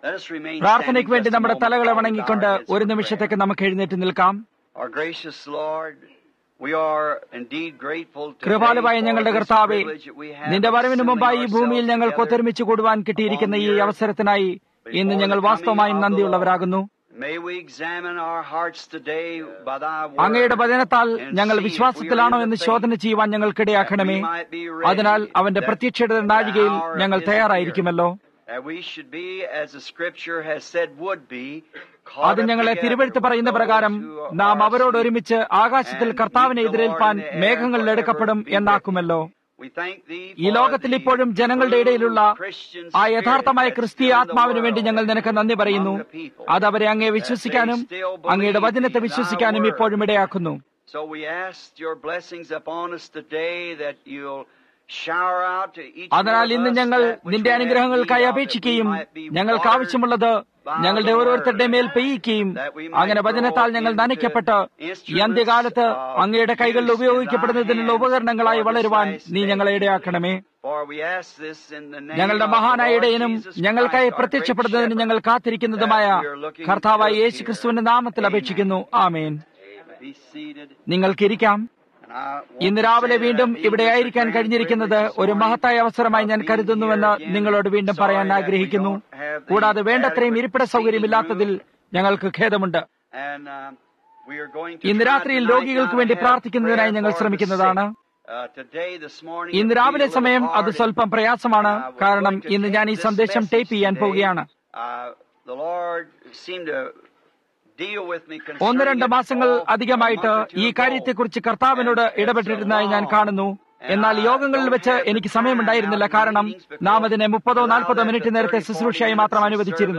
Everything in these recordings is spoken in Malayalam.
Let us remain പ്രാർത്ഥനയ്ക്ക് standing വേണ്ടി just a നമ്മുടെ moment തലകളെ while we വണങ്ങിക്കൊണ്ട് bow our heads ഒരു for നിമിഷത്തേക്ക് നമുക്ക് എഴുന്നേറ്റ് നിൽക്കാം prayer. Our gracious Lord, we are indeed grateful today കൃപാലുവായ for ഞങ്ങളുടെ this കർത്താവെ privilege that we have നിന്റെ of വരവിന് മുമ്പായി ഈ assembling ഭൂമിയിൽ ourselves ഞങ്ങൾക്ക് together ഒത്തൊരുമിച്ച് കൂടുവാൻ കിട്ടിയിരിക്കുന്ന ഈ അവസരത്തിനായി ഇന്ന് ഞങ്ങൾ വാസ്തവമായും നന്ദിയുള്ളവരാകുന്നു May we examine our hearts today by thy word. അങ്ങയുടെ വചനത്താൽ and ഞങ്ങൾ see if we വിശ്വാസത്തിലാണോ are in എന്ന് the faith, ശോധന ചെയ്യുവാൻ ഞങ്ങൾക്കിടയാക്കണമേ that we might be ready, അതിനാൽ അവന്റെ that പ്രത്യക്ഷയുടെ the നാഴികയിൽ hour of ഞങ്ങൾ his തയ്യാറായിരിക്കുമല്ലോ That we should be, as the scripture has said, would be, അത് ഞങ്ങളെ തിരുവഴുത്ത് പറയുന്ന പ്രകാരം നാം അവരോട് ഒരുമിച്ച് ആകാശത്തിൽ കർത്താവിനെ എതിരേൽപ്പാൻ മേഘങ്ങളിൽ എടുക്കപ്പെടും എന്നാക്കുമല്ലോ ഈ ലോകത്തിൽ ഇപ്പോഴും ജനങ്ങളുടെ ഇടയിലുള്ള ആ യഥാർത്ഥമായ ക്രിസ്തീയ ആത്മാവിന് വേണ്ടി ഞങ്ങൾ നിനക്ക് നന്ദി പറയുന്നു അത് അവരെ അങ്ങേ വിശ്വസിക്കാനും അങ്ങയുടെ വചനത്തെ വിശ്വസിക്കാനും ഇപ്പോഴും ഇടയാക്കുന്നു So we ask your blessings upon us today that you'll shower out to each അതിനാൽ one of ഇന്ന് us ഞങ്ങൾ that which നിന്റെ we have അനുഗ്രഹങ്ങൾക്കായി need of, that we അപേക്ഷിക്കുകയും might be ഞങ്ങൾക്ക് watered ആവശ്യമുള്ളത് by ഞങ്ങളുടെ the ഓരോരുത്തരുടെ മേൽ word, പെയ്യിക്കുകയും that we might അങ്ങനെ വചനത്താൽ grow ഞങ്ങൾ into നനയ്ക്കപ്പെട്ട് ഈ instruments അന്ത്യകാലത്ത് of അങ്ങയുടെ കൈകളിൽ use in ഉപയോഗിക്കപ്പെടുന്നതിനുള്ള thy hands ഉപകരണങ്ങളായി for this വളരുവാൻ last നീ day. ഞങ്ങളെ ഇടയാക്കണമേ For we ask this in the name ഞങ്ങളുടെ of the മഹാനായ Lord ഇടയനും Jesus ഞങ്ങൾക്കായി Christ, our great പ്രത്യക്ഷപ്പെടുന്നതിന് ഞങ്ങൾ shepherd, കാത്തിരിക്കുന്നതുമായ that we are looking കർത്താവായ to യേശു ക്രിസ്തുവിന്റെ നാമത്തിൽ Amen. അപേക്ഷിക്കുന്നു ആമേൻ Be seated. നിങ്ങൾക്കിരിക്കാം And I want ഇന്ന് to രാവിലെ say വീണ്ടും that ഇവിടെ it is a ആയിരിക്കാൻ grand കഴിഞ്ഞിരിക്കുന്നത് privilege this ഒരു morning മഹത്തായ അവസരമായി ഞാൻ of being കരുതുന്നുവെന്ന് here again. നിങ്ങളോട് വീണ്ടും പറയാൻ Sorry that we ആഗ്രഹിക്കുന്നു don't have the കൂടാതെ വേണ്ടത്രയും adequate ഇരിപ്പിട സൗകര്യമില്ലാത്തതിൽ seating room. ഞങ്ങൾക്ക് ഖേദമുണ്ട് And, um, we are going to ഇന്ന് try രാത്രിയിൽ tonight രോഗികൾക്ക് now വേണ്ടി to have പ്രാർത്ഥിക്കുന്നതിനായി prayer ഞങ്ങൾ for the ശ്രമിക്കുന്നതാണ് sick. Uh, today, this morning, ഇന്ന് it will be രാവിലെ a little സമയം അത് hard. സ്വല്പം പ്രയാസമാണ് I was കാരണം going to ഇന്ന് take ഞാൻ ഈ this സന്ദേശം message ടേപ്പ് ചെയ്യാൻ today. പോവുകയാണ് Uh, the Lord seemed to deal with me ഒന്ന് concerning രണ്ട് it മാസങ്ങൾ all a അധികമായിട്ട് month or two ഈ ago. കാര്യത്തെക്കുറിച്ച് കർത്താവിനോട് ഇടപെട്ടിരുന്നതായി ഞാൻ കാണുന്നു എന്നാൽ യോഗങ്ങളിൽ വെച്ച് എനിക്ക് സമയമുണ്ടായിരുന്നില്ല കാരണം നാം അതിനെ മുപ്പതോ നാൽപ്പതോ മിനിറ്റ് നേരത്തെ ശുശ്രൂഷയായി മാത്രം അനുവദിച്ചിരുന്നു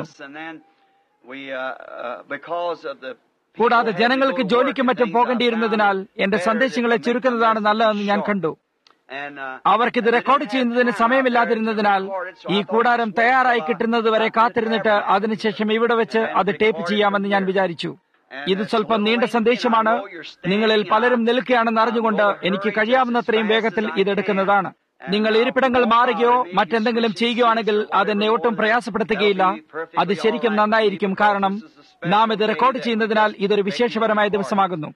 കൂടാതെ ജനങ്ങൾക്ക് ജോലിക്കും മറ്റും പോകേണ്ടിയിരുന്നതിനാൽ എന്റെ സന്ദേശങ്ങളെ ചുരുക്കുന്നതാണ് നല്ലതെന്ന് ഞാൻ കണ്ടു അവർക്കിത് റെക്കോർഡ് ചെയ്യുന്നതിന് സമയമില്ലാതിരുന്നതിനാൽ ഈ കൂടാരം തയ്യാറായി കിട്ടുന്നതുവരെ കാത്തിരുന്നിട്ട് അതിനുശേഷം ഇവിടെ വെച്ച് അത് ടേപ്പ് ചെയ്യാമെന്ന് ഞാൻ വിചാരിച്ചു ഇത് സ്വല്പം നീണ്ട സന്ദേശമാണ് നിങ്ങളിൽ പലരും നിൽക്കുകയാണെന്ന് അറിഞ്ഞുകൊണ്ട് എനിക്ക് കഴിയാവുന്നത്രയും വേഗത്തിൽ ഇതെടുക്കുന്നതാണ് നിങ്ങൾ ഇരിപ്പിടങ്ങൾ മാറുകയോ മറ്റെന്തെങ്കിലും ചെയ്യുകയാണെങ്കിൽ അതെന്നെ ഒട്ടും പ്രയാസപ്പെടുത്തുകയില്ല അത് ശരിക്കും നന്നായിരിക്കും കാരണം നാം ഇത് റെക്കോർഡ് ചെയ്യുന്നതിനാൽ ഇതൊരു വിശേഷപരമായ ദിവസമാകുന്നു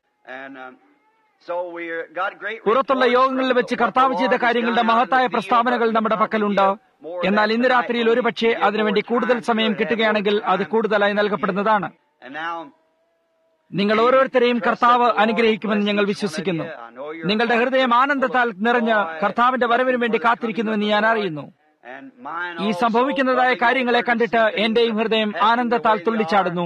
പുറത്തുള്ള യോഗങ്ങളിൽ വെച്ച് കർത്താവ് ചെയ്ത കാര്യങ്ങളുടെ മഹത്തായ പ്രസ്താവനകൾ നമ്മുടെ പക്കലുണ്ട് എന്നാൽ ഇന്ന് രാത്രിയിൽ ഒരുപക്ഷെ അതിനുവേണ്ടി കൂടുതൽ സമയം കിട്ടുകയാണെങ്കിൽ അത് കൂടുതലായി നൽകപ്പെടുന്നതാണ് നിങ്ങൾ ഓരോരുത്തരെയും കർത്താവ് അനുഗ്രഹിക്കുമെന്ന് ഞങ്ങൾ വിശ്വസിക്കുന്നു നിങ്ങളുടെ ഹൃദയം ആനന്ദത്താൽ നിറഞ്ഞ് കർത്താവിന്റെ വരവിന് വേണ്ടി കാത്തിരിക്കുന്നുവെന്ന് ഞാൻ അറിയുന്നു ഈ സംഭവിക്കുന്നതായ കാര്യങ്ങളെ കണ്ടിട്ട് എന്റെയും ഹൃദയം ആനന്ദത്താൽ തുള്ളിച്ചാടുന്നു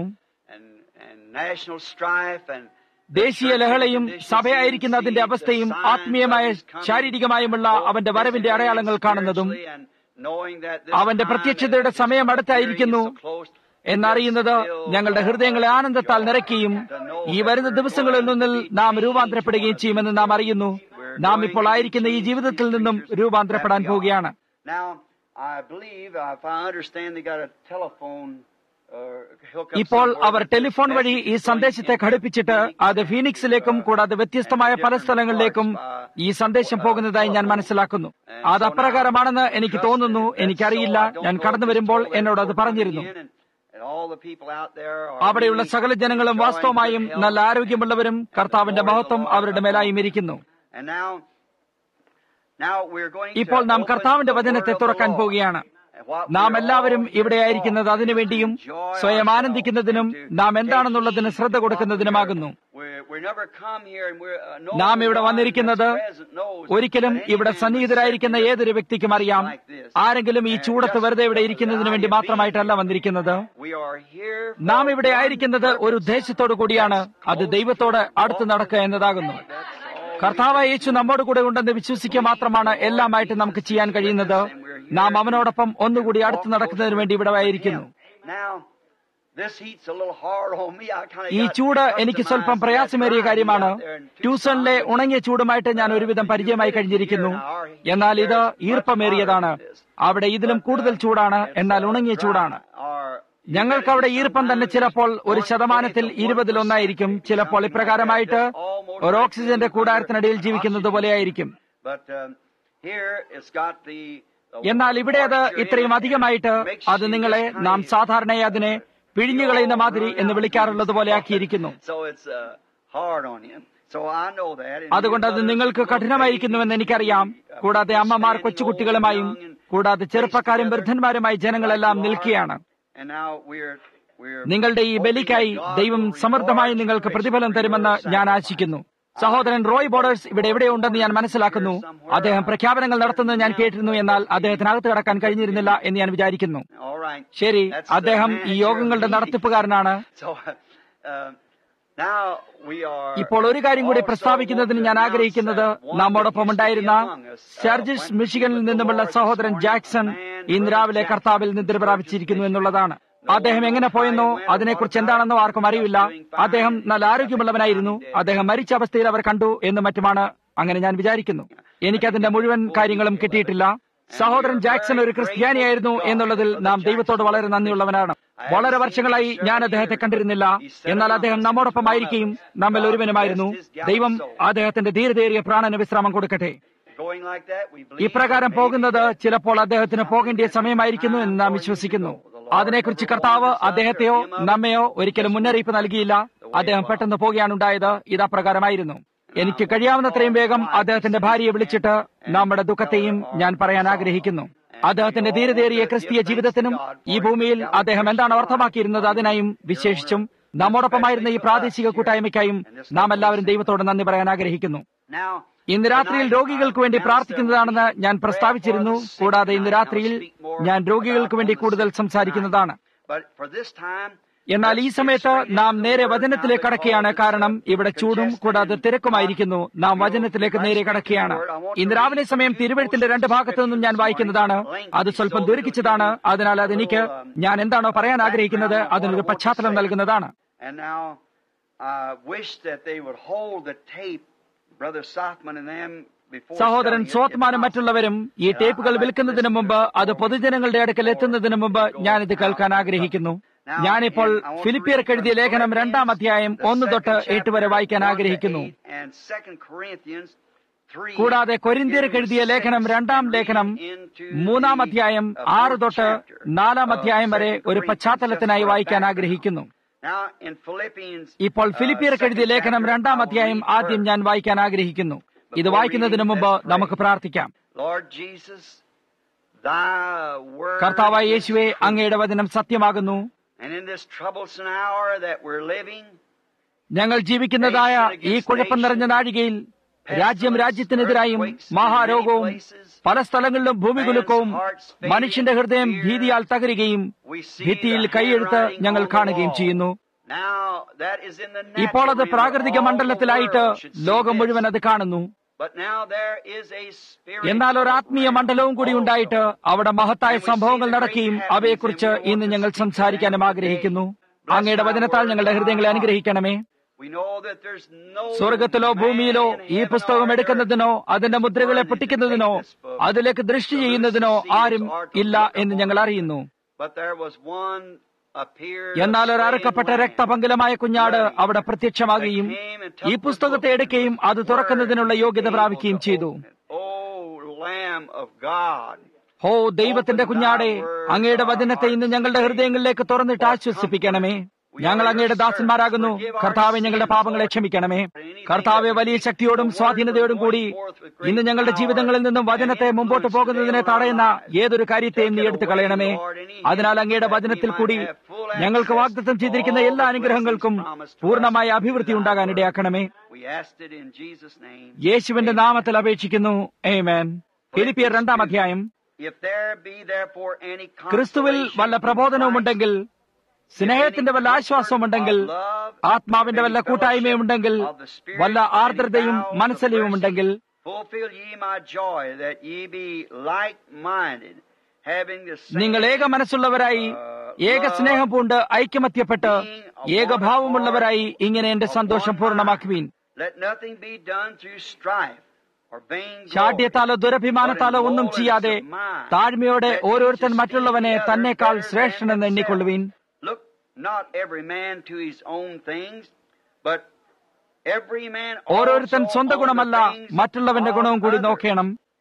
ദേശീയ ലഹളയും സഭയായിരിക്കുന്ന അതിന്റെ അവസ്ഥയും ആത്മീയമായ ശാരീരികമായുമുള്ള അവന്റെ വരവിന്റെ അടയാളങ്ങൾ കാണുന്നതും അവന്റെ പ്രത്യക്ഷതയുടെ സമയം അടുത്തായിരിക്കുന്നു എന്നറിയുന്നത് ഞങ്ങളുടെ ഹൃദയങ്ങളെ ആനന്ദത്താൽ നിറയ്ക്കുകയും ഈ വരുന്ന ദിവസങ്ങളിൽ നിന്നിൽ നാം രൂപാന്തരപ്പെടുകയും ചെയ്യുമെന്ന് നാം അറിയുന്നു നാം ഇപ്പോൾ ആയിരിക്കുന്ന ഈ ജീവിതത്തിൽ നിന്നും രൂപാന്തരപ്പെടാൻ പോവുകയാണ് ഇപ്പോൾ അവർ ടെലിഫോൺ വഴി ഈ സന്ദേശത്തെ ഘടിപ്പിച്ചിട്ട് അത് ഫീനിക്സിലേക്കും കൂടാതെ വ്യത്യസ്തമായ പല സ്ഥലങ്ങളിലേക്കും ഈ സന്ദേശം പോകുന്നതായി ഞാൻ മനസ്സിലാക്കുന്നു അത് അപ്രകാരമാണെന്ന് എനിക്ക് തോന്നുന്നു എനിക്കറിയില്ല ഞാൻ കടന്നു വരുമ്പോൾ എന്നോട് അത് പറഞ്ഞിരുന്നു അവിടെയുള്ള സകല ജനങ്ങളും വാസ്തവമായും നല്ല ആരോഗ്യമുള്ളവരും കർത്താവിന്റെ മഹത്വം അവരുടെ മേലായും ഇരിക്കുന്നു ഇപ്പോൾ നാം കർത്താവിന്റെ വചനത്തെ തുറക്കാൻ പോവുകയാണ് നാം എല്ലാവരും ഇവിടെ ആയിരിക്കുന്നത് അതിനുവേണ്ടിയും സ്വയം ആനന്ദിക്കുന്നതിനും നാം എന്താണെന്നുള്ളതിന് ശ്രദ്ധ കൊടുക്കുന്നതിനുമാകുന്നു നാം ഇവിടെ വന്നിരിക്കുന്നത് ഒരിക്കലും ഇവിടെ സന്നിഹിതരായിരിക്കുന്ന ഏതൊരു വ്യക്തിക്കും അറിയാം ആരെങ്കിലും ഈ ചൂടത്ത് വെറുതെ ഇവിടെ ഇരിക്കുന്നതിന് വേണ്ടി മാത്രമായിട്ടല്ല വന്നിരിക്കുന്നത് നാം ഇവിടെ ആയിരിക്കുന്നത് ഒരു ഉദ്ദേശത്തോടു കൂടിയാണ് അത് ദൈവത്തോട് അടുത്ത് നടക്കുക എന്നതാകുന്നു കർത്താവ് യേശു നമ്മോട് കൂടെ ഉണ്ടെന്ന് വിശ്വസിക്കുക മാത്രമാണ് എല്ലാമായിട്ട് നമുക്ക് ചെയ്യാൻ കഴിയുന്നത് നാം അവനോടൊപ്പം ഒന്നുകൂടി അടുത്ത് നടക്കുന്നതിന് വേണ്ടി ഇവിടെ ആയിരിക്കുന്നു ഈ ചൂട് എനിക്ക് സ്വല്പം പ്രയാസമേറിയ കാര്യമാണ് ട്യൂസണിലെ ഉണങ്ങിയ ചൂടുമായിട്ട് ഞാൻ ഒരുവിധം പരിചയമായി കഴിഞ്ഞിരിക്കുന്നു എന്നാൽ ഇത് ഈർപ്പമേറിയതാണ് അവിടെ ഇതിലും കൂടുതൽ ചൂടാണ് എന്നാൽ ഉണങ്ങിയ ചൂടാണ് ഞങ്ങൾക്ക് അവിടെ ഈർപ്പം തന്നെ ചിലപ്പോൾ ഒരു ശതമാനത്തിൽ ഇരുപതിലൊന്നായിരിക്കും ചിലപ്പോൾ ഇപ്രകാരമായിട്ട് ഒരു ഓക്സിജന്റെ കൂടാരത്തിനടിയിൽ ജീവിക്കുന്നത് പോലെയായിരിക്കും എന്നാൽ ഇവിടെ അത് ഇത്രയും അധികമായിട്ട് അത് നിങ്ങളെ നാം സാധാരണയായി അതിനെ പിഴിഞ്ഞുകളയുന്ന മാതിരി എന്ന് വിളിക്കാറുള്ളത് പോലെ ആക്കിയിരിക്കുന്നു So it's uh, hard on you. So I know that. And അതുകൊണ്ട് അത് നിങ്ങൾക്ക് കഠിനമായിരിക്കുന്നുവെന്ന് എനിക്കറിയാം കൂടാതെ അമ്മമാർ കൊച്ചുകുട്ടികളുമായും കൂടാതെ ചെറുപ്പക്കാരും വൃദ്ധന്മാരുമായി ജനങ്ങളെല്ലാം നിൽക്കുകയാണ് And now we're we're നിങ്ങളുടെ ഈ ബലിക്കായി ദൈവം സമൃദ്ധമായി നിങ്ങൾക്ക് പ്രതിഫലം തരുമെന്ന് ഞാൻ ആശിക്കുന്നു സഹോദരൻ റോയ് ബോർഡേഴ്സ് ഇവിടെ എവിടെയുണ്ടെന്ന് ഞാൻ മനസ്സിലാക്കുന്നു അദ്ദേഹം പ്രഖ്യാപനങ്ങൾ നടത്തുന്നത് ഞാൻ കേട്ടിരുന്നു എന്നാൽ അദ്ദേഹത്തിനകത്ത് കടക്കാൻ കഴിഞ്ഞിരുന്നില്ല എന്ന് ഞാൻ വിചാരിക്കുന്നു all right. ശരി That's the അദ്ദേഹം ഈ manager യോഗങ്ങളുടെ meeting. നടത്തിപ്പുകാരനാണ് So uh, now we are. ഇപ്പോൾ ഒരു കാര്യം കൂടി also പ്രസ്താവിക്കുന്നതിന് ഞാൻ want to ആഗ്രഹിക്കുന്നത് announce that one നമ്മോടൊപ്പം that used to be ഉണ്ടായിരുന്ന among us, uh, churches went മിഷിഗനിൽ with the നിന്നുമുള്ള Lord this സഹോദരൻ morning, ജാക്സൺ a man, ഇന്ന് Brother രാവിലെ Jackson, കർത്താവിൽ നിദ്ര പ്രാപിച്ചിരിക്കുന്നു എന്നുള്ളതാണ് അദ്ദേഹം എങ്ങനെ പോയെന്നോ അതിനെക്കുറിച്ച് എന്താണെന്നോ ആർക്കും അറിയില്ല അദ്ദേഹം നല്ല ആരോഗ്യമുള്ളവനായിരുന്നു അദ്ദേഹം മരിച്ച അവസ്ഥയിൽ അവർ കണ്ടു എന്നും മറ്റുമാണ് അങ്ങനെ ഞാൻ വിചാരിക്കുന്നു എനിക്കതിന്റെ മുഴുവൻ കാര്യങ്ങളും കിട്ടിയിട്ടില്ല സഹോദരൻ ജാക്സൺ ഒരു ക്രിസ്ത്യാനിയായിരുന്നു എന്നുള്ളതിൽ നാം ദൈവത്തോട് വളരെ നന്ദിയുള്ളവനാണ് വളരെ വർഷങ്ങളായി ഞാൻ അദ്ദേഹത്തെ കണ്ടിരുന്നില്ല എന്നാൽ അദ്ദേഹം നമ്മോടൊപ്പം ആയിരിക്കുകയും നമ്മിൽ ഒരുവനുമായിരുന്നു ദൈവം അദ്ദേഹത്തിന്റെ ധീരതയേറിയ പ്രാണന വിശ്രാമം കൊടുക്കട്ടെ Going like that, we believe ഇപ്രകാരം that പോകുന്നത് ചിലപ്പോൾ അദ്ദേഹത്തിന് പോകേണ്ട സമയമായിരിക്കുന്നു എന്ന് നാം വിശ്വസിക്കുന്നു അതിനെക്കുറിച്ച് കർത്താവ് അദ്ദേഹത്തെയോ നമ്മെയോ ഒരിക്കലും മുന്നറിയിപ്പ് നൽകിയില്ല അദ്ദേഹം പെട്ടെന്ന് പോകുകയാണ് ഉണ്ടായത് ഇത് അപ്രകാരമായിരുന്നു എനിക്ക് കഴിയാവുന്നത്രയും വേഗം അദ്ദേഹത്തിന്റെ ഭാര്യയെ വിളിച്ചിട്ട് നമ്മുടെ ദുഃഖത്തെയും ഞാൻ പറയാൻ ആഗ്രഹിക്കുന്നു അദ്ദേഹത്തിന്റെ ധീരതേറിയ ക്രിസ്തീയ ജീവിതത്തിനും ഈ ഭൂമിയിൽ അദ്ദേഹം എന്താണ് അർത്ഥമാക്കിയിരുന്നത് അതിനായും വിശേഷിച്ചും നമ്മോടൊപ്പമായിരുന്ന ഈ പ്രാദേശിക കൂട്ടായ്മയ്ക്കായും നാം എല്ലാവരും ദൈവത്തോട് നന്ദി പറയാൻ ആഗ്രഹിക്കുന്നു Now, ഇന്ന് രാത്രിയിൽ രോഗികൾക്ക് വേണ്ടി പ്രാർത്ഥിക്കുന്നതാണെന്ന് ഞാൻ പ്രസ്താവിച്ചിരുന്നു കൂടാതെ ഇന്ന് രാത്രിയിൽ ഞാൻ രോഗികൾക്ക് വേണ്ടി കൂടുതൽ സംസാരിക്കുന്നതാണ് but for this time, എന്നാൽ ഈ സമയത്ത് നാം നേരെ വചനത്തിലേക്ക് കടക്കുകയാണ് കാരണം ഇവിടെ ചൂടും കൂടാതെ തിരക്കുമായിരിക്കുന്നു നാം വചനത്തിലേക്ക് നേരെ കടക്കുകയാണ് ഇന്ന് രാവിലെ സമയം തിരുവഴുത്തിന്റെ രണ്ട് ഭാഗത്തു നിന്നും ഞാൻ വായിക്കുന്നതാണ് അത് സ്വല്പം ദുരുക്കിച്ചതാണ് അതിനാൽ അതെനിക്ക് ഞാൻ എന്താണോ പറയാൻ ആഗ്രഹിക്കുന്നത് അതിനൊരു പശ്ചാത്തലം നൽകുന്നതാണ് And now, I wish that they would hold the tape, Brother Sothman and them, before സഹോദരൻ selling it, if സ്വത്മാനും possible. മറ്റുള്ളവരും ഈ ടേപ്പുകൾ വിൽക്കുന്നതിന് മുമ്പ് അത് പൊതുജനങ്ങളുടെ അടുക്കൽ എത്തുന്നതിന് മുമ്പ് ഞാനിത് കേൾക്കാൻ ആഗ്രഹിക്കുന്നു ഞാനിപ്പോൾ ഫിലിപ്പിയർക്ക് എഴുതിയ ലേഖനം രണ്ടാം അധ്യായം ഒന്ന് തൊട്ട് എട്ട് വരെ വായിക്കാൻ ആഗ്രഹിക്കുന്നു And Second Corinthians three, കൂടാതെ കൊരിന്ത്യർക്ക് എഴുതിയ ലേഖനം രണ്ടാം ലേഖനം മൂന്നാം അധ്യായം ആറ് തൊട്ട് നാലാം അധ്യായം വരെ ഒരു പശ്ചാത്തലത്തിനായി വായിക്കാൻ ആഗ്രഹിക്കുന്നു Now in Philippians, ഇപ്പോൾ uh, ഫിലിപ്പിയർക്ക് എഴുതിയ second ലേഖനം chapter, രണ്ടാം I will അധ്യായം read ആദ്യം first. ഞാൻ വായിക്കാൻ ആഗ്രഹിക്കുന്നു ഇത് വായിക്കുന്നതിന് മുമ്പ് നമുക്ക് പ്രാർത്ഥിക്കാം Lord Jesus, thy word കർത്താവായ is യേശുവെ truth. അങ്ങയുടെ വചനം സത്യമാകുന്നു And in this troublesome hour that we're living, ഞങ്ങൾ ജീവിക്കുന്നതായ ഈ കുഴപ്പം നിറഞ്ഞ നാഴികയിൽ രാജ്യം രാജ്യത്തിനെതിരായും മഹാരോഗവും പല സ്ഥലങ്ങളിലും ഭൂമികുലുക്കവും മനുഷ്യന്റെ ഹൃദയം ഭീതിയാൽ തകരുകയും we see ഭിത്തിയിൽ the കൈയെഴുത്ത് handwriting ഞങ്ങൾ on the കാണുകയും wall. ചെയ്യുന്നു Now, that is in the ഇപ്പോൾ അത് natural realm. പ്രാകൃതിക All the മണ്ഡലത്തിലായിട്ട് world should see ലോകം this. മുഴുവൻ അത് കാണുന്നു But now there is a spiritual എന്നാൽ ഒരു ആത്മീയ realm മണ്ഡലവും കൂടി also. ഉണ്ടായിട്ട് അവിടെ മഹത്തായ സംഭവങ്ങൾ നടക്കുകയും അവയെക്കുറിച്ച് ഇന്ന് ഞങ്ങൾ സംസാരിക്കാനും ആഗ്രഹിക്കുന്നു അങ്ങയുടെ വചനത്താൽ ഞങ്ങളുടെ ഹൃദയങ്ങളെ അനുഗ്രഹിക്കണമേ We know that there's no സ്വർഗത്തിലോ man ഭൂമിയിലോ in ഈ heaven പുസ്തകം or earth എടുക്കുന്നതിനോ അതിന്റെ മുദ്രകളെ പൊട്ടിക്കുന്നതിനോ അതിലേക്ക് ദൃഷ്ടി ചെയ്യുന്നതിനോ ആരും ഇല്ല എന്ന് ഞങ്ങൾ അറിയുന്നു But there was one appeared എന്നാൽ ഒരു a അറുക്കപ്പെട്ട slain lamb. രക്തപങ്കിലമായ കുഞ്ഞാട് അവിടെ പ്രത്യക്ഷമാകുകയും ഈ പുസ്തകത്തെ എടുക്കുകയും അത് തുറക്കുന്നതിനുള്ള യോഗ്യത പ്രാപിക്കുകയും ചെയ്തു Oh, Lamb of God. ഹോ ദൈവത്തിന്റെ കുഞ്ഞാടെ അങ്ങയുടെ വചനത്തെ ഇന്ന് ഞങ്ങളുടെ ഹൃദയങ്ങളിലേക്ക് തുറന്നിട്ട് ആശ്വസിപ്പിക്കണമേ ഞങ്ങൾ അങ്ങയുടെ ദാസന്മാരാകുന്നു കർത്താവെ ഞങ്ങളുടെ പാപങ്ങളെ ക്ഷമിക്കണമേ കർത്താവെ വലിയ ശക്തിയോടും സ്വാധീനതയോടും കൂടി ഇന്ന് ഞങ്ങളുടെ ജീവിതങ്ങളിൽ നിന്നും വചനത്തെ മുമ്പോട്ട് പോകുന്നതിനെ തടയുന്ന ഏതൊരു കാര്യത്തെയും നീ എടുത്തു കളയണമേ അതിനാൽ അങ്ങയുടെ വചനത്തിൽ കൂടി ഞങ്ങൾക്ക് വാഗ്ദത്തം ചെയ്തിരിക്കുന്ന എല്ലാ അനുഗ്രഹങ്ങൾക്കും പൂർണ്ണമായ അഭിവൃദ്ധി ഉണ്ടാകാൻ ഇടയാക്കണമേ We asked it in Jesus' name. യേശുവിന്റെ നാമത്തിൽ അപേക്ഷിക്കുന്നു ഏമേൻ ഫിലിപ്പിയർ രണ്ടാം അധ്യായം If there be therefore any ക്രിസ്തുവിൽ consolation വല്ല in പ്രബോധനവുമുണ്ടെങ്കിൽ Christ, സ്നേഹത്തിന്റെ വല്ല ആശ്വാസമുണ്ടെങ്കിൽ ആത്മാവിന്റെ വല്ല കൂട്ടായ്മയുമുണ്ടെങ്കിൽ വല്ല ആർദ്രതയും മനസ്സലിവുമുണ്ടെങ്കിൽ fulfill ye my joy that ye be like-minded, having the same നിങ്ങൾ ഏക മനസ്സുള്ളവരായി ഏക സ്നേഹം പൂണ്ട് ഐക്യമത്യപ്പെട്ട് ഏകഭാവമുള്ളവരായി ഇങ്ങനെ എന്റെ സന്തോഷം പൂർണ്ണമാക്കുവീൻ Let nothing be done through strife or vain ശാഠ്യത്താലോ ദുരഭിമാനത്താലോ ഒന്നും ചെയ്യാതെ താഴ്മയോടെ ഓരോരുത്തൻ മറ്റുള്ളവനെ തന്നെക്കാൾ ശ്രേഷ്ഠനെന്ന് എണ്ണിക്കൊള്ളുവീൻ Look not every man to his own things, but every man ഓരോരുത്തൻ also സ്വന്തം on the ഗുണമല്ല things മറ്റുള്ളവന്റെ of ഗുണവും കൂടി others. നോക്കണം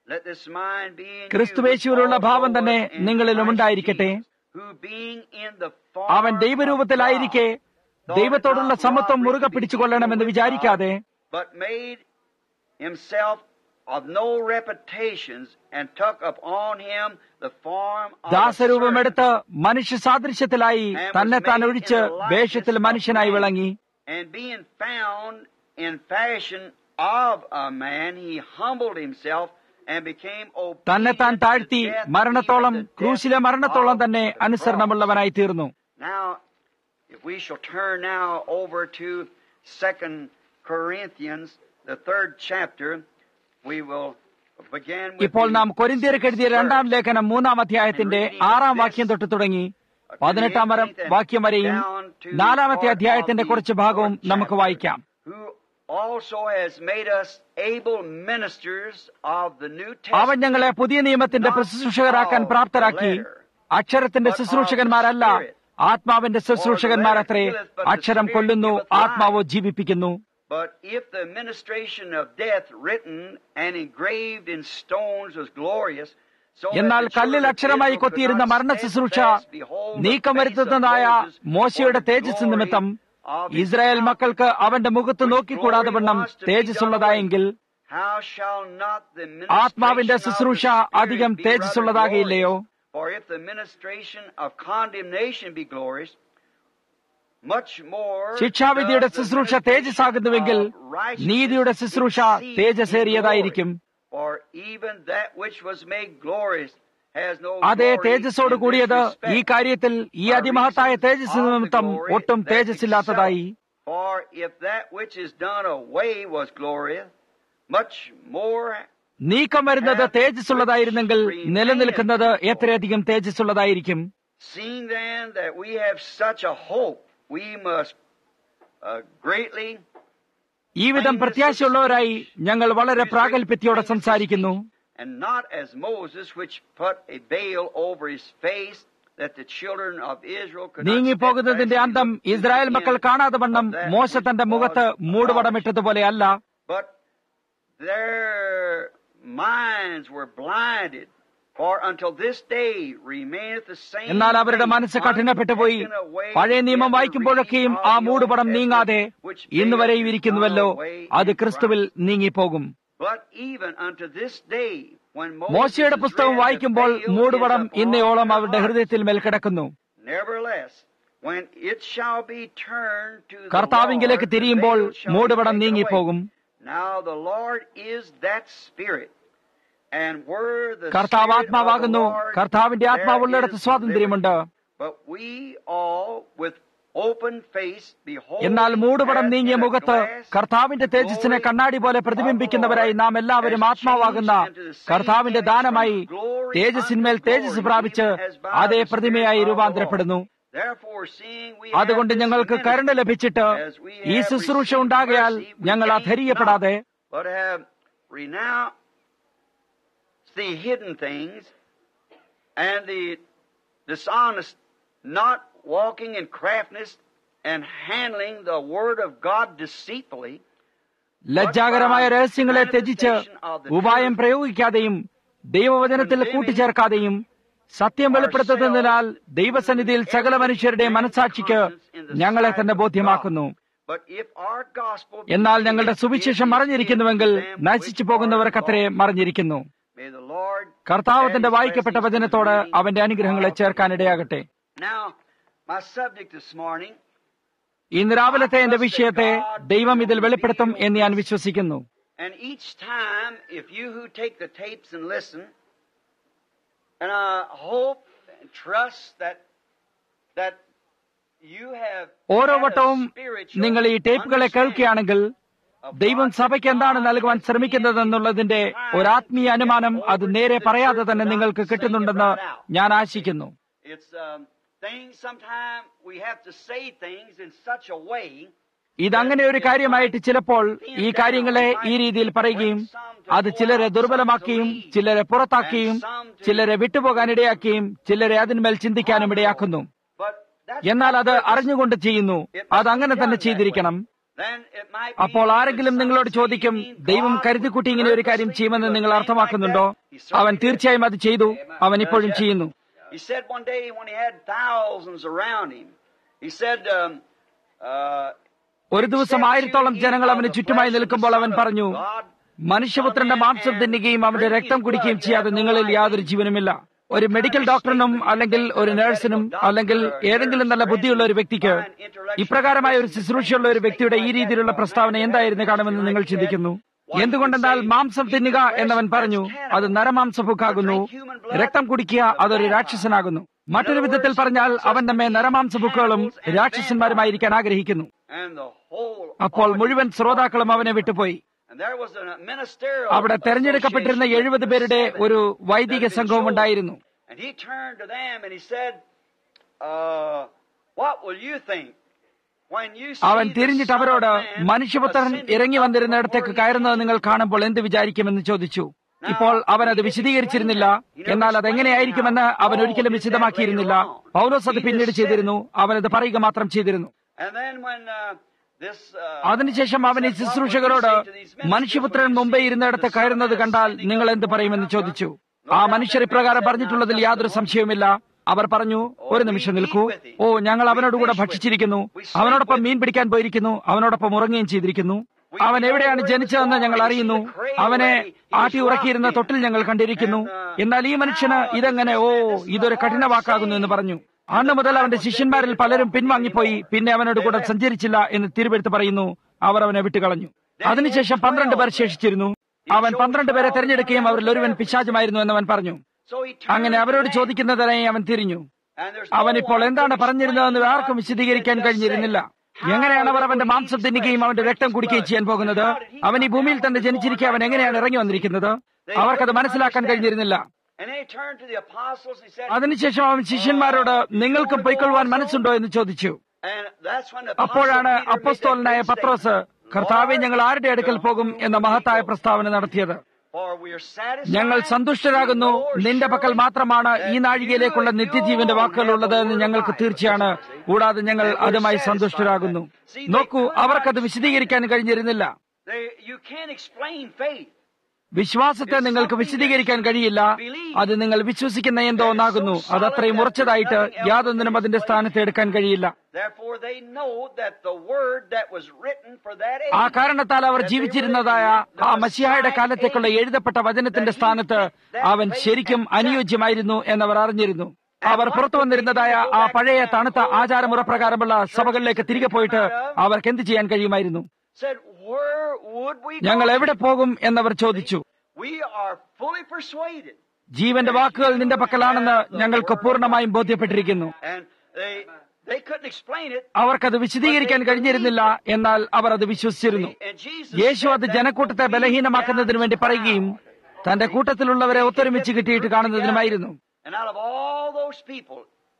Let this mind be in you, ക്രിസ്തുവേശുവിലുള്ള which ഭാവം also തന്നെ was in നിങ്ങളിലും Christ ഉണ്ടായിരിക്കട്ടെ Jesus, who being in the form അവൻ ദൈവരൂപത്തിലായിരിക്കെ of God, ദൈവത്തോടുള്ള thought സമത്വം not മുറുകെ robbery to be പിടിച്ചുകൊള്ളണമെന്ന് equal with വിചാരിക്കാതെ God, but made himself of no reputations and took upon him the form of a ദാസരൂപമെടുത്ത് servant. മനുഷ്യ സാദൃശ്യത്തിലായി തന്നെ താൻ ഒഴിച്ച് വേഷത്തിൽ മനുഷ്യനായി വിളങ്ങി And being found in fashion of a man, he humbled himself and became തന്നെ താൻ obedient താഴ്ത്തി to death, മരണത്തോളം even the death ക്രൂശിലെ മരണത്തോളം of തന്നെ the cross. അനുസരണമുള്ളവനായി തീർന്നു Now, if we shall turn now over to Second Corinthians, the third chapter, we will begin with ഇപ്പോൾ the നാം കൊരിന്തിയർക്ക് എഴുതിയ sixth രണ്ടാം verse. ലേഖനം മൂന്നാം അധ്യായത്തിന്റെ ആറാം വാക്യം തൊട്ട് തുടങ്ങി പതിനെട്ടാം വരം വാക്യം വരെയും നാലാമത്തെ അധ്യായത്തിന്റെ കുറച്ച് ഭാഗവും നമുക്ക് വായിക്കാം Who also has made us able ministers of the New അവൻ ഞങ്ങളെ Testament, പുതിയ നിയമത്തിന്റെ ശുശ്രൂഷകരാക്കാൻ പ്രാപ്തരാക്കി അക്ഷരത്തിന്റെ ശുശ്രൂഷകന്മാരല്ല ആത്മാവിന്റെ ശുശ്രൂഷകന്മാരത്രേ അക്ഷരം കൊല്ലുന്നു ആത്മാവോ ജീവിപ്പിക്കുന്നു But if the administration of death written and engraved in stones was glorious, so that എന്നാൽ the കല്ലിൽ children of അക്ഷരമായി Israel could കൊത്തിയിരുന്ന not മരണ ശുശ്രൂഷ steadfast behold the നീക്കം face of വരുത്തുന്നതായ Moses മോശയുടെ for the തേജസ് glory നിമിത്തം of his ഇസ്രായേൽ countenance, മക്കൾക്ക് അവന്റെ മുഖത്ത് which നോക്കിക്കൂടാതെ glory വണ്ണം was to be തേജസ്സുള്ളതായെങ്കിൽ done away. How shall not the ആത്മാവിന്റെ ministration of ശുശ്രൂഷ the Spirit അധികം be rather തേജസ്സുള്ളതാകയില്ലയോ glorious? For if the ministration of condemnation be glorious, much more ശിക്ഷാവിധിയുടെ does the ശുശ്രൂഷ ministration തേജസ്സാകുന്നുവെങ്കിൽ of righteousness നീതിയുടെ ശുശ്രൂഷ exceed തേജസ്സേറിയതായിരിക്കും in glory. For even that which was made glorious has no അതേ glory തേജസ്സോട് in this കൂടിയത് ഈ respect. കാര്യത്തിൽ ഈ അതിമഹത്തായ തേജസ് നിമിത്തം ഒട്ടും തേജസ്സില്ലാത്തതായി For if that which is done away was glorious, much more നീക്കം വരുന്നത് തേജസ്സുള്ളതായിരുന്നെങ്കിൽ നിലനിൽക്കുന്നത് എത്രയധികം തേജസ്സുള്ളതായിരിക്കും Seeing then that we have such a hope, we must uh, greatly ഈ വിധം പ്രത്യാശയുള്ളവരായി ഞങ്ങൾ വളരെ പ്രാഗൽഭ്യത്തോടെ സംസാരിക്കുന്നു and not as Moses, which put a veil over his face, that the children of Israel could not നീങ്ങിപ്പോകുന്നതിന്റെ steadfastly അന്തം look to the ഇസ്രായേൽ മക്കൾ end കാണാതെ വണ്ണം of that മോശ which തന്റെ മുഖത്ത് was മൂടുപടമിട്ടതുപോലെയല്ല But their minds were blinded. For until this day remaineth the same എന്നാൽ അവരുടെ thing, മനസ്സ് കഠിനപ്പെട്ടു പോയി untaken away പഴയ നിയമം in the വായിക്കുമ്പോഴൊക്കെയും reading ആ of the മൂടുപടം Old നീങ്ങാതെ Testament, which ഇന്ന് veil വരെയും is ഇരിക്കുന്നുവല്ലോ gone away അത് in ക്രിസ്തുവിൽ Christ. നീങ്ങിപ്പോകും But even unto this day, when Moses മോശയുടെ is പുസ്തകം read, the വായിക്കുമ്പോൾ veil is മൂടുപടം upon ഇന്നയോളം their അവരുടെ hearts. ഹൃദയത്തിൽ മേൽ കിടക്കുന്നു Nevertheless, when it shall be turned to the കർത്താവിങ്കിലേക്ക് Lord, the തിരിയുമ്പോൾ veil shall be മൂടുപടം taken നീങ്ങിപ്പോകും away. Now the Lord is that Spirit. And where the കർത്താവ് Spirit of the ആത്മാവാകുന്നു Lord, കർത്താവിന്റെ there ആത്മാവുള്ളിടത്ത് is സ്വാതന്ത്ര്യമുണ്ട് liberty. But we all with open face beholding എന്നാൽ മൂടുപടം as നീങ്ങിയ in a മുഖത്ത് glass കർത്താവിന്റെ the തേജസ്സിനെ glory കണ്ണാടി പോലെ of പ്രതിബിംബിക്കുന്നവരായി the നാം Lord എല്ലാവരും has ആത്മാവാകുന്ന changed into the same കർത്താവിന്റെ image ദാനമായി from glory തേജസ്സിന്മേൽ unto Tejas glory, പ്രാപിച്ച് even as by അതേ the പ്രതിമയായി Spirit of the രൂപാന്തരപ്പെടുന്നു Lord. Therefore, seeing we അതുകൊണ്ട് have this ഞങ്ങൾക്ക് കരുണ ministry, ലഭിച്ചിട്ട് as we ഈ have ശുശ്രൂഷ received ഉണ്ടാകയാൽ mercy, we ഞങ്ങൾ gain അധൈര്യപ്പെടാതെ not, but have renounced the hidden things and the dishonest, not walking in craftiness and handling the word of God deceitfully, ലജ്ജാകരമായ രഹസ്യങ്ങളെ ത്യജിച്ച് ഉപായം പ്രയോഗിക്കാതെയും ദൈവവചനത്തിൽ കൂട്ടിച്ചേർക്കാതെയും സത്യം വെളിപ്പെടുത്തുന്നതിനാൽ ദൈവസന്നിധിയിൽ സകല മനുഷ്യരുടെ മനസാക്ഷിക്ക് ഞങ്ങളെ തന്നെ ബോധ്യമാക്കുന്നു But if our gospel be എന്നാൽ ഞങ്ങളുടെ hid, സുവിശേഷം it is മറഞ്ഞിരിക്കുന്നുവെങ്കിൽ hid to them നശിച്ചു which പോകുന്നവർക്കത്രേ are lost. മറഞ്ഞിരിക്കുന്നു May the Lord കർത്താവത്തിന്റെ add his വായിക്കപ്പെട്ട blessings to the വചനത്തോട് reading അവന്റെ അനുഗ്രഹങ്ങളെ of ചേർക്കാനിടയാകട്ടെ Now, my subject this morning ഇന്ന് രാവിലത്തെ എന്റെ വിഷയത്തെ ദൈവം ഇതിൽ വെളിപ്പെടുത്തും എന്ന് ഞാൻ വിശ്വസിക്കുന്നു And each time, if you who take the tapes and listen, and I hope and trust that that you have ഓരോ had a വട്ടവും spiritual നിങ്ങൾ ഈ ടേപ്പുകളെ കേൾക്കുകയാണെങ്കിൽ understanding ദൈവം of സഭയ്ക്ക് what എന്താണ് God നൽകുവാൻ has ശ്രമിക്കുന്നതെന്നുള്ളതിന്റെ ഒരാത്മീയ അനുമാനം അത് നേരെ പറയാതെ തന്നെ നിങ്ങൾക്ക് കിട്ടുന്നുണ്ടെന്ന് ഞാൻ ആശിക്കുന്നു It's um, things sometimes we have to say things in such a way ഇതങ്ങനെ ഒരു കാര്യമായിട്ട് ചിലപ്പോൾ ഈ കാര്യങ്ങളെ ഈ രീതിയിൽ പറയുകയും അത് ചിലരെ ദുർബലമാക്കുകയും ചിലരെ പുറത്താക്കുകയും ചിലരെ വിട്ടുപോകാനിടയാക്കുകയും ചിലരെ അതിന്മേൽ ചിന്തിക്കാനും ഇടയാക്കുന്നു but that's എന്നാൽ not അത് purpose. അറിഞ്ഞുകൊണ്ട് ചെയ്യുന്നു അത് അങ്ങനെ തന്നെ ചെയ്തിരിക്കണം then it might be അപ്പോൾ that ആരെങ്കിലും നിങ്ങളോട് some ചോദിക്കും seeing ദൈവം God കരുതിക്കുട്ടി ഇങ്ങനെ ഒരു കാര്യം purposely ചെയ്യുമെന്ന് do a നിങ്ങൾ thing അർത്ഥമാക്കുന്നുണ്ടോ like that. He certainly അവൻ did. തീർച്ചയായും അത് ചെയ്തു അവൻ ഇപ്പോഴും ചെയ്യുന്നു He said one day when he had thousands around him, he said, um, uh, ഒരു ദിവസം ആയിരത്തോളം ജനങ്ങൾ അവന് ചുറ്റുമായി നിൽക്കുമ്പോൾ അവൻ പറഞ്ഞു മനുഷ്യപുത്രന്റെ മാംസം തിന്നുകയും അവന്റെ രക്തം കുടിക്കുകയും ചെയ്യാതെ നിങ്ങളിൽ യാതൊരു ജീവനുമില്ല ഒരു മെഡിക്കൽ ഡോക്ടറിനും അല്ലെങ്കിൽ ഒരു നഴ്സിനും അല്ലെങ്കിൽ ഏതെങ്കിലും നല്ല ബുദ്ധിയുള്ള ഒരു വ്യക്തിക്ക് ഇപ്രകാരമായ ഒരു ശുശ്രൂഷയുള്ള ഒരു വ്യക്തിയുടെ ഈ രീതിയിലുള്ള പ്രസ്താവന എന്തായിരുന്നു കാണുമെന്ന് നിങ്ങൾ ചിന്തിക്കുന്നു എന്തുകൊണ്ടെന്നാൽ മാംസം തിന്നുക എന്നവൻ പറഞ്ഞു അത് നരമാംസഭുക്കാകുന്നു രക്തം കുടിക്കുക അതൊരു രാക്ഷസനാകുന്നു മറ്റൊരു വിധത്തിൽ പറഞ്ഞാൽ അവൻ നമ്മെ നരമാംസഭുക്കുകളും രാക്ഷസന്മാരുമായിരിക്കാൻ ആഗ്രഹിക്കുന്നു and the whole അപ്പോൾ മുഴുവൻ ശ്രോതാക്കളും അവനെ വിട്ടുപോയി and there was a ministerial അവിടെ തെരഞ്ഞെടുക്കപ്പെട്ടിരുന്ന association എഴുപത് പേരുടെ ഒരു വൈദിക സംഘവും ഉണ്ടായിരുന്നു And he turned to them and he said, uh, What will you think when you see അവൻ the തിരിഞ്ഞിട്ട് Son of അവരോട് Man മനുഷ്യപുത്രൻ ascending ഇറങ്ങി up വന്നിരുന്നിടത്തേക്ക് from where he കയറുന്നത് was?" നിങ്ങൾ കാണുമ്പോൾ എന്ത് വിചാരിക്കുമെന്ന് ചോദിച്ചു ഇപ്പോൾ അവൻ അത് വിശദീകരിച്ചിരുന്നില്ല എന്നാൽ അതെങ്ങനെയായിരിക്കുമെന്ന് അവൻ ഒരിക്കലും വിശദമാക്കിയിരുന്നില്ല പൗലോസ് അത് പിന്നീട് ചെയ്തിരുന്നു അവൻ അത് പറയുക മാത്രം ചെയ്തിരുന്നു And then when uh, this uh, അതിനുശേഷം അവൻ ഈ ശുശ്രൂഷകരോട് മനുഷ്യപുത്രൻ മുമ്പേ ഇരുന്നിടത്ത് കയറുന്നത് കണ്ടാൽ നിങ്ങൾ എന്ത് പറയുമെന്ന് ചോദിച്ചു ആ മനുഷ്യർ ഇപ്രകാരം പറഞ്ഞിട്ടുള്ളതിൽ യാതൊരു സംശയവുമില്ല അവർ പറഞ്ഞു ഒരു നിമിഷം നിൽക്കൂ ഓ ഞങ്ങൾ അവനോടുകൂടെ ഭക്ഷിച്ചിരിക്കുന്നു അവനോടൊപ്പം മീൻ പിടിക്കാൻ പോയിരിക്കുന്നു അവനോടൊപ്പം ഉറങ്ങുകയും ചെയ്തിരിക്കുന്നു അവൻ എവിടെയാണ് ജനിച്ചതെന്ന് ഞങ്ങൾ അറിയുന്നു അവനെ ആട്ടി ഉറക്കിയിരുന്ന തൊട്ടിൽ ഞങ്ങൾ കണ്ടിരിക്കുന്നു എന്നാൽ ഈ മനുഷ്യന് ഇതെങ്ങനെ ഓ ഇതൊരു കഠിന വാക്കാകുന്നു എന്ന് പറഞ്ഞു അന്ന് മുതൽ അവന്റെ ശിഷ്യന്മാരിൽ പലരും പിൻവാങ്ങിപ്പോയി പിന്നെ അവനോട് കൂടെ സഞ്ചരിച്ചില്ല എന്ന് തിരുവെടുത്ത് പറയുന്നു അവർ അവനെ വിട്ടുകളഞ്ഞു അതിനുശേഷം പന്ത്രണ്ട് പേർ ശേഷിച്ചിരുന്നു അവൻ പന്ത്രണ്ട് പേരെ തെരഞ്ഞെടുക്കുകയും അവരിൽ ഒരുവൻ പിശാചുമായിരുന്നു എന്നവൻ പറഞ്ഞു so he turned അങ്ങനെ അവരോട് to them, ചോദിക്കുന്നതിനായി അവൻ തിരിഞ്ഞു and there's അവൻ no ഇപ്പോൾ one എന്താണ് could പറഞ്ഞിരുന്നതെന്ന് explain ആർക്കും what വിശദീകരിക്കാൻ he had just കഴിഞ്ഞിരുന്നില്ല said. എങ്ങനെയാണ് അവർ How അവന്റെ would he മാംസം തിന്നുകയും express അവന്റെ രക്തം his കുടിക്കുകയും blood? ചെയ്യാൻ പോകുന്നത് How did he അവൻ ഈ come ഭൂമിയിൽ down തന്നെ from ജനിച്ചിരിക്കെ അവൻ born എങ്ങനെയാണ് like ഇറങ്ങി earth? വന്നിരിക്കുന്നത് They അവർക്കത് couldn't മനസ്സിലാക്കാൻ understand. കഴിഞ്ഞിരുന്നില്ല And then he turned to the apostles and he said, അതിനുശേഷം അവൻ ശിഷ്യന്മാരോട് നിങ്ങൾക്കും പൊയ്ക്കൊള്ളുവാൻ മനസ്സുണ്ടോ എന്ന് ചോദിച്ചു and that's when the അപ്പോഴാണ് apostle Peter made that അപ്പസ്തോലനായ great Pathros statement. കർത്താവെ ഞങ്ങൾ ആരുടെ അടുക്കൽ പോകും എന്ന മഹത്തായ പ്രസ്താവന നടത്തിയത് For we are satisfied ഞങ്ങൾ സന്തുഷ്ടരാകുന്നു to know നിന്റെ പക്കൽ surely മാത്രമാണ് ഈ that നാഴികയിലേക്കുള്ള you നിത്യജീവന്റെ alone വാക്കുകൾ have ഉള്ളത് the എന്ന് word of ഞങ്ങൾക്ക് life. തീർച്ചയാണ് കൂടാതെ ഞങ്ങൾ And we're അതുമായി satisfied സന്തുഷ്ടരാകുന്നു with that. See, they നോക്കൂ could not അവർക്കത് വിശദീകരിക്കാൻ കഴിഞ്ഞിരുന്നില്ല They, you can't explain faith. വിശ്വാസത്തെ നിങ്ങൾക്ക് വിശദീകരിക്കാൻ കഴിയില്ല അത് നിങ്ങൾ വിശ്വസിക്കുന്ന എന്തോ ഒന്നാകുന്നു അത് അത്രയും ഉറച്ചതായിട്ട് യാതൊന്നിനും അതിന്റെ സ്ഥാനത്ത് എടുക്കാൻ കഴിയില്ല Therefore, they know that the word that was written for that age. ആ കാരണത്താൽ അവർ ജീവിച്ചിരുന്നതായ ആ മസിഹായുടെ കാലത്തേക്കുള്ള എഴുതപ്പെട്ട വചനത്തിന്റെ സ്ഥാനത്ത് അവൻ ശരിക്കും അനുയോജ്യമായിരുന്നു എന്നവർ അറിഞ്ഞിരുന്നു അവർ പുറത്തു വന്നിരുന്നതായ ആ പഴയ തണുത്ത ആചാരമുറപ്രകാരമുള്ള സഭകളിലേക്ക് തിരികെ പോയിട്ട് അവർക്ക് എന്ത് ചെയ്യാൻ കഴിയുമായിരുന്നു said, Where would we go? ഞങ്ങൾ എവിടെ പോകും എന്നവർ ചോദിച്ചു We are fully persuaded. ജീവന്റെ വാക്കുകൾ നിന്റെ പക്കലാണെന്ന് ഞങ്ങൾക്ക് പൂർണ്ണമായും ബോധ്യപ്പെട്ടിരിക്കുന്നു And they, they couldn't explain it. അവർക്കത് വിശദീകരിക്കാൻ കഴിഞ്ഞിരുന്നില്ല എന്നാൽ അവർ അത് വിശ്വസിച്ചിരുന്നു And Jesus യേശു said അത് that ജനക്കൂട്ടത്തെ would be ബലഹീനമാക്കുന്നതിന് വേണ്ടി പറയുകയും തന്റെ കൂട്ടത്തിലുള്ളവരെ ഒത്തൊരുമിച്ച് കിട്ടിയിട്ട് കാണുന്നതിനുമായിരുന്നു And out of all those people,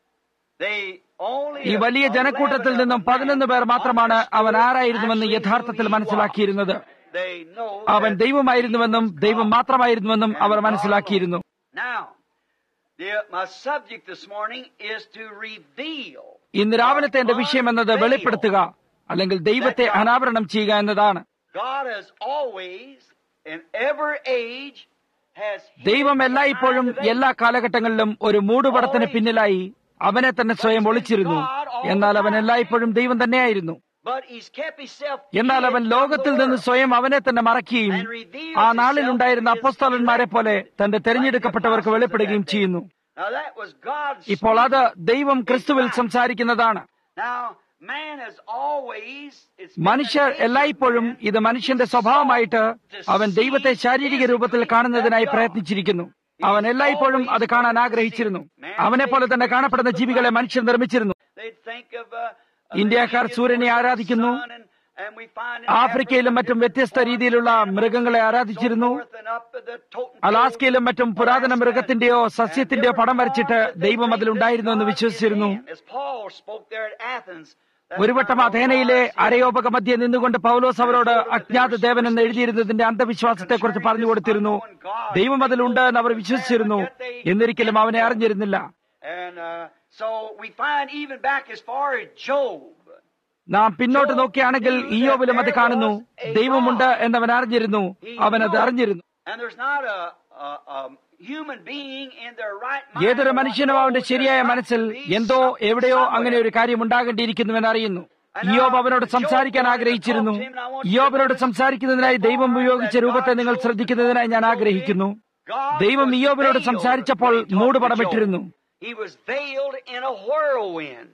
they only ഈ വലിയ ജനക്കൂട്ടത്തിൽ നിന്നും പതിനൊന്ന് പേർ മാത്രമാണ് അവൻ ആരായിരുന്നുവെന്ന് actually യഥാർത്ഥത്തിൽ who he മനസ്സിലാക്കിയിരുന്നത് was. They know അവൻ that ദൈവമായിരുന്നുവെന്നും he was ദൈവം God. മാത്രമായിരുന്നുവെന്നും അവർ മനസ്സിലാക്കിയിരുന്നു Now, the, my subject this morning is to reveal. ഇന്ന് രാവിലത്തെ എന്റെ വിഷയം എന്നത് വെളിപ്പെടുത്തുക അല്ലെങ്കിൽ ദൈവത്തെ അനാവരണം ചെയ്യുക എന്നതാണ് God has always, in every age, has hidden ദൈവം എല്ലായ്പ്പോഴും behind the എല്ലാ കാലഘട്ടങ്ങളിലും ഒരു മൂടുപടത്തിന് പിന്നിലായി അവനെ തന്നെ സ്വയം ഒളിച്ചിരുന്നു എന്നാൽ അവൻ എല്ലായ്പ്പോഴും ദൈവം തന്നെയായിരുന്നു But he's kept himself എന്നാൽ hid അവൻ from ലോകത്തിൽ the നിന്ന് world. സ്വയം അവനെ തന്നെ മറയ്ക്കുകയും ആ നാളിൽ ഉണ്ടായിരുന്ന അപ്പസ്തോലന്മാരെ പോലെ തന്റെ തെരഞ്ഞെടുക്കപ്പെട്ടവർക്ക് വെളിപ്പെടുകയും ചെയ്യുന്നു Now that was God's ഇപ്പോൾ അത് ദൈവം ക്രിസ്തുവിൽ സംസാരിക്കുന്നതാണ് Now, man has always, it's been മനുഷ്യർ the nature of എല്ലായ്പ്പോഴും man ഇത് മനുഷ്യന്റെ സ്വഭാവമായിട്ട് അവൻ ദൈവത്തെ ശാരീരിക രൂപത്തിൽ കാണുന്നതിനായി പ്രയത്നിച്ചിരിക്കുന്നു അവൻ എല്ലായ്പ്പോഴും അത് കാണാൻ ആഗ്രഹിച്ചിരുന്നു അവനെ പോലെ തന്നെ കാണപ്പെടുന്ന ജീവികളെ മനുഷ്യർ നിർമ്മിച്ചിരുന്നു They'd think of, uh, of ഇന്ത്യക്കാർ the സൂര്യനെ Indians ആരാധിക്കുന്നു. sun and- and we find in ആഫ്രിക്കയിലും മറ്റും വ്യത്യസ്ത രീതിയിലുള്ള മൃഗങ്ങളെ ആരാധിച്ചിരുന്നു so forth and up the totem അലാസ്കയിലും മറ്റും പുരാതന മൃഗത്തിന്റെയോ സസ്യത്തിന്റെയോ പടം വരച്ചിട്ട് ദൈവം അതിലുണ്ടായിരുന്നു എന്ന് വിശ്വസിച്ചിരുന്നു As Paul spoke there at Athens, that's ഒരു വട്ടം why അഥേനയിലെ God said, അരയോപക മധ്യ നിന്നുകൊണ്ട് പൗലോസ് അവരോട് അജ്ഞാത ദേവൻ എന്ന് എഴുതിയിരുന്നതിന്റെ അന്ധവിശ്വാസത്തെക്കുറിച്ച് പറഞ്ഞു കൊടുത്തിരുന്നു ദൈവം അതിലുണ്ട് എന്ന് അവർ വിശ്വസിച്ചിരുന്നു എന്നിരിക്കലും അവനെ അറിഞ്ഞിരുന്നില്ല And uh, so we find even back as far as Job, നാം പിന്നോട്ട് നോക്കിയാണെങ്കിൽ ഇയോബിലും അത് കാണുന്നു ദൈവമുണ്ട് എന്നവൻ അറിഞ്ഞിരുന്നു അവൻ അത് അറിഞ്ഞിരുന്നു And there's not a, a, a human being in their right mind. ഏതൊരു മനുഷ്യനും അവന്റെ ശരിയായ മനസ്സിൽ എന്തോ എവിടെയോ അങ്ങനെ ഒരു കാര്യം ഉണ്ടാകേണ്ടിയിരിക്കുന്നുവെന്ന് അറിയുന്നു ഇയോബ് അവനോട് സംസാരിക്കാൻ ആഗ്രഹിച്ചിരുന്നു ഇയോബിനോട് സംസാരിക്കുന്നതിനായി ദൈവം ഉപയോഗിച്ച രൂപത്തെ നിങ്ങൾ ശ്രദ്ധിക്കുന്നതിനായി ഞാൻ ആഗ്രഹിക്കുന്നു God ദൈവം was ഇയോബിനോട് veiled സംസാരിച്ചപ്പോൾ when he talked to മൂടുപടമിട്ടിരുന്നു Job. He was veiled in a whirlwind.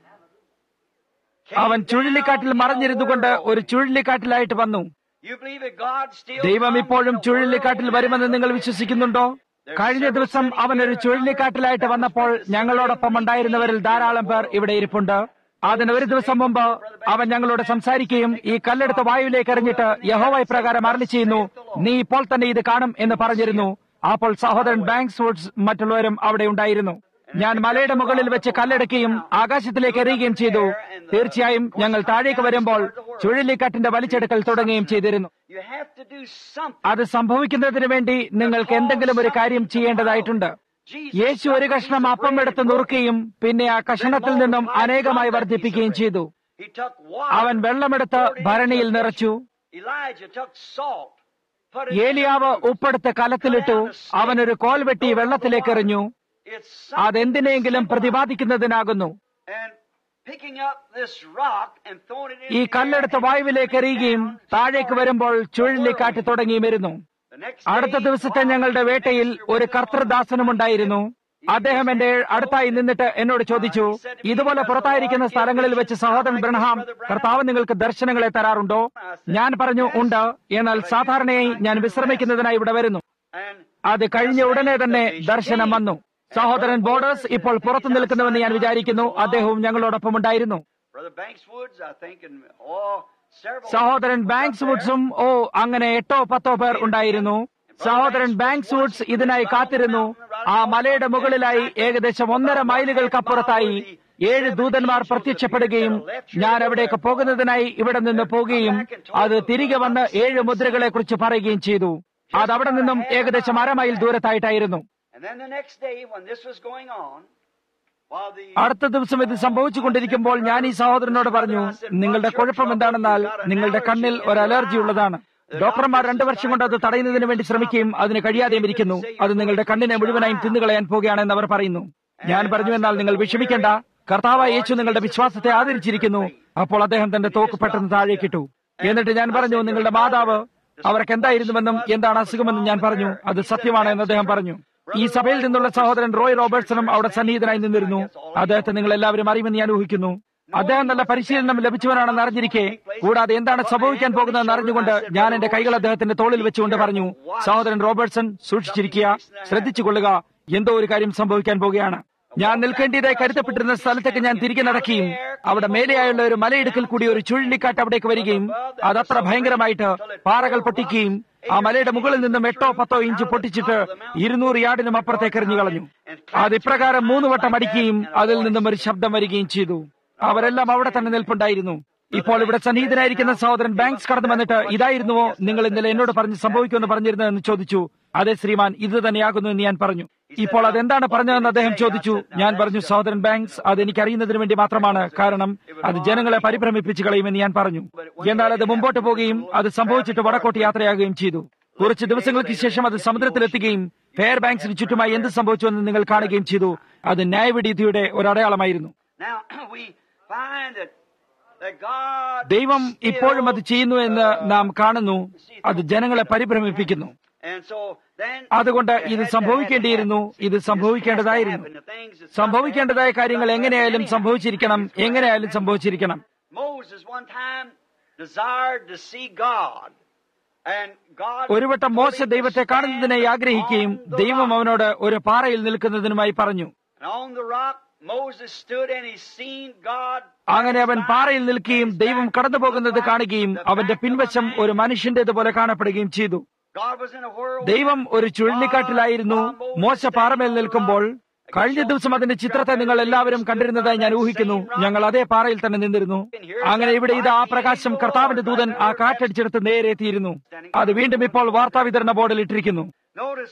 അവൻ ചുഴലിക്കാറ്റിൽ മറഞ്ഞിരുന്നുകൊണ്ട് ഒരു ചുഴലിക്കാറ്റിലായിട്ട് വന്നു You believe that God still ദൈവം comes ഇപ്പോഴും in a ചുഴലിക്കാറ്റിൽ whirlwind? വരുമെന്ന് നിങ്ങൾ വിശ്വസിക്കുന്നുണ്ടോ കഴിഞ്ഞ ദിവസം അവൻ ഒരു ചുഴലിക്കാറ്റിലായിട്ട് വന്നപ്പോൾ ഞങ്ങളോടൊപ്പം ഉണ്ടായിരുന്നവരിൽ ധാരാളം പേർ ഇവിടെ ഇരിപ്പുണ്ട് അതിന് ഒരു ദിവസം മുമ്പ് അവൻ ഞങ്ങളോട് സംസാരിക്കുകയും ഈ കല്ലെടുത്ത് വായുവിലേക്ക് എറിഞ്ഞിട്ട് യഹോവ ഇപ്രകാരം അരളി ചെയ്യുന്നു നീ ഇപ്പോൾ തന്നെ ഇത് കാണും എന്ന് പറഞ്ഞിരുന്നു അപ്പോൾ സഹോദരൻ ബാങ്ക്സ് വുഡ്സ് മറ്റുള്ളവരും അവിടെ ഉണ്ടായിരുന്നു ഞാൻ മലയുടെ മുകളിൽ വെച്ച് കല്ലെടുക്കുകയും ആകാശത്തിലേക്ക് എറിയുകയും ചെയ്തു തീർച്ചയായും ഞങ്ങൾ താഴേക്ക് വരുമ്പോൾ ചുഴലിക്കാറ്റിന്റെ വലിച്ചെടുക്കൽ തുടങ്ങുകയും ചെയ്തിരുന്നു You have to do something. അത് സംഭവിക്കുന്നതിന് വേണ്ടി നിങ്ങൾക്ക് എന്തെങ്കിലും ഒരു കാര്യം ചെയ്യേണ്ടതായിട്ടുണ്ട് Jesus യേശു ഒരു കഷ്ണം അപ്പം എടുത്ത് നുറുക്കുകയും പിന്നെ ആ കഷണത്തിൽ നിന്നും അനേകമായി വർദ്ധിപ്പിക്കുകയും ചെയ്തു He took water. അവൻ വെള്ളമെടുത്ത് ഭരണിയിൽ നിറച്ചു Elijah took salt. Put it ഏലിയാവ് ഉപ്പെടുത്ത് കലത്തിലിട്ടു അവനൊരു കോൽ വെട്ടി വെള്ളത്തിലേക്ക് എറിഞ്ഞു It's അതെന്തിനെങ്കിലും പ്രതിപാദിക്കുന്നതിനാകുന്നു and picking up this rock and throwing it in ഈ the കല്ലെടുത്ത് air and വായുവിലേക്ക് എറിയുകയും താഴേക്ക് വരുമ്പോൾ ചുഴലിക്കാറ്റ് തുടങ്ങിയും വരുന്നു The next അടുത്ത day, ദിവസത്തെ ഞങ്ങളുടെ വേട്ടയിൽ ഒരു കർത്തൃദാസനുമുണ്ടായിരുന്നു അദ്ദേഹം എന്റെ അടുത്തായി നിന്നിട്ട് എന്നോട് ചോദിച്ചു ഇതുപോലെ പുറത്തായിരിക്കുന്ന സ്ഥലങ്ങളിൽ വെച്ച് സഹോദരൻ ബ്രഹ്ഹാം കർത്താവ് നിങ്ങൾക്ക് ദർശനങ്ങളെ തരാറുണ്ടോ ഞാൻ പറഞ്ഞു ഉണ്ട് എന്നാൽ സാധാരണയായി ഞാൻ വിശ്രമിക്കുന്നതിനായി ഇവിടെ വരുന്നു and അത് കഴിഞ്ഞ ഉടനെ തന്നെ ദർശനം വന്നു സഹോദരൻ ബോർഡേഴ്സ് ഇപ്പോൾ പുറത്തു നിൽക്കുന്നുവെന്ന് ഞാൻ വിചാരിക്കുന്നു അദ്ദേഹവും ഞങ്ങളോടൊപ്പം ഉണ്ടായിരുന്നു Brother Banks Woods, I think, and oh, several. സഹോദരൻ ബാങ്ക്സ് വുഡ്സും ഓ അങ്ങനെ എട്ടോ പത്തോ പേർ ഉണ്ടായിരുന്നു സഹോദരൻ ബാങ്ക്സ് വുഡ്സ് ഇതിനായി കാത്തിരുന്നു ആ മലയുടെ മുകളിലായി ഏകദേശം ഒന്നര മൈലുകൾക്കപ്പുറത്തായി ഏഴ് ദൂതന്മാർ പ്രത്യക്ഷപ്പെടുകയും ഞാൻ അവിടേക്ക് പോകുന്നതിനായി ഇവിടെ നിന്ന് പോകുകയും അത് തിരികെ വന്ന് ഏഴ് മുദ്രകളെ കുറിച്ച് പറയുകയും ചെയ്തു അത് അവിടെ നിന്നും ഏകദേശം അര മൈൽ ദൂരത്തായിട്ടായിരുന്നു And then the next day, when this was going on, while the അടുത്ത ദിവസം ഇത് സംഭവിച്ചുകൊണ്ടിരിക്കുമ്പോൾ ഞാൻ ഈ സഹോദരനോട് പറഞ്ഞു നിങ്ങളുടെ കുഴപ്പം എന്താണെന്നാൽ നിങ്ങളുടെ കണ്ണിൽ ഒരു അലർജി ഉള്ളതാണ് ഡോക്ടർമാർ രണ്ടു വർഷം കൊണ്ട് അത് തടയുന്നതിന് വേണ്ടി ശ്രമിക്കുകയും അതിന് കഴിയാതെയും ഇരിക്കുന്നു അത് നിങ്ങളുടെ കണ്ണിനെ മുഴുവനായും തിന്നുകളയാൻ പോകുകയാണെന്ന് അവർ പറയുന്നു ഞാൻ പറഞ്ഞു എന്നാൽ നിങ്ങൾ വിഷമിക്കേണ്ട കർത്താവായ യേശു നിങ്ങളുടെ വിശ്വാസത്തെ ആദരിച്ചിരിക്കുന്നു അപ്പോൾ അദ്ദേഹം തന്റെ തോക്ക് പെട്ടെന്ന് താഴേക്കിട്ടു എന്നിട്ട് ഞാൻ പറഞ്ഞു നിങ്ങളുടെ മാതാവ് അവർക്ക് എന്തായിരുന്നുവെന്നും എന്താണ് അസുഖമെന്നും ഞാൻ പറഞ്ഞു അത് സത്യമാണ് എന്ന് അദ്ദേഹം പറഞ്ഞു ഈ സഭയിൽ നിന്നുള്ള സഹോദരൻ റോയ് റോബർട്സണും അവിടെ സന്നിഹിതനായി നിന്നിരുന്നു അദ്ദേഹത്തെ നിങ്ങൾ എല്ലാവരും അറിയുമെന്ന് ഞാൻ ഊഹിക്കുന്നു അദ്ദേഹം നല്ല പരിശീലനം ലഭിച്ചവനാണെന്ന് അറിഞ്ഞിരിക്കെ കൂടാതെ എന്താണ് സംഭവിക്കാൻ പോകുന്നതെന്ന് അറിഞ്ഞുകൊണ്ട് ഞാൻ എന്റെ കൈകൾ അദ്ദേഹത്തിന്റെ തോളിൽ വെച്ചുകൊണ്ട് പറഞ്ഞു സഹോദരൻ റോബർട്സൺ സൂക്ഷിച്ചിരിക്കുക ശ്രദ്ധിച്ചുകൊള്ളുക എന്തോ ഒരു കാര്യം സംഭവിക്കാൻ പോകുകയാണ് ഞാൻ നിൽക്കേണ്ടതായി കരുതപ്പെട്ടിരുന്ന സ്ഥലത്തേക്ക് ഞാൻ തിരികെ നടക്കുകയും അവിടെ മേലെയായുള്ള ഒരു മലയിടുക്കിൽ കൂടി ഒരു ചുഴലിക്കാറ്റ് അവിടേക്ക് വരികയും അതത്ര ഭയങ്കരമായിട്ട് പാറകൾ പൊട്ടിക്കുകയും ആ മലയുടെ മുകളിൽ നിന്നും എട്ടോ പത്തോ ഇഞ്ച് പൊട്ടിച്ചിട്ട് ഇരുന്നൂറ് യാർഡിനും അപ്പുറത്തേക്ക് എറിഞ്ഞു കളഞ്ഞു അത് ഇപ്രകാരം മൂന്ന് വട്ടം അടിക്കുകയും അതിൽ നിന്നും ഒരു ശബ്ദം വരികയും ചെയ്തു അവരെല്ലാം അവിടെ തന്നെ നിൽപ്പുണ്ടായിരുന്നു ഇപ്പോൾ ഇവിടെ സന്നിഹിതനായിരിക്കുന്ന സഹോദരൻ ബാങ്ക്സ് കടന്നു വന്നിട്ട് ഇതായിരുന്നുവോ നിങ്ങൾ ഇന്നലെ എന്നോട് പറഞ്ഞ് സംഭവിക്കുമെന്ന് പറഞ്ഞിരുന്നതെന്ന് ചോദിച്ചു അതെ ശ്രീമാൻ ഇത് തന്നെയാകുന്നു എന്ന് ഞാൻ പറഞ്ഞു ഇപ്പോൾ അതെന്താണ് പറഞ്ഞതെന്ന് അദ്ദേഹം ചോദിച്ചു ഞാൻ പറഞ്ഞു സഹോദരൻ ബാങ്ക്സ് അത് എനിക്ക് അറിയുന്നതിന് വേണ്ടി മാത്രമാണ് കാരണം അത് ജനങ്ങളെ പരിഭ്രമിപ്പിച്ചു കളയുമെന്ന് ഞാൻ പറഞ്ഞു എന്നാൽ അത് മുമ്പോട്ട് പോവുകയും അത് സംഭവിച്ചിട്ട് വടക്കോട്ട് യാത്രയാകുകയും ചെയ്തു കുറച്ച് ദിവസങ്ങൾക്ക് ശേഷം അത് സമുദ്രത്തിലെത്തുകയും ഫെയർ ബാങ്ക്സിന് ചുറ്റുമായി എന്ത് സംഭവിച്ചുവെന്ന് നിങ്ങൾ കാണുകയും ചെയ്തു അത് ന്യായവിധീയതയുടെ ഒരു അടയാളമായിരുന്നു now we find that that God ദൈവം ഇപ്പോഴും അത് ചെയ്യുന്നു എന്ന് നാം കാണുന്നു അത് ജനങ്ങളെ പരിഭ്രമിപ്പിക്കുന്നു and so then അതുകൊണ്ട് ഇത് സംഭവിക്കേണ്ടിയിരുന്നു ഇത് സംഭവിക്കേണ്ടതായിരുന്നു സംഭവിക്കേണ്ടതായ കാര്യങ്ങൾ എങ്ങനെയായാലും സംഭവിച്ചിരിക്കണം എങ്ങനെയായാലും സംഭവിച്ചിരിക്കണം Moses one time desired to see God and God ഒരു വട്ടം മോശ ദൈവത്തെ കാണുന്നതിനായി ആഗ്രഹിക്കുകയും ദൈവം അവനോട് ഒരു പാറയിൽ നിൽക്കുന്നതിനുമായി പറഞ്ഞു And on the rock Moses stood and he seen God അങ്ങനെ അവൻ പാറയിൽ നിൽക്കുകയും ദൈവം കടന്നു പോകുന്നത് കാണുകയും അവന്റെ പിൻവശം ഒരു മനുഷ്യന്റേതുപോലെ കാണപ്പെടുകയും ചെയ്തു God was in a whirlwind. ദൈവം ഒരു ചുഴലിക്കാറ്റിലായിരുന്നു മോശ പാറമേൽ നിൽക്കുമ്പോൾ കഴിഞ്ഞ ദിവസം അതിന്റെ ചിത്രത്തെ നിങ്ങൾ എല്ലാവരും കണ്ടിരുന്നതായി ഞാൻ ഊഹിക്കുന്നു ഞങ്ങൾ അതേ പാറയിൽ തന്നെ നിന്നിരുന്നു അങ്ങനെ ഇവിടെ ഇത് ആ പ്രകാശം കർത്താവിന്റെ ദൂതൻ ആ കാറ്റടിച്ചെടുത്ത് നേരെ എത്തിയിരുന്നു അത് വീണ്ടും ഇപ്പോൾ വാർത്താ വിതരണ ബോർഡിൽ ഇട്ടിരിക്കുന്നു Notice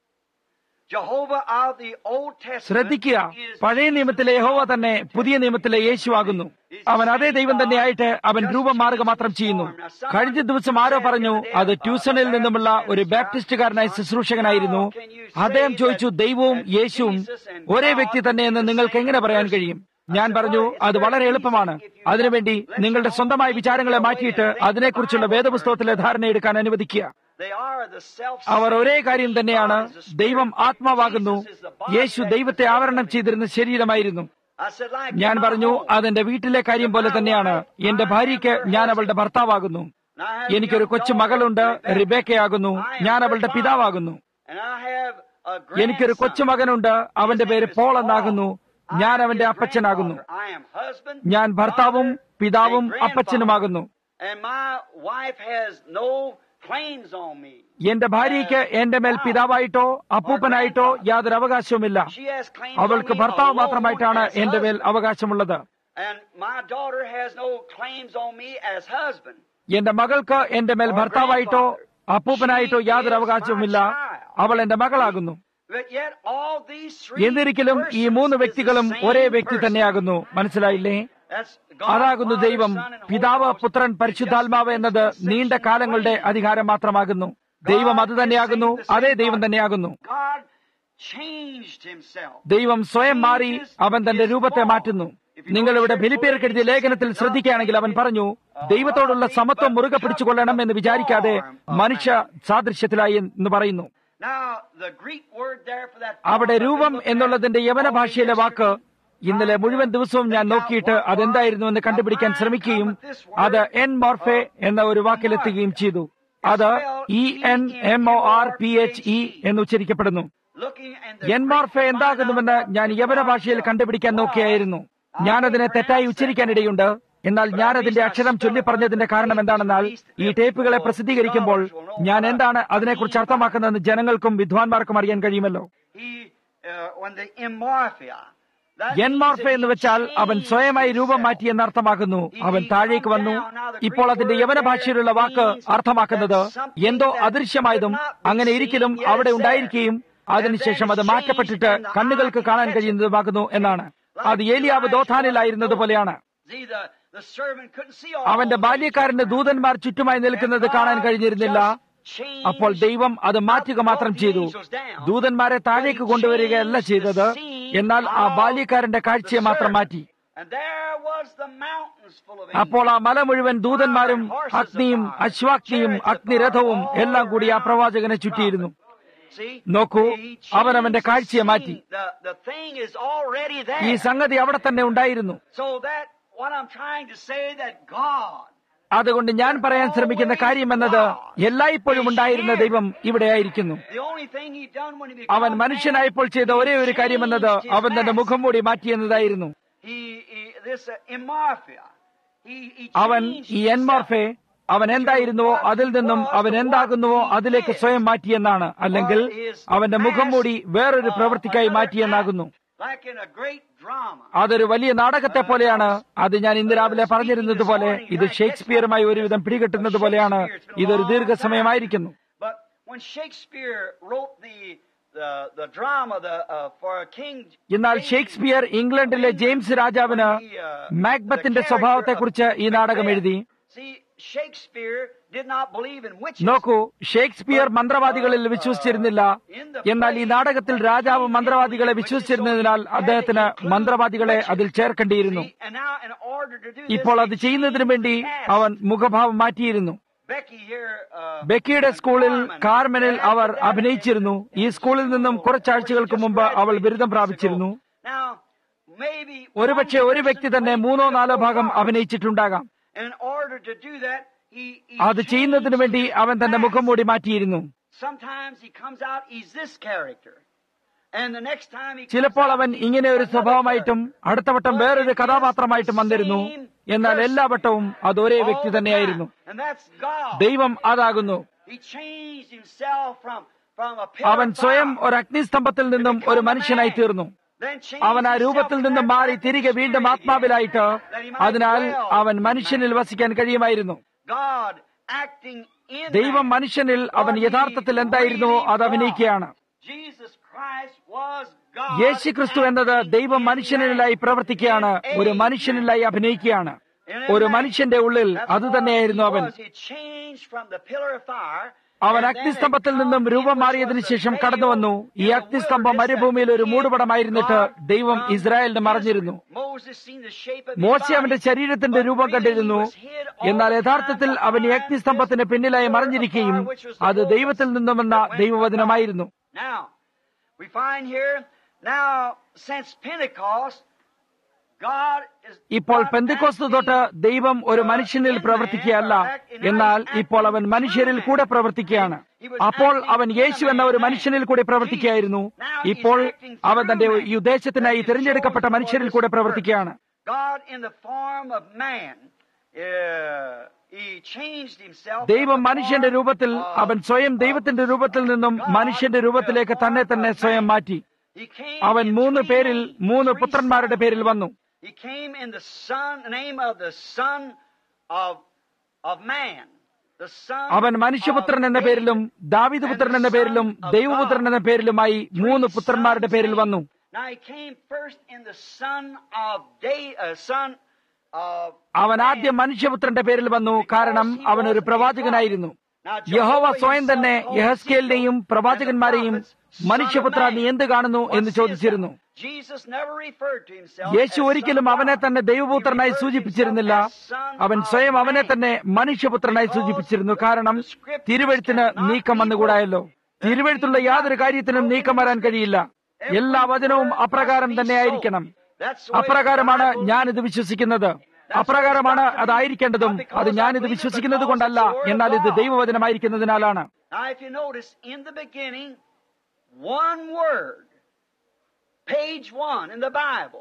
Jehovah of the Old Testament ശ്രദ്ധിക്കുക is പഴയ നിയമത്തിലെ യഹോവ തന്നെ പുതിയ നിയമത്തിലെ യേശു ആകുന്നു അവൻ അതേ ദൈവം തന്നെയായിട്ട് അവൻ രൂപം മാറുക മാത്രം ചെയ്യുന്നു കഴിഞ്ഞ ദിവസം ആരോ പറഞ്ഞു അത് ട്യൂഷനിൽ നിന്നുമുള്ള ഒരു ബാപ്റ്റിസ്റ്റുകാരനായ ശുശ്രൂഷകനായിരുന്നു അദ്ദേഹം ചോദിച്ചു ദൈവവും യേശുവും ഒരേ വ്യക്തി തന്നെയെന്ന് നിങ്ങൾക്ക് എങ്ങനെ പറയാൻ കഴിയും ഞാൻ പറഞ്ഞു അത് വളരെ എളുപ്പമാണ് അതിനുവേണ്ടി നിങ്ങളുടെ സ്വന്തമായ വിചാരങ്ങളെ മാറ്റിയിട്ട് അതിനെക്കുറിച്ചുള്ള വേദപുസ്തകത്തിലെ ധാരണ എടുക്കാൻ അനുവദിക്കുക അവർ ഒരേ കാര്യം തന്നെയാണ് ദൈവം ആത്മാവാകുന്നു യേശു ദൈവത്തെ ആവരണം ചെയ്തിരുന്ന ശരീരമായിരുന്നു ഞാൻ പറഞ്ഞു അതെന്റെ വീട്ടിലെ കാര്യം പോലെ തന്നെയാണ് എന്റെ ഭാര്യയ്ക്ക് ഞാൻ അവളുടെ ഭർത്താവാകുന്നു എനിക്കൊരു കൊച്ചു മകളുണ്ട് റിബേക്കയാകുന്നു ഞാൻ അവളുടെ പിതാവാകുന്നു എനിക്കൊരു കൊച്ചുമകനുണ്ട് അവന്റെ പേര് പോൾ എന്നാകുന്നു ഞാൻ അവന്റെ അപ്പച്ചനാകുന്നു ഞാൻ ഭർത്താവും പിതാവും അപ്പച്ചനുമാകുന്നു എന്റെ ഭാര്യയ്ക്ക് എന്റെ മേൽ പിതാവായിട്ടോ അപ്പൂപ്പനായിട്ടോ യാതൊരു അവകാശവുമില്ല അവൾക്ക് ഭർത്താവ് മാത്രമായിട്ടാണ് എന്റെ മേൽ അവകാശമുള്ളത് എന്റെ മകൾക്ക് എന്റെ മേൽ ഭർത്താവായിട്ടോ അപ്പൂപ്പനായിട്ടോ യാതൊരു അവകാശവുമില്ല അവൾ എന്റെ മകളാകുന്നു എന്നിരിക്കലും ഈ മൂന്ന് വ്യക്തികളും ഒരേ വ്യക്തി തന്നെയാകുന്നു മനസ്സിലായില്ലേ അതാകുന്നു ദൈവം പിതാവ് പുത്രൻ പരിശുദ്ധാത്മാവ് എന്നത് നീണ്ട കാലങ്ങളുടെ അധികാരം മാത്രമാകുന്നു ദൈവം അത് തന്നെയാകുന്നു അതേ ദൈവം തന്നെയാകുന്നു ദൈവം സ്വയം മാറി അവൻ തന്റെ രൂപത്തെ മാറ്റുന്നു നിങ്ങൾ ഇവിടെ ഫിലിപ്പിയർക്കെഴുതിയ ലേഖനത്തിൽ ശ്രദ്ധിക്കുകയാണെങ്കിൽ അവൻ പറഞ്ഞു ദൈവത്തോടുള്ള സമത്വം മുറുകെ പിടിച്ചുകൊള്ളണം എന്ന് വിചാരിക്കാതെ മനുഷ്യ സാദൃശ്യത്തിലായി എന്ന് പറയുന്നു അവിടെ രൂപം എന്നുള്ളതിന്റെ യവന ഭാഷയിലെ വാക്ക് ഇന്നലെ മുഴുവൻ ദിവസവും ഞാൻ നോക്കിയിട്ട് അതെന്തായിരുന്നു എന്ന് കണ്ടുപിടിക്കാൻ ശ്രമിക്കുകയും അത് എൻ മോർഫെ എന്ന ഒരു വാക്കിലെത്തുകയും ചെയ്തു അത് E N M O R P H E എന്ന് ഉച്ചരിക്കപ്പെടുന്നു എൻ മോർഫെ എന്താകുന്നുവെന്ന് ഞാൻ യവന ഭാഷയിൽ കണ്ടുപിടിക്കാൻ നോക്കിയായിരുന്നു ഞാനതിനെ തെറ്റായി ഉച്ചരിക്കാനിടയുണ്ട് എന്നാൽ ഞാൻ അതിന്റെ അക്ഷരം ചൊല്ലി പറഞ്ഞതിന്റെ കാരണം എന്താണെന്നാൽ ഈ ടേപ്പുകളെ പ്രസിദ്ധീകരിക്കുമ്പോൾ ഞാൻ എന്താണ് അതിനെക്കുറിച്ച് അർത്ഥമാക്കുന്നതെന്ന് ജനങ്ങൾക്കും വിദ്വാൻമാർക്കും അറിയാൻ കഴിയുമല്ലോ എൻമോർഫ എന്ന് വെച്ചാൽ അവൻ സ്വയമായി രൂപം മാറ്റി എന്നർത്ഥമാക്കുന്നു അവൻ താഴേക്ക് വന്നു ഇപ്പോൾ അതിന്റെ യവന ഭാഷയിലുള്ള വാക്ക് അർത്ഥമാക്കുന്നത് എന്തോ അദൃശ്യമായതും അങ്ങനെ ഇരിക്കലും അവിടെ ഉണ്ടായിരിക്കുകയും അതിനുശേഷം അത് മാറ്റപ്പെട്ടിട്ട് കണ്ണുകൾക്ക് കാണാൻ കഴിയുന്നതുമാകുന്നു എന്നാണ് അത് ഏലിയാവ് ദോഥാനിലായിരുന്നത് പോലെയാണ് അവന്റെ ബാല്യക്കാരന്റെ ദൂതന്മാർ ചുറ്റുമായി നിൽക്കുന്നത് കാണാൻ കഴിഞ്ഞിരുന്നില്ല അപ്പോൾ ദൈവം അത് മാറ്റുക മാത്രം ചെയ്തു ദൂതന്മാരെ താഴേക്ക് കൊണ്ടുവരികയല്ല ചെയ്തത് എന്നാൽ ആ ബാല്യക്കാരന്റെ കാഴ്ചയെ മാത്രം മാറ്റി അപ്പോൾ ആ മല മുഴുവൻ ദൂതന്മാരും അഗ്നിയും അശ്വാഗ്നിയും അഗ്നിരഥവും എല്ലാം കൂടി ആ പ്രവാചകനെ ചുറ്റിയിരുന്നു നോക്കൂ അവൻ അവന്റെ കാഴ്ചയെ മാറ്റി ഈ സംഗതി അവിടെ തന്നെ ഉണ്ടായിരുന്നു അതുകൊണ്ട് ഞാൻ പറയാൻ ശ്രമിക്കുന്ന കാര്യം എന്നത് എല്ലായ്പ്പോഴും ഉണ്ടായിരുന്ന ദൈവം ഇവിടെയായിരിക്കുന്നു അവൻ മനുഷ്യനായപ്പോൾ ചെയ്ത ഒരേ ഒരു കാര്യം എന്നത് അവൻ തന്റെ മുഖം മൂടി മാറ്റിയെന്നതായിരുന്നു അവൻ ഈ എൻമോർഫെ അവൻ എന്തായിരുന്നുവോ അതിൽ നിന്നും അവൻ എന്താകുന്നുവോ അതിലേക്ക് സ്വയം മാറ്റിയെന്നാണ് അല്ലെങ്കിൽ അവന്റെ മുഖം മൂടി വേറൊരു പ്രവൃത്തിക്കായി മാറ്റിയെന്നാകുന്നു അതൊരു വലിയ നാടകത്തെ പോലെയാണ് അത് ഞാൻ ഇന്ന് രാവിലെ പറഞ്ഞിരുന്നത് പോലെ ഇത് ഷേക്സ്പിയറുമായി ഒരുവിധം പിടികെട്ടുന്നത് പോലെയാണ് ഇതൊരു ദീർഘസമയമായിരിക്കുന്നു എന്നാൽ ഷേക്സ്പിയർ ഇംഗ്ലണ്ടിലെ ജെയിംസ് രാജാവിന് മാക്ബത്തിന്റെ സ്വഭാവത്തെക്കുറിച്ച് ഈ നാടകം എഴുതി നോക്കൂ ഷേക്സ്പിയർ മന്ത്രവാദികളിൽ വിശ്വസിച്ചിരുന്നില്ല എന്നാൽ ഈ നാടകത്തിൽ രാജാവ് മന്ത്രവാദികളെ വിശ്വസിച്ചിരുന്നതിനാൽ അദ്ദേഹത്തിന് മന്ത്രവാദികളെ അതിൽ ചേർക്കേണ്ടിയിരുന്നു ഇപ്പോൾ അത് ചെയ്യുന്നതിനു വേണ്ടി അവൻ മുഖഭാവം മാറ്റിയിരുന്നു ബെക്കിയുടെ സ്കൂളിൽ കാർമെനിൽ അവർ അഭിനയിച്ചിരുന്നു ഈ സ്കൂളിൽ നിന്നും കുറച്ചാഴ്ചകൾക്ക് മുമ്പ് അവൾ ബിരുദം പ്രാപിച്ചിരുന്നു ഒരുപക്ഷെ ഒരു വ്യക്തി തന്നെ മൂന്നോ നാലോ ഭാഗം അഭിനയിച്ചിട്ടുണ്ടാകാം അത് ചെയ്യുന്നതിനു വേണ്ടി അവൻ തന്റെ മുഖം മൂടി മാറ്റിയിരുന്നു ചിലപ്പോൾ അവൻ ഇങ്ങനെ ഒരു സ്വഭാവമായിട്ടും അടുത്ത വട്ടം വേറൊരു കഥാപാത്രമായിട്ടും വന്നിരുന്നു എന്നാൽ എല്ലാ വട്ടവും അത് ഒരേ വ്യക്തി തന്നെയായിരുന്നു ദൈവം അതാകുന്നു അവൻ സ്വയം ഒരു അഗ്നിസ്തംഭത്തിൽ നിന്നും ഒരു മനുഷ്യനായി തീർന്നു അവൻ ആ രൂപത്തിൽ നിന്നും മാറി തിരികെ വീണ്ടും ആത്മാവിലായിട്ട് അതിനാൽ അവൻ മനുഷ്യനിൽ വസിക്കാൻ കഴിയുമായിരുന്നു ദൈവം മനുഷ്യനിൽ അവൻ യഥാർത്ഥത്തിൽ എന്തായിരുന്നുവോ അത് അഭിനയിക്കുകയാണ് യേശു ക്രിസ്തു എന്നത് ദൈവം മനുഷ്യനിലായി പ്രവർത്തിക്കുകയാണ് ഒരു മനുഷ്യനിലായി അഭിനയിക്കുകയാണ് ഒരു മനുഷ്യന്റെ ഉള്ളിൽ അത് തന്നെയായിരുന്നു അവൻ അവൻ അഗ്നിസ്തംഭത്തിൽ നിന്നും രൂപം മാറിയതിനു ശേഷം കടന്നു വന്നു ഈ അഗ്നിസ്തംഭം മരുഭൂമിയിൽ ഒരു മൂടുപടമായിരുന്നിട്ട് ദൈവം ഇസ്രായേലിന് മറഞ്ഞിരുന്നു മോശ അവന്റെ ശരീരത്തിന്റെ രൂപം കണ്ടിരുന്നു എന്നാൽ യഥാർത്ഥത്തിൽ അവൻ ഈ അഗ്നിസ്തംഭത്തിന് പിന്നിലായി മറഞ്ഞിരിക്കുകയും അത് ദൈവത്തിൽ നിന്നും വന്ന ദൈവവചനമായിരുന്നു ഇപ്പോൾ പെന്തിക്കോസ്ത് തൊട്ട് ദൈവം ഒരു മനുഷ്യനിൽ പ്രവർത്തിക്കുകയല്ല എന്നാൽ ഇപ്പോൾ അവൻ മനുഷ്യരിൽ കൂടെ പ്രവർത്തിക്കുകയാണ് അപ്പോൾ അവൻ യേശു എന്ന ഒരു മനുഷ്യനിൽ കൂടെ പ്രവർത്തിക്കുകയായിരുന്നു ഇപ്പോൾ അവൻ തന്റെ ഈ ഉദ്ദേശത്തിനായി തിരഞ്ഞെടുക്കപ്പെട്ട മനുഷ്യരിൽ കൂടെ പ്രവർത്തിക്കുകയാണ് ദൈവം മനുഷ്യന്റെ രൂപത്തിൽ അവൻ സ്വയം ദൈവത്തിന്റെ രൂപത്തിൽ നിന്നും മനുഷ്യന്റെ രൂപത്തിലേക്ക് തന്നെ തന്നെ സ്വയം മാറ്റി അവൻ മൂന്ന് പേരിൽ മൂന്ന് പുത്രന്മാരുടെ പേരിൽ വന്നു He came in the son, name of the Son of, of man. The son അവൻ മനുഷ്യപുത്രൻ എന്ന പേരിലും ദാവിദ് പുത്രൻ എന്ന പേരിലും ദൈവപുത്രൻ എന്ന പേരിലുമായി മൂന്ന് പുത്രന്മാരുടെ പേരിൽ വന്നു Now he came first in the son of day, uh, son of അവൻ ആദ്യം മനുഷ്യപുത്രന്റെ പേരിൽ വന്നു കാരണം അവൻ ഒരു പ്രവാചകനായിരുന്നു യഹോവ സ്വയം തന്നെ യഹസ്കേലിനെയും പ്രവാചകന്മാരെയും മനുഷ്യപുത്ര നീ എന്ത് കാണുന്നു എന്ന് ചോദിച്ചിരുന്നു യേശു ഒരിക്കലും അവനെ തന്നെ ദൈവപുത്രനായി സൂചിപ്പിച്ചിരുന്നില്ല അവൻ സ്വയം അവനെ തന്നെ മനുഷ്യപുത്രനായി സൂചിപ്പിച്ചിരുന്നു കാരണം തിരുവഴുത്തിന് നീക്കം വന്നുകൂടായല്ലോ തിരുവഴുത്തുള്ള യാതൊരു കാര്യത്തിനും നീക്കം വരാൻ കഴിയില്ല എല്ലാ വചനവും അപ്രകാരം തന്നെയായിരിക്കണം അപ്രകാരമാണ് ഞാനിത് വിശ്വസിക്കുന്നത് അപ്രകാരമാണ് അതായിരിക്കേണ്ടതും അത് ഞാനിത് വിശ്വസിക്കുന്നത് കൊണ്ടല്ല എന്നാൽ ഇത് ദൈവവചനമായിരിക്കുന്നതിനാലാണ് Now, if you notice, in the beginning, one word, page one in the Bible,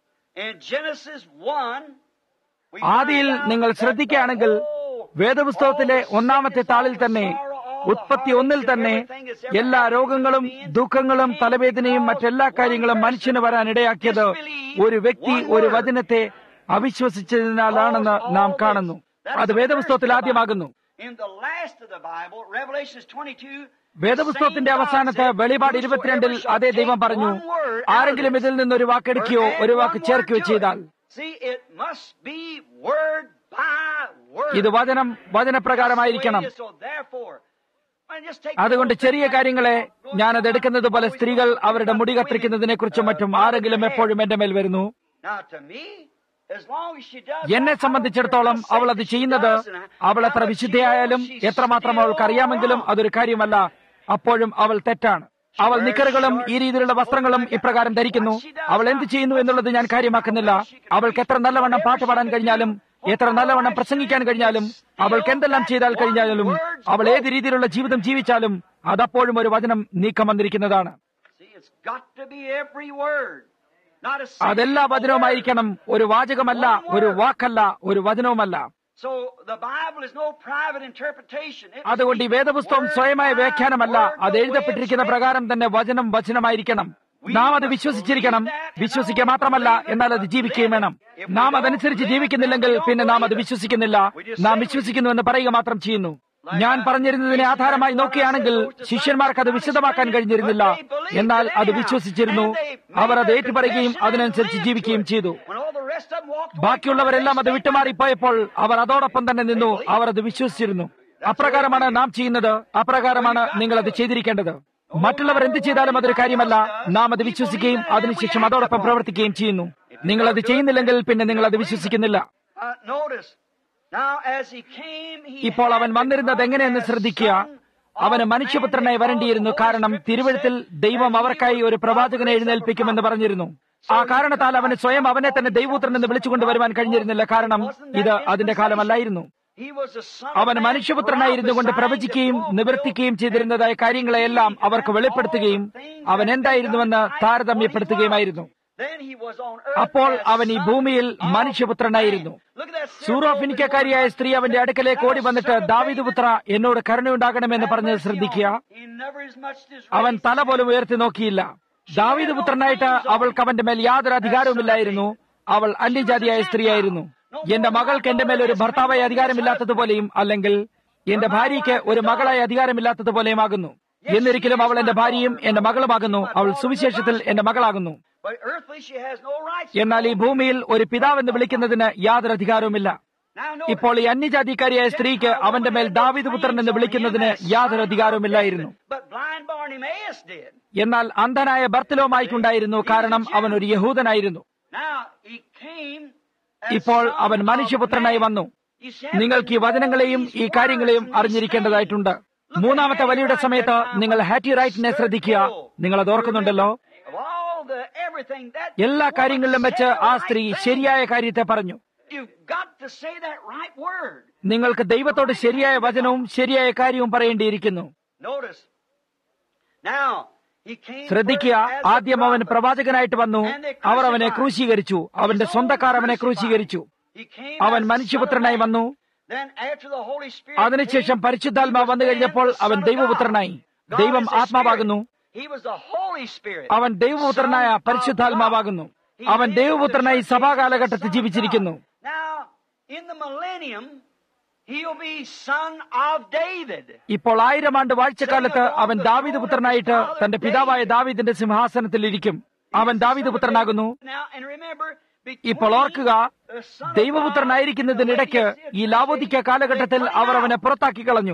in Genesis 1, we ആദിയിൽ find out നിങ്ങൾ that ശ്രദ്ധിക്കുകയാണെങ്കിൽ the whole- വേദപുസ്തകത്തിലെ all ഒന്നാമത്തെ sickness, താളിൽ all the തന്നെ sorrow, all the ഉത്പത്തി ഒന്നിൽ heartaches, തന്നെ everything that's ever എല്ലാ happened to രോഗങ്ങളും human beings ദുഃഖങ്ങളും came തലവേദനയും because മറ്റെല്ലാ one കാര്യങ്ങളും person മനുഷ്യന് വരാൻ ഇടയാക്കിയത് disbelieved ഒരു വ്യക്തി one ഒരു word. വചനത്തെ അവിശ്വസിച്ചതിനാലാണെന്ന് നാം കാണുന്നു അത് വേദപുസ്തകത്തിൽ ആദ്യമാകുന്നു In the last of the Bible, Revelation 22, വേദപുസ്തകത്തിന്റെ അവസാനത്ത് വെളിപാട് ഇരുപത്തിരണ്ടിൽ അതേ ദൈവം പറഞ്ഞു ആരെങ്കിലും ഇതിൽ നിന്ന് ഒരു വാക്കെടുക്കുകയോ ഒരു വാക്ക് ചേർക്കുകയോ ചെയ്താൽ See, it must be word by word. ഇത് വചനം വചനപ്രകാരമായിരിക്കണം So therefore, well, just take അതുകൊണ്ട് ചെറിയ കാര്യങ്ങളെ ഞാനത് എടുക്കുന്നത് പോലെ സ്ത്രീകൾ അവരുടെ മുടി കത്തിരിക്കുന്നതിനെ കുറിച്ചും മറ്റും ആരെങ്കിലും എപ്പോഴും എന്റെ മേൽ വരുന്നു Now, to me, as long as she does എന്നെ സംബന്ധിച്ചിടത്തോളം അവൾ അത് ചെയ്യുന്നത് അവൾ എത്ര വിശുദ്ധയായാലും എത്രമാത്രം അവൾക്ക് അറിയാമെങ്കിലും അതൊരു കാര്യമല്ല അപ്പോഴും അവൾ തെറ്റാണ് അവൾ നിക്കറുകളും ഈ രീതിയിലുള്ള വസ്ത്രങ്ങളും ഇപ്രകാരം ധരിക്കുന്നു അവൾ എന്ത് ചെയ്യുന്നു എന്നുള്ളത് ഞാൻ കാര്യമാക്കുന്നില്ല അവൾക്ക് എത്ര നല്ലവണ്ണം പാട്ട് പാടാൻ കഴിഞ്ഞാലും എത്ര നല്ലവണ്ണം പ്രസംഗിക്കാൻ കഴിഞ്ഞാലും അവൾക്ക് എന്തെല്ലാം ചെയ്താൽ കഴിഞ്ഞാലും അവൾ ഏത് രീതിയിലുള്ള ജീവിതം ജീവിച്ചാലും അതപ്പോഴും ഒരു വചനം നീക്കം വന്നിരിക്കുന്നതാണ് See, it's got to be every word. Not a അതെല്ലാ single വചനവുമായിരിക്കണം ഒരു വാചകമല്ല ഒരു വാക്കല്ല ഒരു വചനവുമല്ല So the Bible is no private interpretation. It അതുകൊണ്ട് ഈ വേദപുസ്തകം സ്വയമായ വ്യാഖ്യാനമല്ല അത് എഴുതപ്പെട്ടിരിക്കുന്ന പ്രകാരം തന്നെ വചനം വചനമായിരിക്കണം നാം അത് വിശ്വസിച്ചിരിക്കണം വിശ്വസിക്കുക മാത്രമല്ല എന്നാൽ അത് ജീവിക്കുകയും വേണം നാം അതനുസരിച്ച് ജീവിക്കുന്നില്ലെങ്കിൽ പിന്നെ നാം അത് വിശ്വസിക്കുന്നില്ല നാം വിശ്വസിക്കുന്നു എന്ന് പറയുക മാത്രം ചെയ്യുന്നു ഞാൻ പറഞ്ഞിരുന്നതിനെ ആധാരമായി നോക്കുകയാണെങ്കിൽ ശിഷ്യന്മാർക്ക് അത് വിശദമാക്കാൻ കഴിഞ്ഞിരുന്നില്ല എന്നാൽ അത് വിശ്വസിച്ചിരുന്നു അവർ അത് ഏറ്റുപറയുകയും അതിനനുസരിച്ച് ജീവിക്കുകയും ചെയ്തു When all the rest of them walked away, ബാക്കിയുള്ളവരെല്ലാം അത് വിട്ടുമാറിപ്പോയപ്പോൾ അവർ അതോടൊപ്പം തന്നെ നിന്നു അവർ അത് വിശ്വസിച്ചിരുന്നു അപ്രകാരമാണ് നാം ചെയ്യുന്നത് അപ്രകാരമാണ് നിങ്ങൾ അത് ചെയ്തിരിക്കേണ്ടത് മറ്റുള്ളവർ എന്ത് ചെയ്താലും അതൊരു കാര്യമല്ല നാം അത് വിശ്വസിക്കുകയും അതിനുശേഷം അതോടൊപ്പം പ്രവർത്തിക്കുകയും ചെയ്യുന്നു നിങ്ങൾ അത് ചെയ്യുന്നില്ലെങ്കിൽ പിന്നെ നിങ്ങൾ അത് വിശ്വസിക്കുന്നില്ല Uh, notice, now as he came, he ഇപ്പോൾ had അവൻ to വന്നിരുന്നത് come എങ്ങനെയെന്ന് as ശ്രദ്ധിക്കുക son of അവന് man മനുഷ്യപുത്രനായി because വരേണ്ടിയിരുന്നു the കാരണം Holy തിരുവഴുത്തിൽ Scripture ദൈവം said that അവർക്കായി he ഒരു would പ്രവാചകനെ raise up a എഴുന്നേൽപ്പിക്കുമെന്ന് prophet. പറഞ്ഞിരുന്നു ആ കാരണത്താൽ അവന് സ്വയം അവനെ തന്നെ ദൈവപുത്രൻ എന്ന് വിളിച്ചുകൊണ്ട് വരുവാൻ കഴിഞ്ഞിരുന്നില്ല കാരണം ഇത് അതിന്റെ കാലമല്ലായിരുന്നു He was the son of അവൻ man മനുഷ്യപുത്രനായിരുന്നു കൊണ്ട് പ്രവചിക്കുകയും നിവർത്തിക്കുകയും ചെയ്തിരുന്നതായ കാര്യങ്ങളെയെല്ലാം അവർക്ക് വെളിപ്പെടുത്തുകയും അവൻ എന്തായിരുന്നുവെന്ന് താരതമ്യപ്പെടുത്തുകയുമായിരുന്നു Then he was on earth അപ്പോൾ as അവൻ ഈ son ഭൂമിയിൽ of മനുഷ്യപുത്രനായിരുന്നു man. Look at that സൂറോഫിനിക്കാരിയായ സ്ത്രീ അവന്റെ അടുക്കലേക്ക് ഓടി വന്നിട്ട് ദാവിദ് പുത്ര എന്നോട് കരുണയുണ്ടാകണമെന്ന് പറഞ്ഞത് ശ്രദ്ധിക്കുക He never as much as അവൻ തല പോലും ഉയർത്തി നോക്കിയില്ല ദാവീദ് പുത്രനായിട്ട് അവൾക്ക് അവന്റെ മേൽ യാതൊരു അധികാരവുമില്ലായിരുന്നു അവൾ അന്യജാതിയായ സ്ത്രീയായിരുന്നു എന്റെ മകൾക്ക് എന്റെ മേൽ ഒരു ഭർത്താവായി അധികാരമില്ലാത്തതുപോലെയും അല്ലെങ്കിൽ എന്റെ ഭാര്യയ്ക്ക് ഒരു മകളായി അധികാരമില്ലാത്തതുപോലെയും ആകുന്നു എന്നിരിക്കലും അവൾ എന്റെ ഭാര്യയും എന്റെ മകളുമാകുന്നു അവൾ സുവിശേഷത്തിൽ എന്റെ മകളാകുന്നു But earthly, she has no rights. എന്നാൽ ഈ ഭൂമിയിൽ ഒരു പിതാവെന്ന് വിളിക്കുന്നതിന് യാതൊരു അധികാരവുമില്ല Now, ഇപ്പോൾ ഈ അന്യജാതിക്കാരിയായ സ്ത്രീക്ക് അവന്റെ മേൽ ദാവിദ് പുത്രൻ എന്ന് വിളിക്കുന്നതിന് യാതൊരു അധികാരവുമില്ലായിരുന്നു But blind Bartimaeus did. എന്നാൽ അന്ധനായ ബർത്തലോമായിക്കുണ്ടായിരുന്നു കാരണം അവൻ ഒരു യഹൂദനായിരുന്നു Now, he came as ഇപ്പോൾ son അവൻ of മനുഷ്യപുത്രനായി man. വന്നു You see, നിങ്ങൾക്ക് ഈ വചനങ്ങളെയും ഈ കാര്യങ്ങളെയും അറിഞ്ഞിരിക്കേണ്ടതായിട്ടുണ്ട് മൂന്നാമത്തെ വലിയുടെ സമയത്ത് നിങ്ങൾ ഹാറ്റി റൈറ്റിനെ ശ്രദ്ധിക്കുക നിങ്ങൾ അത് ഓർക്കുന്നുണ്ടല്ലോ Of all the everything that എല്ലാ കാര്യങ്ങളിലും വെച്ച് ആ സ്ത്രീ ശരിയായ കാര്യത്തെ പറഞ്ഞു You've got to say that right word. നിങ്ങൾക്ക് ദൈവത്തോട് ശരിയായ വചനവും ശരിയായ കാര്യവും പറയേണ്ടിയിരിക്കുന്നു Notice. Now, he came ശ്രദ്ധിക്കുക first as a ആദ്യം അവൻ prophet. പ്രവാചകനായിട്ട് വന്നു അവർ അവനെ ക്രൂശീകരിച്ചു അവന്റെ സ്വന്തക്കാർ അവനെ ക്രൂശീകരിച്ചു He came അവൻ as the മനുഷ്യപുത്രനായി Son of Man. വന്നു Then after the Holy Spirit അതിനുശേഷം came, പരിശുദ്ധാത്മാ വന്നു കഴിഞ്ഞപ്പോൾ അവൻ ദൈവപുത്രനായി ദൈവം ആത്മാവാകുന്നു He was the Holy Spirit. അവൻ ദൈവപുത്രനായ പരിശുദ്ധാത്മാവാകുന്നു അവൻ ദൈവപുത്രനായി സഭാകാലഘട്ടത്തിൽ ജീവിച്ചിരിക്കുന്നു Now, in the millennium, he'll be son of David. ഇപ്പോൾ ആയിരം ആണ്ട് വാഴ്ചക്കാലത്ത് അവൻ ദാവീദ് പുത്രനായിട്ട് തന്റെ പിതാവായ ദാവീദിന്റെ സിംഹാസനത്തിൽ ഇരിക്കും അവൻ ദാവീദ് പുത്രനാകുന്നു Now, and remember, ഇപ്പോൾ ഓർക്കുക ദൈവപുത്രനായിരിക്കുന്നതിനിടയ്ക്ക് ഈ ലാവോദിക്ക കാലഘട്ടത്തിൽ അവർ അവനെ പുറത്താക്കി കളഞ്ഞു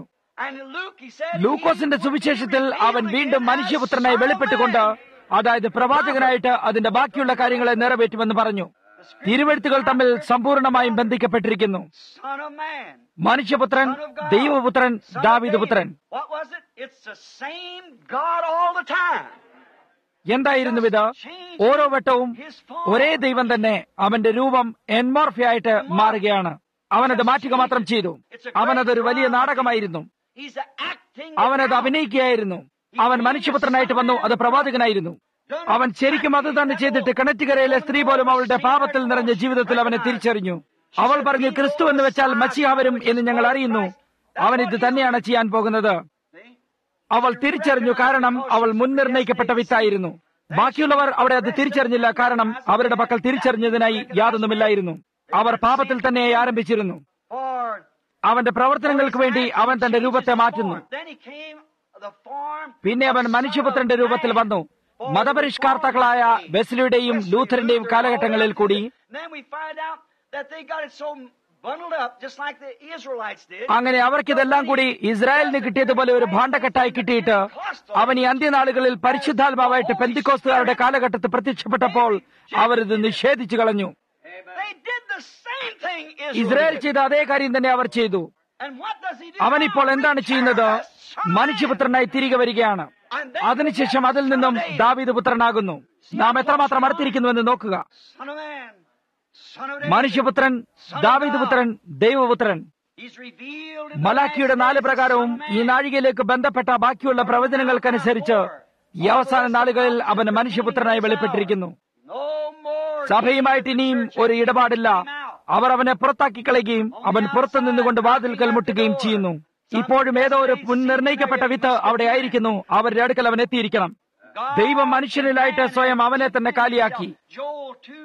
ലൂക്കോസിന്റെ സുവിശേഷത്തിൽ അവൻ വീണ്ടും മനുഷ്യപുത്രനായി വെളിപ്പെട്ടുകൊണ്ട് അതായത് പ്രവാചകനായിട്ട് അതിന്റെ ബാക്കിയുള്ള കാര്യങ്ങളെ നിറവേറ്റുമെന്ന് പറഞ്ഞു തിരുവെഴുത്തുകൾ തമ്മിൽ സമ്പൂർണമായും ബന്ധിക്കപ്പെട്ടിരിക്കുന്നു Son of man. മനുഷ്യപുത്രൻ ദൈവപുത്രൻ ദാവീദ് പുത്രൻ What was it? It's the same God all the time. എന്തായിരുന്നു ഇത് ഓരോ വട്ടവും ഒരേ ദൈവം തന്നെ അവന്റെ രൂപം എൻമോർഫിയായിട്ട് മാറുകയാണ് അവനത് മാറ്റുക മാത്രം ചെയ്തു അവനതൊരു വലിയ നാടകമായിരുന്നു He's acting. അവനത് അഭിനയിക്കുകയായിരുന്നു അവൻ മനുഷ്യപുത്രനായിട്ട് വന്നു അത് പ്രവാചകനായിരുന്നു അവൻ ശരിക്കും അത് തന്നെ ചെയ്തിട്ട് കിണറ്റുകരയിലെ സ്ത്രീ പോലും അവളുടെ പാപത്തിൽ നിറഞ്ഞ ജീവിതത്തിൽ അവനെ തിരിച്ചറിഞ്ഞു അവൾ പറഞ്ഞു ക്രിസ്തു എന്ന് വെച്ചാൽ മച്ചിഹ വരും എന്ന് ഞങ്ങൾ അറിയുന്നു അവൻ ഇത് തന്നെയാണ് ചെയ്യാൻ പോകുന്നത് See? അവൾ തിരിച്ചറിഞ്ഞു കാരണം അവൾ മുൻനിർണയിക്കപ്പെട്ട വിത്തായിരുന്നു ബാക്കിയുള്ളവർ അവിടെ അത് തിരിച്ചറിഞ്ഞില്ല കാരണം അവരുടെ പക്കൽ തിരിച്ചറിഞ്ഞതിനായി യാതൊന്നുമില്ലായിരുന്നു അവർ പാപത്തിൽ തന്നെ ആരംഭിച്ചിരുന്നു For അവന്റെ പ്രവർത്തനങ്ങൾക്ക് വേണ്ടി അവൻ തന്റെ രൂപത്തെ മാറ്റുന്നു then he came the form പിന്നെ അവൻ മനുഷ്യപുത്രന്റെ രൂപത്തിൽ വന്നു മതപരിഷ്കാർത്താക്കളായ വെസ്ലിയുടെയും ലൂഥറിന്റെയും കാലഘട്ടങ്ങളിൽ കൂടി Then we find out that they got it so bundled up, just like the Israelites did. അങ്ങനെ അവർക്കിതെല്ലാം കൂടി ഇസ്രായേലിന് കിട്ടിയതുപോലെ ഒരു ഭാണ്ഡക്കെട്ടായി കിട്ടിയിട്ട് അവൻ ഈ അന്ത്യനാളുകളിൽ പരിശുദ്ധാത്മാവായിട്ട് പെന്തിക്കോസ്തുകാരുടെ കാലഘട്ടത്തിൽ പ്രത്യക്ഷപ്പെട്ടപ്പോൾ അവരിത് നിഷേധിച്ചു കളഞ്ഞു They did the same thing Israel Israel did. ചെയ്ത അതേ കാര്യം തന്നെ അവർ ചെയ്തു And what does he do? അവൻ ഇപ്പോൾ now? എന്താണ് ചെയ്യുന്നത് മനുഷ്യപുത്രനായി തിരികെ വരികയാണ് അതിനുശേഷം അതിൽ നിന്നും ദാവീദ് പുത്രനാകുന്നു നാം എത്രമാത്രം അടുത്തിരിക്കുന്നുവെന്ന് നോക്കുക Son of man. Son of David. മനുഷ്യപുത്രൻ ദാവീദ് പുത്രൻ ദൈവപുത്രൻ He's revealed in the മലാക്കിയുടെ last നാല് days, പ്രകാരവും Son of ഈ man. നാഴികയിലേക്ക് ബന്ധപ്പെട്ട ബാക്കിയുള്ള പ്രവചനങ്ങൾക്കനുസരിച്ച് ഈ അവസാന നാളുകളിൽ അവൻ മനുഷ്യപുത്രനായി വെളിപ്പെട്ടിരിക്കുന്നു No more. സഭയുമായിട്ട് ഇനിയും ഒരു ഇടപാടില്ല അവർ അവനെ പുറത്താക്കി കളയുകയും അവൻ പുറത്തു നിന്നുകൊണ്ട് വാതിൽക്കൽ മുട്ടുകയും ചെയ്യുന്നു ഇപ്പോഴും ഏതോ ഒരു മുൻനിർണയിക്കപ്പെട്ട വിത്ത് അവിടെ ആയിരിക്കുന്നു അവരുടെ അടുക്കൽ അവൻ എത്തിയിരിക്കണം ദൈവം മനുഷ്യനിലായിട്ട് സ്വയം അവനെ തന്നെ കാലിയാക്കി Joel 2,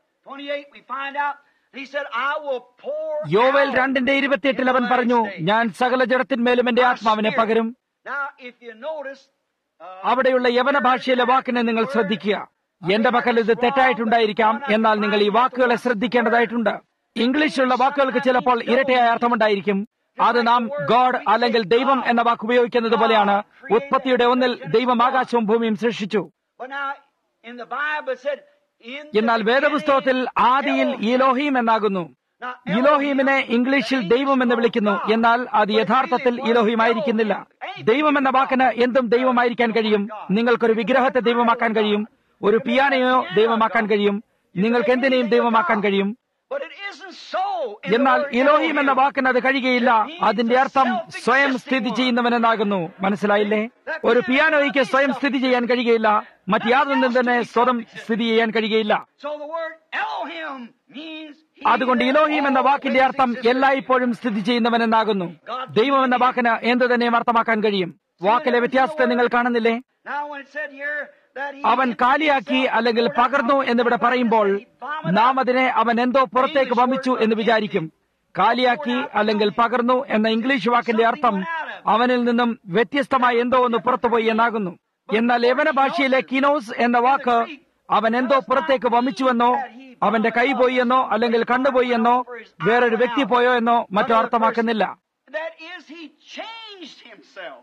28, we find out, he said, I will pour യോവേൽ out രണ്ടിന്റെ ഇരുപത്തിയെട്ടിൽ അവൻ പറഞ്ഞു ഞാൻ സകല ജഡത്തിന്മേലും എന്റെ ആത്മാവിനെ പകരും Now, if you notice, uh, അവിടെയുള്ള യവന ഭാഷയിലെ വാക്കിനെ നിങ്ങൾ ശ്രദ്ധിക്കുക എന്റെ പക്കൽ ഇത് തെറ്റായിട്ടുണ്ടായിരിക്കാം എന്നാൽ നിങ്ങൾ ഈ വാക്കുകളെ ശ്രദ്ധിക്കേണ്ടതായിട്ടുണ്ട് ഇംഗ്ലീഷിലുള്ള വാക്കുകൾക്ക് ചിലപ്പോൾ ഇരട്ടയായ അർത്ഥമുണ്ടായിരിക്കും അത് നാം ഗോഡ് അല്ലെങ്കിൽ ദൈവം എന്ന വാക്ക് ഉപയോഗിക്കുന്നത് പോലെയാണ് ഉത്പത്തിയുടെ ഒന്നിൽ ദൈവം ആകാശവും ഭൂമിയും സൃഷ്ടിച്ചു but now, in the Bible it said, in the എന്നാൽ വേദപുസ്തകത്തിൽ ആദിയിൽ ഇലോഹീം എന്നാകുന്നു Now, ഇലോഹീമിനെ ഇംഗ്ലീഷിൽ ദൈവം എന്ന് വിളിക്കുന്നു എന്നാൽ അത് യഥാർത്ഥത്തിൽ ഇലോഹീം ആയിരിക്കുന്നില്ല ദൈവം എന്ന വാക്കിന് എന്തും ദൈവമായിരിക്കാൻ കഴിയും നിങ്ങൾക്കൊരു വിഗ്രഹത്തെ ദൈവമാക്കാൻ കഴിയും ഒരു പിയാനയോ ദൈവമാക്കാൻ കഴിയും നിങ്ങൾക്ക് എന്തിനേയും ദൈവമാക്കാൻ കഴിയും But it isn't so. in the എന്നാൽ word ഇലോഹീം എന്ന Elohim. വാക്കിന് അത് കഴിയുകയില്ല അതിന്റെ അർത്ഥം സ്വയം സ്ഥിതി ചെയ്യുന്നവനെന്നാകുന്നു മനസ്സിലായില്ലേ ഒരു പിയാനോയ്ക്ക് സ്വയം സ്ഥിതി ചെയ്യാൻ കഴിയുകയില്ല മറ്റ് യാതൊന്നും തന്നെ സ്വതം സ്ഥിതി ചെയ്യാൻ കഴിയുകയില്ല So the word Elohim means he അതുകൊണ്ട് that ഇലോഹീം എന്ന വാക്കിന്റെ always അർത്ഥം existed. എല്ലായ്പ്പോഴും സ്ഥിതി ചെയ്യുന്നവനെന്നാകുന്നു ദൈവം എന്ന വാക്കിന് എന്ത് തന്നെയും അർത്ഥമാക്കാൻ കഴിയും വാക്കിലെ വ്യത്യാസത്തെ നിങ്ങൾ കാണുന്നില്ലേ Now when it said here that he അവൻ കാലിയാക്കി അല്ലെങ്കിൽ പകർന്നു എന്നിവിടെ പറയുമ്പോൾ നാം അതിനെ അവൻ എന്തോ പുറത്തേക്ക് വമിച്ചു എന്ന് വിചാരിക്കും കാലിയാക്കി അല്ലെങ്കിൽ പകർന്നു എന്ന ഇംഗ്ലീഷ് വാക്കിന്റെ അർത്ഥം അവനിൽ നിന്നും വ്യത്യസ്തമായ എന്തോ ഒന്ന് പുറത്തുപോയി എന്നാകുന്നു എന്നാൽ യവന ഭാഷയിലെ കിനോസ് എന്ന വാക്ക് അവൻ എന്തോ പുറത്തേക്ക് വമിച്ചുവെന്നോ അവന്റെ കൈ പോയി എന്നോ അല്ലെങ്കിൽ കണ്ണുപോയി എന്നോ വേറൊരു വ്യക്തി പോയോ എന്നോ മറ്റോ അർത്ഥമാക്കുന്നില്ല That is, he changed himself.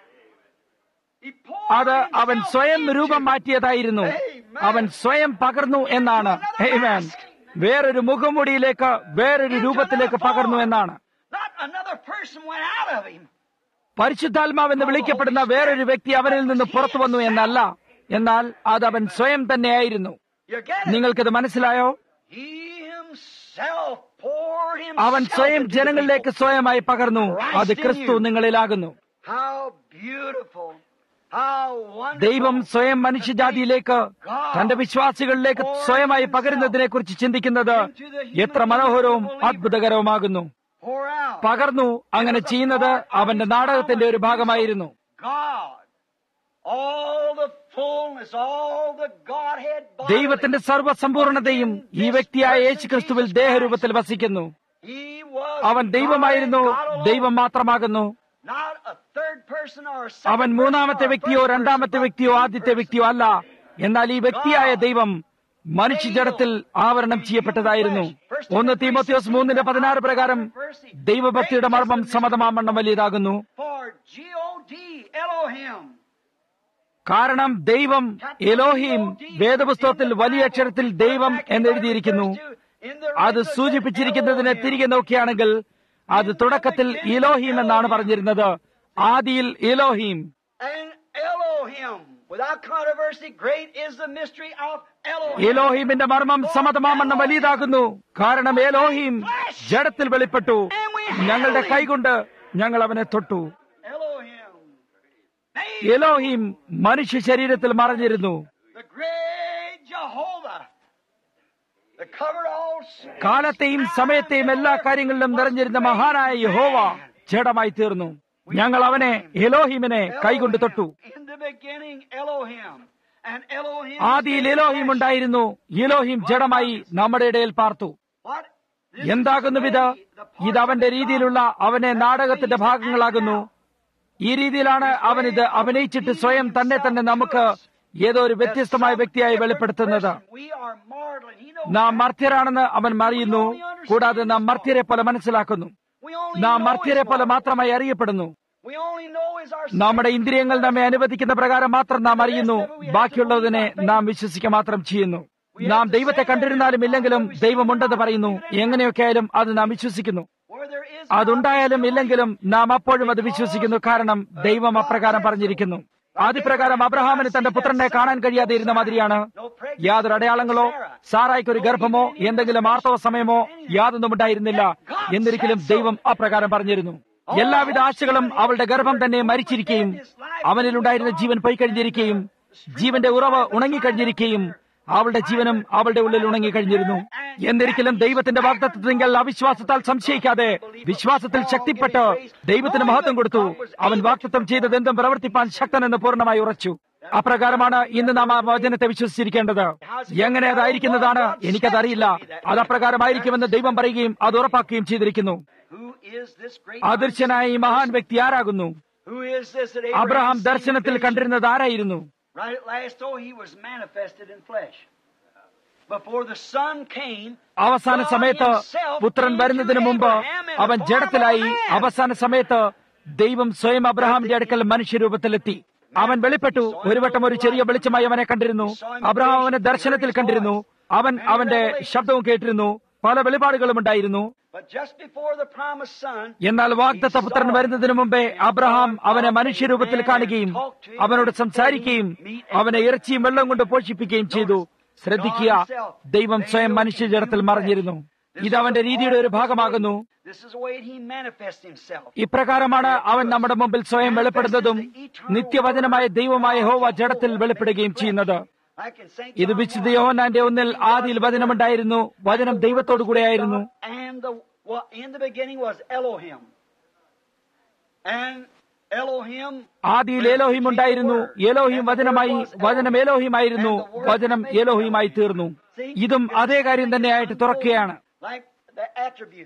He poured അത് അവൻ himself സ്വയം into രൂപം മാറ്റിയതായിരുന്നു അവൻ സ്വയം പകർന്നു എന്നാണ് Amen. വേറൊരു മുഖമുടിയിലേക്ക് വേറൊരു രൂപത്തിലേക്ക് പകർന്നു എന്നാണ് Not another person went out of him. പരിശുദ്ധാത്മാവെന്ന് വിളിക്കപ്പെടുന്ന വേറൊരു വ്യക്തി അവനിൽ നിന്ന് പുറത്തു വന്നു എന്നല്ല എന്നാൽ അത് അവൻ സ്വയം തന്നെയായിരുന്നു You get it? നിങ്ങൾക്കിത് മനസ്സിലായോ He himself poured himself അവൻ സ്വയം into the ജനങ്ങളിലേക്ക് people. സ്വയമായി പകർന്നു അത് ക്രിസ്തു നിങ്ങളിലാകുന്നു How beautiful. How wonderful. ദൈവം സ്വയം മനുഷ്യജാതിയിലേക്ക് തന്റെ വിശ്വാസികളിലേക്ക് സ്വയമായി പകരുന്നതിനെ കുറിച്ച് ചിന്തിക്കുന്നത് എത്ര മനോഹരവും അത്ഭുതകരവുമാകുന്നു Pour out. പകർന്നു അങ്ങനെ ചെയ്യുന്നത് അവന്റെ നാടകത്തിന്റെ ഒരു ഭാഗമായിരുന്നു God. All the fullness, all the Godhead bodily. ദൈവത്തിന്റെ സർവ്വസമ്പൂർണതയും ഈ വ്യക്തിയായ യേശുക്രിസ്തുവിൽ ദേഹരൂപത്തിൽ വസിക്കുന്നു He was അവൻ ദൈവമായിരുന്നു God alone. ദൈവം മാത്രമാകുന്നു Not a third person or a second അവൻ person മൂന്നാമത്തെ or a വ്യക്തിയോ first രണ്ടാമത്തെ person, വ്യക്തിയോ but ആദ്യത്തെ the വ്യക്തിയോ അല്ല എന്നാൽ ഈ വ്യക്തിയായ ദൈവം മനുഷ്യജടത്തിൽ ആവരണം ചെയ്യപ്പെട്ടതായിരുന്നു ഒന്ന് തീമോത്യോസ് മൂന്നിന്റെ പതിനാറ് പ്രകാരം ദൈവഭക്തിയുടെ മർമ്മം സമതമാമണ്ണം വലിയതാകുന്നു For G-O-D, Elohim. കാരണം ദൈവം എലോഹിം വേദപുസ്തകത്തിൽ വലിയ അക്ഷരത്തിൽ ദൈവം എന്നെഴുതിയിരിക്കുന്നു അത് സൂചിപ്പിച്ചിരിക്കുന്നതിനെ തിരികെ നോക്കിയാണെങ്കിൽ അത് തുടക്കത്തിൽ ഇലോഹീം എന്നാണ് പറഞ്ഞിരുന്നത് ആദിയിൽ ഇലോഹീം And Elohim. Without controversy, great is the mystery of Elohim. എലോഹീമിന്റെ മർമ്മം സമതമാമണ്ണം വലിയതാകുന്നു കാരണം എലോഹീം ജഡത്തിൽ വെളിപ്പെട്ടു ഞങ്ങളുടെ കൈകൊണ്ട് ഞങ്ങൾ അവനെ തൊട്ടു Elohim. Made എലോഹീം മനുഷ്യ ശരീരത്തിൽ മറഞ്ഞിരുന്നു the great Jehovah. That covered all sin. കാലത്തെയും സമയത്തെയും എല്ലാ കാര്യങ്ങളിലും നിറഞ്ഞിരുന്ന മഹാനായ യഹോവ ജഡമായി തീർന്നു ഞങ്ങൾ അവനെ എലോഹിമിനെ കൈകൊണ്ട് തൊട്ടു In the beginning, Elohim. And Elohim. ആദിയിൽ എലോഹിം ഉണ്ടായിരുന്നു എലോഹിം ജഡമായി നമ്മുടെ ഇടയിൽ പാർത്തു What? This എന്താകുന്നു is ഇത് the way the parts ഇത് അവന്റെ of God രീതിയിലുള്ള അവനെ നാടകത്തിന്റെ ഭാഗങ്ങളാകുന്നു ഈ രീതിയിലാണ് അവനിത് അഭിനയിച്ചിട്ട് സ്വയം തന്നെ തന്നെ നമുക്ക് ഏതോ ഒരു വ്യത്യസ്തമായ വ്യക്തിയായി വെളിപ്പെടുത്തുന്നത് We are mortal, and he knows നാം that. മർത്യരാണെന്ന് അവൻ അറിയുന്നു കൂടാതെ നാം മർത്യരെ പോലെ മനസ്സിലാക്കുന്നു We only നാം know മർത്യരെ his പോലെ word. മാത്രമായി അറിയപ്പെടുന്നു We only know is our നമ്മുടെ ഇന്ദ്രിയങ്ങൾ നമ്മെ അനുവദിക്കുന്ന പ്രകാരം മാത്രം നാം അറിയുന്നു ബാക്കിയുള്ളതിനെ നാം വിശ്വസിക്കുക മാത്രം ചെയ്യുന്നു നാം ദൈവത്തെ കണ്ടിരുന്നാലും ഇല്ലെങ്കിലും ദൈവമുണ്ടെന്ന് പറയുന്നു എങ്ങനെയൊക്കെ ആയാലും അത് നാം വിശ്വസിക്കുന്നു Where there is അതുണ്ടായാലും ഇല്ലെങ്കിലും നാം അപ്പോഴും അത് വിശ്വസിക്കുന്നു കാരണം ദൈവം അപ്രകാരം പറഞ്ഞിരിക്കുന്നു ആദ്യപ്രകാരം അബ്രഹാമിന് തന്റെ പുത്രനെ കാണാൻ കഴിയാതെ ഇരുന്ന മാതിരിയാണ് യാതൊരു അടയാളങ്ങളോ സാറായിക്ക് ഒരു ഗർഭമോ എന്തെങ്കിലും ആർത്തവ സമയമോ യാതൊന്നും ഉണ്ടായിരുന്നില്ല എന്നിരിക്കലും ദൈവം അപ്രകാരം പറഞ്ഞിരുന്നു എല്ലാവിധ ആശകളും അവളുടെ ഗർഭം തന്നെ മരിച്ചിരിക്കുകയും അവനിലുണ്ടായിരുന്ന ജീവൻ പോയി കഴിഞ്ഞിരിക്കുകയും ജീവന്റെ ഉറവ് ഉണങ്ങിക്കഴിഞ്ഞിരിക്കുകയും അവളുടെ ജീവനും അവളുടെ ഉള്ളിൽ ഉണങ്ങിക്കഴിഞ്ഞിരുന്നു എന്നിരിക്കലും ദൈവത്തിന്റെ വാഗ്ദത്വത്തിങ്കൽ അവിശ്വാസത്താൽ സംശയിക്കാതെ വിശ്വാസത്തിൽ ശക്തിപ്പെട്ട് ദൈവത്തിന് മഹത്വം കൊടുത്തു അവൻ വാഗ്ദത്വം ചെയ്തത് എന്തും പ്രവർത്തിപ്പാൻ ശക്തനെന്ന് പൂർണ്ണമായി ഉറച്ചു അപ്രകാരമാണ് ഇന്ന് നാം ആ വചനത്തെ വിശ്വസിച്ചിരിക്കേണ്ടത് എങ്ങനെ അതായിരിക്കുന്നതാണ് എനിക്കതറിയില്ല അത് അപ്രകാരമായിരിക്കുമെന്ന് ദൈവം പറയുകയും അത് ഉറപ്പാക്കുകയും ചെയ്തിരിക്കുന്നു Who is this great അദൃശ്യനായ ഈ മഹാൻ വ്യക്തി ആരാകുന്നു Who is this that Abraham Abraham seen ദർശനത്തിൽ in vision? കണ്ടിരുന്നത് ആരായിരുന്നു Right at last, oh, he was manifested in flesh. Before the son came, അവസാന സമയത്ത് പുത്രൻ വരുന്നതിന് മുമ്പ് അവൻ ജഡത്തിലായി അവസാന സമയത്ത് ദൈവം സ്വയം അബ്രഹാമിന്റെ അടുക്കൽ മനുഷ്യരൂപത്തിലെത്തി അവൻ വെളിപ്പെട്ടു ഒരു വട്ടം ഒരു ചെറിയ വെളിച്ചമായി അവനെ കണ്ടിരുന്നു അബ്രഹാം അവനെ ദർശനത്തിൽ കണ്ടിരുന്നു അവൻ അവന്റെ ശബ്ദവും കേട്ടിരുന്നു പല വെളിപാടുകളും ഉണ്ടായിരുന്നു but just before the promised son, എന്നാൽ വാഗ്ദത്ത പുത്രൻ വരുന്നതിന് മുമ്പേ അബ്രഹാം അവനെ മനുഷ്യരൂപത്തിൽ കാണുകയും അവനോട് സംസാരിക്കുകയും അവനെ ഇറച്ചിയും വെള്ളം കൊണ്ട് പോഷിപ്പിക്കുകയും ചെയ്തു ശ്രദ്ധിക്കുക ദൈവം സ്വയം മനുഷ്യജടത്തിൽ മറിഞ്ഞിരുന്നു ഇത് അവന്റെ രീതിയുടെ ഒരു ഭാഗമാകുന്നു this is the way he manifests himself. ഇപ്രകാരമാണ് അവൻ നമ്മുടെ മുമ്പിൽ സ്വയം വെളിപ്പെടുന്നതും നിത്യവചനമായ ദൈവമായ ഹോവ ജഡത്തിൽ വെളിപ്പെടുകയും ചെയ്യുന്നത് Like in St. ഇത് John വിശുദ്ധ 1, യോഹന്നാന്റെ ഒന്നിൽ ആദിയിൽ വചനമുണ്ടായിരുന്നു വചനം ദൈവത്തോടു കൂടെയായിരുന്നു And the well, in the beginning was Elohim. And Elohim ആദിയിൽ ഏലോഹിം ഉണ്ടായിരുന്നു ഏലോഹിം വചനമായി വചനം ഏലോഹിമായിരുന്നു വചനം ഏലോഹിമായി തീർന്നു ഇതും അതേ കാര്യം തന്നെയായിട്ട് തുറക്കുകയാണ് like the attribute.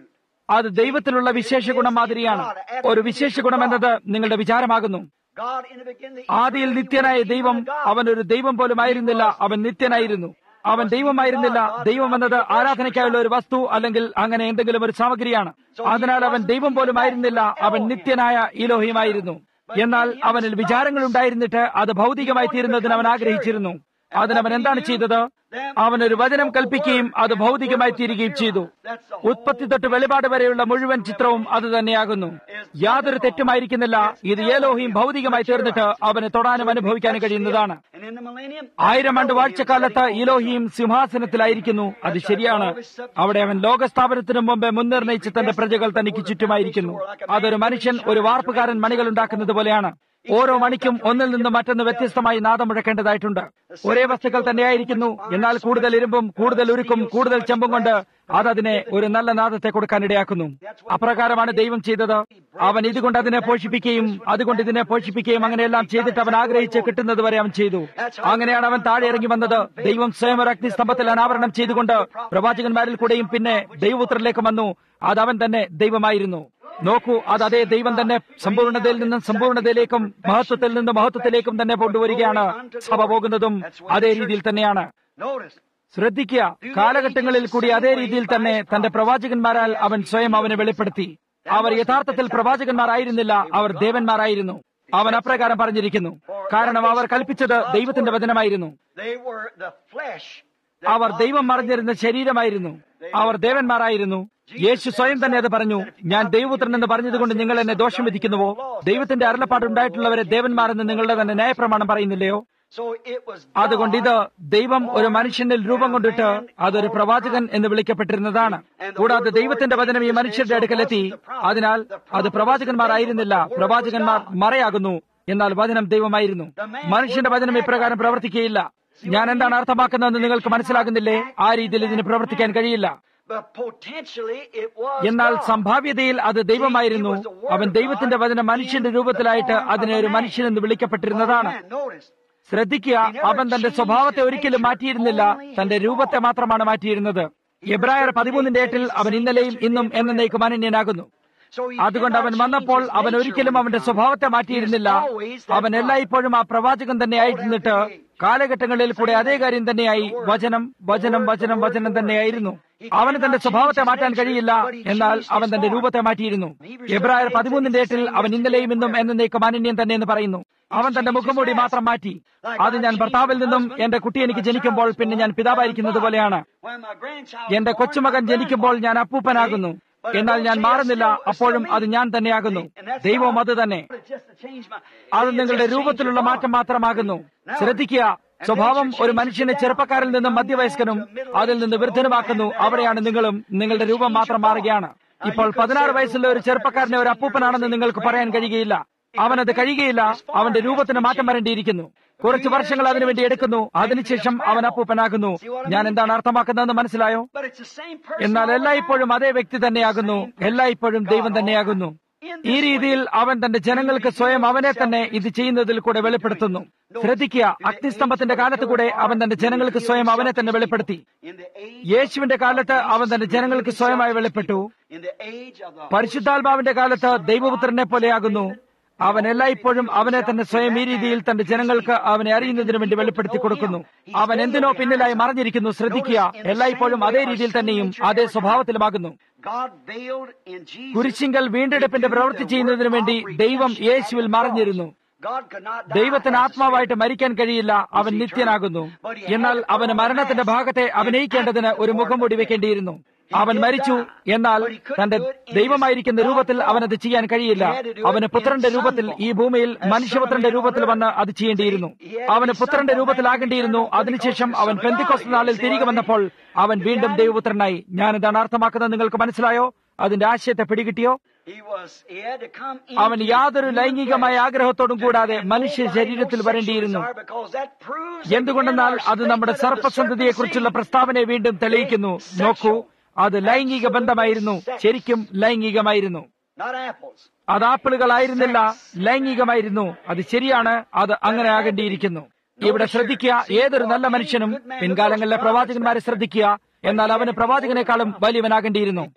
അത് ദൈവത്തിലുള്ള വിശേഷ ഗുണം മാതിരിയാണ് ഒരു വിശേഷ ഗുണം എന്നത് നിങ്ങളുടെ വിചാരമാകുന്നു God in the beginning, ആദിയിൽ നിത്യനായ ദൈവം അവൻ ഒരു ദൈവം പോലും ആയിരുന്നില്ല അവൻ നിത്യനായിരുന്നു അവൻ ദൈവമായിരുന്നില്ല ദൈവം എന്നത് ആരാധനയ്ക്കായുള്ള ഒരു വസ്തു അല്ലെങ്കിൽ അങ്ങനെ എന്തെങ്കിലും ഒരു സാമഗ്രിയാണ് അതിനാൽ അവൻ ദൈവം പോലും ആയിരുന്നില്ല അവൻ നിത്യനായ ഇലോഹിയമായിരുന്നു എന്നാൽ അവനിൽ വിചാരങ്ങൾ ഉണ്ടായിരുന്നിട്ട് അത് ഭൗതികമായി തീരുന്നതിന് അവൻ ആഗ്രഹിച്ചിരുന്നു അതിനവൻ എന്താണ് ചെയ്തത് അവൻ ഒരു വചനം കൽപ്പിക്കുകയും അത് ഭൗതികമായി തീരുകയും ചെയ്തു that's the ഉത്പത്തി തൊട്ട് വെളിപാട് വരെയുള്ള മുഴുവൻ ചിത്രവും അത് തന്നെയാകുന്നു യാതൊരു തെറ്റുമായിരിക്കുന്നില്ല ഇത് ഏലോഹിയും ഭൗതികമായി തീർന്നിട്ട് അവന് തൊടാനും അനുഭവിക്കാനും കഴിയുന്നതാണ് And in the millennium, ആയിരം ആണ്ട് വാഴ്ചക്കാലത്ത് ഇലോഹിയും സിംഹാസനത്തിലായിരിക്കുന്നു അത് ശരിയാണ് അവിടെ അവൻ ലോകസ്ഥാപനത്തിനു മുമ്പ് മുൻനിർണയിച്ച തന്റെ പ്രജകൾ തനിക്ക് ചുറ്റുമായിരിക്കുന്നു അതൊരു മനുഷ്യൻ ഒരു വാർപ്പുകാരൻ മണികൾ ഉണ്ടാക്കുന്നത് പോലെയാണ് ഓരോ മണിക്കും ഒന്നിൽ നിന്ന് മറ്റൊന്ന് വ്യത്യസ്തമായി നാദം മുഴക്കേണ്ടതായിട്ടുണ്ട് ഒരേ വസ്തുക്കൾ തന്നെയായിരിക്കുന്നു എന്നാൽ കൂടുതൽ ഇരുമ്പും കൂടുതൽ ഉരുക്കും കൂടുതൽ ചെമ്പും കൊണ്ട് അതതിനെ ഒരു നല്ല നാദത്തെ കൊടുക്കാനിടയാക്കുന്നു അപ്രകാരമാണ് ദൈവം ചെയ്തത് അവൻ ഇതുകൊണ്ട് അതിനെ പോഷിപ്പിക്കുകയും അതുകൊണ്ട് ഇതിനെ പോഷിപ്പിക്കുകയും അങ്ങനെയെല്ലാം ചെയ്തിട്ട് അവൻ ആഗ്രഹിച്ച് കിട്ടുന്നത് വരെ അവൻ ചെയ്തു അങ്ങനെയാണ് അവൻ താഴെ ഇറങ്ങി വന്നത് ദൈവം സ്വയം ഒരു അഗ്നിസ്തംഭത്തിൽ അനാവരണം ചെയ്തുകൊണ്ട് പ്രവാചകന്മാരിൽ കൂടെയും പിന്നെ ദൈവപുത്രരിലേക്ക് വന്നു അത് അവൻ തന്നെ ദൈവമായിരുന്നു നോക്കൂ അത് അതേ ദൈവം തന്നെ സമ്പൂർണ്ണതയിൽ നിന്നും സമ്പൂർണ്ണതയിലേക്കും മഹത്വത്തിൽ നിന്ന് മഹത്വത്തിലേക്കും തന്നെ കൊണ്ടുവരികയാണ് സഭ പോകുന്നതും അതേ രീതിയിൽ തന്നെയാണ് notice, ശ്രദ്ധിക്കുക കാലഘട്ടങ്ങളിൽ കൂടി അതേ രീതിയിൽ തന്നെ തന്റെ പ്രവാചകന്മാരാൽ അവൻ സ്വയം അവനെ വെളിപ്പെടുത്തി അവർ യഥാർത്ഥത്തിൽ പ്രവാചകന്മാരായിരുന്നില്ല അവർ ദേവന്മാരായിരുന്നു അവൻ അപ്രകാരം പറഞ്ഞിരിക്കുന്നു കാരണം അവർ കൽപ്പിച്ചത് ദൈവത്തിന്റെ വചനമായിരുന്നു they were the flesh. അവർ ദൈവം മറിഞ്ഞിരുന്ന ശരീരമായിരുന്നു അവർ ദേവന്മാരായിരുന്നു യേശു സ്വയം തന്നെ അത് പറഞ്ഞു ഞാൻ ദൈവപുത്രൻ എന്ന് പറഞ്ഞതുകൊണ്ട് നിങ്ങൾ എന്നെ ദോഷം വിധിക്കുന്നുവോ ദൈവത്തിന്റെ അരുളപ്പാടുണ്ടായിട്ടുള്ളവരെ ദേവന്മാരെന്ന് നിങ്ങളുടെ തന്നെ ന്യായപ്രമാണം പറയുന്നില്ലയോ So it was അതുകൊണ്ട് ഇത് ദൈവം ഒരു മനുഷ്യനിൽ രൂപം കൊണ്ടിട്ട് അതൊരു പ്രവാചകൻ എന്ന് വിളിക്കപ്പെട്ടിരുന്നതാണ് കൂടാതെ ദൈവത്തിന്റെ വചനം ഈ മനുഷ്യരുടെ അടുക്കലെത്തി അതിനാൽ അത് പ്രവാചകന്മാരായിരുന്നില്ല പ്രവാചകന്മാർ മറയാകുന്നു എന്നാൽ വചനം ദൈവമായിരുന്നു മനുഷ്യന്റെ വചനം ഇപ്രകാരം പ്രവർത്തിക്കുകയില്ല ഞാൻ എന്താണ് അർത്ഥമാക്കുന്നതെന്ന് നിങ്ങൾക്ക് മനസ്സിലാകുന്നില്ലേ ആ രീതിയിൽ ഇതിന് പ്രവർത്തിക്കാൻ കഴിയില്ല but potentially it was എന്നാൽ God. സംഭാവ്യതയിൽ അത് ദൈവമായിരുന്നു അവൻ ദൈവത്തിന്റെ വചനം മനുഷ്യന്റെ രൂപത്തിലായിട്ട് അതിനെ ഒരു മനുഷ്യനെന്ന് വിളിക്കപ്പെട്ടിരുന്നതാണ് Man, notice, ശ്രദ്ധിക്കുക അവൻ തന്റെ സ്വഭാവത്തെ ഒരിക്കലും മാറ്റിയിരുന്നില്ല തന്റെ രൂപത്തെ മാത്രമാണ് മാറ്റിയിരുന്നത് എബ്രായർ പതിമൂന്നിന്റെ എട്ടിൽ അവൻ ഇന്നലെയും ഇന്നും എന്നേക്കും അനന്യനാകുന്നു so he അതുകൊണ്ട് did അവൻ not വന്നപ്പോൾ change his അവൻ nature ഒരിക്കലും when അവന്റെ he സ്വഭാവത്തെ come. മാറ്റിയിരുന്നില്ല He is always that അവൻ God. എല്ലായ്പ്പോഴും ആ പ്രവാചകൻ തന്നെ ആയിരുന്നിട്ട് കാലഘട്ടങ്ങളിൽ കൂടെ അതേ കാര്യം തന്നെയായി വചനം വചനം വചനം വചനം തന്നെയായിരുന്നു അവന് തന്റെ സ്വഭാവത്തെ മാറ്റാൻ കഴിയില്ല എന്നാൽ അവൻ തന്റെ രൂപത്തെ മാറ്റിയിരുന്നു എബ്രായർ പതിമൂന്നിന്റെ എട്ടിൽ അവൻ ഇന്നലെയും ഇന്നും എന്നേക്കും അനന്യൻ തന്നെ എന്ന് പറയുന്നു അവൻ തന്റെ മുഖംമൂടി മാത്രം മാറ്റി അത് ഞാൻ ഭർത്താവിൽ നിന്നും എന്റെ കുട്ടി എനിക്ക് ജനിക്കുമ്പോൾ പിന്നെ ഞാൻ പിതാവായിരിക്കുന്നത് പോലെയാണ് When my grandchild എന്റെ was born, കൊച്ചുമകൻ my ജനിക്കുമ്പോൾ ഞാൻ grandfather. അപ്പൂപ്പനാകുന്നു എന്നാൽ ഞാൻ മാറുന്നില്ല അപ്പോഴും അത് ഞാൻ തന്നെയാകുന്നു ദൈവം അത് തന്നെ It's just to change my- അത് it's നിങ്ങളുടെ just രൂപത്തിലുള്ള change your മാറ്റം form. മാത്രമാകുന്നു ശ്രദ്ധിക്കുക സ്വഭാവം ഒരു മനുഷ്യനെ ചെറുപ്പക്കാരിൽ നിന്നും മധ്യവയസ്കനും അതിൽ നിന്ന് വൃദ്ധനുമാക്കുന്നു അവിടെയാണ് നിങ്ങളും നിങ്ങളുടെ രൂപം മാത്രം മാറുകയാണ് ഇപ്പോൾ പതിനാറ് വയസ്സുള്ള ഒരു ചെറുപ്പക്കാരനെ ഒരു അപ്പൂപ്പനാണെന്ന് നിങ്ങൾക്ക് പറയാൻ കഴിയുകയില്ല അവനത് കഴിയുകയില്ല അവന്റെ രൂപത്തിന് മാറ്റം വരേണ്ടിയിരിക്കുന്നു കുറച്ച് വർഷങ്ങൾ അതിനുവേണ്ടി എടുക്കുന്നു അതിനുശേഷം അവൻ അപ്പൂപ്പനാകുന്നു ഞാൻ എന്താണ് അർത്ഥമാക്കുന്നതെന്ന് മനസ്സിലായോ But it's the same person എന്നാൽ all the എല്ലായ്പ്പോഴും time. അതേ വ്യക്തി തന്നെയാകുന്നു എല്ലായ്പ്പോഴും ദൈവം തന്നെയാകുന്നു ഈ രീതിയിൽ അവൻ തന്റെ ജനങ്ങൾക്ക് സ്വയം അവനെ തന്നെ ഇത് ചെയ്യുന്നതിൽ കൂടെ വെളിപ്പെടുത്തുന്നു ശ്രദ്ധിക്കുക അഗ്നിസ്തംഭത്തിന്റെ കാലത്ത് കൂടെ അവൻ തന്റെ ജനങ്ങൾക്ക് സ്വയം അവനെ തന്നെ വെളിപ്പെടുത്തി In the age യേശുവിന്റെ കാലത്ത് അവൻ തന്റെ ജനങ്ങൾക്ക് സ്വയമായി വെളിപ്പെട്ടു in the age of the പരിശുദ്ധാത്മാവിന്റെ കാലത്ത് ദൈവപുത്രനെ പോലെയാകുന്നു അവൻ എല്ലായ്പ്പോഴും അവനെ തന്നെ സ്വയം ഈ രീതിയിൽ തന്റെ ജനങ്ങൾക്ക് അവനെ അറിയുന്നതിന് വേണ്ടി വെളിപ്പെടുത്തി കൊടുക്കുന്നു അവൻ എന്തിനോ പിന്നിലായി മറഞ്ഞിരിക്കുന്നു ശ്രദ്ധിക്കുക എല്ലായ്പ്പോഴും അതേ രീതിയിൽ തന്നെയും അതേ സ്വഭാവത്തിലുമാകുന്നു God veiled in Jesus. Kurisingal വീണ്ടെടുപ്പിന്റെ പ്രവൃത്തി ചെയ്യുന്നതിന് വേണ്ടി ദൈവം യേശുവിൽ മറഞ്ഞിരുന്നു God could not die ദൈവത്തിന് as a ആത്മാവായിട്ട് മരിക്കാൻ കഴിയില്ല അവൻ നിത്യനാകുന്നു എന്നാൽ അവന് മരണത്തിന്റെ ഭാഗത്തെ അഭിനയിക്കേണ്ടതിന് ഒരു മുഖംമൂടി വെക്കേണ്ടിയിരുന്നു അവൻ മരിച്ചു എന്നാൽ തന്റെ ദൈവമായിരിക്കുന്ന രൂപത്തിൽ അവനത് ചെയ്യാൻ കഴിയില്ല അവന് പുത്രന്റെ രൂപത്തിൽ ഈ ഭൂമിയിൽ മനുഷ്യപുത്രന്റെ രൂപത്തിൽ വന്ന് അത് ചെയ്യേണ്ടിയിരുന്നു അവന് പുത്രന്റെ രൂപത്തിലാകേണ്ടിയിരുന്നു അതിനുശേഷം അവൻ പെന്തിക്കോസ് നാളിൽ തിരികെ വന്നപ്പോൾ അവൻ വീണ്ടും ദൈവപുത്രനായി ഞാൻ എന്താണ് അർത്ഥമാക്കുന്നത് നിങ്ങൾക്ക് മനസ്സിലായോ അതിന്റെ ആശയത്തെ പിടികിട്ടിയോ He was, he had to come അവൻ into യാതൊരു human ലൈംഗികമായ flesh. ആഗ്രഹത്തോടും കൂടാതെ And മനുഷ്യ nobody ശരീരത്തിൽ knows വരേണ്ടിയിരുന്നു sexual desire because that proves again എന്തുകൊണ്ടെന്നാൽ our അത് നമ്മുടെ statement of the സർപ്പസന്ധതിയെക്കുറിച്ചുള്ള serpent പ്രസ്താവനയെ വീണ്ടും തെളിയിക്കുന്നു നോക്കൂ അത് ലൈംഗിക ബന്ധമായിരുന്നു ശരിക്കും ലൈംഗികമായിരുന്നു seed, Not apples. അത് ആപ്പിളുകളായിരുന്നില്ല ലൈംഗികമായിരുന്നു അത് ശരിയാണ് അത് അങ്ങനെ ആകേണ്ടിയിരിക്കുന്നു ഇവിടെ ശ്രദ്ധിക്കുക ഏതൊരു നല്ല മനുഷ്യനും പിൻകാലങ്ങളിലെ പ്രവാചകന്മാരെ ശ്രദ്ധിക്കുക എന്നാൽ അവന് പ്രവാചകനേക്കാളും വലിയവനാകേണ്ടിയിരുന്നു An ordinary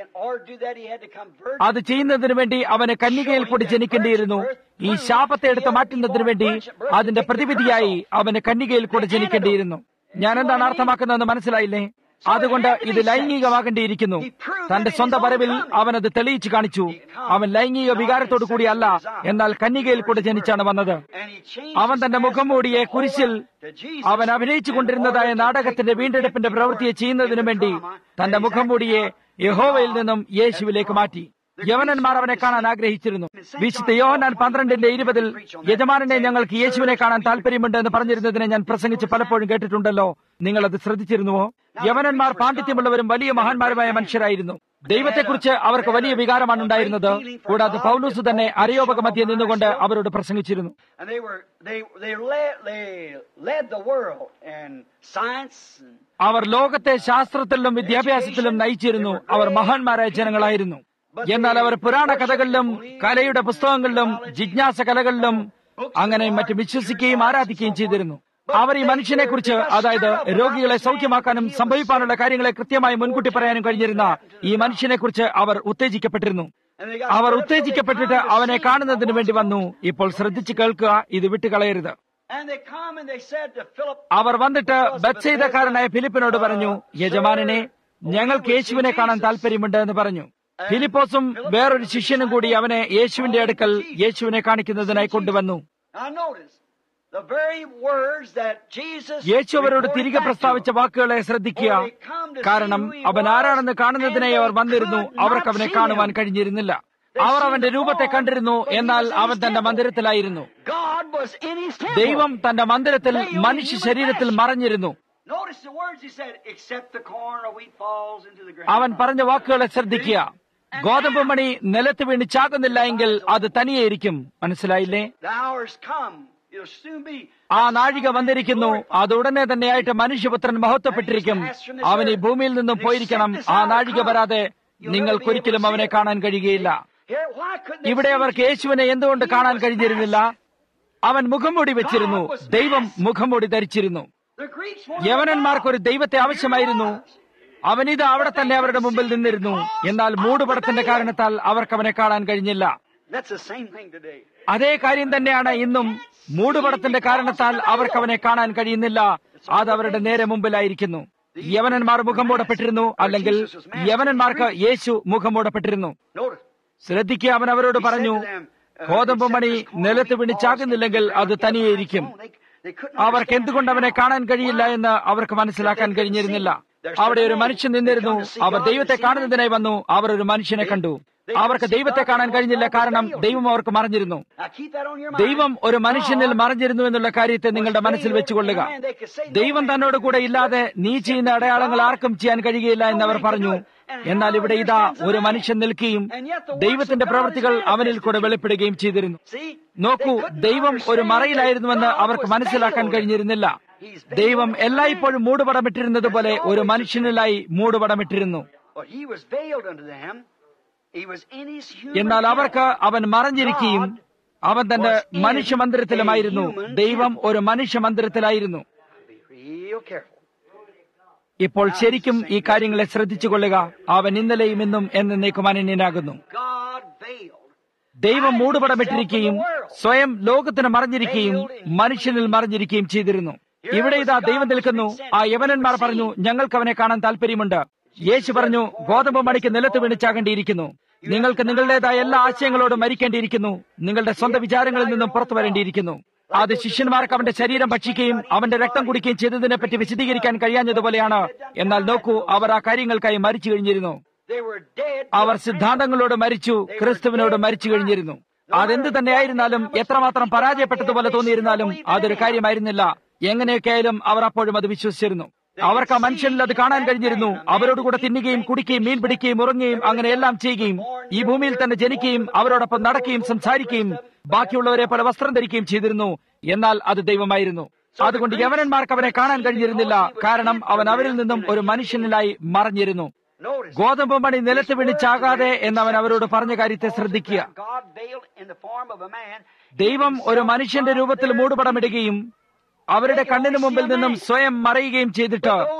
do that, he had to come virgin. അത് ചെയ്യുന്നതിന് വേണ്ടി അവന് കന്യകയിൽ കൂടി ജനിക്കേണ്ടിയിരുന്നു ഈ ശാപത്തെ എടുത്ത് മാറ്റുന്നതിന് വേണ്ടി അതിന്റെ പ്രതിവിധിയായി അവന് കന്യകയിൽ കൂടി ജനിക്കേണ്ടിയിരുന്നു ഞാൻ എന്താണ് അർത്ഥമാക്കുന്നതെന്ന് മനസ്സിലായില്ലേ അതുകൊണ്ട് ഇത് ലൈംഗികമാകേണ്ടിയിരിക്കുന്നു തന്റെ സ്വന്തം വരവിൽ അവൻ അത് തെളിയിച്ചു കാണിച്ചു അവൻ ലൈംഗിക വികാരത്തോടു കൂടിയല്ല എന്നാൽ കന്യകയിൽ കൂടെ ജനിച്ചാണ് വന്നത് And he changed അവൻ തന്റെ മുഖം മൂടിയെ കുരിശിൽ to Jesus. അവൻ അഭിനയിച്ചു കൊണ്ടിരുന്നതായ നാടകത്തിന്റെ വീണ്ടെടുപ്പിന്റെ പ്രവൃത്തിയെ ചെയ്യുന്നതിനു വേണ്ടി തന്റെ മുഖം മൂടിയെ യഹോവയിൽ നിന്നും യേശുവിലേക്ക് മാറ്റി യവനന്മാർ അവനെ കാണാൻ ആഗ്രഹിച്ചിരുന്നു വിശുദ്ധ യോഹനാൻ പന്ത്രണ്ടിന്റെ ഇരുപതിൽ യജമാനനെ ഞങ്ങൾക്ക് യേശുവിനെ കാണാൻ താല്പര്യമുണ്ട് എന്ന് പറഞ്ഞിരുന്നതിനെ ഞാൻ പ്രസംഗിച്ച് പലപ്പോഴും കേട്ടിട്ടുണ്ടല്ലോ നിങ്ങൾ അത് ശ്രദ്ധിച്ചിരുന്നുവോ യവനന്മാർ പാണ്ഡിത്യമുള്ളവരും വലിയ മഹാന്മാരുമായ മനുഷ്യരായിരുന്നു ദൈവത്തെക്കുറിച്ച് അവർക്ക് വലിയ വികാരമാണ് ഉണ്ടായിരുന്നത് കൂടാതെ പൗലൂസ് തന്നെ അരയോപക മധ്യം നിന്നുകൊണ്ട് അവരോട് പ്രസംഗിച്ചിരുന്നു And they were they they led they led the world and science and അവർ ലോകത്തെ ശാസ്ത്രത്തിലും വിദ്യാഭ്യാസത്തിലും നയിച്ചിരുന്നു അവർ മഹാന്മാരായ ജനങ്ങളായിരുന്നു എന്നാൽ അവർ പുരാണ കഥകളിലും കലയുടെ പുസ്തകങ്ങളിലും ജിജ്ഞാസ കലകളിലും അങ്ങനെ മറ്റും വിശ്വസിക്കുകയും ആരാധിക്കുകയും ചെയ്തിരുന്നു അവർ ഈ മനുഷ്യനെ കുറിച്ച് അതായത് രോഗികളെ സൗഖ്യമാക്കാനും സംഭവിക്കാനുള്ള കാര്യങ്ങളെ കൃത്യമായി മുൻകൂട്ടി പറയാനും കഴിഞ്ഞിരുന്ന ഈ മനുഷ്യനെ കുറിച്ച് അവർ ഉത്തേജിക്കപ്പെട്ടിരുന്നു and they got our fed up, so they ഉത്തേജിക്കപ്പെട്ടിട്ട് come to അവനെ see കാണുന്നതിന് him. വേണ്ടി വന്നു ഇപ്പോൾ ശ്രദ്ധിച്ചു കേൾക്കുക ഇത് വിട്ടുകളയരുത് And they come and they said to Philip, അവർ വന്നിട്ട് ബത്സയിതക്കാരനായ ഫിലിപ്പിനോട് പറഞ്ഞു യജമാനനെ ഞങ്ങൾക്ക് യേശുവിനെ കാണാൻ താല്പര്യമുണ്ട് എന്ന് പറഞ്ഞു ഫിലിപ്പോസും വേറൊരു ശിഷ്യനും കൂടി അവനെ യേശുവിന്റെ അടുക്കൽ യേശുവിനെ കാണിക്കുന്നതിനായി കൊണ്ടുവന്നു Now notice the very words that Jesus യേശു അവരോട് reported തിരികെ back പ്രസ്താവിച്ച to them. വാക്കുകളെ ശ്രദ്ധിക്കുക കാരണം അവൻ ആരാണെന്ന് കാണുന്നതിനായി അവർ വന്നിരുന്നു അവർക്ക് അവനെ കാണുവാൻ കഴിഞ്ഞിരുന്നില്ല അവർ അവന്റെ രൂപത്തെ കണ്ടിരുന്നു എന്നാൽ അവൻ തന്റെ മന്ദിരത്തിലായിരുന്നു God was in his temple. ദൈവം തന്റെ മന്ദിരത്തിൽ മനുഷ്യ ശരീരത്തിൽ മറഞ്ഞിരുന്നു Notice the words he said, except the corn or wheat falls into the ground. അവൻ പറഞ്ഞ വാക്കുകളെ ശ്രദ്ധിക്കുക ഗോതമ്പ് മണി നിലത്ത് വീണ് ചാകുന്നില്ല എങ്കിൽ അത് തനിയെ ഇരിക്കും മനസ്സിലായില്ലേ The hour's come. It'll soon be. ആ നാഴിക വന്നിരിക്കുന്നു അത് ഉടനെ തന്നെയായിട്ട് മനുഷ്യപുത്രൻ മഹത്വപ്പെട്ടിരിക്കും അവൻ ഈ ഭൂമിയിൽ നിന്നും പോയിരിക്കണം ആ നാഴിക വരാതെ നിങ്ങൾക്കൊരിക്കലും അവനെ കാണാൻ കഴിയുകയില്ല Here, why couldn't they ഇവിടെ see അവർക്ക് Jesus? യേശുവിനെ എന്തുകൊണ്ട് കാണാൻ കഴിഞ്ഞിരുന്നില്ല അവൻ മുഖംമൂടി വെച്ചിരുന്നു ദൈവം മുഖംമൂടി ധരിച്ചിരുന്നു The Greeks wanted യവനന്മാർക്ക് ഒരു ദൈവത്തെ ആവശ്യമായിരുന്നു അവനിത് അവിടെ തന്നെ അവരുടെ മുമ്പിൽ നിന്നിരുന്നു എന്നാൽ മൂടുപടത്തിന്റെ കാരണത്താൽ അവർക്ക് അവനെ കാണാൻ കഴിഞ്ഞില്ല That's the same thing today. അതേ കാര്യം തന്നെയാണ് ഇന്നും മൂടുപടത്തിന്റെ കാരണത്താൽ അവർക്ക് അവനെ കാണാൻ കഴിയുന്നില്ല അത് അവരുടെ നേരെ മുമ്പിലായിരിക്കുന്നു യവനന്മാർ മുഖം മൂടപ്പെട്ടിരുന്നു അല്ലെങ്കിൽ യവനന്മാർക്ക് യേശു മുഖം മൂടപ്പെട്ടിരുന്നു Notice. ശ്രദ്ധിക്കുക അവൻ അവരോട് പറഞ്ഞു ഗോതമ്പ് മണി നിലത്ത് പിടിച്ചാകുന്നില്ലെങ്കിൽ അത് തനിയെ ഇരിക്കും അവർക്ക് എന്തുകൊണ്ട് അവനെ കാണാൻ കഴിയില്ല എന്ന് അവർക്ക് മനസ്സിലാക്കാൻ കഴിഞ്ഞിരുന്നില്ല അവിടെ ഒരു മനുഷ്യൻ നിന്നിരുന്നു അവർ ദൈവത്തെ കാണുന്നതിനായി വന്നു അവർ ഒരു മനുഷ്യനെ കണ്ടു അവർക്ക് ദൈവത്തെ കാണാൻ കഴിഞ്ഞില്ല കാരണം ദൈവം അവർക്ക് മറഞ്ഞിരുന്നു Now keep that on your mind. ദൈവം ഒരു മനുഷ്യനിൽ മറഞ്ഞിരുന്നു എന്നുള്ള കാര്യത്തെ നിങ്ങളുടെ മനസ്സിൽ വെച്ചുകൊള്ളുക ദൈവം തന്നോട് കൂടെ ഇല്ലാതെ നീ ചെയ്യുന്ന അടയാളങ്ങൾ ആർക്കും ചെയ്യാൻ കഴിയുകയില്ല എന്നവർ പറഞ്ഞു എന്നാൽ ഇവിടെ ഇതാ ഒരു മനുഷ്യൻ നിൽക്കുകയും ദൈവത്തിന്റെ പ്രവൃത്തികൾ അവനിൽ കൂടെ വെളിപ്പെടുകയും ചെയ്തിരുന്നു See? നോക്കൂ ദൈവം ഒരു മറയിലായിരുന്നുവെന്ന് അവർക്ക് മനസ്സിലാക്കാൻ കഴിഞ്ഞിരുന്നില്ല ദൈവം എല്ലായ്പ്പോഴും മൂടുപടമിട്ടിരുന്നത് പോലെ ഒരു മനുഷ്യനിലായി മൂടുപടമിട്ടിരുന്നു Well, he was veiled unto them. He was in his human എന്നാൽ അവർക്ക് form. അവൻ മറഞ്ഞിരിക്കുകയും അവൻ തന്റെ മനുഷ്യ മന്ദിരത്തിലുമായിരുന്നു ദൈവം ഒരു മനുഷ്യ മന്ദിരത്തിലായിരുന്നു Be real careful. ഇപ്പോൾ ശരിക്കും ഈ കാര്യങ്ങളെ ശ്രദ്ധിച്ചുകൊള്ളുക അവൻ ഇന്നലെയും ഇന്നും എന്നേക്കും അനന്യനാകുന്നു God veiled. ദൈവം മൂടുപടമിട്ടിരിക്കുകയും സ്വയം ലോകത്തിന് മറിഞ്ഞിരിക്കുകയും മനുഷ്യനിൽ മറിഞ്ഞിരിക്കുകയും ചെയ്തിരുന്നു ഇവിടെ ഇതാ ദൈവം നിൽക്കുന്നു ആ യവനന്മാർ പറഞ്ഞു ഞങ്ങൾക്ക് അവനെ കാണാൻ താല്പര്യമുണ്ട് യേശു പറഞ്ഞു ഗോതമ്പ് മണിക്ക് നിലത്ത് വീണിച്ചാകേണ്ടിയിരിക്കുന്നു നിങ്ങൾക്ക് നിങ്ങളുടേതായ എല്ലാ ആശയങ്ങളോടും മരിക്കേണ്ടിയിരിക്കുന്നു നിങ്ങളുടെ സ്വന്തം വിചാരങ്ങളിൽ നിന്നും പുറത്തു വരേണ്ടിയിരിക്കുന്നു അത് ശിഷ്യന്മാർക്ക് അവന്റെ ശരീരം ഭക്ഷിക്കുകയും അവന്റെ രക്തം കുടിക്കുകയും ചെയ്തതിനെ പറ്റി വിശദീകരിക്കാൻ കഴിയാഞ്ഞതുപോലെയാണ് എന്നാൽ നോക്കൂ അവർ ആ കാര്യങ്ങൾക്കായി മരിച്ചു കഴിഞ്ഞിരുന്നു They were dead. അവർ സിദ്ധാന്തങ്ങളോട് മരിച്ചു ക്രിസ്തുവിനോട് മരിച്ചു കഴിഞ്ഞിരുന്നു അതെന്ത് തന്നെയായിരുന്നാലും എത്രമാത്രം പരാജയപ്പെട്ടതുപോലെ തോന്നിയിരുന്നാലും അതൊരു കാര്യമായിരുന്നില്ല എങ്ങനെയൊക്കെ ആയാലും അവർ അപ്പോഴും അത് വിശ്വസിച്ചിരുന്നു അവർക്ക് ആ മനുഷ്യനിൽ അത് കാണാൻ കഴിഞ്ഞിരുന്നു അവരോടുകൂടെ തിന്നുകയും കുടിക്കുകയും മീൻ പിടിക്കുകയും ഉറങ്ങുകയും അങ്ങനെ എല്ലാം ചെയ്യുകയും ഈ ഭൂമിയിൽ തന്നെ ജനിക്കുകയും അവരോടൊപ്പം നടക്കുകയും സംസാരിക്കുകയും ബാക്കിയുള്ളവരെ പോലെ വസ്ത്രം ധരിക്കുകയും ചെയ്തിരുന്നു എന്നാൽ അത് ദൈവമായിരുന്നു അതുകൊണ്ട് യവനന്മാർക്ക് അവനെ കാണാൻ കഴിഞ്ഞിരുന്നില്ല കാരണം അവൻ അവരിൽ നിന്നും ഒരു മനുഷ്യനിലായി മറഞ്ഞിരുന്നു Notice. ഗോതമ്പ് മണി നിലത്ത് പിടിച്ചാകാതെ എന്നവൻ അവരോട് പറഞ്ഞ കാര്യത്തെ ശ്രദ്ധിക്കുക God veiled in the form of a man. ദൈവം ഒരു മനുഷ്യന്റെ രൂപത്തിൽ മൂടുപടമിടുകയും അവരുടെ കണ്ണിന് മുമ്പിൽ നിന്നും സ്വയം മറയുകയും ചെയ്തിട്ട്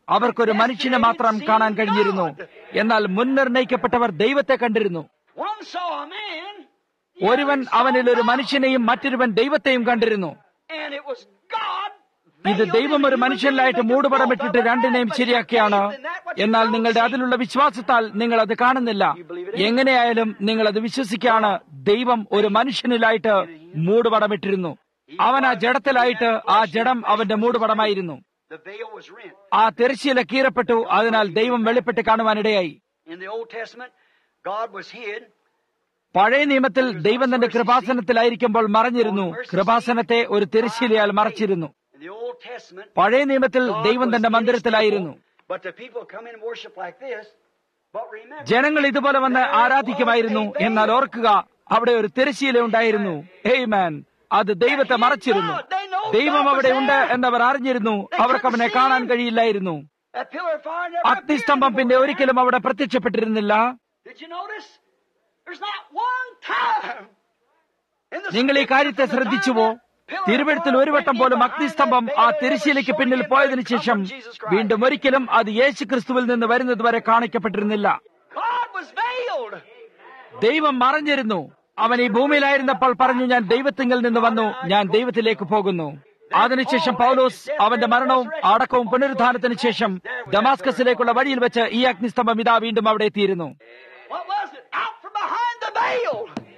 അവർക്കൊരു മനുഷ്യനെ മാത്രം കാണാൻ കഴിഞ്ഞിരുന്നു എന്നാൽ മുൻനിർണയിക്കപ്പെട്ടവർ ദൈവത്തെ കണ്ടിരുന്നു One saw a man, ഒരുവൻ അവനിൽ ഒരു മനുഷ്യനെയും മറ്റൊരുവൻ ദൈവത്തെയും കണ്ടിരുന്നു and it was God. ഇത് ദൈവം ഒരു മനുഷ്യനിലായിട്ട് മൂടുപടമിട്ടിട്ട് രണ്ടിനെയും ശരിയാക്കിയാണ് എന്നാൽ നിങ്ങളുടെ അതിലുള്ള വിശ്വാസത്താൽ നിങ്ങൾ അത് കാണുന്നില്ല എങ്ങനെയായാലും നിങ്ങൾ അത് വിശ്വസിക്കുകയാണ് ദൈവം ഒരു മനുഷ്യനിലായിട്ട് മൂടുപടമിട്ടിരുന്നു അവൻ ആ ജഡത്തിലായിട്ട് ആ ജഡം അവന്റെ മൂടുപടമായിരുന്നു The veil was rent. ആ തിരശ്ശീല കീറപ്പെട്ടു അതിനാൽ ദൈവം വെളിപ്പെട്ട് കാണുവാനിടയായി In the Old Testament, God was hid. പഴയ നിയമത്തിൽ ദൈവം തന്റെ കൃപാസനത്തിലായിരിക്കുമ്പോൾ മറഞ്ഞിരുന്നു കൃപാസനത്തെ ഒരു തിരശ്ശീലയാൽ മറച്ചിരുന്നു In the Old Testament, പഴയ നിയമത്തിൽ God ദൈവം was തന്റെ in His മന്ദിരത്തിലായിരുന്നു temple, But the people come in and worship like this. But remember, ജനങ്ങൾ ഇതുപോലെ വന്ന് ആരാധിക്കുമായിരുന്നു എന്നാൽ ഓർക്കുക അവിടെ ഒരു തിരശ്ശീല ഉണ്ടായിരുന്നു ഹേയ് മാൻ അത് ദൈവത്തെ മറച്ചിരുന്നു ദൈവം അവിടെ ഉണ്ട് എന്നവർ അറിഞ്ഞിരുന്നു അവർക്ക് അവനെ കാണാൻ കഴിയില്ലായിരുന്നു that pillar of fire never അഗ്നിസ്തംഭം appeared പിന്നെ before. ഒരിക്കലും അവിടെ പ്രത്യക്ഷപ്പെട്ടിരുന്നില്ല Did you notice? There's not one time. in the നിങ്ങൾ ഈ കാര്യത്തെ scripture from the ശ്രദ്ധിച്ചുവോ time that pillar of തിരുവഴുത്തിൽ fire ഒരു വട്ടം went പോലും behind അഗ്നിസ്തംഭം that ആ veil, തിരശ്ശീലയ്ക്ക് showing പിന്നിൽ him പോയതിനു that it come ശേഷം from Jesus Christ. വീണ്ടും ഒരിക്കലും അത് യേശു ക്രിസ്തുവിൽ നിന്ന് വരുന്നത് വരെ കാണിക്കപ്പെട്ടിരുന്നില്ല God was veiled. ദൈവം മറഞ്ഞിരുന്നു അവൻ ഈ ഭൂമിയിലായിരുന്നപ്പോൾ പറഞ്ഞു ഞാൻ ദൈവത്തിങ്കിൽ നിന്ന് വന്നു ഞാൻ ദൈവത്തിലേക്ക് പോകുന്നു അതിനുശേഷം പൗലോസ് അവന്റെ മരണവും അടക്കവും പുനരുദ്ധാനത്തിന് ശേഷം ദമാസ്കസിലേക്കുള്ള വഴിയിൽ വെച്ച് ഈ അഗ്നിസ്തംഭം ഇതാ വീണ്ടും അവിടെ എത്തിയിരുന്നു What was it? Out from behind the veil.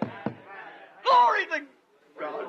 Glory to God.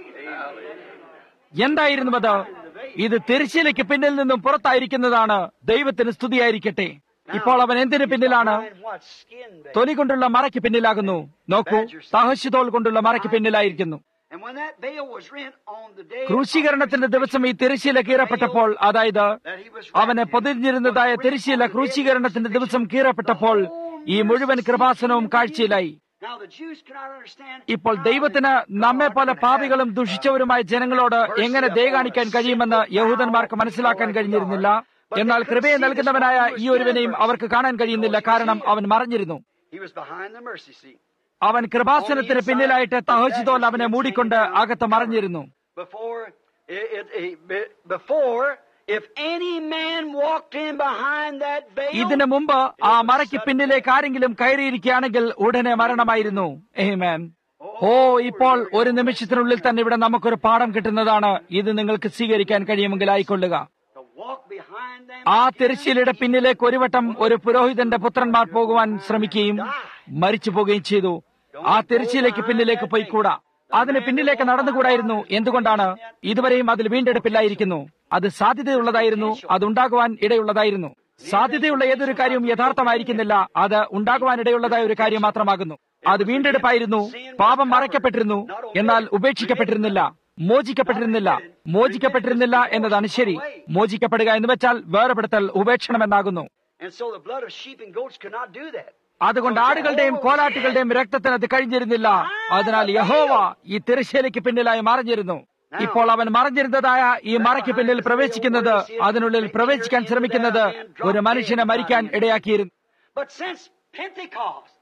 എന്തായിരുന്നു അത് ഇത് തിരശ്ശീലയ്ക്ക് പിന്നിൽ നിന്നും പുറത്തായിരിക്കുന്നതാണ് ദൈവത്തിന് സ്തുതിയായിരിക്കട്ടെ ഇപ്പോൾ അവൻ എന്തിനു പിന്നിലാണ് Behind what skin veil? തൊലി കൊണ്ടുള്ള മറയ്ക്ക് പിന്നിലാകുന്നു നോക്കൂ തഹശുതോൽ കൊണ്ടുള്ള മറയ്ക്ക് പിന്നിലായിരിക്കുന്നു And when that veil was rent on the day of ക്രൂശീകരണത്തിന്റെ ദിവസം ഈ തിരശ്ശീല കീറപ്പെട്ടപ്പോൾ അതായത് that he was അവനെ പൊതിഞ്ഞിരുന്നതായ തിരശ്ശീല ക്രൂശീകരണത്തിന്റെ ദിവസം കീറപ്പെട്ടപ്പോൾ ഈ മുഴുവൻ കൃപാസനവും കാഴ്ചയിലായി Now the Jews cannot understand ഇപ്പോൾ ദൈവത്തിന് നമ്മെ പോലെ പാപികളും ദുഷിച്ചവരുമായ ജനങ്ങളോട് എങ്ങനെ ദയ കാണിക്കാൻ കഴിയുമെന്ന് യഹൂദന്മാർക്ക് മനസ്സിലാക്കാൻ കഴിഞ്ഞിരുന്നില്ല എന്നാൽ കൃപയെ നൽകുന്നവനായ ഈ ഒരുവനെയും അവർക്ക് കാണാൻ കഴിയുന്നില്ല കാരണം അവൻ മറഞ്ഞിരുന്നു he was behind the mercy seat. അവൻ കൃപാസനത്തിന് പിന്നിലായിട്ട് തഹജിതോൽ അവനെ മൂടിക്കൊണ്ട് അകത്ത് മറഞ്ഞിരുന്നു Before it, it, it, be- before if any man walked in behind that veil, ഇതിനു മുമ്പ് ആ മറയ്ക്ക് പിന്നിലേക്ക് ആരെങ്കിലും കയറിയിരിക്കുകയാണെങ്കിൽ ഉടനെ മരണമായിരുന്നു ഏമേൻ ഓ ഇപ്പോൾ ഒരു നിമിഷത്തിനുള്ളിൽ തന്നെ ഇവിടെ നമുക്കൊരു പാഠം കിട്ടുന്നതാണ് ഇത് നിങ്ങൾക്ക് സ്വീകരിക്കാൻ കഴിയുമെങ്കിൽ ആയിക്കൊള്ളുക to walk behind them, ആ തിരശ്ശീലയുടെ പിന്നിലേക്ക് ഒരു വട്ടം ഒരു പുരോഹിതന്റെ പുത്രന്മാർ പോകുവാൻ ശ്രമിക്കുകയും മരിച്ചു പോവുകയും ചെയ്തു ആ തിരശ്ശീലയ്ക്ക് പിന്നിലേക്ക് പോയിക്കൂടാ അതിന് പിന്നിലേക്ക് നടന്നുകൂടായിരുന്നു എന്തുകൊണ്ടാണ് ഇതുവരെയും അതിൽ വീണ്ടെടുപ്പില്ലായിരിക്കുന്നു അത് സാധ്യതയുള്ളതായിരുന്നു അത് ഉണ്ടാകുവാൻ ഇടയുള്ളതായിരുന്നു സാധ്യതയുള്ള ഏതൊരു കാര്യവും യഥാർത്ഥമായിരിക്കുന്നില്ല അത് ഉണ്ടാകുവാൻ ഇടയുള്ളതായ ഒരു കാര്യം മാത്രമാകുന്നു അത് വീണ്ടെടുപ്പായിരുന്നു പാപം മറയ്ക്കപ്പെട്ടിരുന്നു എന്നാൽ ഉപേക്ഷിക്കപ്പെട്ടിരുന്നില്ല മോചിക്കപ്പെട്ടിരുന്നില്ല മോചിക്കപ്പെട്ടിരുന്നില്ല എന്നതാണ് ശരി മോചിക്കപ്പെടുക എന്ന് വെച്ചാൽ വേർപെടുത്തൽ ഉപേക്ഷണം എന്നാകുന്നു and so the blood of sheep and goats could not do that. അതുകൊണ്ട് ആടുകളുടെയും കോലാട്ടുകളുടെയും രക്തത്തിന് അത് കഴിഞ്ഞിരുന്നില്ല അതിനാൽ യഹോവ ഈ തിരശ്ശേലയ്ക്ക് പിന്നിലായി മറഞ്ഞിരുന്നു ഇപ്പോൾ അവൻ മറഞ്ഞിരുന്നതായ ഈ മറയ്ക്ക് പിന്നിൽ പ്രവേശിക്കുന്നത് അതിനുള്ളിൽ പ്രവേശിക്കാൻ ശ്രമിക്കുന്നത് ഒരു മനുഷ്യനെ മരിക്കാൻ ഇടയാക്കിയിരുന്നു But since Pentecost,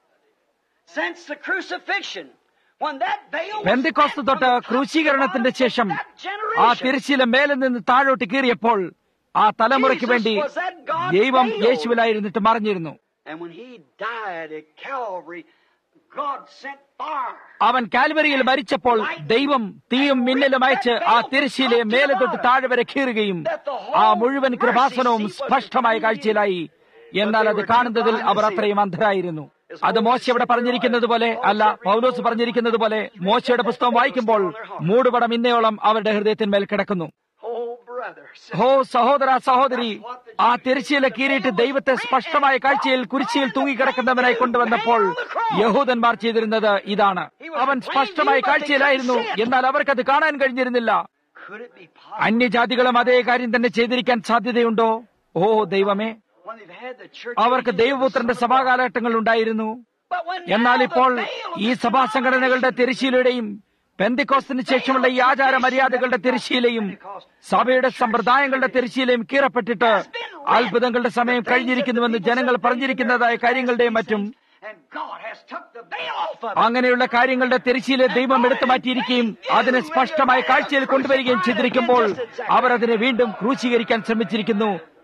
since the crucifixion, when that veil was പെന്തിക്കോസ്ത് rent തൊട്ട് from the top to the ക്രൂശീകരണത്തിന്റെ bottom of ശേഷം that ആ generation, തിരശ്ശീല മേലെ നിന്ന് താഴോട്ട് കീറിയപ്പോൾ ആ തലമുറയ്ക്ക് വേണ്ടി ദൈവം യേശുവിലായിരുന്നിട്ട് മറിഞ്ഞിരുന്നു And when he died at Calvary, God sent fire. അവൻ കാൽവരിയിൽ മരിച്ചപ്പോൾ ദൈവം തീയും മിന്നലും അയച്ച് ആ തിരശ്ശീലയെ മേലെ തൊട്ട് താഴെ വരെ കീറുകയും ആ മുഴുവൻ കൃപാസനവും സ്പഷ്ടമായ കാഴ്ചയിലായി എന്നാൽ അത് കാണുന്നതിൽ അവർ അത്രയും അന്ധരായിരുന്നു അത് മോശ ഇവിടെ പറഞ്ഞിരിക്കുന്നത് പോലെ അല്ല പൗലോസ് പറഞ്ഞിരിക്കുന്നത് പോലെ മോശയുടെ പുസ്തകം വായിക്കുമ്പോൾ മൂടുപടം ഇന്നയോളം അവരുടെ ഹൃദയത്തിന്മേൽ കിടക്കുന്നു Oh, brother. ഹോ സഹോദര സഹോദരി ആ തിരശ്ശീല കീറിയിട്ട് ദൈവത്തെ സ്പഷ്ടമായ കാഴ്ചയിൽ കുരിശിയിൽ തൂങ്ങിക്കിടക്കുന്നവനായി കൊണ്ടുവന്നപ്പോൾ യഹൂദന്മാർ ചെയ്തിരുന്നത് ഇതാണ് അവൻ സ്പഷ്ടമായ കാഴ്ചയിലായിരുന്നു എന്നാൽ അവർക്കത് കാണാൻ കഴിഞ്ഞിരുന്നില്ല Could it be possible? അന്യജാതികളും അതേ കാര്യം തന്നെ ചെയ്തിരിക്കാൻ സാധ്യതയുണ്ടോ ഓ ദൈവമേ When they've had the church അവർക്ക് ages of the ദൈവപുത്രന്റെ Son of God. സഭാകാലഘട്ടങ്ങൾ ഉണ്ടായിരുന്നു But when എന്നാൽ now ഇപ്പോൾ the veil ഈ is സഭാ സംഘടനകളുടെ തിരശ്ശീലയുടെയും പെന്തിക്കോസ്തിന് ശേഷമുള്ള ഈ ആചാര മര്യാദകളുടെ തിരശ്ശീലയും സഭയുടെ സമ്പ്രദായങ്ങളുടെ തിരശ്ശീലയും കീറപ്പെട്ടിട്ട് അത്ഭുതങ്ങളുടെ സമയം കഴിഞ്ഞിരിക്കുന്നുവെന്ന് ജനങ്ങൾ പറഞ്ഞിരിക്കുന്നതായ കാര്യങ്ങളുടെയും മറ്റും And God has took the veil off of it. അങ്ങനെയുള്ള കാര്യങ്ങളുടെ തിരശ്ശീലെ ദൈവം എടുത്തു മാറ്റിയിരിക്കുകയും അതിനെ സ്പഷ്ടമായ കാഴ്ചയിൽ കൊണ്ടുവരികയും ചെയ്തിരിക്കുമ്പോൾ അവർ അതിനെ വീണ്ടും ക്രൂശീകരിക്കാൻ ശ്രമിച്ചിരിക്കുന്നു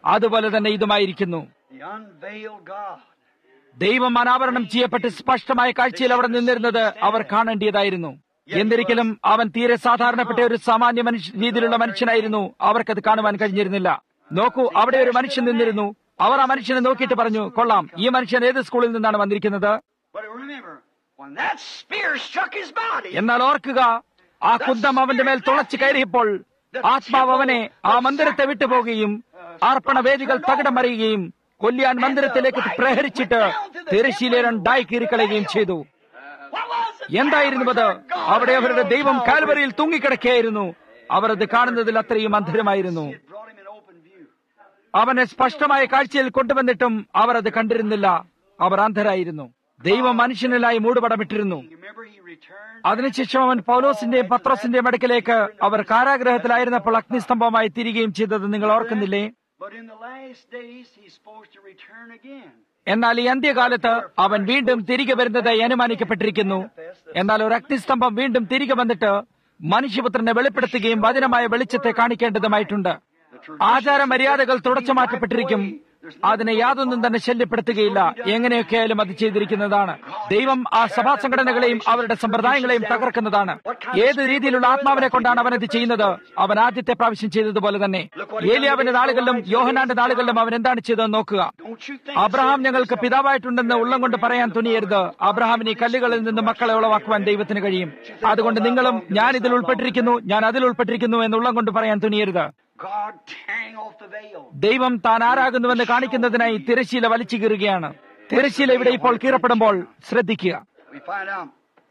അതുപോലെ തന്നെ ഇതുമായിരിക്കുന്നു The unveiled God. ദൈവം അനാവരണം ചെയ്യപ്പെട്ട് സ്പഷ്ടമായ കാഴ്ചയിൽ അവിടെ നിന്നിരുന്നത് അവർ കാണേണ്ടതായിരുന്നു എന്നിരിക്കലും അവൻ തീരെ സാധാരണപ്പെട്ട ഒരു സാമാന്യ മനുഷ്യ രീതിയിലുള്ള മനുഷ്യനായിരുന്നു അവർക്കത് കാണുവാൻ കഴിഞ്ഞിരുന്നില്ല നോക്കൂ അവിടെ ഒരു മനുഷ്യൻ നിന്നിരുന്നു അവർ ആ മനുഷ്യനെ നോക്കിയിട്ട് പറഞ്ഞു കൊള്ളാം ഈ മനുഷ്യൻ ഏത് സ്കൂളിൽ നിന്നാണ് വന്നിരിക്കുന്നത് But remember, when that spear struck his body, എന്നാൽ ഓർക്കുക ആ കുന്തം അവന്റെ മേൽ തുളച്ചു കയറിയപ്പോൾ ആത്മാവ് അവനെ ആ മന്ദിരത്തെ വിട്ടുപോകുകയും അർപ്പണവേദികൾ തകിടം മറിയുകയും കൊല്ലിയാൻ മന്ദിരത്തിലേക്ക് പ്രഹരിച്ചിട്ട് തിരശ്ശീലെ രണ്ടായി കീറിക്കളയുകയും ചെയ്തു what was it? എന്തായിരുന്നു അത് അവിടെ അവരുടെ ദൈവം കാൽവറിയിൽ തൂങ്ങിക്കിടക്കുകയായിരുന്നു അവർ അത് കാണുന്നതിൽ അത്രയും അന്ധരമായിരുന്നു It brought him in open view. അവനെ സ്പഷ്ടമായ കാഴ്ചയിൽ കൊണ്ടുവന്നിട്ടും അവർ അത് കണ്ടിരുന്നില്ല അവർ അന്ധരായിരുന്നു ദൈവം മനുഷ്യനിലായി മൂടുപടമിട്ടിരുന്നു You remember he returned? അതിനുശേഷം അവൻ പൗലോസിന്റെയും പത്രോസിന്റെയും അടുക്കലേക്ക് അവർ കാരാഗ്രഹത്തിലായിരുന്നപ്പോൾ അഗ്നിസ്തംഭമായി തിരികെയും ചെയ്തത് നിങ്ങൾ ഓർക്കുന്നില്ലേ But in the last days, he's supposed to return again. എന്നാൽ ഈ അന്ത്യകാലത്ത് അവൻ വീണ്ടും തിരികെ വരുന്നതായി അനുമാനിക്കപ്പെട്ടിരിക്കുന്നു എന്നാൽ ഒരു അഗ്നിസ്തംഭം വീണ്ടും തിരികെ വന്നിട്ട് മനുഷ്യപുത്രനെ വെളിപ്പെടുത്തുകയും വചനമായ വെളിച്ചത്തെ കാണിക്കേണ്ടതുമായിട്ടുണ്ട് ആചാര മര്യാദകൾ തുടച്ചു മാറ്റപ്പെട്ടിരിക്കും അതിനെ യാതൊന്നും തന്നെ ശല്യപ്പെടുത്തുകയില്ല എങ്ങനെയൊക്കെയായാലും അത് ചെയ്തിരിക്കുന്നതാണ് ദൈവം ആ സഭാ സംഘടനകളെയും അവരുടെ സമ്പ്രദായങ്ങളെയും തകർക്കുന്നതാണ് ഏത് രീതിയിലുള്ള ആത്മാവിനെ കൊണ്ടാണ് അവൻ ഇത് ചെയ്യുന്നത് അവൻ ആദ്യത്തെ പ്രാവശ്യം ചെയ്തതുപോലെ തന്നെ ഏലിയാവിന്റെ നാളുകളിലും യോഹനാന്റെ നാളുകളിലും അവൻ എന്താണ് ചെയ്തതെന്ന് നോക്കുക Don't you think? അബ്രഹാം ഞങ്ങൾക്ക് പിതാവായിട്ടുണ്ടെന്ന് ഉള്ളം കൊണ്ട് പറയാൻ തുനിയരുത് അബ്രഹാമിന് ഈ കല്ലുകളിൽ നിന്ന് മക്കളെ ഉളവാക്കുവാൻ ദൈവത്തിന് കഴിയും അതുകൊണ്ട് നിങ്ങളും ഞാൻ ഇതിൽ ഉൾപ്പെട്ടിരിക്കുന്നു ഞാൻ അതിൽ ഉൾപ്പെട്ടിരിക്കുന്നു എന്ന് ഉള്ളം കൊണ്ട് പറയാൻ തുനിയരുത് God tearing off the veil. ദൈവം താൻ ആരാകുന്നുവെന്ന് കാണിക്കുന്നതിനായി തിരശീല വലിച്ചു കീറുകയാണ് തിരശീല ഇവിടെ ഇപ്പോൾ കീറപ്പെടുമ്പോൾ ശ്രദ്ധിക്കുക We find out.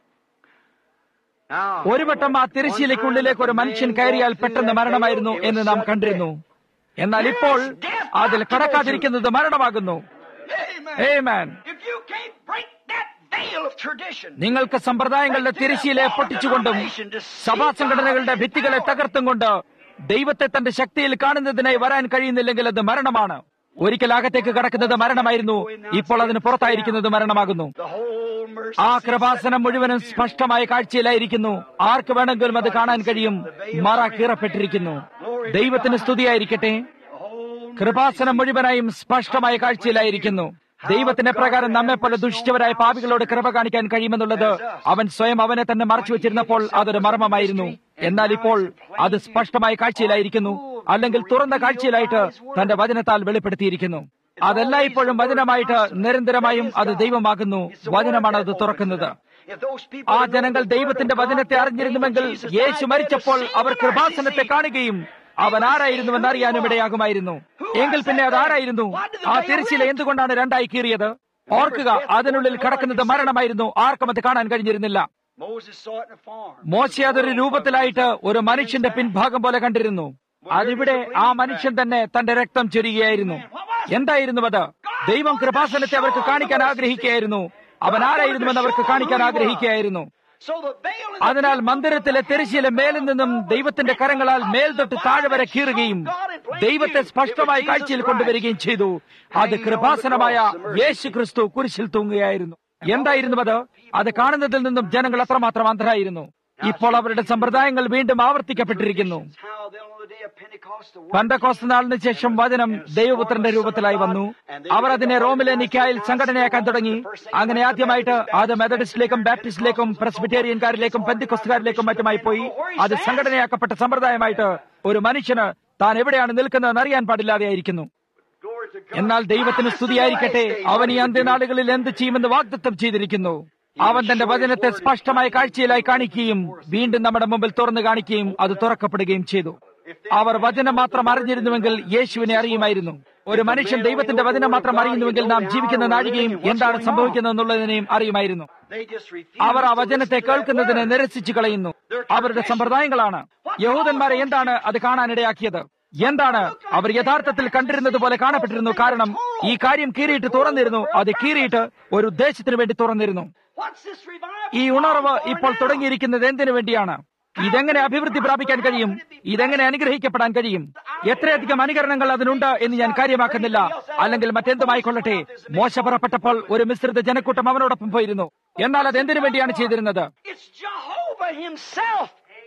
Now, ഒരു വട്ടം ആ തിരശീലയ്ക്കുള്ളിലേക്ക് ഒരു മനുഷ്യൻ കയറിയാൽ പെട്ടെന്ന് മരണമായിരുന്നു എന്ന് നാം കണ്ടിരുന്നു എന്നാൽ ഇപ്പോൾ അതിൽ കടക്കാതിരിക്കുന്നത് മരണമാകുന്നു Amen. Amen. If you can't break that veil of tradition, നിങ്ങൾക്ക് സമ്പ്രദായങ്ങളുടെ തിരശീലയെ പൊട്ടിച്ചുകൊണ്ടും സഭാ സംഘടനകളുടെ ഭിത്തികളെ തകർത്തും കൊണ്ട് ദൈവത്തെ തന്റെ ശക്തിയിൽ കാണുന്നതിനായി വരാൻ കഴിയുന്നില്ലെങ്കിൽ അത് മരണമാണ് ഒരിക്കൽ അകത്തേക്ക് കടക്കുന്നത് മരണമായിരുന്നു ഇപ്പോൾ അതിന് പുറത്തായിരിക്കുന്നത് മരണമാകുന്നു the whole mercy ആ seat കൃപാസനം മുഴുവനും സ്പഷ്ടമായ കാഴ്ചയിലായിരിക്കുന്നു ആർക്ക് വേണമെങ്കിലും അത് കാണാൻ കഴിയും മറ കീറപ്പെട്ടിരിക്കുന്നു ദൈവത്തിന് സ്തുതിയായിരിക്കട്ടെ the whole കൃപാസനം മുഴുവനായും സ്പഷ്ടമായ കാഴ്ചയിലായിരിക്കുന്നു ദൈവത്തിന്റെ പ്രകാരം നമ്മെ പോലെ ദുഷിച്ചവരായ പാപികളോട് കൃപ കാണിക്കാൻ കഴിയുമെന്നുള്ളത് അവൻ സ്വയം അവനെ തന്നെ മറച്ചു വെച്ചിരുന്നപ്പോൾ അതൊരു മർമ്മമായിരുന്നു എന്നാൽ ഇപ്പോൾ അത് സ്പഷ്ടമായ കാഴ്ചയിലായിരിക്കുന്നു അല്ലെങ്കിൽ തുറന്ന കാഴ്ചയിലായിട്ട് തന്റെ വചനത്താൽ വെളിപ്പെടുത്തിയിരിക്കുന്നു അതെല്ലായ്പ്പോഴും വചനമായിട്ട് നിരന്തരമായും അത് ദൈവമാകുന്നു വചനമാണ് അത് തുറക്കുന്നത് If those people ആ ജനങ്ങൾ ദൈവത്തിന്റെ വചനത്തെ അറിഞ്ഞിരുന്നുവെങ്കിൽ യേശു മരിച്ചപ്പോൾ അവർ കൃപാസനത്തെ കാണുകയും അവൻ ആരായിരുന്നുവെന്ന് അറിയാനും ഇടയാകുമായിരുന്നു എങ്കിൽ പിന്നെ അത് ആരായിരുന്നു ആ തിരശ്ശീല എന്തുകൊണ്ടാണ് രണ്ടായി കീറിയത് ഓർക്കുക അതിനുള്ളിൽ കടക്കുന്നത് മരണമായിരുന്നു ആർക്കും അത് കാണാൻ കഴിഞ്ഞിരുന്നില്ല Moses saw it in a farm. മോശ അതൊരു രൂപത്തിലായിട്ട് ഒരു മനുഷ്യന്റെ പിൻഭാഗം പോലെ കണ്ടിരുന്നു അതിവിടെ ആ മനുഷ്യൻ തന്നെ തന്റെ രക്തം ചൊരിയുകയായിരുന്നു എന്തായിരുന്നു അത് ദൈവം കൃപാസനത്തെ അവർക്ക് കാണിക്കാൻ ആഗ്രഹിക്കുകയായിരുന്നു അവൻ ആരായിരുന്നുവെന്ന് അവർക്ക് കാണിക്കാൻ ആഗ്രഹിക്കുകയായിരുന്നു So the veil is അതിനാൽ മന്ദിരത്തിലെ തെരശ്ശീല മേലിൽ നിന്നും ദൈവത്തിന്റെ കരങ്ങളാൽ മേൽ തൊട്ട് താഴെ വരെ കീറുകയും ദൈവത്തെ സ്പഷ്ടമായ കാഴ്ചയിൽ കൊണ്ടുവരികയും ചെയ്തു അത് കൃപാസനമായ യേശു ക്രിസ്തു കുരിശിൽ തൂങ്ങുകയായിരുന്നു എന്തായിരുന്നു അത് അത് കാണുന്നതിൽ നിന്നും ജനങ്ങൾ അത്രമാത്രം അന്ധരായിരുന്നു ഇപ്പോൾ അവരുടെ സമ്പ്രദായങ്ങൾ വീണ്ടും ആവർത്തിക്കപ്പെട്ടിരിക്കുന്നു how then on the day of Pentecost the word പന്തക്കോസ്ത് നാളിന് ശേഷം വചനം ദൈവപുത്രന്റെ രൂപത്തിലായി വന്നു അവർ അതിനെ റോമിലെ നിക്കായിൽ സംഘടനയാക്കാൻ തുടങ്ങി അങ്ങനെ ആദ്യമായിട്ട് അത് മെത്തഡിസ്റ്റിലേക്കും ബാപ്റ്റിസ്റ്റിലേക്കും പ്രസ്ബിറ്റേറിയൻകാരിലേക്കും പെന്തിക്കൊസ്തുകാരിലേക്കും മറ്റുമായി പോയി അത് സംഘടനയാക്കപ്പെട്ട സമ്പ്രദായമായിട്ട് ഒരു മനുഷ്യന് താൻ എവിടെയാണ് നിൽക്കുന്നതെന്ന് അറിയാൻ പാടില്ലാതെയായിരിക്കുന്നു glory to God. എന്നാൽ ദൈവത്തിന് സ്തുതിയായിരിക്കട്ടെ അവൻ ഈ അന്ത്യനാളുകളിൽ എന്ത് ചെയ്യുമെന്ന് വാഗ്ദത്തം ചെയ്തിരിക്കുന്നു അവൻ തന്റെ വചനത്തെ സ്പഷ്ടമായ കാഴ്ചയിലായി കാണിക്കുകയും വീണ്ടും നമ്മുടെ മുമ്പിൽ തുറന്നു കാണിക്കുകയും അത് തുറക്കപ്പെടുകയും ചെയ്തു അവർ വചനം മാത്രം അറിഞ്ഞിരുന്നുവെങ്കിൽ യേശുവിനെ അറിയുമായിരുന്നു ഒരു മനുഷ്യൻ ദൈവത്തിന്റെ വചനം മാത്രം അറിയുന്നുവെങ്കിൽ നാം ജീവിക്കുന്ന നാഴികയും എന്താണ് സംഭവിക്കുന്നതെന്നുള്ളതിനെയും അറിയുമായിരുന്നു They just refused അവർ ആ to വചനത്തെ listen to കേൾക്കുന്നതിനെ God's word. നിരസിച്ചു കളയുന്നു അവരുടെ സമ്പ്രദായങ്ങളാണ് യഹൂദന്മാരെ എന്താണ് അത് കാണാനിടയാക്കിയത് എന്താണ് അവർ യഥാർത്ഥത്തിൽ കണ്ടിരുന്നത് പോലെ കാണപ്പെട്ടിരുന്നു കാരണം ഈ കാര്യം കീറിയിട്ട് തുറന്നിരുന്നു അത് കീറിയിട്ട് ഒരു ഉദ്ദേശത്തിന് വേണ്ടി തുറന്നിരുന്നു What's this revival? ഈ ഉണർവ് ഇപ്പോൾ തുടങ്ങിയിരിക്കുന്നത് എന്തിനു വേണ്ടിയാണ് ഇതെങ്ങനെ അഭിവൃദ്ധി പ്രാപിക്കാൻ കഴിയും ഇതെങ്ങനെ അനുഗ്രഹിക്കപ്പെടാൻ കഴിയും എത്രയധികം അനുകരണങ്ങൾ അതിനുണ്ട് എന്ന് ഞാൻ കാര്യമാക്കുന്നില്ല അല്ലെങ്കിൽ മറ്റെന്തുമായിക്കൊള്ളട്ടെ മോശ പുറപ്പെട്ടപ്പോൾ ഒരു മിശ്രിത ജനക്കൂട്ടം അവനോടൊപ്പം പോയിരുന്നു എന്നാൽ അത് എന്തിനു വേണ്ടിയാണ് ചെയ്തിരുന്നത് It's Jehovah himself.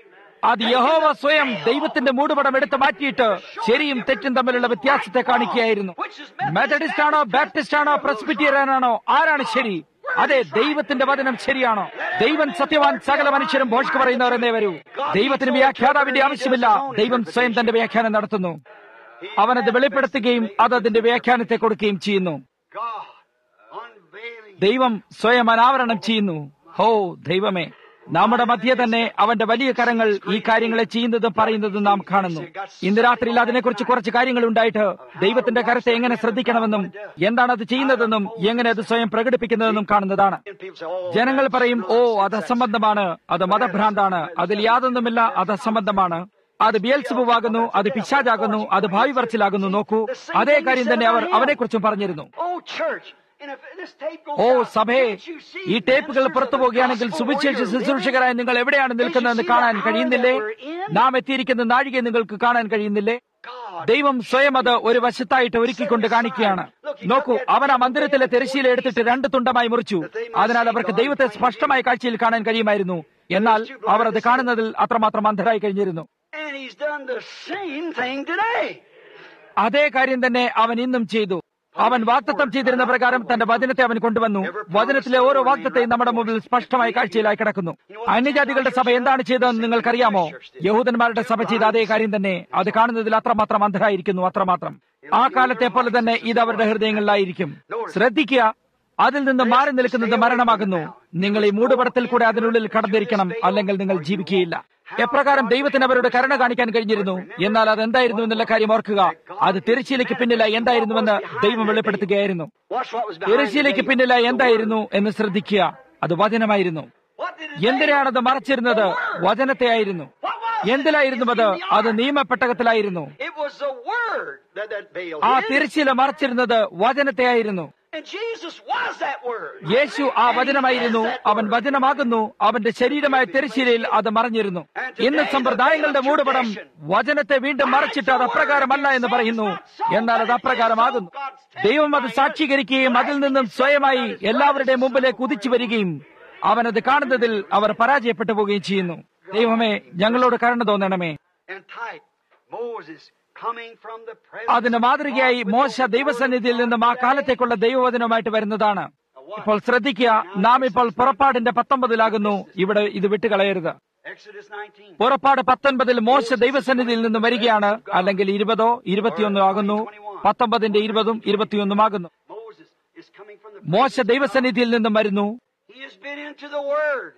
അത് യഹോവ സ്വയം ദൈവത്തിന്റെ മൂടുപടം എടുത്ത് മാറ്റിയിട്ട് ശരിയും തെറ്റും തമ്മിലുള്ള വ്യത്യാസത്തെ കാണിക്കുകയായിരുന്നു മെത്തഡിസ്റ്റ് ആണോ ബാപ്റ്റിസ്റ്റ് ആണോ പ്രസ്ബിറ്റേറിയൻ ആണോ ആരാണ് ശരി അതെ ദൈവത്തിന്റെ വചനം ശരിയാണോ ദൈവം സത്യവാൻ സകല മനുഷ്യരും ഭോഷ്ക്ക് പറയുന്നവരെന്നേ വരൂ ദൈവത്തിന് വ്യാഖ്യാതാവിന്റെ ആവശ്യമില്ല ദൈവം സ്വയം തന്റെ വ്യാഖ്യാനം നടത്തുന്നു അവനത് വെളിപ്പെടുത്തുകയും അത് അതിന്റെ വ്യാഖ്യാനത്തെ കൊടുക്കുകയും ചെയ്യുന്നു God unveiling. ദൈവം സ്വയം അനാവരണം ചെയ്യുന്നു ഹോ ദൈവമേ നമ്മുടെ മധ്യ തന്നെ അവന്റെ വലിയ കരങ്ങൾ ഈ കാര്യങ്ങളെ ചെയ്യുന്നതും പറയുന്നതും നാം കാണുന്നു ഇന്ന് രാത്രിയിൽ അതിനെക്കുറിച്ച് കുറച്ച് കാര്യങ്ങൾ ഉണ്ടായിട്ട് ദൈവത്തിന്റെ കരത്തെ എങ്ങനെ ശ്രദ്ധിക്കണമെന്നും എന്താണ് അത് ചെയ്യുന്നതെന്നും എങ്ങനെ അത് സ്വയം പ്രകടിപ്പിക്കുന്നതെന്നും കാണുന്നതാണ് And people say, oh, ജനങ്ങൾ പറയും ഓ അത് അസംബന്ധമാണ് അത് മതഭ്രാന്താണ് അതിൽ യാതൊന്നുമില്ല അത് അസംബന്ധമാണ് അത് ബിയൽസുബുവാകുന്നു അത് പിശാജാകുന്നു അത് ഭാവി പറച്ചിലാകുന്നു നോക്കൂ അതേ കാര്യം തന്നെ അവർ അവനെക്കുറിച്ചും പറഞ്ഞിരുന്നു oh, church. And if this tape goes oh out, സഭേ can't you see ഈ ടേപ്പുകൾ ministers പുറത്തു of the പോകുകയാണെങ്കിൽ gospel സുവിശേഷ where you're ശുശ്രൂഷകരായി നിങ്ങൾ എവിടെയാണ് നിൽക്കുന്നതെന്ന് കാണാൻ കഴിയുന്നില്ലേ നാം എത്തിയിരിക്കുന്ന നാഴികയെ നിങ്ങൾക്ക് കാണാൻ കഴിയുന്നില്ലേ God. ദൈവം സ്വയം അത് ഒരു വശത്തായിട്ട് ഒരുക്കിക്കൊണ്ട് കാണിക്കുകയാണ് നോക്കൂ അവൻ ആ മന്ദിരത്തിലെ തെരശീല എടുത്തിട്ട് രണ്ട് തുണ്ടമായി മുറിച്ചു അതിനാൽ അവർക്ക് ദൈവത്തെ സ്പഷ്ടമായ കാഴ്ചയിൽ കാണാൻ കഴിയുമായിരുന്നു എന്നാൽ അവർ അത് കാണുന്നതിൽ അത്രമാത്രം അന്ധരായി കഴിഞ്ഞിരുന്നു And he's done the same thing today. അതേ കാര്യം തന്നെ അവൻ ഇന്നും ചെയ്തു അവൻ വാക്തത്വം ചെയ്തിരുന്ന പ്രകാരം തന്റെ വചനത്തെ അവൻ കൊണ്ടുവന്നു വചനത്തിലെ ഓരോ വാക്തത്തെയും നമ്മുടെ മുമ്പിൽ സ്പഷ്ടമായ കാഴ്ചയിലായി കിടക്കുന്നു അന്യജാതികളുടെ സഭ എന്താണ് ചെയ്തതെന്ന് നിങ്ങൾക്കറിയാമോ യഹൂദന്മാരുടെ സഭ ചെയ്ത അതേ കാര്യം തന്നെ അത് കാണുന്നതിൽ അത്രമാത്രം അന്ധരായിരിക്കുന്നു അത്രമാത്രം ആ കാലത്തെ പോലെ തന്നെ ഇത് അവരുടെ ഹൃദയങ്ങളിലായിരിക്കും ശ്രദ്ധിക്കുക അതിൽ നിന്ന് മാറി നിൽക്കുന്നത് മരണമാകുന്നു നിങ്ങൾ ഈ മൂടുപടത്തിൽ കൂടെ അതിനുള്ളിൽ കടന്നിരിക്കണം അല്ലെങ്കിൽ നിങ്ങൾ ജീവിക്കുകയില്ല എപ്രകാരം ദൈവത്തിന് അവരോട് കരുണ കാണിക്കാൻ കഴിഞ്ഞിരുന്നു എന്നാൽ അത് എന്തായിരുന്നു എന്നുള്ള കാര്യം ഓർക്കുക അത് തിരശ്ശീലയ്ക്ക് പിന്നിലായി എന്തായിരുന്നുവെന്ന് ദൈവം വെളിപ്പെടുത്തുകയായിരുന്നു Watch what was behind the തിരശ്ശീലയ്ക്ക് veil. പിന്നിലായി എന്തായിരുന്നു എന്ന് ശ്രദ്ധിക്കുക അത് വചനമായിരുന്നു What did it എന്തിനാണത് മറച്ചിരുന്നത് വചനത്തെയായിരുന്നു എന്തിലായിരുന്നു അത് അത് നിയമപ്പെട്ടകത്തിലായിരുന്നു It was the word that that veil ആ hid. തിരശ്ശീല മറച്ചിരുന്നത് വചനത്തെയായിരുന്നു And Jesus was that word. യേശു ആ വചനമായിരുന്നു അവൻ വചനമാകുന്നു അവന്റെ ശരീരമായ തിരശ്ശീലയിൽ അത് മറഞ്ഞിരുന്നു ഇന്ന് സമ്പ്രദായങ്ങളുടെ മൂടുപടം വചനത്തെ വീണ്ടും മറച്ചിട്ട് അത് അപ്രകാരമല്ല എന്ന് പറയുന്നു എന്നാൽ അത് അപ്രകാരമാകുന്നു ദൈവം അത് സാക്ഷീകരിക്കുകയും അതിൽ നിന്നും സ്വയമായി എല്ലാവരുടെയും മുമ്പിലേക്ക് ഉദിച്ചു വരികയും അവനത് കാണുന്നതിൽ അവർ പരാജയപ്പെട്ടു പോവുകയും ചെയ്യുന്നു ദൈവമേ ഞങ്ങളോട് കരുണ തോന്നണമേ And type Moses coming from the presence അതിന് മാതൃകയായി of God with മോശ the ദൈവസന്നിധിയിൽ നിന്നും ആ കാലത്തേക്കുള്ള ദൈവവചനവുമായിട്ട് വരുന്നതാണ് ഇപ്പോൾ ശ്രദ്ധിക്കുക നാം ഇപ്പോൾ പുറപ്പാടിന്റെ പത്തൊമ്പതിലാകുന്നു ഇവിടെ ഇത് വിട്ടുകളയരുത് Exodus 19. പുറപ്പാട് പത്തൊൻപതിൽ മോശ ദൈവസന്നിധിയിൽ നിന്നും വരികയാണ് അല്ലെങ്കിൽ ഇരുപതോ ഇരുപത്തിയൊന്നോ ആകുന്നു പത്തൊമ്പതിന്റെ ഇരുപതും ഇരുപത്തിയൊന്നും ആകുന്നു Moses is coming from the മോശ ദൈവസന്നിധിയിൽ നിന്നും വരുന്നു He has been into the word.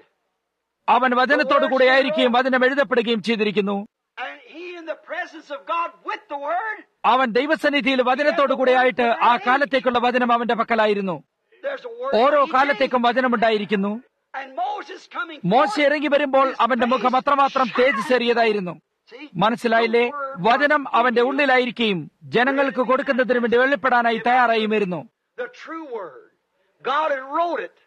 അവൻ വചനത്തോടു കൂടെ ആയിരിക്കുകയും വചനം എഴുതപ്പെടുകയും ചെയ്തിരിക്കുന്നു And he in the presence of God with the word. അവൻ ദൈവസന്നിധിയിൽ വചനത്തോടു കൂടെയായിട്ട് ആ കാലത്തേക്കുള്ള വചനം അവന്റെ പക്കലായിരുന്നു There's a word. ഓരോ for each കാലത്തേക്കും വചനമുണ്ടായിരിക്കുന്നു day. And Moses coming മോശ forth, ഇറങ്ങി വരുമ്പോൾ അവന്റെ മുഖം അത്രമാത്രം തേജസ്സേറിയതായിരുന്നു See? മനസ്സിലായില്ലേ വചനം അവന്റെ ഉള്ളിലായിരിക്കുകയും ജനങ്ങൾക്ക് കൊടുക്കുന്നതിന് വേണ്ടി വെളിപ്പെടാനായി തയ്യാറായും വരുന്നു The true word. God had wrote it.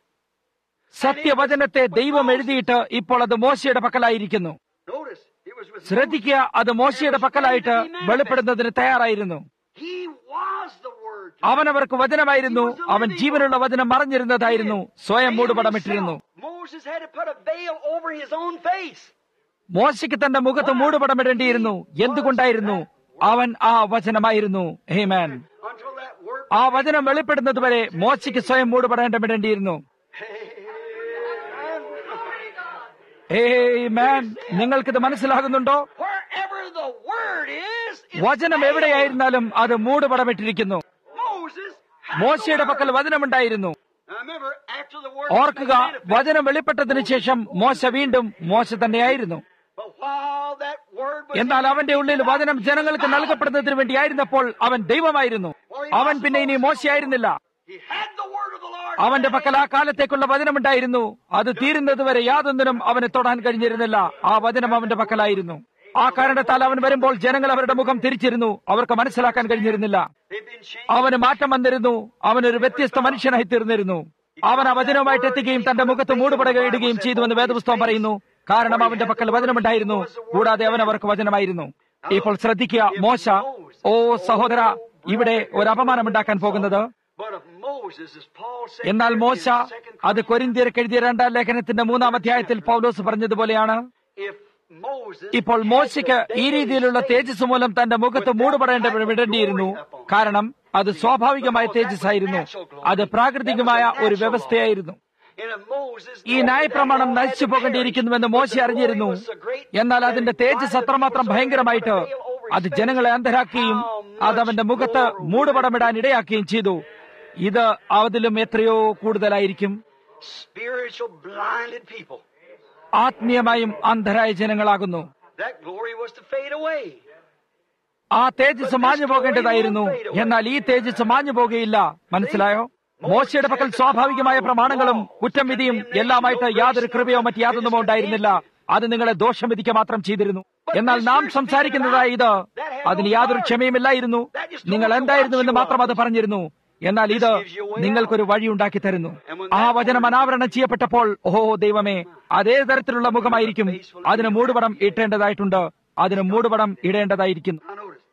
സത്യവചനത്തെ ദൈവം എഴുതിയിട്ട് ഇപ്പോൾ അത് മോശയുടെ പക്കലായിരിക്കുന്നു Notice, it was with ശ്രദ്ധിക്കുക അത് മോശയുടെ പക്കലായിട്ട് വെളിപ്പെടുന്നതിന് തയ്യാറായിരുന്നു He was the word. അവൻ അവർക്ക് വചനമായിരുന്നു അവൻ ജീവനുള്ള വചനം മറഞ്ഞിരുന്നതായിരുന്നു സ്വയം മൂടുപടമിട്ടിരുന്നു Moses had to put a veil over his own face. മോശയ്ക്ക് തന്റെ മുഖത്ത് മൂടുപടമിടേണ്ടിയിരുന്നു എന്തുകൊണ്ടായിരുന്നു അവൻ ആ വചനമായിരുന്നു ഹേമാൻ Until that word. ആ വചനം വെളിപ്പെടുന്നത് വരെ മോശയ്ക്ക് സ്വയം മൂടുപടേണ്ടമിടേണ്ടിയിരുന്നു ഏയ് മാൻ നിങ്ങൾക്കിത് മനസ്സിലാകുന്നുണ്ടോ Wherever the word is, it's വചനം എവിടെയായിരുന്നാലും അത് മൂടുപടമിട്ടിരിക്കുന്നു Moses. had മോശയുടെ the പക്കൽ word. വചനമുണ്ടായിരുന്നു Now remember, after the word ഓർക്കുക was manifested, വചനം വെളിപ്പെട്ടതിന് ശേഷം മോശ വീണ്ടും മോശ തന്നെയായിരുന്നു but while that word was എന്നാൽ in അവന്റെ ഉള്ളിൽ വചനം ജനങ്ങൾക്ക് നൽകപ്പെടുന്നതിന് വേണ്ടിയായിരുന്നപ്പോൾ അവൻ ദൈവമായിരുന്നു അവൻ പിന്നെ ഇനി മോശയായിരുന്നില്ല He had the word of the Lord. അവന്റെ പക്കൽ ആ കാലത്തേക്കുള്ള വചനമുണ്ടായിരുന്നു അത് തീരുന്നത് വരെ യാതൊന്നിനും അവനെ തൊടാൻ കഴിഞ്ഞിരുന്നില്ല ആ വചനം അവന്റെ പക്കലായിരുന്നു ആ കാരണത്താൽ അവൻ വരുമ്പോൾ ജനങ്ങൾ അവരുടെ മുഖം തിരിച്ചിരുന്നു അവർക്ക് മനസ്സിലാക്കാൻ കഴിഞ്ഞിരുന്നില്ല They've been changed. അവന് മാറ്റം വന്നിരുന്നു അവനൊരു വ്യത്യസ്ത മനുഷ്യനായി തീർന്നിരുന്നു അവൻ ആ വചനവുമായിട്ട് എത്തുകയും തന്റെ മുഖത്ത് മൂടുപടകയിടുകയും ചെയ്തുവെന്ന് വേദപുസ്തകം പറയുന്നു കാരണം അവന്റെ പക്കൽ വചനമുണ്ടായിരുന്നു കൂടാതെ അവൻ അവർക്ക് വചനമായിരുന്നു ഇപ്പോൾ ശ്രദ്ധിക്കുക മോശ ഓ സഹോദര ഇവിടെ ഒരു അപമാനമുണ്ടാക്കാൻ പോകുന്നത് But of Moses, as Paul said, എന്നാൽ here in മോശ the second അത് കൊരിന്തിയർക്ക് എഴുതിയ രണ്ടാം ലേഖനത്തിന്റെ മൂന്നാം അധ്യായത്തിൽ പൗലോസ് പറഞ്ഞതുപോലെയാണ് if Moses ഇപ്പോൾ മോശയ്ക്ക് ഈ രീതിയിലുള്ള തേജസ് മൂലം തന്റെ മുഖത്ത് മൂടുപടേണ്ട വിടേണ്ടിയിരുന്നു കാരണം അത് സ്വാഭാവികമായ തേജസ് ആയിരുന്നു അത് പ്രാകൃതികമായ ഒരു വ്യവസ്ഥയായിരുന്നു ഈ ന്യായപ്രമാണം നശിച്ചു പോകേണ്ടിയിരിക്കുന്നുവെന്ന് മോശ അറിഞ്ഞിരുന്നു എന്നാൽ അതിന്റെ തേജസ് അത്രമാത്രം ഭയങ്കരമായിട്ട് അത് ജനങ്ങളെ അന്ധരാക്കുകയും അത് അവന്റെ മുഖത്ത് മൂടുപടമിടാൻ ഇടയാക്കുകയും ചെയ്തു ഇത് അതിലും എത്രയോ കൂടുതലായിരിക്കും Spiritual blinded people. ആത്മീയമായും അന്ധരായ ജനങ്ങളാകുന്നു That glory was to fade away. ആ തേജസ് മാഞ്ഞു പോകേണ്ടതായിരുന്നു എന്നാൽ ഈ തേജസ് മാഞ്ഞു പോകുകയില്ല മനസ്സിലായോ മോശയുടെ പക്കൽ സ്വാഭാവികമായ പ്രമാണങ്ങളും കുറ്റം വിധിയും എല്ലാമായിട്ട് യാതൊരു കൃപയോ മറ്റ് യാതൊന്നുമോ ഉണ്ടായിരുന്നില്ല അത് നിങ്ങളെ ദോഷം വിധിക്കുക മാത്രം ചെയ്തിരുന്നു എന്നാൽ നാം സംസാരിക്കുന്നതായ ഇത് അതിന് യാതൊരു ക്ഷമയുമില്ലായിരുന്നു നിങ്ങൾ എന്തായിരുന്നുവെന്ന് മാത്രം അത് പറഞ്ഞിരുന്നു എന്നാൽ ഇത് നിങ്ങൾക്കൊരു വഴി ഉണ്ടാക്കി തരുന്നു ആ വചനം അനാവരണം ചെയ്യപ്പെട്ടപ്പോൾ ഓഹോ ദൈവമേ അതേ തരത്തിലുള്ള മുഖമായിരിക്കും അതിന് മൂടുപടം ഇട്ടേണ്ടതായിട്ടുണ്ട് അതിന് മൂടുപടം ഇടേണ്ടതായിരിക്കുന്നു I noticed.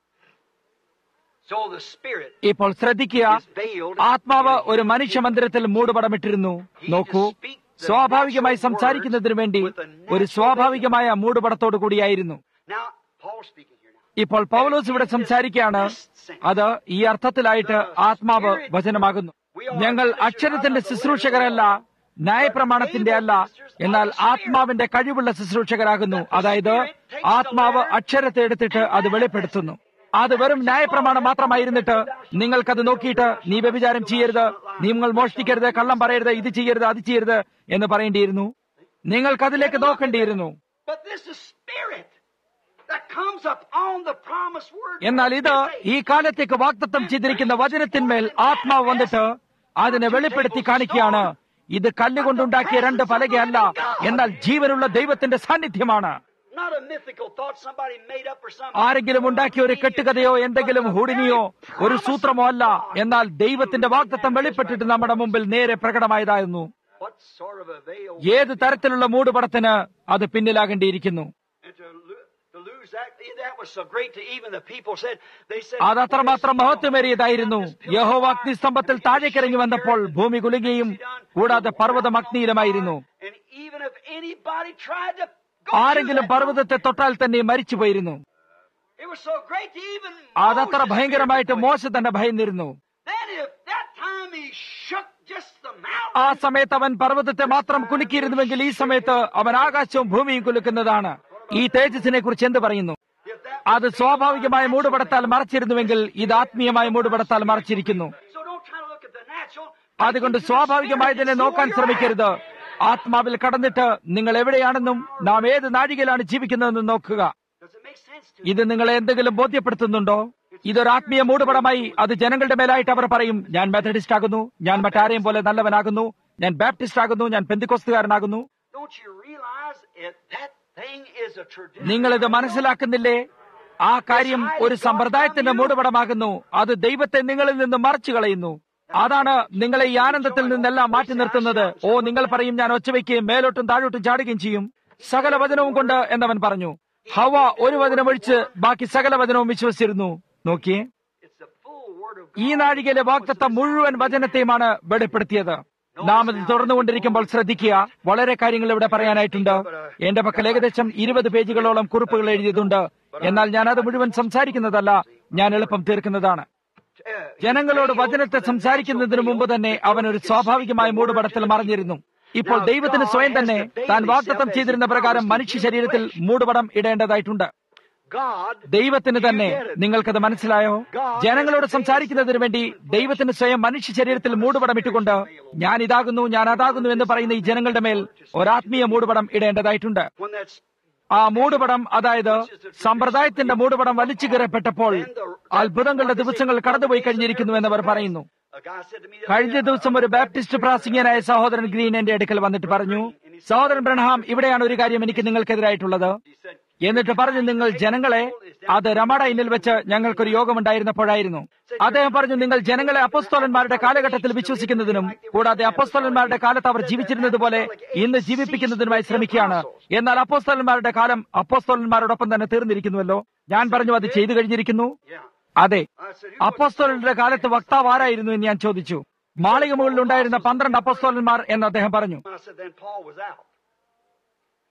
So the Spirit ഇപ്പോൾ ശ്രദ്ധിക്കുക is veiled. ആത്മാവ് ഒരു മനുഷ്യ മന്ദിരത്തിൽ മൂടുപടമിട്ടിരുന്നു നോക്കൂ സ്വാഭാവികമായി സംസാരിക്കുന്നതിനു വേണ്ടി ഒരു സ്വാഭാവികമായ മൂടുപടത്തോടു കൂടിയായിരുന്നു Now, Paul speaking here now. ഇപ്പോൾ പൗലോസ് ഇവിടെ സംസാരിക്കുകയാണ് അത് ഈ അർത്ഥത്തിലായിട്ട് ആത്മാവ് വചനമാകുന്നു ഞങ്ങൾ അക്ഷരത്തിന്റെ ശുശ്രൂഷകരല്ല ന്യായപ്രമാണത്തിന്റെ അല്ല എന്നാൽ ആത്മാവിന്റെ കഴിവുള്ള ശുശ്രൂഷകരാകുന്നു അതായത് ആത്മാവ് അക്ഷരത്തെ എടുത്തിട്ട് അത് വെളിപ്പെടുത്തുന്നു അത് വെറും ന്യായപ്രമാണം മാത്രമായിരുന്നിട്ട് നിങ്ങൾക്കത് നോക്കിയിട്ട് നീ വ്യഭിചാരം ചെയ്യരുത് നിങ്ങൾ മോഷ്ടിക്കരുത് കള്ളം പറയരുത് ഇത് ചെയ്യരുത് അത് ചെയ്യരുത് എന്ന് പറയേണ്ടിയിരുന്നു നിങ്ങൾക്കതിലേക്ക് നോക്കേണ്ടിയിരുന്നു But this is Spirit that comes up on the promised word. എന്നാൽ ഇത് ഈ കാലത്തേക്ക് വാക്തത്വം ചെയ്തിരിക്കുന്ന വചനത്തിന്മേൽ ആത്മാവ് വന്നിട്ട് അതിനെ വെളിപ്പെടുത്തി കാണിക്കുകയാണ് ഇത് കല്ലുകൊണ്ടുണ്ടാക്കിയ രണ്ട് പലകയല്ല എന്നാൽ ജീവനുള്ള ദൈവത്തിന്റെ സാന്നിധ്യമാണ് Not a mythical thought somebody made up or something. ആരെങ്കിലും ഉണ്ടാക്കിയ ഒരു കെട്ടുകഥയോ എന്തെങ്കിലും ഹൂടിനിയോ ഒരു സൂത്രമോ അല്ല എന്നാൽ ദൈവത്തിന്റെ വാക്തത്വം വെളിപ്പെട്ടിട്ട് നമ്മുടെ മുമ്പിൽ നേരെ പ്രകടമായതായിരുന്നു What sort of a veil? ഏത് തരത്തിലുള്ള മൂടുപടത്തിന് അത് പിന്നിലാകേണ്ടിയിരിക്കുന്നു And to, lo- to lose that, that was so great to even the people said, they said, അത് അത്രമാത്രം മഹത്വമേറിയതായിരുന്നു യഹോവ അഗ്നിസ്തംഭത്തിൽ താഴേക്കിറങ്ങി വന്നപ്പോൾ ഭൂമി കുലുങ്ങുകയും കൂടാതെ പർവ്വതം അഗ്നിയിലുമായിരുന്നു And even if anybody tried to go ആരെങ്കിലും through that, പർവ്വതത്തെ തൊട്ടാൽ തന്നെ മരിച്ചു പോയിരുന്നു it was so great to even അതത്ര Moses ഭയങ്കരമായിട്ട് feared the മോശ തന്നെ ഭയന്നിരുന്നു Then if that time he shook just the mountain, ആ സമയത്ത് അവൻ പർവ്വതത്തെ മാത്രം കുലുക്കിയിരുന്നുവെങ്കിൽ ഈ സമയത്ത് അവൻ ആകാശവും ഭൂമിയും കുലുക്കുന്നതാണ് ഈ തേജസ്സിനെ കുറിച്ച് എന്ത് പറയുന്നു if that അത് സ്വാഭാവികമായ മൂടുപടത്താൽ മറച്ചിരുന്നുവെങ്കിൽ ഇത് ആത്മീയമായ മൂടുപടത്താൽ മറച്ചിരിക്കുന്നു so don't try to look at the natural. അതുകൊണ്ട് സ്വാഭാവികമായതിനെ നോക്കാൻ ശ്രമിക്കരുത് ആത്മാവിൽ കടന്നിട്ട് നിങ്ങൾ എവിടെയാണെന്നും നാം ഏത് നാഴികയിലാണ് ജീവിക്കുന്നതെന്നും നോക്കുക Does it make sense to ഇത് നിങ്ങളെ എന്തെങ്കിലും ബോധ്യപ്പെടുത്തുന്നുണ്ടോ ഇതൊരു ആത്മീയ മൂടുപടമായി അത് ജനങ്ങളുടെ മേലായിട്ട് അവർ പറയും ഞാൻ മെത്തഡിസ്റ്റ് ആകുന്നു ഞാൻ മറ്റാരെയും പോലെ നല്ലവനാകുന്നു ഞാൻ ബാപ്റ്റിസ്റ്റ് ആകുന്നു ഞാൻ പെന്തിക്കോസ്തുകാരനാകുന്നു Don't you realize it, that thing is a tradition? നിങ്ങളിത് മനസ്സിലാക്കുന്നില്ലേ ആ കാര്യം ഒരു സമ്പ്രദായത്തിന്റെ മൂടുപടമാകുന്നു അത് ദൈവത്തെ നിങ്ങളിൽ നിന്ന് മറച്ചു കളയുന്നു അതാണ് നിങ്ങളെ ഈ ആനന്ദത്തിൽ നിന്നെല്ലാം മാറ്റി നിർത്തുന്നത് ഓ നിങ്ങൾ പറയും ഞാൻ ഒച്ചവയ്ക്കുകയും മേലോട്ടും താഴോട്ടും ചാടുകയും ചെയ്യും സകല വചനവും കൊണ്ട് എന്നവൻ പറഞ്ഞു ഹവ ഒരു വചനം ഒഴിച്ച് ബാക്കി സകല വചനവും വിശ്വസിച്ചിരുന്നു നോക്കിയേ It's the full word of ഈ നാഴികയിലെ വാക്തത്വം മുഴുവൻ വചനത്തെയുമാണ് വെളിപ്പെടുത്തിയത് നാം ഇത് തുടർന്നുകൊണ്ടിരിക്കുമ്പോൾ ശ്രദ്ധിക്കുക വളരെ കാര്യങ്ങൾ ഇവിടെ പറയാനായിട്ടുണ്ട് എന്റെ പക്കൽ ഏകദേശം ഇരുപത് പേജുകളോളം കുറിപ്പുകൾ എഴുതിയതുണ്ട് എന്നാൽ ഞാൻ അത് മുഴുവൻ സംസാരിക്കുന്നതല്ല ഞാൻ എളുപ്പം തീർക്കുന്നതാണ് uh, ജനങ്ങളോട് വചനത്തെ സംസാരിക്കുന്നതിന് മുമ്പ് തന്നെ അവൻ ഒരു സ്വാഭാവികമായ മൂടുപടത്തിൽ മറിഞ്ഞിരുന്നു ഇപ്പോൾ ദൈവത്തിന് സ്വയം തന്നെ താൻ വാഗ്ദത്തം ചെയ്തിരുന്ന പ്രകാരം മനുഷ്യ ശരീരത്തിൽ മൂടുപടം ഇടേണ്ടതായിട്ടുണ്ട് God ദൈവത്തിന് തന്നെ നിങ്ങൾക്കത് മനസ്സിലായോ ജനങ്ങളോട് സംസാരിക്കുന്നതിന് വേണ്ടി ദൈവത്തിന് സ്വയം മനുഷ്യ ശരീരത്തിൽ മൂടുപടം ഇട്ടുകൊണ്ട് ഞാൻ ഇതാകുന്നു ഞാൻ അതാകുന്നു എന്ന് പറയുന്ന ഈ ജനങ്ങളുടെ മേൽ ഒരാത്മീയ മൂടുപടം ഇടേണ്ടതായിട്ടുണ്ട് when that's ആ മൂടുപടം അതായത് സമ്പ്രദായത്തിന്റെ മൂടുപടം വലിച്ചു കീറപ്പെട്ടപ്പോൾ അത്ഭുതങ്ങളുടെ ദിവസങ്ങൾ കടന്നുപോയി കഴിഞ്ഞിരിക്കുന്നു എന്നവർ പറയുന്നു a guy said to me the other കഴിഞ്ഞ day, ദിവസം ഒരു ബാപ്റ്റിസ്റ്റ് പ്രാസംഗികനായ സഹോദരൻ ഗ്രീൻ എന്റെ അടുക്കൽ വന്നിട്ട് പറഞ്ഞു സഹോദരൻ ബ്രഹ്ഹാം ഇവിടെയാണ് ഒരു കാര്യം എനിക്ക് നിങ്ങൾക്കെതിരായിട്ടുള്ളത് he said, എന്നിട്ട് പറഞ്ഞു നിങ്ങൾ ജനങ്ങളെ അത് രമട ഇന്നിൽ വെച്ച് ഞങ്ങൾക്കൊരു യോഗമുണ്ടായിരുന്നപ്പോഴായിരുന്നു അദ്ദേഹം പറഞ്ഞു നിങ്ങൾ ജനങ്ങളെ അപ്പസ്തോലന്മാരുടെ കാലഘട്ടത്തിൽ വിശ്വസിക്കുന്നതിനും കൂടാതെ അപ്പസ്തോലന്മാരുടെ കാലത്ത് അവർ ജീവിച്ചിരുന്നത് പോലെ ഇന്ന് ജീവിപ്പിക്കുന്നതിനുമായി ശ്രമിക്കുകയാണ് എന്നാൽ അപ്പോസ്തോലന്മാരുടെ കാലം അപ്പോസ്തോലന്മാരോടൊപ്പം തന്നെ തീർന്നിരിക്കുന്നുവല്ലോ ഞാൻ പറഞ്ഞു അത് ചെയ്തു കഴിഞ്ഞിരിക്കുന്നു yeah. അതെ I said, who was അപ്പോസ്തോലന്റെ കാലത്ത് വക്താവ് ആരായിരുന്നു എന്ന് ഞാൻ ചോദിച്ചു മാളിക മുകളിൽ ഉണ്ടായിരുന്ന പന്ത്രണ്ട് അപ്പോസ്തോലന്മാർ എന്ന് അദ്ദേഹം പറഞ്ഞു I said, then Paul was out.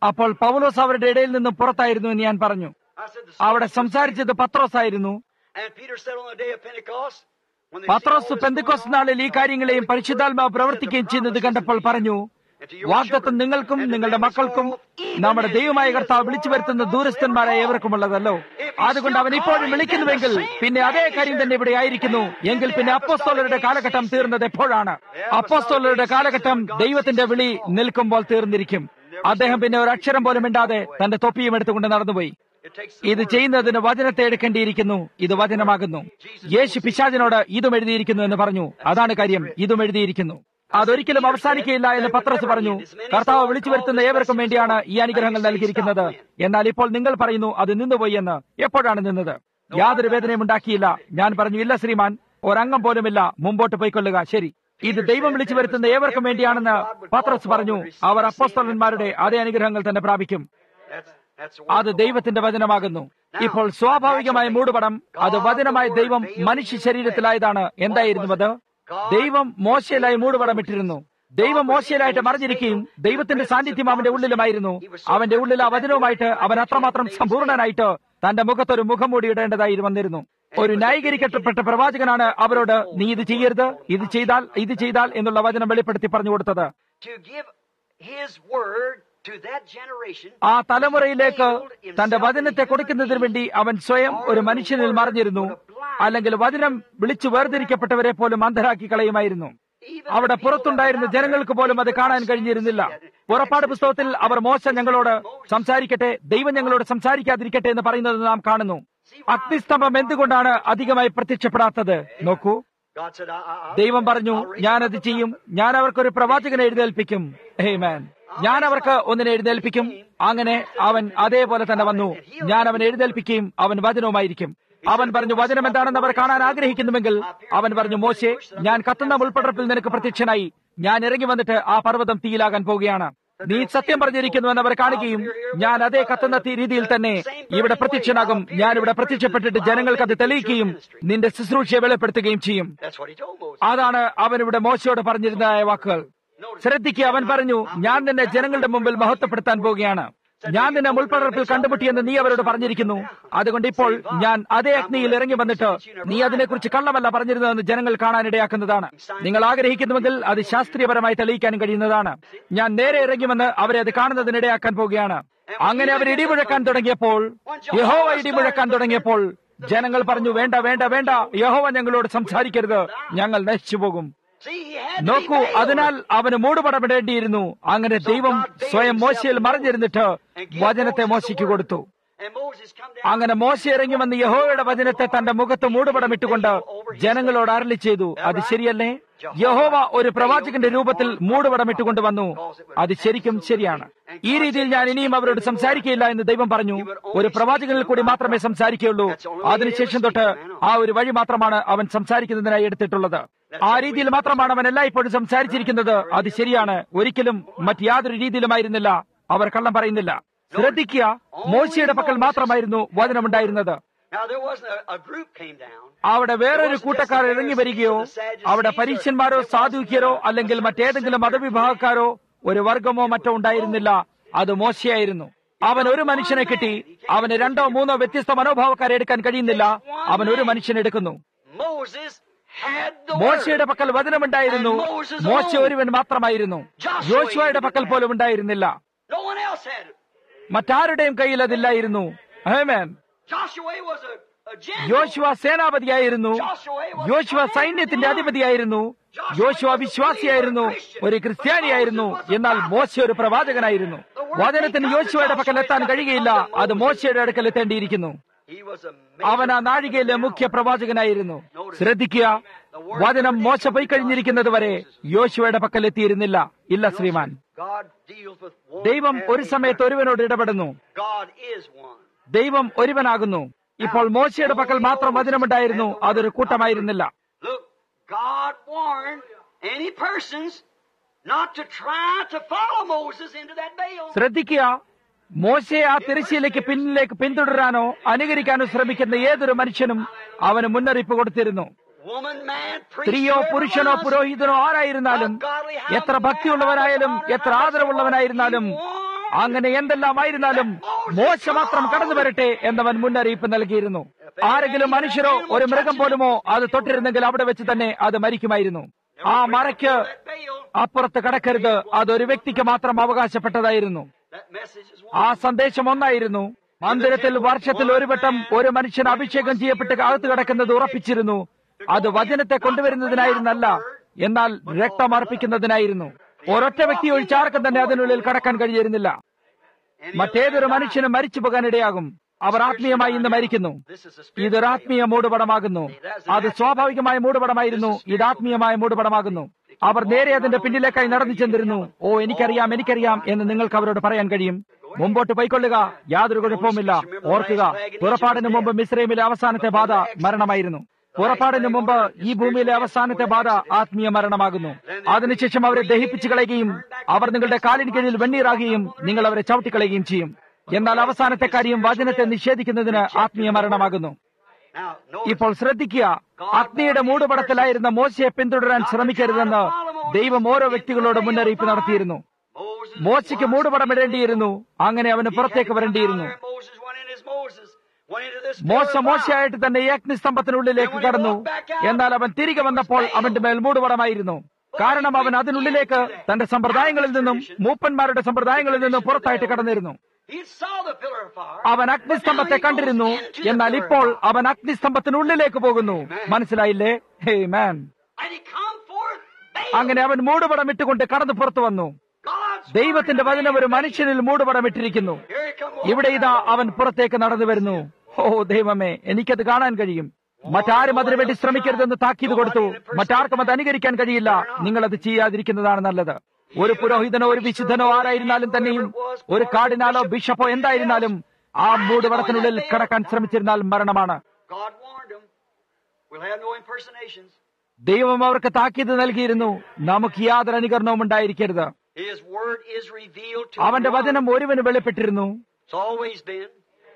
അപ്പോൾ പൗലോസ് അവരുടെ ഇടയിൽ നിന്നും പുറത്തായിരുന്നു എന്ന് ഞാൻ പറഞ്ഞു I said, the അവിടെ സംസാരിച്ചത് പത്രോസായിരുന്നു And Peter said on the day of Pentecost, when they Pathros see all this പെന്തിക്കോസ് going on, നാളിൽ ഈ കാര്യങ്ങളെയും പരിശുദ്ധാത്മാവ് പ്രവർത്തിക്കുകയും ചെയ്യുന്നത് കണ്ടപ്പോൾ പറഞ്ഞു വാഗ്ദത്തം നിങ്ങൾക്കും നിങ്ങളുടെ മക്കൾക്കും നമ്മുടെ ദൈവമായ കർത്താവ് വിളിച്ചു വരുത്തുന്ന ദൂരസ്ഥന്മാരായ ഏവർക്കുമുള്ളതല്ലോ അതുകൊണ്ട് അവൻ ഇപ്പോഴും വിളിക്കുന്നുവെങ്കിൽ പിന്നെ അതേ കാര്യം തന്നെ ഇവിടെ ആയിരിക്കുന്നു എങ്കിൽ പിന്നെ അപ്പോസ്തോലരുടെ കാലഘട്ടം തീർന്നത് എപ്പോഴാണ് അപ്പോസ്തോലരുടെ കാലഘട്ടം ദൈവത്തിന്റെ വിളി നിൽക്കുമ്പോൾ തീർന്നിരിക്കും അദ്ദേഹം പിന്നെ ഒരു അക്ഷരം പോലും മിണ്ടാതെ തന്റെ തൊപ്പിയും എടുത്തുകൊണ്ട് നടന്നുപോയി It takes ഇത് ചെയ്യുന്നതിന് വചനത്തെ എടുക്കേണ്ടിയിരിക്കുന്നു ഇത് വചനമാകുന്നു യേശു പിശാചിനോട് ഇതും എഴുതിയിരിക്കുന്നു എന്ന് പറഞ്ഞു അതാണ് കാര്യം ഇതും എഴുതിയിരിക്കുന്നു അതൊരിക്കലും അവസാനിക്കുകയില്ല എന്ന് പത്രസ് പറഞ്ഞു കർത്താവ് വിളിച്ചു വരുത്തുന്ന ഏവർക്കും വേണ്ടിയാണ് ഈ അനുഗ്രഹങ്ങൾ നൽകിയിരിക്കുന്നത് എന്നാൽ ഇപ്പോൾ നിങ്ങൾ പറയുന്നു അത് നിന്നുപോയി എന്ന് എപ്പോഴാണ് നിന്നത് യാതൊരു വേദനയും ഉണ്ടാക്കിയില്ല ഞാൻ പറഞ്ഞു ഇല്ല ശ്രീമാൻ ഒരംഗം പോലുമില്ല മുമ്പോട്ട് പോയിക്കൊള്ളുക ശരി ഇത് ദൈവം വിളിച്ചു വരുത്തുന്ന ഏവർക്കും വേണ്ടിയാണെന്ന് പത്രസ് പറഞ്ഞു അവർ അപ്പോസ്തലന്മാരുടെ അതേ അനുഗ്രഹങ്ങൾ തന്നെ പ്രാപിക്കും That's, that's the അത് ദൈവത്തിന്റെ വചനമാകുന്നു ഇപ്പോൾ സ്വാഭാവികമായ മൂടുപടം അത് വചനമായ ദൈവം മനുഷ്യ ശരീരത്തിലായതാണ് എന്തായിരുന്നു അത് ദൈവം മോശയിലായി മൂടുപടം ഇട്ടിരുന്നു ദൈവം മോശയിലായിട്ട് മറിഞ്ഞിരിക്കുകയും ദൈവത്തിന്റെ സാന്നിധ്യം അവന്റെ ഉള്ളിലുമായിരുന്നു അവന്റെ ഉള്ളിൽ ആ വചനവുമായിട്ട് അവൻ അത്രമാത്രം സമ്പൂർണനായിട്ട് തന്റെ മുഖത്തൊരു മുഖംമൂടി ഇടേണ്ടതായി വന്നിരുന്നു ഒരു ന്യായീകരിക്കപ്പെട്ട പ്രവാചകനാണ് അവരോട് നീ ഇത് ചെയ്യരുത് ഇത് ചെയ്താൽ ഇത് ചെയ്താൽ എന്നുള്ള വചനം വെളിപ്പെടുത്തി പറഞ്ഞു കൊടുത്തത് to give his word to that generation. ആ തലമുറയിലേക്ക് തന്റെ വചനത്തെ കൊടുക്കുന്നതിന് വേണ്ടി അവൻ സ്വയം ഒരു മനുഷ്യനിൽ മറിഞ്ഞിരുന്നു അല്ലെങ്കിൽ വചനം വിളിച്ചു വേർതിരിക്കപ്പെട്ടവരെ പോലും അന്ധരാക്കി കളയുമായിരുന്നു അവിടെ പുറത്തുണ്ടായിരുന്ന ജനങ്ങൾക്ക് പോലും അത് കാണാൻ കഴിഞ്ഞിരുന്നില്ല പുറപ്പാട് പുസ്തകത്തിൽ അവർ മോശ ഞങ്ങളോട് സംസാരിക്കട്ടെ ദൈവം ഞങ്ങളോട് സംസാരിക്കാതിരിക്കട്ടെ എന്ന് പറയുന്നത് നാം കാണുന്നു അഗ്നിസ്തംഭം എന്തുകൊണ്ടാണ് അധികമായി പ്രത്യക്ഷപ്പെടാത്തത് നോക്കൂ God said, I, I, I, ദൈവം പറഞ്ഞു ഞാനത് ചെയ്യും ഞാൻ അവർക്കൊരു പ്രവാചകനെ എഴുന്നേൽപ്പിക്കും ഹേ മാൻ ഞാൻ അവർക്ക് ഒന്നിനെ എഴുന്നേൽപ്പിക്കും അങ്ങനെ അവൻ അതേപോലെ തന്നെ വന്നു ഞാൻ അവൻ എഴുന്നേൽപ്പിക്കുകയും അവൻ വചനവുമായിരിക്കും അവൻ പറഞ്ഞു വചനം എന്താണെന്ന് അവർ കാണാൻ ആഗ്രഹിക്കുന്നുവെങ്കിൽ അവൻ പറഞ്ഞു മോശെ ഞാൻ കത്തുന്ന മുൾപ്പടർപ്പിൽ നിനക്ക് പ്രത്യക്ഷനായി ഞാൻ ഇറങ്ങി വന്നിട്ട് ആ പർവ്വതം തീയിലാകാൻ പോവുകയാണ് നീ സത്യം പറഞ്ഞിരിക്കുന്നുവെന്ന് അവർ കാണുകയും ഞാൻ അതേ കത്തുന്ന തീ രീതിയിൽ തന്നെ ഇവിടെ പ്രത്യക്ഷനാകും ഞാൻ ഇവിടെ പ്രത്യക്ഷപ്പെട്ടിട്ട് ജനങ്ങൾക്ക് അത് തെളിയിക്കുകയും നിന്റെ ശുശ്രൂഷയെ വെളിപ്പെടുത്തുകയും ചെയ്യും That's what he told Moses. അതാണ് അവൻ ഇവിടെ മോശയോട് പറഞ്ഞിരുന്നതായ വാക്കുകൾ ശ്രദ്ധിക്കുക അവൻ പറഞ്ഞു ഞാൻ നിന്നെ ജനങ്ങളുടെ മുമ്പിൽ മഹത്വപ്പെടുത്താൻ പോവുകയാണ് ഞാൻ നിന്നെ മുൾപ്പടർപ്പിൽ കണ്ടുമുട്ടിയെന്ന് നീ അവരോട് പറഞ്ഞിരിക്കുന്നു അതുകൊണ്ട് ഇപ്പോൾ ഞാൻ അതേ അഗ്നിയിൽ ഇറങ്ങി വന്നിട്ട് നീ അതിനെക്കുറിച്ച് കള്ളമല്ല പറഞ്ഞിരുന്നതെന്ന് ജനങ്ങൾ കാണാനിടയാക്കുന്നതാണ് നിങ്ങൾ ആഗ്രഹിക്കുന്നുവെങ്കിൽ അത് ശാസ്ത്രീയപരമായി തെളിയിക്കാനും കഴിയുന്നതാണ് ഞാൻ നേരെ ഇറങ്ങി വന്ന് അവരെ അത് കാണുന്നതിനിടയാക്കാൻ പോവുകയാണ് അങ്ങനെ അവർ ഇടിമുഴക്കാൻ തുടങ്ങിയപ്പോൾ യഹോവ ഇടിമുഴക്കാൻ തുടങ്ങിയപ്പോൾ ജനങ്ങൾ പറഞ്ഞു വേണ്ട വേണ്ട വേണ്ട യഹോവ ഞങ്ങളോട് സംസാരിക്കരുത് ഞങ്ങൾ നശിച്ചു പോകും See, he had to be നോക്കൂ veiled. അതിനാൽ അവന് മൂടുപടമിടേണ്ടിയിരുന്നു അങ്ങനെ ദൈവം സ്വയം മോശയിൽ മറിഞ്ഞിരുന്നിട്ട് വചനത്തെ മോശയ്ക്ക് കൊടുത്തു And Moses come down. അങ്ങനെ മോശ ഇറങ്ങി വന്ന് യഹോവയുടെ വചനത്തെ തന്റെ മുഖത്ത് മൂടുപടമിട്ടുകൊണ്ട് ജനങ്ങളോട് അരളി ചെയ്തു അത് ശരിയല്ലേ യഹോവ ഒരു പ്രവാചകന്റെ രൂപത്തിൽ മൂടുപടമിട്ടുകൊണ്ട് വന്നു അത് ശരിക്കും ശരിയാണ് ഈ രീതിയിൽ ഞാൻ ഇനിയും അവരോട് സംസാരിക്കുകയില്ല എന്ന് ദൈവം പറഞ്ഞു ഒരു പ്രവാചകനിൽ കൂടി മാത്രമേ സംസാരിക്കുകയുള്ളൂ അതിനുശേഷം തൊട്ട് ആ ഒരു വഴി മാത്രമാണ് അവൻ സംസാരിക്കുന്നതിനായി എടുത്തിട്ടുള്ളത് ആ രീതിയിൽ മാത്രമാണ് അവൻ എല്ലായ്പ്പോഴും സംസാരിച്ചിരിക്കുന്നത് അത് ശരിയാണ് ഒരിക്കലും മറ്റ് യാതൊരു രീതിയിലുമായിരുന്നില്ല അവർ കള്ളം പറയുന്നില്ല ശ്രദ്ധിക്കുക മോശയുടെ പക്കൽ മാത്രമായിരുന്നു വചനമുണ്ടായിരുന്നത് Now there wasn't a, a group came down. അവിടെ വേറൊരു കൂട്ടക്കാർ ഇറങ്ങി വരികയോ അവിടെ പരീക്ഷന്മാരോ സാധുക്യരോ അല്ലെങ്കിൽ മറ്റേതെങ്കിലും മതവിഭാഗക്കാരോ ഒരു വർഗമോ മറ്റോ ഉണ്ടായിരുന്നില്ല അത് മോശയായിരുന്നു അവൻ ഒരു മനുഷ്യനെ കിട്ടി അവന് രണ്ടോ മൂന്നോ വ്യത്യസ്ത മനോഭാവക്കാരെ എടുക്കാൻ കഴിയുന്നില്ല അവൻ ഒരു മനുഷ്യനെ എടുക്കുന്നു Moses had the മോശയുടെ word. പക്കൽ വചനമുണ്ടായിരുന്നു മോശ ഒരുവൻ മാത്രമായിരുന്നു യോശുവയുടെ പക്കൽ പോലും ഉണ്ടായിരുന്നില്ല No one else had it. മറ്റാരുടെയും കയ്യിൽ അതില്ലായിരുന്നു ആമേൻ Joshua was a, a general. യോശുവ സേനാപതിയായിരുന്നു യോശുവ സൈന്യത്തിന്റെ അധിപതിയായിരുന്നു യോശുവ വിശ്വാസിയായിരുന്നു ഒരു ക്രിസ്ത്യാനിയായിരുന്നു എന്നാൽ മോശ ഒരു പ്രവാചകനായിരുന്നു വചനത്തിന് യോശുവയുടെ പക്കൽ എത്താൻ കഴിയുകയില്ല അത് മോശയുടെ അടുക്കൽ എത്തേണ്ടിയിരിക്കുന്നു He was a അവൻ ആ നാഴികയിലെ മുഖ്യ പ്രവാചകനായിരുന്നു ശ്രദ്ധിക്കുക വചനം മോശ പോയി കഴിഞ്ഞിരിക്കുന്നത് വരെ യോശുവയുടെ പക്കൽ എത്തിയിരുന്നില്ല ഇല്ല ശ്രീമാൻ God deals with one ദൈവം ഒരു every സമയത്ത് time. ഒരുവനോട് ഇടപെടുന്നു God is one. ദൈവം ഒരുവനാകുന്നു ഇപ്പോൾ മോശയുടെ പക്കൽ മാത്രം വചനമുണ്ടായിരുന്നു അതൊരു കൂട്ടമായിരുന്നില്ല Look, God warned any persons not to try to follow Moses into that veil. ശ്രദ്ധിക്കുക മോശയെ ആ തിരശ്ശീലയ്ക്ക് പിന്നിലേക്ക് പിന്തുടരാനോ അനുകരിക്കാനോ ശ്രമിക്കുന്ന ഏതൊരു മനുഷ്യനും അവന് മുന്നറിയിപ്പ് കൊടുത്തിരുന്നു Woman, man, priest, സ്ത്രീയോ whoever പുരുഷനോ was, പുരോഹിതനോ ആരായിരുന്നാലും എത്ര ഭക്തിയുള്ളവനായാലും എത്ര ആദരവുള്ളവനായിരുന്നാലും അങ്ങനെ എന്തെല്ലാമായിരുന്നാലും മോശ മാത്രം കടന്നു വരട്ടെ എന്നവൻ മുന്നറിയിപ്പ് നൽകിയിരുന്നു ആരെങ്കിലും മനുഷ്യരോ ഒരു മൃഗം പോലുമോ അത് തൊട്ടിരുന്നെങ്കിൽ അവിടെ വെച്ച് തന്നെ അത് മരിക്കുമായിരുന്നു ആ മറയ്ക്ക് അപ്പുറത്ത് കടക്കരുത് അതൊരു വ്യക്തിക്ക് മാത്രം അവകാശപ്പെട്ടതായിരുന്നു That message is ആ സന്ദേശം ഒന്നായിരുന്നു മന്ദിരത്തിൽ വർഷത്തിൽ ഒരു വട്ടം ഒരു മനുഷ്യൻ അഭിഷേകം ചെയ്യപ്പെട്ട് അകത്ത് കിടക്കുന്നത് ഉറപ്പിച്ചിരുന്നു അത് വചനത്തെ കൊണ്ടുവരുന്നതിനായിരുന്നല്ല എന്നാൽ രക്തമർപ്പിക്കുന്നതിനായിരുന്നു ഒരൊറ്റ വ്യക്തി ഒഴിച്ചാർക്കും തന്നെ അതിനുള്ളിൽ കടക്കാൻ കഴിയുന്നില്ല മറ്റേതൊരു മനുഷ്യനും മരിച്ചു പോകാനിടയാകും അവർ ആത്മീയമായി ഇന്ന് മരിക്കുന്നു This is a ഇതൊരു ആത്മീയ മൂടുപടമാകുന്നു അത് സ്വാഭാവികമായ മൂടുപടമായിരുന്നു ഇത് ആത്മീയമായ മൂടുപടമാകുന്നു അവർ നേരെ അതിന്റെ പിന്നിലേക്കായി നടന്നു ചെന്നിരുന്നു ഓ എനിക്കറിയാം എനിക്കറിയാം എന്ന് നിങ്ങൾക്ക് അവരോട് പറയാൻ കഴിയും മുമ്പോട്ട് പോയിക്കൊള്ളുക യാതൊരു കുഴപ്പവുമില്ല ഓർക്കുക പുറപ്പാടിന് മുമ്പ് മിശ്രൈമിലെ അവസാനത്തെ ബാധ മരണമായിരുന്നു പുറപ്പാടിന് മുമ്പ് ഈ ഭൂമിയിലെ അവസാനത്തെ ബാധ ആത്മീയ മരണമാകുന്നു അതിനുശേഷം അവരെ ദഹിപ്പിച്ചു കളയുകയും അവർ നിങ്ങളുടെ കാലിന് കീഴിൽ വെണ്ണീറാകുകയും നിങ്ങൾ അവരെ ചവിട്ടിക്കളയുകയും ചെയ്യും എന്നാൽ അവസാനത്തെ കാര്യം വചനത്തെ നിഷേധിക്കുന്നതിന് ആത്മീയ മരണമാകുന്നു Now, notice, ഇപ്പോൾ ശ്രദ്ധിക്കുക അഗ്നിയുടെ മൂടുപടത്തിലായിരുന്ന മോശയെ പിന്തുടരാൻ ശ്രമിക്കരുതെന്ന് ദൈവം ഓരോ വ്യക്തികളോട് മുന്നറിയിപ്പ് നടത്തിയിരുന്നു Moses മോശയ്ക്ക് മൂടുപടമിടേണ്ടിയിരുന്നു അങ്ങനെ അവന് പുറത്തേക്ക് വരേണ്ടിയിരുന്നു Moses went in as Moses, went into this മോശ pillar of മോശയായിട്ട് തന്നെ ഈ അഗ്നിസ്തംഭത്തിനുള്ളിലേക്ക് കടന്നു എന്നാൽ അവൻ തിരികെ വന്നപ്പോൾ അവന്റെ മേൽ മൂടുപടമായിരുന്നു കാരണം അവൻ അതിനുള്ളിലേക്ക് തന്റെ സമ്പ്രദായങ്ങളിൽ നിന്നും മൂപ്പന്മാരുടെ സമ്പ്രദായങ്ങളിൽ നിന്നും പുറത്തായിട്ട് കടന്നിരുന്നു He saw the pillar of fire. അവൻ അഗ്നിസ്തംഭത്തെ കണ്ടിരുന്നു എന്നാൽ ഇപ്പോൾ അവൻ അഗ്നിസ്തംഭത്തിനുള്ളിലേക്ക് പോകുന്നു മനസ്സിലായില്ലേ ഹേ മാൻ And he come forth. അങ്ങനെ അവൻ മൂടുപടം ഇട്ടുകൊണ്ട് കടന്നു പുറത്തു വന്നു God's ദൈവത്തിന്റെ വചനം ഒരു മനുഷ്യനിൽ മൂടുപടമിട്ടിരിക്കുന്നു Here he come. ഇവിടെ ഇതാ അവൻ പുറത്തേക്ക് നടന്നു വരുന്നു ഓ ദൈവമേ എനിക്കത് കാണാൻ കഴിയും മറ്റാരും അതിനുവേണ്ടി ശ്രമിക്കരുതെന്ന് താക്കീത് കൊടുത്തു മറ്റാർക്കും അത് അനുകരിക്കാൻ കഴിയില്ല നിങ്ങൾ അത് ചെയ്യാതിരിക്കുന്നതാണ് നല്ലത് ഒരു പുരോഹിതനോ ഒരു വിശുദ്ധനോ ആരായിരുന്നാലും തന്നെയും ഒരു കാർഡിനാലോ ബിഷപ്പോ എന്തായിരുന്നാലും ആ മൂടുപടത്തിനുള്ളിൽ കടക്കാൻ ശ്രമിച്ചിരുന്നാൽ മരണമാണ് God warned him. We'll have no impersonations. ദൈവം അവർക്ക് താക്കീത് നൽകിയിരുന്നു നമുക്ക് യാതൊരു അനുകരണവും ഉണ്ടായിരിക്കരുത് His word is revealed to അവന്റെ one. വചനം ഒരുവന് വെളിപ്പെട്ടിരുന്നു It's always been.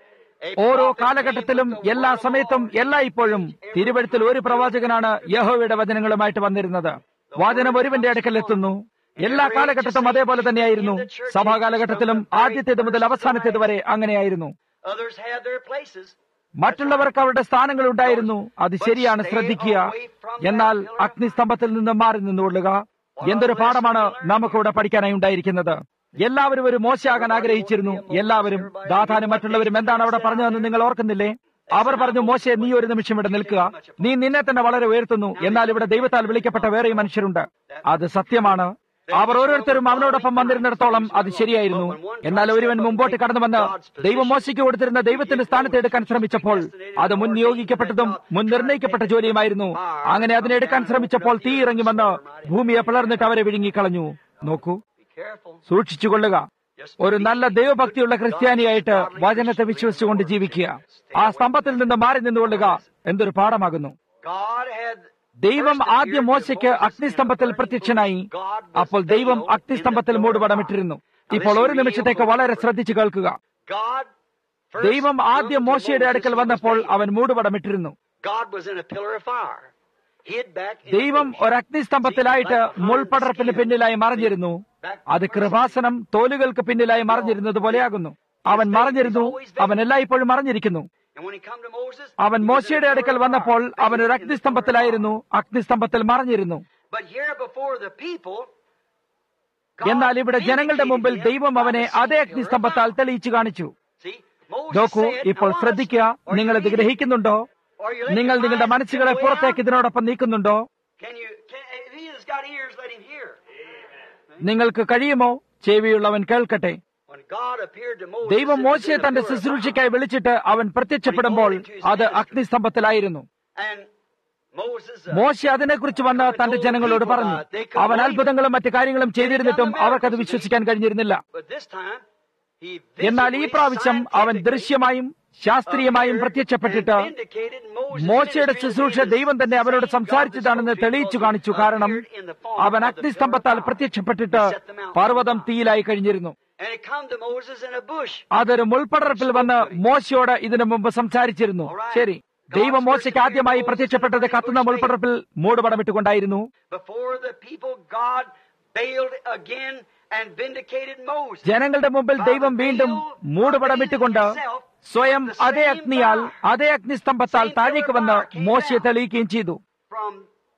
A ഓരോ prophet കാലഘട്ടത്തിലും came with the എല്ലാ word of സമയത്തും the Lord. എല്ലാ ഇപ്പോഴും തിരുവഴുത്തിൽ ഒരു പ്രവാചകനാണ് യഹോവയുടെ വചനങ്ങളുമായിട്ട് വന്നിരുന്നത് വചനം ഒരുവന്റെ അടുക്കൽ എത്തുന്നു എല്ലാ കാലഘട്ടത്തും അതേപോലെ തന്നെയായിരുന്നു സഭാ കാലഘട്ടത്തിലും ആദ്യത്തേത് മുതൽ അവസാനത്തേത് വരെ അങ്ങനെയായിരുന്നു Others had their places. മറ്റുള്ളവർക്ക് അവരുടെ സ്ഥാനങ്ങൾ ഉണ്ടായിരുന്നു അത് ശരിയാണ് ശ്രദ്ധിക്കുക എന്നാൽ അഗ്നിസ്തംഭത്തിൽ നിന്ന് മാറി നിന്നുകൊള്ളുക എന്തൊരു പാഠമാണ് നമുക്കിവിടെ പഠിക്കാനായി ഉണ്ടായിരിക്കുന്നത് എല്ലാവരും ഒരു മോശമാകാൻ ആഗ്രഹിച്ചിരുന്നു എല്ലാവരും ദാതാനും മറ്റുള്ളവരും എന്താണ് അവിടെ പറഞ്ഞതെന്ന് നിങ്ങൾ ഓർക്കുന്നില്ലേ അവർ പറഞ്ഞു മോശയെ നീ ഒരു നിമിഷം ഇവിടെ നിൽക്കുക നീ നിന്നെ തന്നെ വളരെ ഉയർത്തുന്നു എന്നാൽ ഇവിടെ ദൈവത്താൽ വിളിക്കപ്പെട്ട വേറെയും മനുഷ്യരുണ്ട് അത് സത്യമാണ് അവർ ഓരോരുത്തരും അവനോടൊപ്പം വന്നിരുന്നിടത്തോളം അത് ശരിയായിരുന്നു എന്നാൽ ഒരുവൻ മുമ്പോട്ട് കടന്നു വന്ന് ദൈവം മോശയ്ക്ക് കൊടുത്തിരുന്ന ദൈവത്തിന്റെ സ്ഥാനത്ത് എടുക്കാൻ ശ്രമിച്ചപ്പോൾ അത് മുൻ നിയോഗിക്കപ്പെട്ടതും മുൻ നിർണയിക്കപ്പെട്ട ജോലിയുമായിരുന്നു അങ്ങനെ അതിനെ എടുക്കാൻ ശ്രമിച്ചപ്പോൾ തീ ഇറങ്ങി വന്ന് ഭൂമിയെ പിളർന്നിട്ട് അവരെ വിഴുങ്ങിക്കളഞ്ഞു നോക്കൂ Be careful. സൂക്ഷിച്ചുകൊള്ളുക ഒരു നല്ല ദൈവഭക്തിയുള്ള ക്രിസ്ത്യാനിയായിട്ട് വചനത്തെ വിശ്വസിച്ചുകൊണ്ട് ജീവിക്കുക ആ സ്തംഭത്തിൽ നിന്ന് മാറി നിന്നുകൊള്ളുക എന്തൊരു പാഠമാകുന്നു God had ദൈവം ആദ്യം മോശയ്ക്ക് അഗ്നിസ്തംഭത്തിൽ പ്രത്യക്ഷനായി അപ്പോൾ ദൈവം അഗ്നിസ്തംഭത്തിൽ മൂടുപടമിട്ടിരുന്നു ഇപ്പോൾ ഒരു നിമിഷത്തേക്ക് വളരെ ശ്രദ്ധിച്ചു കേൾക്കുക God first ദൈവം ആദ്യം come to മോശയുടെ Moses അടുക്കൽ was വന്നപ്പോൾ faith. അവൻ മൂടുപടമിട്ടിരുന്നു God was in a pillar of fire. Hid back in ദൈവം the bush. ഒരു അഗ്നിസ്തംഭത്തിലായിട്ട് മുൾപടർപ്പിന് പിന്നിലായി മറഞ്ഞിരുന്നു അത് കൃപാസനം തോലുകൾക്ക് പിന്നിലായി മറഞ്ഞിരുന്നത് പോലെയാകുന്നു അവൻ മറഞ്ഞിരുന്നു അവൻ എല്ലായ്പ്പോഴും മറഞ്ഞിരിക്കുന്നു And when he come to Moses, അവൻ he was in a മോശയുടെ pillar അടുക്കൽ of വന്നപ്പോൾ fire. അവൻ ഒരു അഗ്നിസ്തംഭത്തിലായിരുന്നു അഗ്നിസ്തംഭത്തിൽ മറഞ്ഞിരുന്നു But here before the people, എന്നാൽ ഇവിടെ ജനങ്ങളുടെ മുമ്പിൽ ദൈവം അവനെ അതേ അഗ്നിസ്തംഭത്താൽ തെളിയിച്ചു കാണിച്ചു See, Moses നോക്കൂ said, ഇപ്പോൾ "Now watch, ശ്രദ്ധിക്കുക are you നിങ്ങൾ ഇത് reading? ഗ്രഹിക്കുന്നുണ്ടോ Are you letting നിങ്ങൾ your നിങ്ങളുടെ minds മനസ്സുകളെ go പുറത്തേക്ക് out? ഇതിനോടൊപ്പം നീക്കുന്നുണ്ടോ Can you, can, if he has got ears, let him hear. നിങ്ങൾക്ക് കഴിയുമോ ചെവിയുള്ളവൻ കേൾക്കട്ടെ When God appeared to Moses, ദൈവം it was മോശയെ in a തന്റെ pillar of ശുശ്രൂഷയ്ക്കായി വിളിച്ചിട്ട് അവൻ പ്രത്യക്ഷപ്പെടുമ്പോൾ അത് അഗ്നിസ്തംഭത്തിലായിരുന്നു fire. And Moses, uh, മോശ അതിനെക്കുറിച്ച് വന്ന് തന്റെ ജനങ്ങളോട് പറഞ്ഞു അവൻ അത്ഭുതങ്ങളും മറ്റു കാര്യങ്ങളും ചെയ്തിരുന്നിട്ടും അവർക്കത് വിശ്വസിക്കാൻ കഴിഞ്ഞിരുന്നില്ല but this time, he എന്നാൽ ഈ visibly, പ്രാവശ്യം അവൻ scientifically ദൃശ്യമായും ശാസ്ത്രീയമായും പ്രത്യക്ഷപ്പെട്ടിട്ട് and vindicated Moses' മോശയുടെ ministry ശുശ്രൂഷ as the ദൈവം തന്നെ അവനോട് same God സംസാരിച്ചതാണെന്ന് that spoke തെളിയിച്ചു because കാണിച്ചു he കാരണം appeared in the form അവൻ of the അഗ്നിസ്തംഭത്താൽ pillar of fire. പ്രത്യക്ഷപ്പെട്ടിട്ട് പർവ്വതം തീയിലായി കഴിഞ്ഞിരുന്നു And it come to Moses in a bush. അതൊരു മുൾപ്പടർപ്പിൽ വന്ന് മോശയോട് ഇതിനു മുമ്പ് സംസാരിച്ചിരുന്നു ശരി ദൈവം മോശയ്ക്ക് ആദ്യമായി പ്രത്യക്ഷപ്പെട്ടത് കത്തുന്ന മുൾപ്പടർപ്പിൽ മൂടുപടമിട്ടുകൊണ്ടായിരുന്നു Before the people, God veiled again and vindicated Moses. ജനങ്ങളുടെ മുമ്പിൽ ദൈവം വീണ്ടും മൂടുപടമിട്ടുകൊണ്ട് സ്വയം അതേ അഗ്നിയാൽ അതേ അഗ്നിസ്തംഭത്താൽ താഴേക്ക് വന്ന് മോശയെ തെളിയിക്കുകയും ചെയ്തു From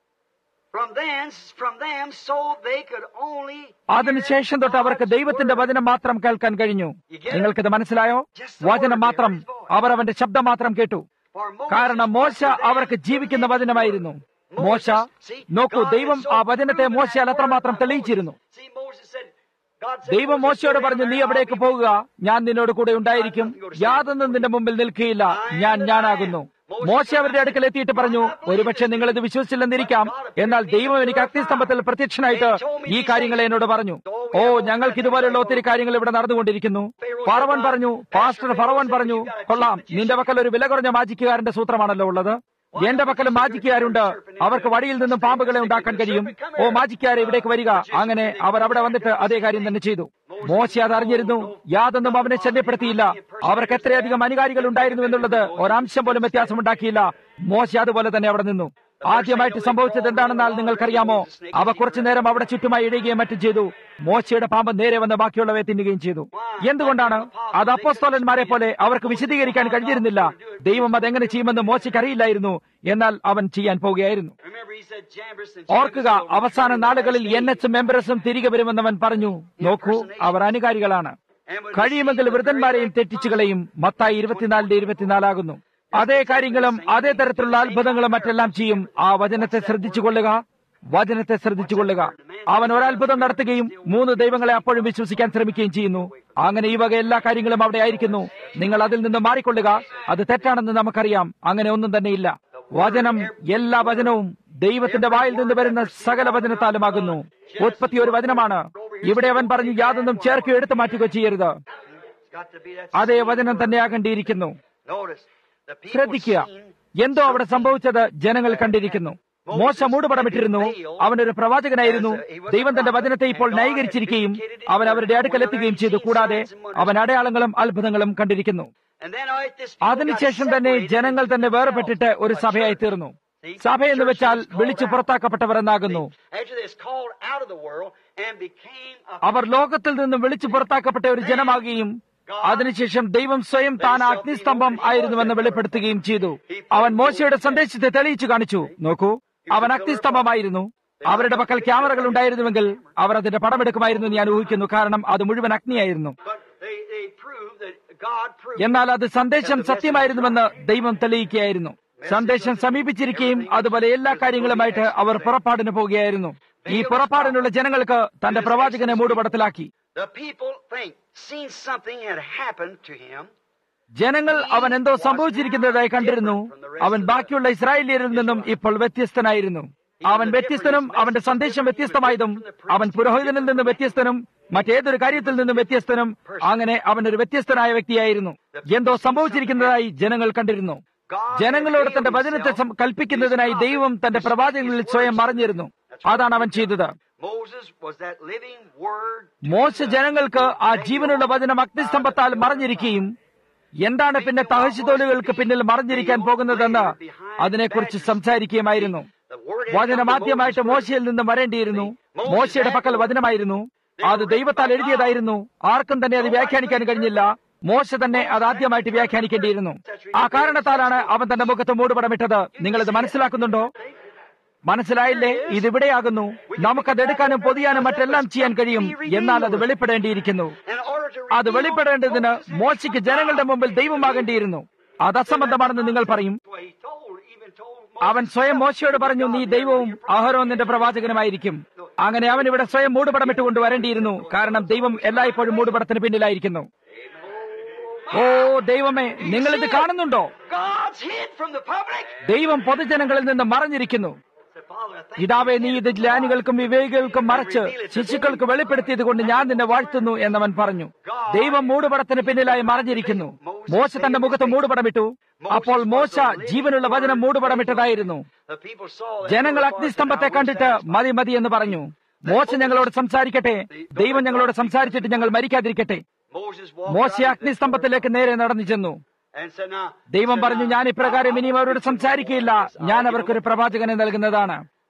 from thence, from them, so they could only അതിനുശേഷം തൊട്ട് അവർക്ക് ദൈവത്തിന്റെ വചനം മാത്രം കേൾക്കാൻ കഴിഞ്ഞു നിങ്ങൾക്കിത് മനസ്സിലായോ വചനം മാത്രം അവർ അവന്റെ ശബ്ദം മാത്രം കേട്ടു for Moses കാരണം മോശ അവർക്ക് ജീവിക്കുന്ന വചനമായിരുന്നു മോശ നോക്കൂ ദൈവം ആ വചനത്തെ മോശയാൽ അത്രമാത്രം തെളിയിച്ചിരുന്നു See, Moses said, God said, ദൈവം Moses, മോശയോട് "Go പറഞ്ഞു down നീ there, എവിടേക്ക് I'll be പോകുക ഞാൻ നിന്നോട് കൂടെ ഉണ്ടായിരിക്കും യാതൊന്നും നിന്റെ മുമ്പിൽ നിൽക്കുകയില്ല ഞാൻ ഞാനാകുന്നു മോശ അവരുടെ അടുക്കൽ എത്തിയിട്ട് പറഞ്ഞു ഒരുപക്ഷെ നിങ്ങൾ ഇത് വിശ്വസിച്ചില്ലെന്നിരിക്കാം എന്നാൽ ദൈവം എനിക്ക് അഗ്നിസ്തംഭത്തിൽ പ്രത്യക്ഷനായിട്ട് ഈ കാര്യങ്ങൾ എന്നോട് പറഞ്ഞു ഓ ഞങ്ങൾക്ക് ഇതുപോലെയുള്ള ഒത്തിരി കാര്യങ്ങൾ ഇവിടെ നടന്നുകൊണ്ടിരിക്കുന്നു ഫറവൻ പറഞ്ഞു പാസ്റ്റർ ഫറവൻ പറഞ്ഞു കൊള്ളാം നിന്റെ പക്കൽ ഒരു വില കുറഞ്ഞ മാജിക്കുകാരന്റെ സൂത്രമാണല്ലോ ഉള്ളത് എന്റെ പക്കലും മാജിക്കുകാരുണ്ട് അവർക്ക് വഴിയിൽ നിന്നും പാമ്പുകളെ ഉണ്ടാക്കാൻ കഴിയും ഓ മാജിക്കാരെ ഇവിടേക്ക് വരിക അങ്ങനെ അവർ അവിടെ വന്നിട്ട് അതേ കാര്യം തന്നെ ചെയ്തു മോശ അത് അറിഞ്ഞിരുന്നു യാതൊന്നും അവനെ ശല്യപ്പെടുത്തിയില്ല അവർക്ക് എത്രയധികം അനുകാരികൾ ഉണ്ടായിരുന്നു എന്നുള്ളത് ഒരംശം പോലും വ്യത്യാസമുണ്ടാക്കിയില്ല മോശ അതുപോലെ തന്നെ അവിടെ നിന്നു ആദ്യമായിട്ട് സംഭവിച്ചത് എന്താണെന്നാൽ നിങ്ങൾക്കറിയാമോ അവ കുറച്ചു നേരം അവിടെ ചുറ്റുമായി ഇടുകയും മറ്റും ചെയ്തു മോശയുടെ പാമ്പ് നേരെ വന്ന് ബാക്കിയുള്ളവയെ തിന്നുകയും ചെയ്തു എന്തുകൊണ്ടാണ് അത് അപ്പോസ്തോലന്മാരെ പോലെ അവർക്ക് വിശദീകരിക്കാൻ കഴിഞ്ഞിരുന്നില്ല ദൈവം അതെങ്ങനെ ചെയ്യുമെന്ന് മോശയ്ക്ക് അറിയില്ലായിരുന്നു എന്നാൽ അവൻ ചെയ്യാൻ പോവുകയായിരുന്നു Remember, he said, Jambres and ഓർക്കുക Jambres will അവസാന return നാളുകളിൽ one day. എൻ എച്ച് മെമ്പറസും തിരികെ വരുമെന്നവൻ പറഞ്ഞു നോക്കൂ അവർ അനുകാരികളാണ് And would കഴിയുമെങ്കിൽ deceive the വൃദ്ധന്മാരെയും great തെറ്റിച്ചു കളയും മത്തായി ഇരുപത്തിനാലിന്റെ ഇരുപത്തിനാലാകുന്നു അതേ കാര്യങ്ങളും അതേ തരത്തിലുള്ള അത്ഭുതങ്ങളും മറ്റെല്ലാം ചെയ്യും ആ വചനത്തെ ശ്രദ്ധിച്ചുകൊള്ളുക വചനത്തെ ശ്രദ്ധിച്ചുകൊള്ളുക അവൻ ഒരത്ഭുതം നടത്തുകയും മൂന്ന് ദൈവങ്ങളെ അപ്പോഴും വിശ്വസിക്കാൻ ശ്രമിക്കുകയും ചെയ്യുന്നു അങ്ങനെ ഈ വക എല്ലാ കാര്യങ്ങളും അവിടെ ആയിരിക്കുന്നു നിങ്ങൾ അതിൽ നിന്ന് മാറിക്കൊള്ളുക അത് തെറ്റാണെന്ന് നമുക്കറിയാം അങ്ങനെ ഒന്നും തന്നെയില്ല വചനം എല്ലാ വചനവും ദൈവത്തിന്റെ വായിൽ നിന്ന് വരുന്ന സകല വചനത്താലുമാകുന്നു ഉത്പത്തി ഒരു വചനമാണ് ഇവിടെ അവൻ പറഞ്ഞു യാതൊന്നും ചേർക്കുകയോ എടുത്തു മാറ്റുകയോ ചെയ്യരുത് It's got to be that അതേ വചനം തന്നെയാകേണ്ടിയിരിക്കുന്നു Notice, the people ശ്രദ്ധിക്കുക seen എന്തോ അവിടെ സംഭവിച്ചത് ജനങ്ങൾ കണ്ടിരിക്കുന്നു മോശ മൂടുപടമിട്ടിരുന്നു അവനൊരു പ്രവാചകനായിരുന്നു ദൈവം തന്റെ വചനത്തെ ഇപ്പോൾ ന്യായീകരിച്ചിരിക്കുകയും അവൻ അവരുടെ അടുക്കലെത്തുകയും ചെയ്തു കൂടാതെ അവൻ അടയാളങ്ങളും അത്ഭുതങ്ങളും കണ്ടിരിക്കുന്നു And then all right, this people got അതിനുശേഷം തന്നെ separated ജനങ്ങൾ തന്നെ themselves. വേർപെട്ടിട്ട് ഒരു സഭയായി തീർന്നു സഭ എന്ന് വെച്ചാൽ വിളിച്ചു പുറത്താക്കപ്പെട്ടവർ എന്നാകുന്നു After this, called out of the world and became a അവർ ലോകത്തിൽ നിന്നും വിളിച്ചു പുറത്താക്കപ്പെട്ട ഒരു ജനമാകുകയും അതിനുശേഷം ദൈവം സ്വയം താൻ അഗ്നിസ്തംഭം ആയിരുന്നുവെന്ന് വെളിപ്പെടുത്തുകയും ചെയ്തു അവൻ മോശയുടെ സന്ദേശത്തെ തെളിയിച്ചു കാണിച്ചു നോക്കൂ അവൻ അഗ്നിസ്തംഭമായിരുന്നു അവരുടെ പക്കൽ ക്യാമറകൾ ഉണ്ടായിരുന്നുവെങ്കിൽ അവർ അതിന്റെ പടമെടുക്കുമായിരുന്നു എന്ന് ഞാൻ ഊഹിക്കുന്നു കാരണം അത് മുഴുവൻ അഗ്നിയായിരുന്നു But they, they proved that God proved എന്നാൽ അത് സന്ദേശം സത്യമായിരുന്നുവെന്ന് ദൈവം തെളിയിക്കുകയായിരുന്നു സന്ദേശം സമീപിച്ചിരിക്കുകയും അതുപോലെ എല്ലാ കാര്യങ്ങളുമായിട്ട് അവർ പുറപ്പാടിന് പോവുകയായിരുന്നു ഈ പുറപ്പാടിനുള്ള ജനങ്ങൾക്ക് തന്റെ പ്രവാചകനെ മൂടുപടത്തിലാക്കി the people think seen something had happened to him. ജനങ്ങൾ അവൻ എന്തോ സംഭവിച്ചിരിക്കുന്നതായി കണ്ടിരുന്നു അവൻ ബാക്കിയുള്ള ഇസ്രായേലിയരിൽ നിന്നും ഇപ്പോൾ വ്യത്യസ്തനായിരുന്നു അവൻ വ്യത്യസ്തനും അവന്റെ സന്ദേശം വ്യത്യസ്തമായതും അവൻ പുരോഹിതനിൽ നിന്നും വ്യത്യസ്തനും മറ്റേതൊരു കാര്യത്തിൽ നിന്നും വ്യത്യസ്തനും അങ്ങനെ അവൻ ഒരു വ്യത്യസ്തനായ വ്യക്തിയായിരുന്നു എന്തോ സംഭവിച്ചിരിക്കുന്നതായി ജനങ്ങൾ കണ്ടിരുന്നു ജനങ്ങളോട് തന്റെ വചനത്തെ സം- കൽപ്പിക്കുന്നതിനായി ദൈവം തന്റെ പ്രവാചകങ്ങളിൽ സ്വയം മറിഞ്ഞിരുന്നു അതാണ് അവൻ ചെയ്തത് Moses was that living word. മോശ ജനങ്ങൾക്ക് ആ ജീവനുള്ള വചനം അഗ്നിസ്തംഭത്താൽ മറഞ്ഞിരിക്കുകയും എന്താണ് പിന്നെ തഹശിതോലുകൾക്ക് പിന്നിൽ മറഞ്ഞിരിക്കാൻ പോകുന്നതെന്ന് അതിനെക്കുറിച്ച് സംസാരിക്കുകയുമായിരുന്നു The word had വചനം come to ആദ്യമായിട്ട് Moses മോശയിൽ നിന്ന് വരേണ്ടിയിരുന്നു മോശയുടെ പക്കൽ വചനമായിരുന്നു അത് ദൈവത്താൽ എഴുതിയതായിരുന്നു ആർക്കും തന്നെ അത് വ്യാഖ്യാനിക്കാൻ കഴിഞ്ഞില്ല മോശ തന്നെ അത് ആദ്യമായിട്ട് വ്യാഖ്യാനിക്കേണ്ടിയിരുന്നു ആ കാരണത്താലാണ് അവൻ തന്റെ മുഖത്ത് മൂടുപടമിട്ടത് നിങ്ങളിത് മനസ്സിലാക്കുന്നുണ്ടോ മനസ്സിലായില്ലേ ഇതിവിടെയാകുന്നു നമുക്കത് എടുക്കാനും പൊതിയാനും മറ്റെല്ലാം ചെയ്യാൻ കഴിയും എന്നാൽ അത് വെളിപ്പെടേണ്ടിയിരിക്കുന്നു In order to അത് reveal വെളിപ്പെടേണ്ടതിന് മോശയ്ക്ക് ജനങ്ങളുടെ മുമ്പിൽ ദൈവമാകേണ്ടിയിരുന്നു അത് അസംബന്ധമാണെന്ന് നിങ്ങൾ പറയും what he told, even told അവൻ സ്വയം മോശയോട് പറഞ്ഞു നീ ദൈവവും അഹരോൻ നിന്റെ പ്രവാചകനുമായിരിക്കും അങ്ങനെ അവൻ ഇവിടെ സ്വയം മൂടുപടമിട്ട് വരേണ്ടിയിരുന്നു കാരണം ദൈവം എല്ലായ്പ്പോഴും മൂടുപടത്തിന് പിന്നിലായിരിക്കുന്നു ഓ ദൈവമേ നിങ്ങൾ ഇത് കാണുന്നുണ്ടോ God's hid from the public. ദൈവം പൊതുജനങ്ങളിൽ നിന്ന് മറഞ്ഞിരിക്കുന്നു Said, Father, I thank ഇതാവേ നീ ഇത് ജ്ഞാനികൾക്കും വിവേകികൾക്കും മറച്ച് ശിശുക്കൾക്ക് വെളിപ്പെടുത്തിയത് കൊണ്ട് ഞാൻ നിന്നെ വാഴ്ത്തുന്നു എന്നവൻ പറഞ്ഞു ദൈവം മൂടുപടത്തിന് പിന്നിലായി മറഞ്ഞിരിക്കുന്നു മോശ തന്റെ മുഖത്ത് മൂടുപടമിട്ടു അപ്പോൾ മോശ ജീവനുള്ള വചനം മൂടുപടമിട്ടതായിരുന്നു the people saw that ജനങ്ങൾ there was അഗ്നിസ്തംഭത്തെ God was കണ്ടിട്ട് മതി മതി എന്ന് പറഞ്ഞു മോശ ഞങ്ങളോട് സംസാരിക്കട്ടെ ദൈവം ഞങ്ങളോട് സംസാരിച്ചിട്ട് ഞങ്ങൾ മരിക്കാതിരിക്കട്ടെ Moses walked മോശ out of the അഗ്നിസ്തംഭത്തിലേക്ക് നേരെ നടന്നു ചെന്നു and said, now, ദൈവം said, പറഞ്ഞു now, ഞാൻ ഇപ്രകാരം ഇനിയും അവരോട് സംസാരിക്കുകയില്ല ഞാൻ അവർക്കൊരു പ്രവാചകനെ നൽകുന്നതാണ്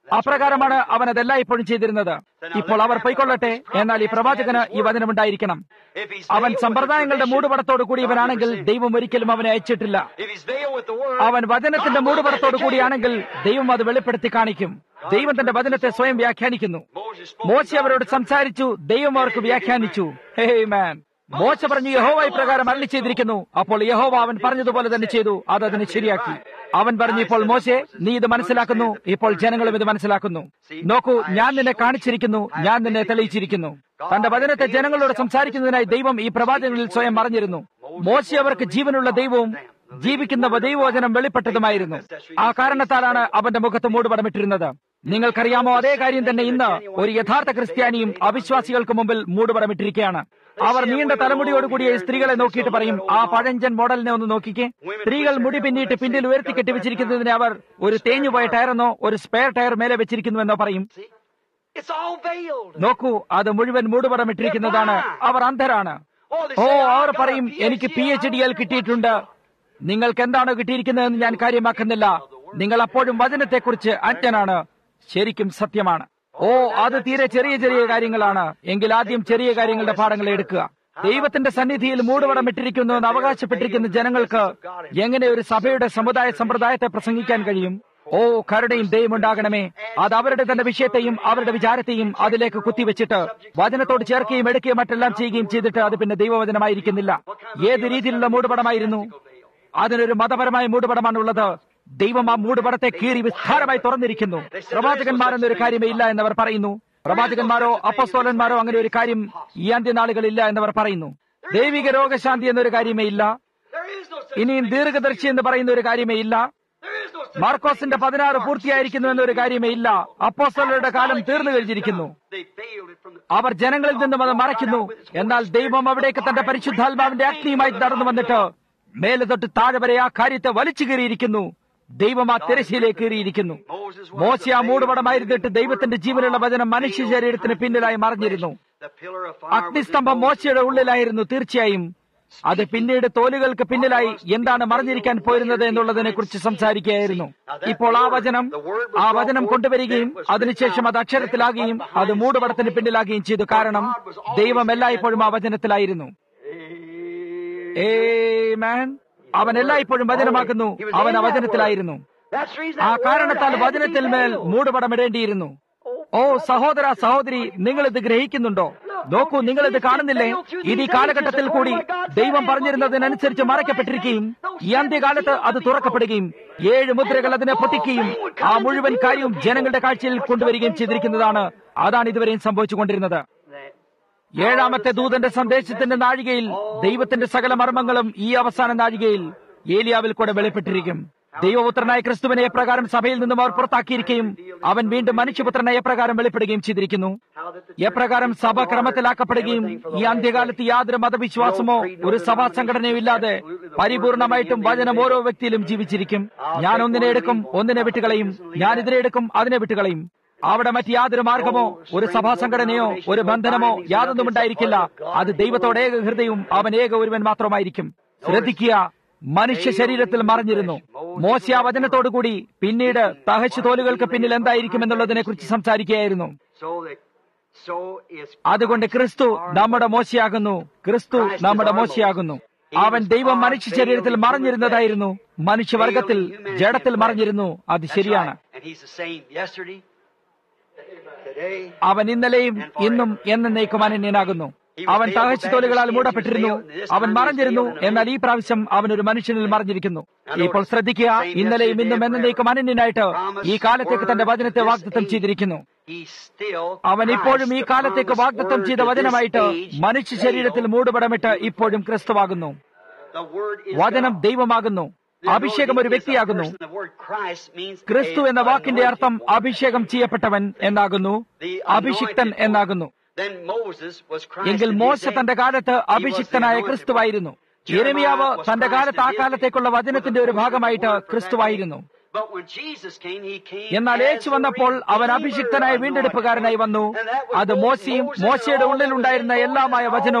അപ്രകാരമാണ് അവൻ അതെല്ലാം ഇപ്പോഴും ചെയ്തിരുന്നത് ഇപ്പോൾ അവർ പൊയ്ക്കൊള്ളട്ടെ എന്നാൽ ഈ പ്രവാചകന് ഈ വചനമുണ്ടായിരിക്കണം If he's അവൻ veiled with സമ്പ്രദായങ്ങളുടെ tradition, മൂടുപടത്തോടു കൂടി ഇവനാണെങ്കിൽ God will ദൈവം ഒരിക്കലും അവനെ അയച്ചിട്ടില്ല receive. If he's veiled with the word, അവൻ വചനത്തിന്റെ God will മൂടുപടത്തോടു vindicate. കൂടിയാണെങ്കിൽ ദൈവം അത് വെളിപ്പെടുത്തി കാണിക്കും ദൈവം തന്റെ വചനത്തെ സ്വയം വ്യാഖ്യാനിക്കുന്നു Moses spoke മോശ to God അവരോട് in സംസാരിച്ചു ദൈവം അവർക്ക് വ്യാഖ്യാനിച്ചു ഹേ മാൻ മോശ പറഞ്ഞു യഹോവ ഇപ്രകാരം അരളി ചെയ്തിരിക്കുന്നു അപ്പോൾ യഹോവ അവൻ പറഞ്ഞതുപോലെ തന്നെ ചെയ്തു അത് അതിനെ ശരിയാക്കി അവൻ പറഞ്ഞു ഇപ്പോൾ മോശെ നീ ഇത് മനസ്സിലാക്കുന്നു ഇപ്പോൾ ജനങ്ങളും ഇത് മനസ്സിലാക്കുന്നു നോക്കൂ ഞാൻ നിന്നെ കാണിച്ചിരിക്കുന്നു ഞാൻ നിന്നെ തെളിയിച്ചിരിക്കുന്നു തന്റെ വചനത്തെ ജനങ്ങളോട് സംസാരിക്കുന്നതിനായി ദൈവം ഈ പ്രവാചകങ്ങളിൽ സ്വയം മറിഞ്ഞിരുന്നു മോശ അവർക്ക് ജീവനുള്ള ദൈവവും ജീവിക്കുന്ന ദൈവവചനം വെളിപ്പെട്ടതുമായിരുന്നു ആ കാരണത്താലാണ് അവന്റെ മുഖത്ത് മൂടുപടമിട്ടിരുന്നത് നിങ്ങൾക്കറിയാമോ അതേ കാര്യം തന്നെ ഇന്ന് ഒരു യഥാർത്ഥ ക്രിസ്ത്യാനിയും അവിശ്വാസികൾക്ക് മുമ്പിൽ മൂടുപടമിട്ടിരിക്കുകയാണ് അവർ നീണ്ട തലമുടിയോടുകൂടിയ ഈ സ്ത്രീകളെ നോക്കിയിട്ട് പറയും ആ പഴഞ്ചൻ മോഡലിനെ ഒന്ന് നോക്കിക്കേ സ്ത്രീകൾ മുടി പിന്നിട്ട് പിന്നിൽ ഉയർത്തി കെട്ടിവെച്ചിരിക്കുന്നതിന് അവർ ഒരു തേഞ്ഞുപോയ ടയറെന്നോ ഒരു സ്പെയർ ടയർ മേലെ വെച്ചിരിക്കുന്നുവെന്നോ പറയും See? It's all veiled. നോക്കൂ അത് മുഴുവൻ മൂടുപടമിട്ടിരിക്കുന്നതാണ് അവർ അന്ധരാണ് Oh, they oh say, "I our got a പറയും എനിക്ക് P H D L PhD. കിട്ടിയിട്ടുണ്ട് നിങ്ങൾക്ക് എന്താണോ കിട്ടിയിരിക്കുന്നതെന്ന് ഞാൻ കാര്യമാക്കുന്നില്ല നിങ്ങൾ അപ്പോഴും വചനത്തെക്കുറിച്ച് അജ്ഞനാണ് ശരിക്കും സത്യമാണ് ഓ അത് തീരെ ചെറിയ ചെറിയ കാര്യങ്ങളാണ് എങ്കിൽ ആദ്യം ചെറിയ കാര്യങ്ങളുടെ പാഠങ്ങൾ എടുക്കുക ദൈവത്തിന്റെ സന്നിധിയിൽ മൂടുപടം ഇട്ടിരിക്കുന്നു എന്ന് അവകാശപ്പെട്ടിരിക്കുന്ന ജനങ്ങൾക്ക് എങ്ങനെ ഒരു സഭയുടെ സമുദായ സമ്പ്രദായത്തെ പ്രസംഗിക്കാൻ കഴിയും ഓ കരുണയും ദൈവമുണ്ടാകണമേ അത് അവരുടെ തന്നെ വിഷയത്തെയും അവരുടെ വിചാരത്തെയും അതിലേക്ക് കുത്തിവെച്ചിട്ട് വചനത്തോട് ചേർക്കുകയും എടുക്കുകയും മറ്റെല്ലാം ചെയ്യുകയും ചെയ്തിട്ട് അത് പിന്നെ ദൈവവചനമായിരിക്കുന്നില്ല ഏത് രീതിയിലുള്ള മൂടുപടമായിരുന്നു അതിനൊരു മതപരമായ മൂടുപടമാണുള്ളത് ദൈവം ആ മൂടുപടത്തെ കീറി വിസ്താരമായി തുറന്നിരിക്കുന്നു പ്രവാചകന്മാരെന്നൊരു കാര്യമേ ഇല്ല എന്നവർ പറയുന്നു പ്രവാചകന്മാരോ അപ്പസ്തോലന്മാരോ അങ്ങനെ ഒരു കാര്യം ഈ അന്ത്യനാളുകളില്ല എന്നവർ പറയുന്നു ദൈവിക രോഗശാന്തി എന്നൊരു കാര്യമേ ഇല്ല There is no such ഇനിയും ദീർഘദർശി എന്ന് പറയുന്ന ഒരു കാര്യമേ ഇല്ല There is no such മാർക്കോസിന്റെ പതിനാറ് പൂർത്തിയായിരിക്കുന്നു എന്നൊരു കാര്യമേ ഇല്ല അപ്പോസ്തലരുടെ കാലം തീർന്നു കഴിഞ്ഞിരിക്കുന്നു They veiled it from the അവർ ജനങ്ങളിൽ നിന്നും അത് മറയ്ക്കുന്നു എന്നാൽ ദൈവം അവിടേക്ക് തന്റെ പരിശുദ്ധാത്മാവിന്റെ അഗ്നിയുമായി നടന്നു വന്നിട്ട് മേലെ തൊട്ട് താഴെ വരെ ആ കാര്യത്തെ വലിച്ചു കീറിയിരിക്കുന്നു ദൈവം ആ തിരശ്ശീലേക്ക് കീറിയിരിക്കുന്നു Moses was മോശ ആ the മൂടുപടമായിരുന്നിട്ട് ദൈവത്തിന്റെ ജീവനുള്ള വചനം മനുഷ്യ ശരീരത്തിന് പിന്നിലായി മറിഞ്ഞിരുന്നു The pillar of fire അഗ്നിസ്തംഭം മോശയുടെ ഉള്ളിലായിരുന്നു തീർച്ചയായും അത് പിന്നീട് തോലുകൾക്ക് പിന്നിലായി എന്താണ് മറിഞ്ഞിരിക്കാൻ പോയിരുന്നത് എന്നുള്ളതിനെ കുറിച്ച് സംസാരിക്കുകയായിരുന്നു ഇപ്പോൾ ആ വചനം ആ വചനം കൊണ്ടുവരികയും അതിനുശേഷം അത് അക്ഷരത്തിലാകുകയും അത് മൂടുപടത്തിന് പിന്നിലാകുകയും ചെയ്തു കാരണം ദൈവം എല്ലായ്പ്പോഴും ആ വചനത്തിലായിരുന്നു ഏമാൻ അവൻ എല്ലായ്പ്പോഴും വചനമാക്കുന്നു അവൻ ആ വചനത്തിലായിരുന്നു That's the reason ആ that word കാരണത്താൽ had to be വചനത്തിൽ മേൽ veiled. മൂടുപടമിടേണ്ടിയിരുന്നു ഓ സഹോദര സഹോദരി നിങ്ങൾ ഇത് ഗ്രഹിക്കുന്നുണ്ടോ നോക്കൂ നിങ്ങൾ ഇത് കാണുന്നില്ലേ ഇത് ഈ കാലഘട്ടത്തിൽ കൂടി ദൈവം പറഞ്ഞിരുന്നതിനനുസരിച്ച് മറയ്ക്കപ്പെട്ടിരിക്കുകയും ഈ അന്ത്യകാലത്ത് അത് തുറക്കപ്പെടുകയും ഏഴ് മുദ്രകൾ അതിനെ പൊട്ടിക്കുകയും ആ മുഴുവൻ കാര്യവും ജനങ്ങളുടെ കാഴ്ചയിൽ കൊണ്ടുവരികയും ചെയ്തിരിക്കുന്നതാണ് അതാണ് ഇതുവരെയും സംഭവിച്ചുകൊണ്ടിരുന്നത് ഏഴാമത്തെ ദൂതന്റെ സന്ദേശത്തിന്റെ നാഴികയിൽ ദൈവത്തിന്റെ സകല മർമ്മങ്ങളും ഈ അവസാന നാഴികയിൽ ഏലിയാവിൽ കൂടെ വെളിപ്പെട്ടിരിക്കും ദൈവപുത്രനായ ക്രിസ്തുവിനെ എപ്രകാരം സഭയിൽ നിന്നും അവർ പുറത്താക്കിയിരിക്കുകയും അവൻ വീണ്ടും മനുഷ്യപുത്രനെ എപ്രകാരം വെളിപ്പെടുകയും ചെയ്തിരിക്കുന്നു എപ്രകാരം സഭ ക്രമത്തിലാക്കപ്പെടുകയും ഈ അന്ത്യകാലത്ത് യാതൊരു മതവിശ്വാസമോ ഒരു സഭാ സംഘടനയോ ഇല്ലാതെ പരിപൂർണമായിട്ടും വചനം ഓരോ വ്യക്തിയിലും ജീവിച്ചിരിക്കും ഞാൻ ഒന്നിനെ എടുക്കും ഒന്നിനെ വിട്ടുകളയും ഞാൻ ഇതിനെ എടുക്കും അതിനെ വിട്ടുകളയും അവിടെ മറ്റ് യാതൊരു മാർഗമോ ഒരു സഭാ സംഘടനയോ ഒരു ബന്ധനമോ യാതൊന്നും ഉണ്ടായിരിക്കില്ല അത് ദൈവത്തോട് ഏക ഹൃദയവും അവൻ ഏക ഒരുവൻ മാത്രമായിരിക്കും ശ്രദ്ധിക്കുക മനുഷ്യ ശരീരത്തിൽ മറിഞ്ഞിരുന്നു മോശ ആ വചനത്തോടുകൂടി പിന്നീട് തഹച്ചു തോലുകൾക്ക് പിന്നിൽ എന്തായിരിക്കും എന്നുള്ളതിനെ കുറിച്ച് സംസാരിക്കുകയായിരുന്നു So that so is അതുകൊണ്ട് ക്രിസ്തു നമ്മുടെ മോശയാകുന്നു ക്രിസ്തു നമ്മുടെ മോശയാകുന്നു അവൻ ദൈവം മനുഷ്യ ശരീരത്തിൽ മറഞ്ഞിരുന്നതായിരുന്നു മനുഷ്യവർഗത്തിൽ ജഡത്തിൽ മറഞ്ഞിരുന്നു അത് That's ശരിയാണ് right. And he's the same yesterday, today, അവൻ ഇന്നലെയും ഇന്നും എന്നേക്കും അനന്യനാകുന്നു അവൻ തകച്ചു തോലുകളാൽ മൂടപ്പെട്ടിരുന്നു അവൻ മറഞ്ഞിരുന്നു എന്നാൽ ഈ പ്രാവശ്യം അവൻ ഒരു മനുഷ്യനിൽ മറഞ്ഞിരിക്കുന്നു ഇപ്പോൾ ശ്രദ്ധിക്കുക ഇന്നലെയും ഇന്നും എന്നേക്കും അനന്യനായിട്ട് ഈ കാലത്തേക്ക് തന്റെ വചനത്തെ വാഗ്ദത്തം ചെയ്തിരിക്കുന്നു he's still അവൻ ഇപ്പോഴും ഈ Christ, the കാലത്തേക്ക് promised വാഗ്ദത്തം word ചെയ്ത to this വചനമായിട്ട് age, മനുഷ്യ ശരീരത്തിൽ മൂടുപടമിട്ട് ഇപ്പോഴും ക്രിസ്തുവാകുന്നു The word is വചനം God. ദൈവമാകുന്നു അഭിഷേകം ഒരു വ്യക്തിയാകുന്നു The word Christ means ക്രിസ്തു എന്ന a വാക്കിന്റെ അർത്ഥം anointed one. അഭിഷേകം ചെയ്യപ്പെട്ടവൻ എന്നാകുന്നു The അഭിഷിക്തൻ anointed one. എന്നാകുന്നു Then Moses was Christ എങ്കിൽ in his മോശ day. തന്റെ കാലത്ത് He was the അഭിഷിക്തനായ anointed ക്രിസ്തുവായിരുന്നു one. യെരമിയാവ് Jeremiah was തന്റെ Christ കാലത്ത് ആ in his day. കാലത്തേക്കുള്ള വചനത്തിന്റെ ഒരു ഭാഗമായിട്ട് ക്രിസ്തുവായിരുന്നു But when Jesus came, he came എന്നാൽ as യേശു the വന്നപ്പോൾ അവൻ Redeemer, അഭിഷിക്തനായ anointed വീണ്ടെടുപ്പുകാരനായി one. വന്നു And that was അത് both മോശയും Moses and മോശയുടെ all ഉള്ളിൽ that was ഉണ്ടായിരുന്ന in എല്ലാമായ Moses, വചനവും all the word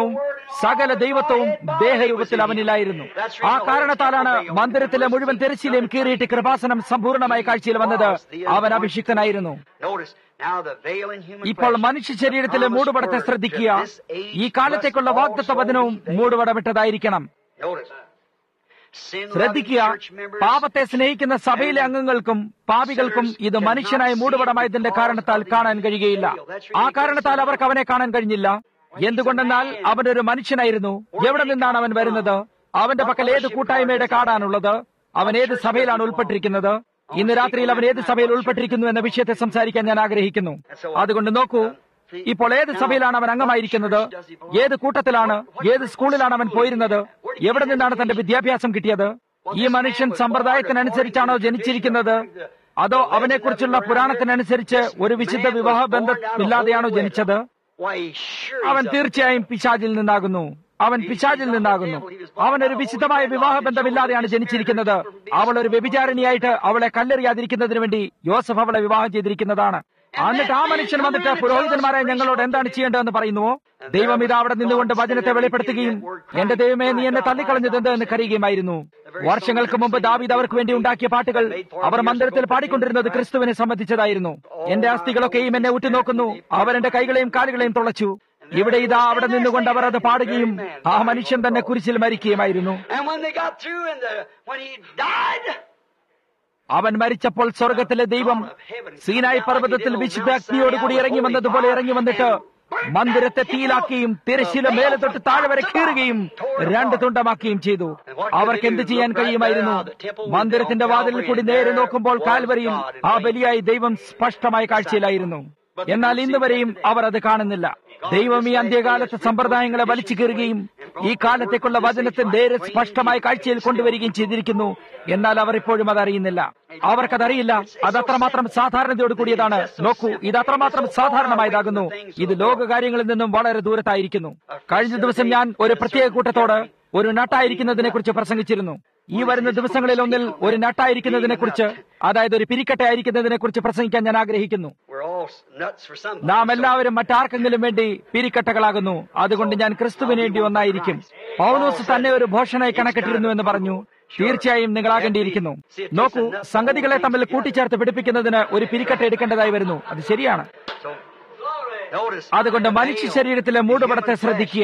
സകല ദൈവത്വവും ദേഹരൂപത്തിൽ അവനിലായിരുന്നു ആ കാരണത്താലാണ് മന്ദിരത്തിലെ മുഴുവൻ തെരച്ചിലെയും കീറിയിട്ട് കൃപാസനം സമ്പൂർണ്ണമായ കാഴ്ചയിൽ വന്നത് അവൻ അഭിഷിക്തനായിരുന്നു ഇപ്പോൾ മനുഷ്യ ശരീരത്തിലെ മൂടുപടത്തെ ശ്രദ്ധിക്കുക ഈ കാലത്തേക്കുള്ള വാഗ്ദത്ത വചനവും മൂടുപടമിട്ടതായിരിക്കണം ശ്രദ്ധിക്കുക പാപത്തെ സ്നേഹിക്കുന്ന സഭയിലെ അംഗങ്ങൾക്കും പാപികൾക്കും ഇത് മനുഷ്യനായ മൂടുപടമായതിന്റെ കാരണത്താൽ കാണാൻ കഴിയുകയില്ല ആ കാരണത്താൽ അവർക്ക് അവനെ കാണാൻ കഴിഞ്ഞില്ല എന്തുകൊണ്ടെന്നാൽ അവനൊരു മനുഷ്യനായിരുന്നു എവിടെ നിന്നാണ് അവൻ വരുന്നത് അവന്റെ പക്കൽ ഏത് കൂട്ടായ്മയുടെ കാടാണുള്ളത് അവൻ ഏത് സഭയിലാണ് ഉൾപ്പെട്ടിരിക്കുന്നത് ഇന്ന് രാത്രിയിൽ അവൻ ഏത് സഭയിൽ ഉൾപ്പെട്ടിരിക്കുന്നു എന്ന വിഷയത്തെ സംസാരിക്കാൻ ഞാൻ ആഗ്രഹിക്കുന്നു അതുകൊണ്ട് നോക്കൂ ഇപ്പോൾ ഏത് സഭയിലാണ് അവൻ അംഗമായിരിക്കുന്നത് ഏത് കൂട്ടത്തിലാണ് ഏത് സ്കൂളിലാണ് അവൻ പോയിരുന്നത് എവിടെ നിന്നാണ് തന്റെ വിദ്യാഭ്യാസം കിട്ടിയത് ഈ മനുഷ്യൻ സമ്പ്രദായത്തിനനുസരിച്ചാണോ ജനിച്ചിരിക്കുന്നത് അതോ അവനെക്കുറിച്ചുള്ള പുരാണത്തിനനുസരിച്ച് ഒരു വിശുദ്ധ വിവാഹ ബന്ധമില്ലാതെയാണോ ജനിച്ചത് അവൻ തീർച്ചയായും പിശാചിൽ നിന്നാകുന്നു അവൻ പിശാചിൽ നിന്നാകുന്നു അവൻ ഒരു വിശുദ്ധമായ വിവാഹ ബന്ധമില്ലാതെയാണ് ജനിച്ചിരിക്കുന്നത് അവൾ ഒരു വ്യഭിചാരിണിയായിട്ട് അവളെ കല്ലെറിയാതിരിക്കുന്നതിന് വേണ്ടി യോസഫ് അവളെ വിവാഹം ചെയ്തിരിക്കുന്നതാണ് എന്നിട്ട് ആ മനുഷ്യൻ വന്നിട്ട് പുരോഹിതന്മാരെ ഞങ്ങളോട് എന്താണ് ചെയ്യേണ്ടതെന്ന് പറയുന്നുവോ ദൈവം ഇത് അവിടെ നിന്നുകൊണ്ട് വചനത്തെ വെളിപ്പെടുത്തുകയും എന്റെ ദൈവമേ നീ എന്നെ തള്ളിക്കളഞ്ഞത് എന്ത് എന്ന് കരയുകയുമായിരുന്നു വർഷങ്ങൾക്ക് മുമ്പ് ദാവീദ് അവർക്ക് വേണ്ടി ഉണ്ടാക്കിയ പാട്ടുകൾ അവർ മന്ദിരത്തിൽ പാടിക്കൊണ്ടിരുന്നത് ക്രിസ്തുവിനെ സംബന്ധിച്ചതായിരുന്നു എന്റെ അസ്ഥികളൊക്കെയും എന്നെ ഉറ്റുനോക്കുന്നു അവർ എന്റെ കൈകളെയും കാലുകളെയും തുളച്ചു ഇവിടെ ഇതാ അവിടെ നിന്നുകൊണ്ട് അവർ അത് പാടുകയും ആ മനുഷ്യൻ തന്നെ കുരിശിൽ മരിക്കുകയുമായിരുന്നു അവൻ മരിച്ചപ്പോൾ സ്വർഗത്തിലെ ദൈവം സീനായി പർവ്വതത്തിൽ വിശുദ്ധ അഗ്നിയോടുകൂടി ഇറങ്ങി വന്നതുപോലെ ഇറങ്ങി വന്നിട്ട് മന്ദിരത്തെ തീയിലാക്കുകയും തിരശ്ശീല മേലെ തൊട്ട് താഴെ വരെ കീറുകയും രണ്ട് തുണ്ടമാക്കുകയും ചെയ്തു അവർക്ക് എന്ത് ചെയ്യാൻ കഴിയുമായിരുന്നു മന്ദിരത്തിന്റെ വാതിലിൽ കൂടി നേരെ നോക്കുമ്പോൾ കാൽവരിയിൽ ആ ബലിയായി ദൈവം സ്പഷ്ടമായ കാഴ്ചയിലായിരുന്നു എന്നാൽ ഇന്ന് വരെയും അവർ അത് കാണുന്നില്ല ദൈവം ഈ അന്ത്യകാലത്തെ സമ്പ്രദായങ്ങളെ വലിച്ചു കീറുകയും ഈ കാലത്തേക്കുള്ള വചനത്തെ നേരെ സ്പഷ്ടമായ കാഴ്ചയിൽ കൊണ്ടുവരികയും ചെയ്തിരിക്കുന്നു എന്നാൽ അവർ ഇപ്പോഴും അതറിയുന്നില്ല അവർക്കതറിയില്ല അത് അത്രമാത്രം സാധാരണതയോട് കൂടിയതാണ് നോക്കൂ ഇത് അത്രമാത്രം സാധാരണമായതാകുന്നു ഇത് ലോകകാര്യങ്ങളിൽ നിന്നും വളരെ ദൂരത്തായിരിക്കുന്നു കഴിഞ്ഞ ദിവസം ഞാൻ ഒരു പ്രത്യേക കൂട്ടത്തോട് ഒരു നട്ടായിരിക്കുന്നതിനെ കുറിച്ച് പ്രസംഗിച്ചിരുന്നു ഈ വരുന്ന ദിവസങ്ങളിൽ ഒന്നിൽ ഒരു നട്ടായിരിക്കുന്നതിനെ കുറിച്ച് അതായത് ഒരു പിരിക്കട്ട ആയിരിക്കുന്നതിനെ കുറിച്ച് പ്രസംഗിക്കാൻ ഞാൻ ആഗ്രഹിക്കുന്നു നാം എല്ലാവരും മറ്റാർക്കെങ്കിലും വേണ്ടി പിരിക്കട്ടകളാകുന്നു അതുകൊണ്ട് ഞാൻ ക്രിസ്തുവിന് വേണ്ടി ഒന്നായിരിക്കും പൗലോസ് തന്നെ ഒരു ഭോഷനായി കണക്കിട്ടിരുന്നു എന്ന് പറഞ്ഞു തീർച്ചയായും നിങ്ങളാകേണ്ടിയിരിക്കുന്നു നോക്കൂ സംഗതികളെ തമ്മിൽ കൂട്ടിച്ചേർത്ത് പിടിപ്പിക്കുന്നതിന് ഒരു പിരിക്കട്ട എടുക്കേണ്ടതായി വരുന്നു അത് ശരിയാണ് അതുകൊണ്ട് മനുഷ്യ ശരീരത്തിലെ മൂടുപടത്തെ ശ്രദ്ധിക്കുക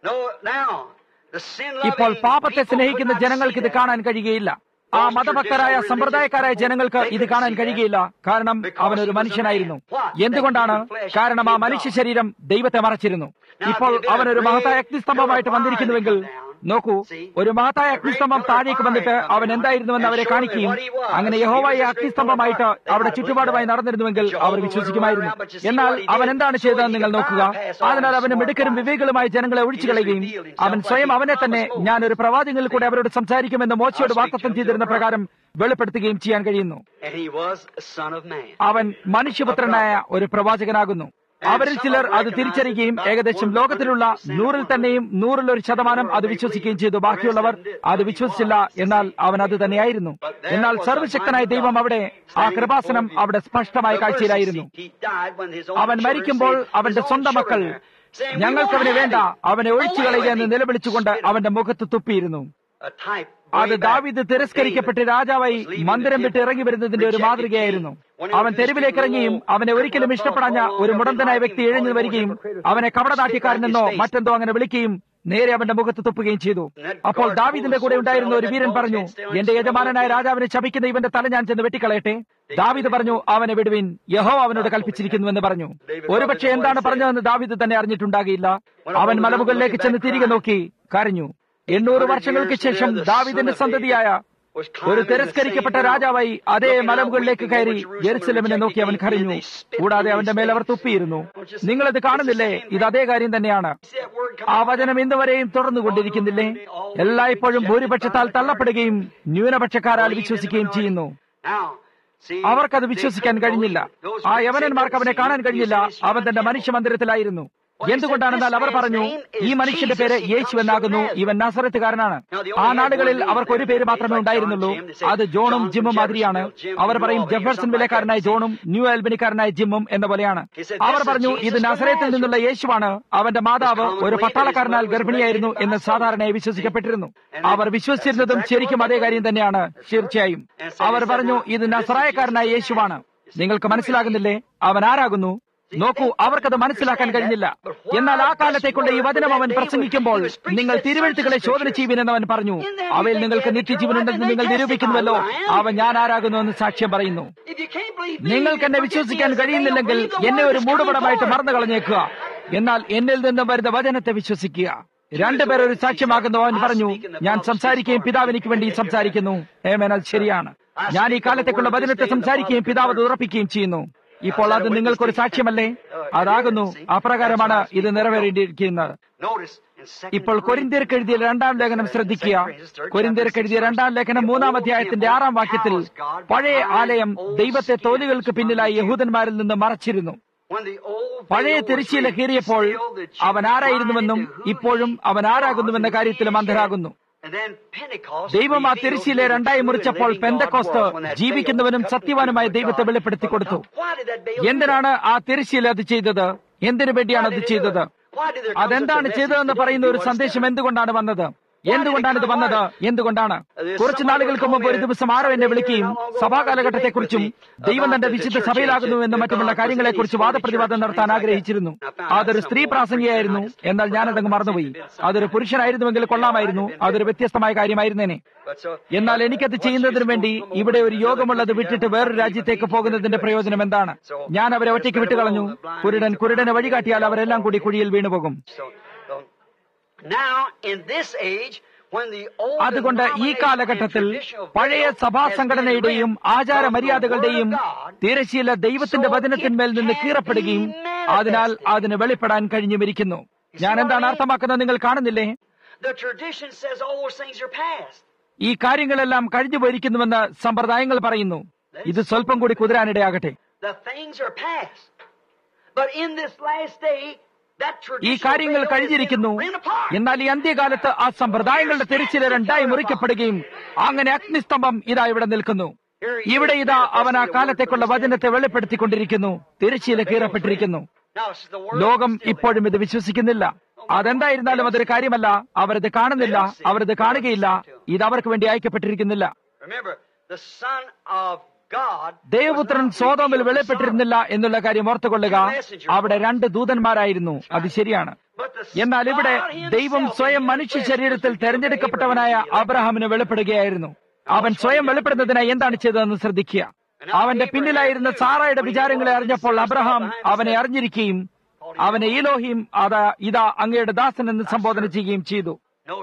ഇപ്പോൾ പാപത്തെ സ്നേഹിക്കുന്ന ജനങ്ങൾക്ക് ഇത് കാണാൻ കഴിയുകയില്ല ആ മതഭക്തരായ സമ്പ്രദായക്കാരായ ജനങ്ങൾക്ക് ഇത് കാണാൻ കഴിയുകയില്ല കാരണം അവൻ ഒരു മനുഷ്യനായിരുന്നു എന്തുകൊണ്ടാണ് കാരണം ആ മനുഷ്യ ശരീരം ദൈവത്തെ മറച്ചിരുന്നു ഇപ്പോൾ അവൻ ഒരു മഹത്തായ അഗ്നിസ്തംഭമായിട്ട് വന്നിരിക്കുന്നുവെങ്കിൽ നോക്കൂ ഒരു മഹത്തായ അഗ്നിസ്തംഭം താഴേക്ക് വന്നിട്ട് അവൻ എന്തായിരുന്നുവെന്ന് അവരെ കാണിക്കുകയും അങ്ങനെ യഹോവായ അഗ്നിസ്തംഭമായിട്ട് അവിടെ ചുറ്റുപാടുമായി നടന്നിരുന്നുവെങ്കിൽ അവർ വിശ്വസിക്കുമായിരുന്നു എന്നാൽ അവൻ എന്താണ് ചെയ്തതെന്ന് നിങ്ങൾ നോക്കുക അതിനാൽ അവന് മിടുക്കരും വിവേകളുമായ ജനങ്ങളെ ഒഴിച്ചു കളയുകയും അവൻ സ്വയം അവനെ തന്നെ ഞാൻ ഒരു പ്രവാചകനിൽ കൂടെ അവരോട് സംസാരിക്കുമെന്ന് മോശയോട് വാക്തത്വം ചെയ്തിരുന്ന പ്രകാരം വെളിപ്പെടുത്തുകയും ചെയ്യാൻ കഴിയുന്നു അവൻ മനുഷ്യപുത്രനായ ഒരു പ്രവാചകനാകുന്നു അവരിൽ ചിലർ അത് തിരിച്ചറിയുകയും ഏകദേശം ലോകത്തിലുള്ള നൂറിൽ തന്നെയും നൂറിൽ ഒരു ശതമാനം അത് വിശ്വസിക്കുകയും ചെയ്തു ബാക്കിയുള്ളവർ അത് വിശ്വസിച്ചില്ല എന്നാൽ അവൻ അത് തന്നെയായിരുന്നു എന്നാൽ സർവശക്തനായ ദൈവം അവിടെ ആ കൃപാസനം അവിടെ സ്പഷ്ടമായ കാഴ്ചയിലായിരുന്നു അവൻ മരിക്കുമ്പോൾ അവന്റെ സ്വന്തം മക്കൾ ഞങ്ങൾക്കവനെ വേണ്ട അവനെ ഒഴിച്ചു കളയുക എന്ന് നിലവിളിച്ചുകൊണ്ട് അവന്റെ മുഖത്ത് തുപ്പിയിരുന്നു അത് ദാവിദ് തിരസ്കരിക്കപ്പെട്ട് രാജാവായി മന്ദിരം വിട്ട് ഇറങ്ങി വരുന്നതിന്റെ ഒരു മാതൃകയായിരുന്നു അവൻ തെരുവിലേക്ക് ഇറങ്ങിയും അവനെ ഒരിക്കലും ഇഷ്ടപ്പെടാഞ്ഞ ഒരു മുടന്തനായ വ്യക്തി എഴുന്നു വരികയും അവനെ കപടനാട്യക്കാരനെന്നോ മറ്റെന്തോ അങ്ങനെ വിളിക്കുകയും നേരെ അവന്റെ മുഖത്ത് തുപ്പുകയും ചെയ്തു അപ്പോൾ ദാവിദിന്റെ കൂടെ ഉണ്ടായിരുന്ന ഒരു വീരൻ പറഞ്ഞു എന്റെ യജമാനനായ രാജാവിനെ ശപിക്കുന്ന ഇവന്റെ തല ഞാൻ ചെന്ന് വെട്ടിക്കളയട്ടെ ദാവിദ് പറഞ്ഞു അവനെ വിടുവിൻ യഹോ അവനോട് കൽപ്പിച്ചിരിക്കുന്നു എന്ന് പറഞ്ഞു ഒരുപക്ഷെ എന്താണ് പറഞ്ഞതെന്ന് ദാവിദ് തന്നെ അറിഞ്ഞിട്ടുണ്ടാകില്ല അവൻ മലമുകളിലേക്ക് ചെന്ന് തിരികെ നോക്കി കരഞ്ഞു എണ്ണൂറ് വർഷങ്ങൾക്ക് ശേഷം ദാവിദിന്റെ സന്തതിയായ ഒരു തിരസ്കരിക്കപ്പെട്ട രാജാവായി അതേ മലമുകളിലേക്ക് കയറി യെരുസലമിനെ നോക്കി അവൻ കരഞ്ഞു കൂടാതെ അവന്റെ മേൽ അവർ തുപ്പിയിരുന്നു നിങ്ങളിത് കാണുന്നില്ലേ ഇത് അതേ കാര്യം തന്നെയാണ് ആ വചനം ഇന്നുവരെയും തുടർന്നുകൊണ്ടിരിക്കുന്നില്ലേ എല്ലായ്പ്പോഴും ഭൂരിപക്ഷത്താൽ തള്ളപ്പെടുകയും ന്യൂനപക്ഷക്കാരാൽ വിശ്വസിക്കുകയും ചെയ്യുന്നു അവർക്കത് വിശ്വസിക്കാൻ കഴിഞ്ഞില്ല ആ യവനന്മാർക്ക് അവനെ കാണാൻ കഴിഞ്ഞില്ല അവൻ തന്റെ മനുഷ്യ മന്ദിരത്തിലായിരുന്നു എന്തുകൊണ്ടാണെന്നാൽ അവർ പറഞ്ഞു ഈ മനുഷ്യന്റെ പേര് യേശു എന്നാകുന്നു ഇവൻ നസറത്തുകാരനാണ് ആ നാടുകളിൽ അവർക്ക് ഒരു പേര് മാത്രമേ ഉണ്ടായിരുന്നുള്ളൂ അത് ജോണും ജിമ്മും മാതിരിയാണ് അവർ പറയും ജെഫേഴ്സൺ വിലക്കാരനായ ജോണും ന്യൂ ആൽബനിക്കാരനായ ജിമ്മും എന്ന പോലെയാണ് അവർ പറഞ്ഞു ഇത് നസറത്തിൽ നിന്നുള്ള യേശുവാണ് അവന്റെ മാതാവ് ഒരു പട്ടാളക്കാരനാൽ ഗർഭിണിയായിരുന്നു എന്ന് സാധാരണയായി വിശ്വസിക്കപ്പെട്ടിരുന്നു അവർ വിശ്വസിച്ചിരുന്നതും ശരിക്കും അതേ കാര്യം തന്നെയാണ് തീർച്ചയായും അവർ പറഞ്ഞു ഇത് നസറായക്കാരനായ യേശുവാണ് നിങ്ങൾക്ക് മനസ്സിലാകുന്നില്ലേ അവൻ ആരാകുന്നു നോക്കൂ അവർക്കത് മനസ്സിലാക്കാൻ കഴിഞ്ഞില്ല എന്നാൽ ആ കാലത്തേക്കുള്ള ഈ വചനം അവൻ പ്രസംഗിക്കുമ്പോൾ നിങ്ങൾ തിരുവഴുത്തുകളെ ശോധന ചെയ്യുവിനെന്ന് അവൻ പറഞ്ഞു അവയിൽ നിങ്ങൾക്ക് നിത്യജീവനുണ്ടെന്ന് നിങ്ങൾ നിരൂപിക്കുന്നുവല്ലോ അവൻ ഞാൻ ആരാകുന്നു എന്ന് സാക്ഷ്യം പറയുന്നു നിങ്ങൾക്ക് എന്നെ വിശ്വസിക്കാൻ കഴിയുന്നില്ലെങ്കിൽ എന്നെ ഒരു മൂടുപടമായിട്ട് മറന്നു കളഞ്ഞേക്കുക എന്നാൽ എന്നിൽ നിന്നും വരുന്ന വചനത്തെ വിശ്വസിക്കുക രണ്ടുപേർ ഒരു സാക്ഷ്യമാകുന്നു അവൻ പറഞ്ഞു ഞാൻ സംസാരിക്കുകയും പിതാവ് എനിക്ക് വേണ്ടി സംസാരിക്കുന്നു ഏമേനാൽ ശരിയാണ് ഞാൻ ഈ കാലത്തേക്കുള്ള വചനത്തെ സംസാരിക്കുകയും പിതാവ് അത് ഉറപ്പിക്കുകയും ചെയ്യുന്നു ഇപ്പോൾ അത് നിങ്ങൾക്കൊരു സാക്ഷ്യമല്ലേ അതാകുന്നു അപ്രകാരമാണ് ഇത് നിറവേറേണ്ടിയിരിക്കുന്നത് ഇപ്പോൾ കൊരിന്തിയർക്ക് എഴുതിയ രണ്ടാം ലേഖനം ശ്രദ്ധിക്കുക കൊരിന്തിയർക്ക് എഴുതിയ രണ്ടാം ലേഖനം മൂന്നാം അധ്യായത്തിന്റെ ആറാം വാക്യത്തിൽ പഴയ ആലയം ദൈവത്തെ തോലുകൾക്ക് പിന്നിലായി യഹൂദന്മാരിൽ നിന്ന് മറച്ചിരുന്നു പഴയ തിരശ്ശീല കീറിയപ്പോൾ അവൻ ആരായിരുന്നുവെന്നും ഇപ്പോഴും അവൻ ആരാകുന്നുവെന്ന കാര്യത്തിലും അന്ധരാകുന്നു ദൈവം ആ തിരശ്ശീലെ രണ്ടായി മുറിച്ചപ്പോൾ പെന്തക്കോസ്ത് ജീവിക്കുന്നവനും സത്യവാനുമായ ദൈവത്തെ വെളിപ്പെടുത്തി കൊടുത്തു എന്തിനാണ് ആ തിരശ്ശീല അത് ചെയ്തത് എന്തിനു വേണ്ടിയാണ് അത് ചെയ്തത് അതെന്താണ് ചെയ്തതെന്ന് പറയുന്ന ഒരു സന്ദേശം എന്തുകൊണ്ടാണ് വന്നത് എന്തുകൊണ്ടാണ് ഇത് വന്നത് എന്തുകൊണ്ടാണ് കുറച്ചു നാളുകൾക്ക് മുമ്പ് ഒരു ദിവസം ആരോ എന്നെ വിളിക്കുകയും സഭാ കാലഘട്ടത്തെക്കുറിച്ചും ദൈവം തന്റെ വിശുദ്ധ സഭയിലാകുന്നു എന്നും മറ്റുമുള്ള കാര്യങ്ങളെക്കുറിച്ച് വാദപ്രതിവാദം നടത്താൻ ആഗ്രഹിച്ചിരുന്നു അതൊരു സ്ത്രീ പ്രാസംഗികയായിരുന്നു എന്നാൽ ഞാനതങ്ങ് മറന്നുപോയി അതൊരു പുരുഷനായിരുന്നുവെങ്കിൽ കൊള്ളാമായിരുന്നു അതൊരു വ്യത്യസ്തമായ കാര്യമായിരുന്നേനെ എന്നാൽ എനിക്കത് ചെയ്യുന്നതിന് വേണ്ടി ഇവിടെ ഒരു യോഗമുള്ളത് വിട്ടിട്ട് വേറൊരു രാജ്യത്തേക്ക് പോകുന്നതിന്റെ പ്രയോജനം എന്താണ് ഞാൻ അവരെ ഒറ്റയ്ക്ക് വിട്ടുകളഞ്ഞു കുരുടൻ കുരുടനെ വഴികാട്ടിയാൽ അവരെല്ലാം കൂടി കുഴിയിൽ വീണുപോകും അതുകൊണ്ട് ഈ കാലഘട്ടത്തിൽ പഴയ സഭാ സംഘടനയുടെയും ആചാര മര്യാദകളുടെയും തിരശീല ദൈവത്തിന്റെ വചനത്തിന്മേൽ നിന്ന് കീറപ്പെടുകയും അതിനാൽ അതിന് വെളിപ്പെടാൻ കഴിഞ്ഞുമിരിക്കുന്നു ഞാൻ എന്താണ് അർത്ഥമാക്കുന്നത് നിങ്ങൾ കാണുന്നില്ലേ ഈ കാര്യങ്ങളെല്ലാം കഴിഞ്ഞു പോയിരിക്കുന്നുവെന്ന് സമ്പ്രദായങ്ങൾ പറയുന്നു ഇത് സ്വല്പം കൂടി കുതിരാനിടയാകട്ടെ ഈ കാര്യങ്ങൾ കഴിഞ്ഞിരിക്കുന്നു എന്നാൽ ഈ അന്ത്യകാലത്ത് ആ സമ്പ്രദായങ്ങളുടെ തിരിച്ചില രണ്ടായി മുറിക്കപ്പെടുകയും അങ്ങനെ അഗ്നിസ്തംഭം ഇതാ ഇവിടെ നിൽക്കുന്നു ഇവിടെ ഇതാ അവൻ ആ കാലത്തേക്കുള്ള വചനത്തെ വെളിപ്പെടുത്തിക്കൊണ്ടിരിക്കുന്നു തിരശ്ശീല കീറപ്പെട്ടിരിക്കുന്നു ലോകം ഇപ്പോഴും ഇത് വിശ്വസിക്കുന്നില്ല അതെന്തായിരുന്നാലും അതൊരു കാര്യമല്ല അവരത് കാണുന്നില്ല അവരത് കാണുകയില്ല ഇത് അവർക്ക് വേണ്ടി അയക്കപ്പെട്ടിരിക്കുന്നില്ല ദേവപുത്രൻ സ്വതോമിൽ വെളിപ്പെട്ടിരുന്നില്ല എന്നുള്ള കാര്യം ഓർത്തുകൊള്ളുക അവിടെ രണ്ട് ദൂതന്മാരായിരുന്നു അത് ശരിയാണ് എന്നാൽ ഇവിടെ ദൈവം സ്വയം മനുഷ്യ ശരീരത്തിൽ തെരഞ്ഞെടുക്കപ്പെട്ടവനായ അബ്രഹാമിന് വെളിപ്പെടുകയായിരുന്നു അവൻ സ്വയം വെളിപ്പെടുന്നതിനായി എന്താണ് ചെയ്തതെന്ന് ശ്രദ്ധിക്കുക അവന്റെ പിന്നിലായിരുന്ന സാറയുടെ വിചാരങ്ങളെ അറിഞ്ഞപ്പോൾ അബ്രഹാം അവനെ അറിഞ്ഞിരിക്കുകയും അവനെ ഈലോഹിയും അതാ ഇതാ അങ്ങയുടെ ദാസൻ എന്ന് സംബോധന ചെയ്യുകയും ചെയ്തു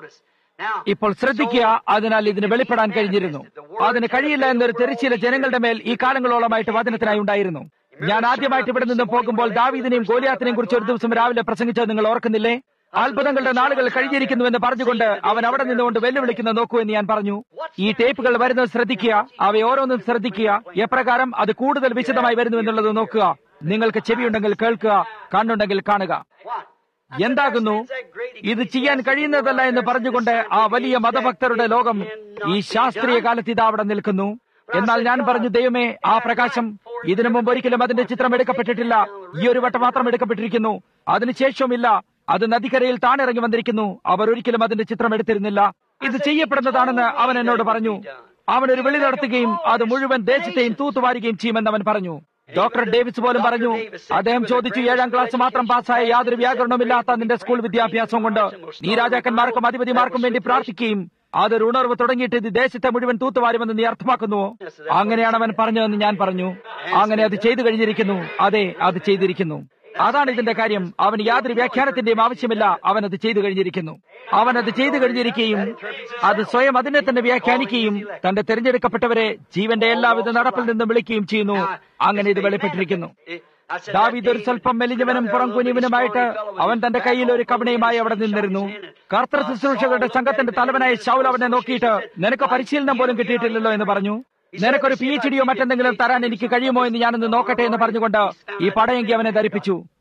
ഇപ്പോൾ ശ്രദ്ധിക്കുക അതിനാൽ ഇതിന് വെളിപ്പെടാൻ കഴിഞ്ഞിരുന്നു അതിന് കഴിയില്ല എന്നൊരു തെരച്ചില ജനങ്ങളുടെ മേൽ ഈ കാലങ്ങളോളമായിട്ട് വചനത്തിനായി ഉണ്ടായിരുന്നു ഞാൻ ആദ്യമായിട്ട് ഇവിടെ നിന്ന് പോകുമ്പോൾ ദാവീദിനെയും ഗോലിയാത്തിനെയും കുറിച്ച് ഒരു ദിവസം രാവിലെ പ്രസംഗിച്ചത് നിങ്ങൾ ഓർക്കുന്നില്ലേ അത്ഭുതങ്ങളുടെ നാളുകൾ കഴിഞ്ഞിരിക്കുന്നുവെന്ന് പറഞ്ഞുകൊണ്ട് അവൻ അവിടെ നിന്നുകൊണ്ട് വെല്ലുവിളിക്കുന്നത് നോക്കൂ എന്ന് ഞാൻ പറഞ്ഞു ഈ ടേപ്പുകൾ വരുന്നത് ശ്രദ്ധിക്കുക അവ ഓരോന്നും ശ്രദ്ധിക്കുക എപ്രകാരം അത് കൂടുതൽ വിശദമായി വരുന്നു എന്നുള്ളത് നോക്കുക നിങ്ങൾക്ക് ചെവിയുണ്ടെങ്കിൽ കേൾക്കുക കണ്ണുണ്ടെങ്കിൽ കാണുക എന്താകുന്നു ഇത് ചെയ്യാൻ കഴിയുന്നതല്ല എന്ന് പറഞ്ഞുകൊണ്ട് ആ വലിയ മതഭക്തരുടെ ലോകം ഈ ശാസ്ത്രീയ കാലത്ത് ഇതാ അവിടെ നിൽക്കുന്നു എന്നാൽ ഞാൻ പറഞ്ഞു ദൈവമേ ആ പ്രകാശം ഇതിനു മുമ്പ് ഒരിക്കലും അതിന്റെ ചിത്രം എടുക്കപ്പെട്ടിട്ടില്ല ഈ ഒരു വട്ടം മാത്രം എടുക്കപ്പെട്ടിരിക്കുന്നു അതിനുശേഷവുമില്ല അത് നദിക്കരയിൽ താണിറങ്ങി വന്നിരിക്കുന്നു അവർ ഒരിക്കലും അതിന്റെ ചിത്രം എടുത്തിരുന്നില്ല ഇത് ചെയ്യപ്പെടുന്നതാണെന്ന് അവൻ എന്നോട് പറഞ്ഞു അവൻ ഒരു വെളി നടത്തുകയും അത് മുഴുവൻ ദേശത്തെയും തൂത്തുവാരുകയും ചെയ്യുമെന്ന് അവൻ പറഞ്ഞു ഡോക്ടർ ഡേവിസ് പോലും പറഞ്ഞു അദ്ദേഹം ചോദിച്ചു ഏഴാം ക്ലാസ് മാത്രം പാസ്സായ യാതൊരു വ്യാകരണവുമില്ലാത്ത നിന്റെ സ്കൂൾ വിദ്യാഭ്യാസം കൊണ്ട് നീ രാജാക്കന്മാർക്കും അധിപതിമാർക്കും വേണ്ടി പ്രാർത്ഥിക്കുകയും അതൊരു ഉണർവ് തുടങ്ങിയിട്ട് ഇത് ദേശത്തെ മുഴുവൻ തൂത്തുവാരുമെന്ന് നീ അർത്ഥമാക്കുന്നുവോ അങ്ങനെയാണ് അവൻ പറഞ്ഞതെന്ന് ഞാൻ പറഞ്ഞു അങ്ങനെ അത് ചെയ്തു കഴിഞ്ഞിരിക്കുന്നു അതെ അത് ചെയ്തിരിക്കുന്നു അതാണ് ഇതിന്റെ കാര്യം അവന് യാതൊരു വ്യാഖ്യാനത്തിന്റെയും ആവശ്യമില്ല അവൻ അത് ചെയ്തു കഴിഞ്ഞിരിക്കുന്നു അവൻ അത് ചെയ്തു കഴിഞ്ഞിരിക്കുകയും അത് സ്വയം അതിനെ തന്നെ വ്യാഖ്യാനിക്കുകയും തന്റെ തിരഞ്ഞെടുക്കപ്പെട്ടവരെ ജീവന്റെ എല്ലാവിധ നടപ്പിൽ നിന്നും വിളിക്കുകയും ചെയ്യുന്നു അങ്ങനെ ഇത് വെളിപ്പെട്ടിരിക്കുന്നു ദാവീദ് ഒരു സ്വല്പം മെലിഞ്ഞവനും പുറം കുനിവനുമായിട്ട് അവൻ തന്റെ കയ്യിൽ ഒരു കവണയുമായി അവിടെ നിന്നിരുന്നു കർത്തൃ ശുശ്രൂഷകളുടെ സംഘത്തിന്റെ തലവനായ ശൗൽ അവനെ നോക്കിയിട്ട് നിനക്ക് പരിശീലനം പോലും കിട്ടിയിട്ടില്ലല്ലോ എന്ന് പറഞ്ഞു നിനക്കൊരു പി എച്ച് ഡിയോ മറ്റെന്തെങ്കിലും തരാൻ എനിക്ക് കഴിയുമോ എന്ന് ഞാനൊന്ന് നോക്കട്ടെ എന്ന് പറഞ്ഞുകൊണ്ട് ഈ പടയെങ്കി അവനെ ധരിപ്പിച്ചു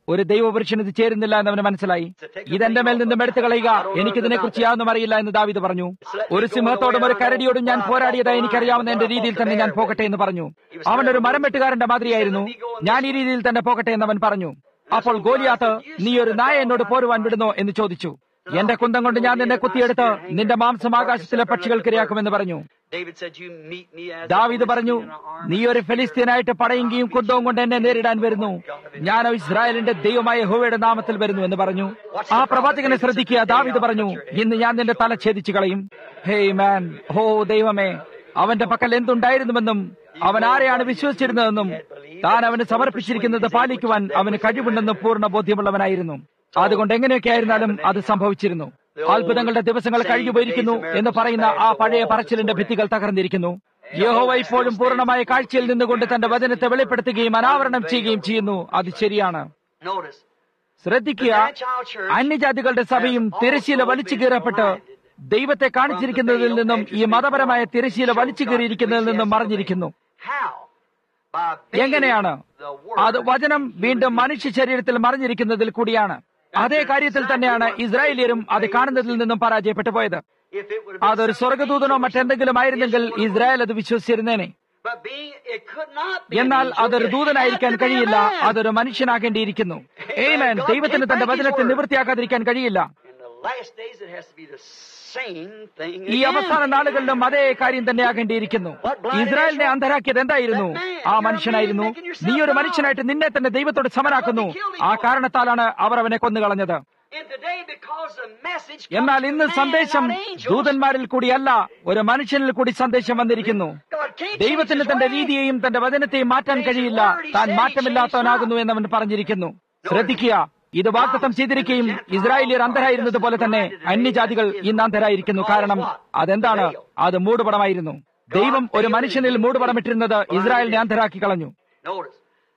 ഒരു ദൈവപുരുഷന് ഇത് ചേരുന്നില്ല എന്നവന് മനസ്സിലായി ഇതെന്റെ മേൽ നിന്നും എടുത്തു കളയുക എനിക്കിതിനെക്കുറിച്ച് യാതൊന്നും അറിയില്ല എന്ന് ദാവിദ് പറഞ്ഞു ഒരു സിംഹത്തോടും ഒരു കരടിയോടും ഞാൻ പോരാടിയതായി എനിക്കറിയാവുന്ന എന്റെ രീതിയിൽ തന്നെ ഞാൻ പോകട്ടെ എന്ന് പറഞ്ഞു അവൻ ഒരു മരം വെട്ടുകാരന്റെ മാതിരിയായിരുന്നു ഞാൻ ഈ രീതിയിൽ തന്നെ പോകട്ടെ എന്ന് അവൻ പറഞ്ഞു അപ്പോൾ ഗോലിയാത്ത് നീ ഒരു നായ എന്നോട് പോരുവാൻ വിടുന്നോ എന്ന് ചോദിച്ചു എന്റെ കുന്തം കൊണ്ട് ഞാൻ നിന്നെ കുത്തിയെടുത്ത് നിന്റെ മാംസം ആകാശത്തിലെ പക്ഷികൾക്കിരയാക്കുമെന്ന് പറഞ്ഞു David said, You meet me as ദാവീദ് പറഞ്ഞു നീ ഒരു ഫെലിസ്തീനായിട്ട് പടയുകയും കുന്തവും കൊണ്ട് എന്നെ നേരിടാൻ വരുന്നു ഞാൻ ഇസ്രായേലിന്റെ ദൈവമായ ഹോവയുടെ നാമത്തിൽ വരുന്നു എന്ന് പറഞ്ഞു ആ പ്രവാചകനെ ശ്രദ്ധിക്കുക ദാവീദ് പറഞ്ഞു ഇന്ന് ഞാൻ നിന്റെ തല ഛേദിച്ചു കളയും ഹേയ് മാൻ ഹോ ദൈവമേ അവന്റെ പക്കൽ എന്തുണ്ടായിരുന്നുവെന്നും അവൻ ആരെയാണ് വിശ്വസിച്ചിരുന്നതെന്നും താൻ അവന് സമർപ്പിച്ചിരിക്കുന്നത് പാലിക്കുവാൻ അവന് കഴിവുണ്ടെന്നും പൂർണ്ണ ബോധ്യമുള്ളവനായിരുന്നു അതുകൊണ്ട് എങ്ങനെയൊക്കെ ആയിരുന്നാലും അത് സംഭവിച്ചിരുന്നു അത്ഭുതങ്ങളുടെ ദിവസങ്ങൾ കഴിഞ്ഞു പോയിരിക്കുന്നു എന്ന് പറയുന്ന ആ പഴയ പറച്ചിലിന്റെ ഭിത്തികൾ തകർന്നിരിക്കുന്നു യഹോവ ഇപ്പോഴും പൂർണ്ണമായ കാഴ്ചയിൽ നിന്നുകൊണ്ട് തന്റെ വചനത്തെ വെളിപ്പെടുത്തുകയും അനാവരണം ചെയ്യുകയും ചെയ്യുന്നു അത് ശരിയാണ് Notice, ശ്രദ്ധിക്കുക അന്യജാതികളുടെ സഭയും തിരശീല വലിച്ചു കീറപ്പെട്ട് ദൈവത്തെ കാണിച്ചിരിക്കുന്നതിൽ നിന്നും ഈ മതപരമായ തിരശീല വലിച്ചു കീറിയിരിക്കുന്നതിൽ നിന്നും മറിഞ്ഞിരിക്കുന്നു how? By being എങ്ങനെയാണ് the അത് word. വചനം വീണ്ടും മനുഷ്യ ശരീരത്തിൽ മറിഞ്ഞിരിക്കുന്നതിൽ കൂടിയാണ് അതേ കാര്യത്തിൽ തന്നെയാണ് ഇസ്രായേലിയരും അത് കാണുന്നതിൽ നിന്നും പരാജയപ്പെട്ടു പോയത് If it would have അതൊരു been സ്വർഗദൂതനോ മറ്റെന്തെങ്കിലും ആയിരുന്നെങ്കിൽ ഇസ്രായേൽ അത് വിശ്വസിച്ചിരുന്നേനെ But being, it could not be an എന്നാൽ angel. അതൊരു It ദൂതനായിരിക്കാൻ had to be a കഴിയില്ല man. അതൊരു മനുഷ്യനാകേണ്ടിയിരിക്കുന്നു ഏമേൻ ദൈവത്തിന് തന്റെ വചനത്തെ നിവൃത്തിയാക്കാതിരിക്കാൻ കഴിയില്ല In the last days, it has to be the same thing. ഈ again. അവസാന നാളുകളിലും അതേ കാര്യം തന്നെ ആകേണ്ടിയിരിക്കുന്നു ഇസ്രായേലിനെ അന്ധരാക്കിയത് എന്തായിരുന്നു ആ മനുഷ്യനായിരുന്നു നീ ഒരു മനുഷ്യനായിട്ട് നിന്നെ തന്നെ ദൈവത്തോട് സമനാക്കുന്നു ആ കാരണത്താലാണ് അവർ അവനെ കൊന്നുകളഞ്ഞത് And today, because the message comes എന്നാൽ ഇന്ന് through man, സന്ദേശം not angels, ദൂതന്മാരിൽ കൂടിയല്ല ഒരു മനുഷ്യനിൽ കൂടി സന്ദേശം വന്നിരിക്കുന്നു God can't ദൈവത്തിന് change his തന്റെ way. രീതിയെയും തന്റെ വചനത്തെയും മാറ്റാൻ കഴിയില്ല താൻ മാറ്റമില്ലാത്തവനാകുന്നു എന്നവൻ പറഞ്ഞിരിക്കുന്നു ശ്രദ്ധിക്കുക ഇത് വാഗ്ദത്തം ചെയ്തിരിക്കുകയും ഇസ്രായേലിയർ അന്ധരായിരുന്നത് പോലെ തന്നെ അന്യജാതികൾ ഇന്ന് അന്ധരായിരിക്കുന്നു കാരണം അതെന്താണ് അത് മൂടുപടമായിരുന്നു ദൈവം ഒരു മനുഷ്യനിൽ മൂടുപടമിട്ടിരുന്നത് ഇസ്രായേലിനെ അന്ധരാക്കി കളഞ്ഞു Notice,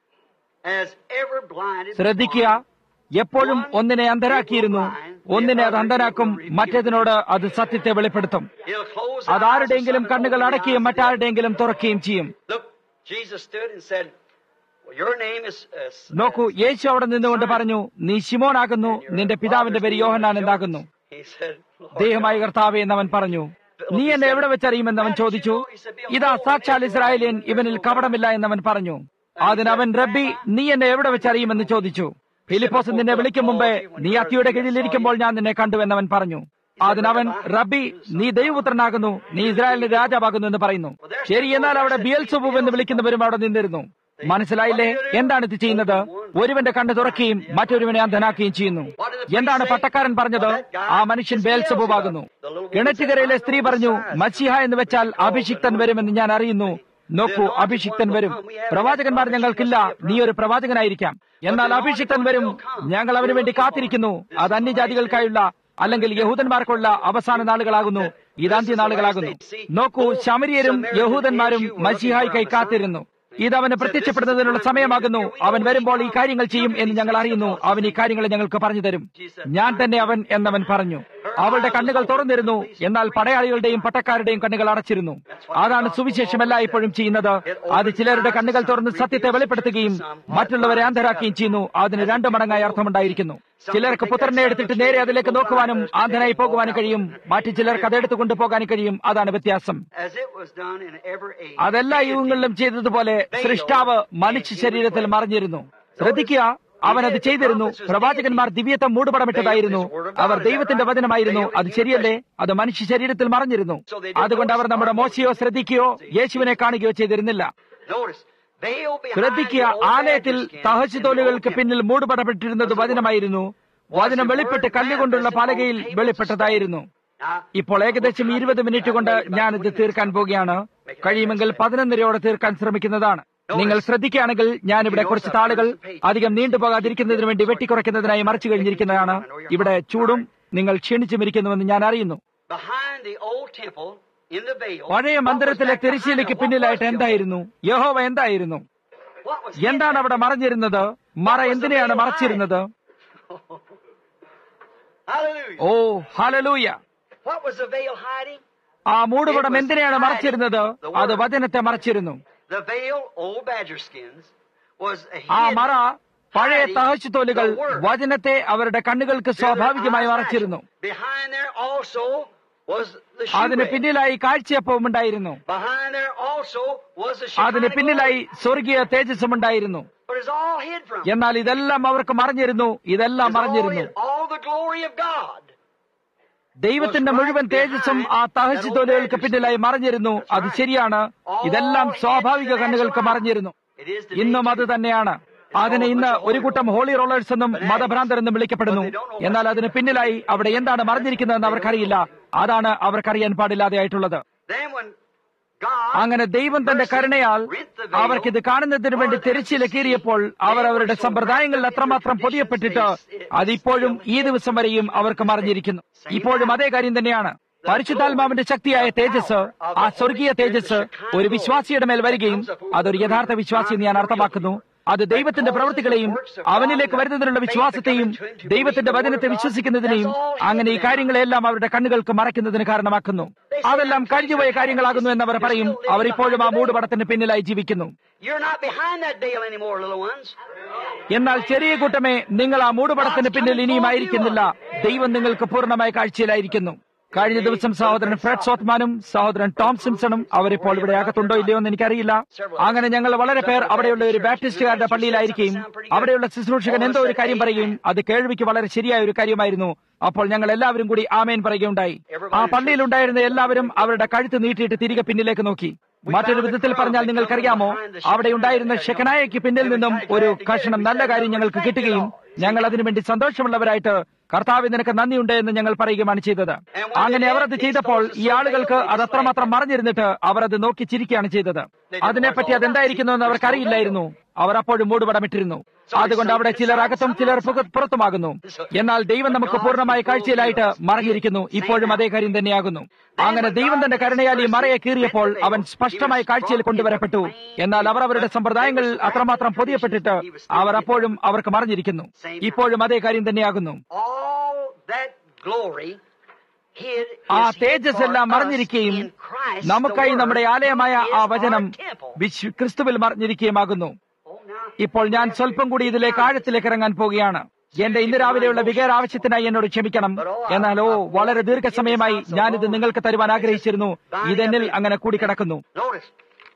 as ever blinded ശ്രദ്ധിക്കുക എപ്പോഴും ഒന്നിനെ അന്ധരാക്കിയിരുന്നു ഒന്നിനെ അത് അന്ധരാക്കും മറ്റേതിനോട് അത് സത്യത്തെ വെളിപ്പെടുത്തും He'll close the eyes of അതാരുടെയെങ്കിലും some കണ്ണുകൾ and open the അടയ്ക്കുകയും eyes of മറ്റാരുടെയെങ്കിലും തുറക്കുകയും ചെയ്യും Look, Jesus stood and said, well, Your name is. Uh, നോക്കൂ യേശു അവിടെ നിന്നുകൊണ്ട് പറഞ്ഞു നീ ശിമോനാകുന്നു നിന്റെ പിതാവിന്റെ പേര് യോഹന്നാൻ എന്താകുന്നു He said, Lord, ദേഹമായ കർത്താവെ എന്നവൻ പറഞ്ഞു നീ എന്നെ എവിടെ വെച്ചറിയുമെന്ന് അവൻ ചോദിച്ചു ഇതാ സാക്ഷാൽ ഇസ്രായേലിയൻ ഇവനിൽ കപടമില്ല എന്നവൻ പറഞ്ഞു അതിനവൻ റബ്ബി നീ എന്നെ എവിടെ വെച്ചറിയുമെന്ന് ചോദിച്ചു ഫിലിപ്പോസ് നിന്നെ വിളിക്കും മുമ്പേ നീ അത്തിയുടെ കീഴിലിരിക്കുമ്പോൾ ഞാൻ നിന്നെ കണ്ടു എന്നവൻ പറഞ്ഞു അതിനവൻ റബ്ബി നീ ദൈവപുത്രനാകുന്നു നീ ഇസ്രായേലിന്റെ രാജാവാകുന്നു എന്ന് പറയുന്നു ശരി എന്നാൽ അവിടെ ബിയൽസുബൂബ് എന്ന് വിളിക്കുന്നവരും അവിടെ നിന്നിരുന്നു മനസ്സിലായില്ലേ എന്താണ് ഇത് ചെയ്യുന്നത് ഒരുവന്റെ കണ്ണ് തുറക്കുകയും മറ്റൊരുവനെ അന്ധനാക്കുകയും ചെയ്യുന്നു എന്താണ് പട്ടക്കാരൻ പറഞ്ഞത് ആ മനുഷ്യൻ ബേൽസബൂബാകുന്നു കിണറ്റുകരയിലെ സ്ത്രീ പറഞ്ഞു മച്ചിഹ എന്ന് വെച്ചാൽ അഭിഷിക്തൻ വരുമെന്ന് ഞാൻ അറിയുന്നു നോക്കൂ അഭിഷിക്തൻ വരും പ്രവാചകന്മാർ ഞങ്ങൾക്കില്ല നീ ഒരു പ്രവാചകനായിരിക്കാം എന്നാൽ അഭിഷിക്തൻ വരും ഞങ്ങൾ അവന് വേണ്ടി കാത്തിരിക്കുന്നു അത് അന്യജാതികൾക്കായുള്ള അല്ലെങ്കിൽ യഹൂദന്മാർക്കുള്ള അവസാന നാളുകളാകുന്നു ഇത് അന്ത്യനാളുകളാകുന്നു നോക്കൂ ശമരിയരും യഹൂദന്മാരും മസിഹായിക്കായി കാത്തിരുന്നു ഇത് അവന് പ്രത്യക്ഷപ്പെടുന്നതിനുള്ള സമയമാകുന്നു അവൻ വരുമ്പോൾ ഈ കാര്യങ്ങൾ ചെയ്യും എന്ന് ഞങ്ങൾ അറിയുന്നു അവൻ ഈ കാര്യങ്ങൾ ഞങ്ങൾക്ക് പറഞ്ഞു തരും ഞാൻ തന്നെ അവൻ എന്നവൻ പറഞ്ഞു അവളുടെ കണ്ണുകൾ തുറന്നിരുന്നു എന്നാൽ പടയാളികളുടെയും പട്ടക്കാരുടെയും കണ്ണുകൾ അടച്ചിരുന്നു അതാണ് സുവിശേഷം എല്ലായ്പ്പോഴും ചെയ്യുന്നത് അത് ചിലരുടെ കണ്ണുകൾ തുറന്ന് സത്യത്തെ വെളിപ്പെടുത്തുകയും മറ്റുള്ളവരെ അന്ധരാക്കുകയും ചെയ്യുന്നു അതിന് രണ്ടു മടങ്ങായി അർത്ഥമുണ്ടായിരിക്കുന്നു ചിലർക്ക് പുത്രനെ എടുത്തിട്ട് നേരെ അതിലേക്ക് നോക്കുവാനും ആന്ധനായി പോകുവാനും കഴിയും മറ്റു ചിലർക്ക് അതെടുത്തു കൊണ്ടുപോകാനും കഴിയും അതാണ് വ്യത്യാസം as it was done in every age. അതെല്ലാ യുഗങ്ങളിലും ചെയ്തതുപോലെ സൃഷ്ടാവ് മനുഷ്യ ശരീരത്തിൽ മറിഞ്ഞിരുന്നു ശ്രദ്ധിക്കുക അവൻ അത് ചെയ്തിരുന്നു പ്രവാചകന്മാർ ദിവ്യത്വം മൂടുപടമിട്ടതായിരുന്നു അവർ ദൈവത്തിന്റെ വചനമായിരുന്നു അത് ശരിയല്ലേ അത് മനുഷ്യ ശരീരത്തിൽ മറിഞ്ഞിരുന്നു അതുകൊണ്ട് അവർ നമ്മുടെ മോശയോ ശ്രദ്ധിക്കുകയോ യേശുവിനെ കാണുകയോ ചെയ്തിരുന്നില്ല Notice, veil behind ശ്രദ്ധിക്കുക the old ആലയത്തിൽ badger skin തഹശുതോലുകൾക്ക് in the old പിന്നിൽ മൂടുപടപ്പെട്ടിരുന്നത് വചനമായിരുന്നു വചനം വെളിപ്പെട്ട് കല്ലുകൊണ്ടുള്ള പലകയിൽ വെളിപ്പെട്ടതായിരുന്നു Now, ഇപ്പോൾ ഏകദേശം ഇരുപത് മിനിറ്റ് കൊണ്ട് ഞാനിത് തീർക്കാൻ പോകുകയാണ് കഴിയുമെങ്കിൽ പതിനൊന്നരയോടെ തീർക്കാൻ ശ്രമിക്കുന്നതാണ് നിങ്ങൾ ശ്രദ്ധിക്കുകയാണെങ്കിൽ ഞാനിവിടെ കുറച്ച് താളുകൾ അധികം നീണ്ടുപോകാതിരിക്കുന്നതിന് വേണ്ടി വെട്ടിക്കുറയ്ക്കുന്നതിനായി മറച്ചു കഴിഞ്ഞിരിക്കുന്നതാണ് ഇവിടെ ചൂടും നിങ്ങൾ ക്ഷീണിച്ചുമിരിക്കുന്നുവെന്ന് ഞാൻ അറിയുന്നു behind the old temple, in the veil, പഴയ മന്ദിരത്തിലെ തിരശ്ശീലയ്ക്ക് പിന്നിലായിട്ട് എന്തായിരുന്നു യഹോവ എന്തായിരുന്നു what was എന്താണ് അവിടെ മറഞ്ഞിരുന്നത് മറ എന്തിനെയാണ് മറച്ചിരുന്നത് Hallelujah. Oh hallelujah What was the veil hiding? ആ മൂടുപടം എന്തിനെയാണ് മറച്ചിരുന്നത് അത് വചനത്തെ മറച്ചിരുന്നു The veil, old badger skins, was ആ hidden മറ പഴയ തഹശുതോലുകൾ വചനത്തെ അവരുടെ കണ്ണുകൾക്ക് സ്വാഭാവികമായി മറച്ചിരുന്നു Behind there also was the അതിന് shewbread. പിന്നിലായി കാഴ്ചയപ്പവും ഉണ്ടായിരുന്നു Behind there also was the അതിന് Shekinah പിന്നിലായി glory. സ്വർഗീയ തേജസ്സും ഉണ്ടായിരുന്നു But it's all hid from. എന്നാൽ ഇതെല്ലാം അവർക്ക് മറിഞ്ഞിരുന്നു ഇതെല്ലാം It's all മറിഞ്ഞിരുന്നു hid. All the glory of God. ദൈവത്തിന്റെ മുഴുവൻ തേജസ്സും ആ തഹശുതോലുകൾക്ക് പിന്നിലായി മറിഞ്ഞിരുന്നു അത് ശരിയാണ് ഇതെല്ലാം സ്വാഭാവിക കണ്ണുകൾക്ക് മറിഞ്ഞിരുന്നു It is today ഇന്നും അത് too. തന്നെയാണ് അതിന് ഇന്ന് ഒരു കൂട്ടം ഹോളി റോളേഴ്സ് എന്നും മതഭ്രാന്തർ എന്നും വിളിക്കപ്പെടുന്നു എന്നാൽ അതിന് പിന്നിലായി അവിടെ എന്താണ് മറിഞ്ഞിരിക്കുന്നതെന്ന് അവർക്കറിയില്ല അതാണ് അവർക്കറിയാൻ പാടില്ലാതെയായിട്ടുള്ളത് Then when God അങ്ങനെ ദൈവം തന്റെ കരുണയാൽ അവർക്കിത് കാണുന്നതിന് വേണ്ടി തിരച്ചില കീറിയപ്പോൾ അവർ അവരുടെ സമ്പ്രദായങ്ങളിൽ അത്രമാത്രം പൊതിയപ്പെട്ടിട്ട് അതിപ്പോഴും ഈ ദിവസം വരെയും അവർക്ക് മറിഞ്ഞിരിക്കുന്നു ഇപ്പോഴും അതേ കാര്യം തന്നെയാണ് പരിശുദ്ധാത്മാവിന്റെ ശക്തിയായ തേജസ് ആ സ്വർഗീയ തേജസ് ഒരു വിശ്വാസിയുടെ മേൽ വരികയും അതൊരു യഥാർത്ഥ വിശ്വാസി എന്ന് ഞാൻ അർത്ഥമാക്കുന്നു അത് ദൈവത്തിന്റെ പ്രവൃത്തികളെയും അവനിലേക്ക് വരുന്നതിനുള്ള വിശ്വാസത്തെയും ദൈവത്തിന്റെ വചനത്തെ വിശ്വസിക്കുന്നതിനെയും അങ്ങനെ ഈ കാര്യങ്ങളെല്ലാം അവരുടെ കണ്ണുകൾക്ക് മറയ്ക്കുന്നതിന് കാരണമാക്കുന്നു അതെല്ലാം കഴിഞ്ഞുപോയ കാര്യങ്ങളാകുന്നു എന്നവർ പറയും അവർ ഇപ്പോഴും ആ മൂടുപടത്തിന് പിന്നിലായി ജീവിക്കുന്നു You're not behind that veil anymore, little ones. എന്നാൽ ചെറിയ കൂട്ടമേ നിങ്ങൾ ആ മൂടുപടത്തിന് പിന്നിൽ ഇനിയും ആയിരിക്കുന്നില്ല ദൈവം നിങ്ങൾക്ക് പൂർണ്ണമായ കാഴ്ചയിലായിരിക്കുന്നു കഴിഞ്ഞ ദിവസം സഹോദരൻ ഫ്രെഡ് സോത്മാനും സഹോദരൻ ടോം സിംസണും അവരിപ്പോൾ ഇവിടെ അകത്തുണ്ടോ ഇല്ലയോ എന്ന് എനിക്കറിയില്ല അങ്ങനെ ഞങ്ങൾ വളരെ പേർ അവിടെയുള്ള ഒരു ബാപ്റ്റിസ്റ്റുകാരുടെ പള്ളിയിലായിരിക്കുകയും അവിടെയുള്ള ശുശ്രൂഷകൻ എന്തോ ഒരു കാര്യം പറയുകയും അത് കേൾവിക്ക് വളരെ ശരിയായ ഒരു കാര്യമായിരുന്നു അപ്പോൾ ഞങ്ങൾ എല്ലാവരും കൂടി ആമേൻ പറയുകയുണ്ടായി ആ പള്ളിയിലുണ്ടായിരുന്ന എല്ലാവരും അവരുടെ കഴുത്ത് നീട്ടിയിട്ട് തിരികെ പിന്നിലേക്ക് നോക്കി മറ്റൊരു വിധത്തിൽ പറഞ്ഞാൽ നിങ്ങൾക്കറിയാമോ അവിടെ ഉണ്ടായിരുന്ന ഷെക്കനായയ്ക്ക് പിന്നിൽ നിന്നും ഒരു കഷണം നല്ല കാര്യം ഞങ്ങൾക്ക് കിട്ടുകയും ഞങ്ങൾ അതിനുവേണ്ടി സന്തോഷമുള്ളവരായിട്ട് കർത്താവ് നിനക്ക് നന്ദിയുണ്ട് എന്ന് ഞങ്ങൾ പറയുകയാണ് ചെയ്തത് അങ്ങനെ അവർ അത് ചെയ്തപ്പോൾ ഈ ആളുകൾക്ക് അത് അത്രമാത്രം മറഞ്ഞിരുന്നിട്ട് അവർ അത് നോക്കി ചിരിക്കുകയാണ് ചെയ്തത് അതിനെപ്പറ്റി അതെന്തായിരിക്കുന്നു എന്ന് അവർക്കറിയില്ലായിരുന്നു അവർ അപ്പോഴും മൂടുപടമിട്ടിരുന്നു അതുകൊണ്ട് അവിടെ ചിലർ അകത്തും ചിലർ പുക- പുറത്തുമാകുന്നു എന്നാൽ ദൈവം നമുക്ക് പൂർണ്ണമായ കാഴ്ചയിലായിട്ട് മറഞ്ഞിരിക്കുന്നു ഇപ്പോഴും അതേ കാര്യം തന്നെയാകുന്നു അങ്ങനെ ദൈവം തന്റെ കരുണയാൽ ഈ മറയെ കീറിയപ്പോൾ അവൻ സ്പഷ്ടമായ കാഴ്ചയിൽ കൊണ്ടുവരപ്പെട്ടു എന്നാൽ അവർ അവരുടെ സമ്പ്രദായങ്ങളിൽ അത്രമാത്രം പൊതിയപ്പെട്ടിട്ട് അവർ അപ്പോഴും അവർക്ക് മറിഞ്ഞിരിക്കുന്നു ഇപ്പോഴും അതേ കാര്യം തന്നെയാകുന്നു All that glory hid ആ is hid തേജസ് for എല്ലാം us മറിഞ്ഞിരിക്കുകയും in Christ, നമുക്കായി the നമ്മുടെ Word, ആലയമായ who ആ is വചനം our temple. വിശ്- ക്രിസ്തുവിൽ മറിഞ്ഞിരിക്കുകയുമാകുന്നു Oh, now, ഇപ്പോൾ ഞാൻ സ്വല്പം കൂടി ഇതിലേക്ക് ആഴത്തിലേക്ക് ഇറങ്ങാൻ പോവുകയാണ് എന്റെ ഇന്ന് രാവിലെയുള്ള വികാര ആവശ്യത്തിനായി എന്നോട് ക്ഷമിക്കണം എന്നാൽ ഓ വളരെ ദീർഘസമയമായി ഞാനിത് നിങ്ങൾക്ക് തരുവാൻ ആഗ്രഹിച്ചിരുന്നു ഇതെന്നിൽ അങ്ങനെ കൂടിക്കിടക്കുന്നു notice.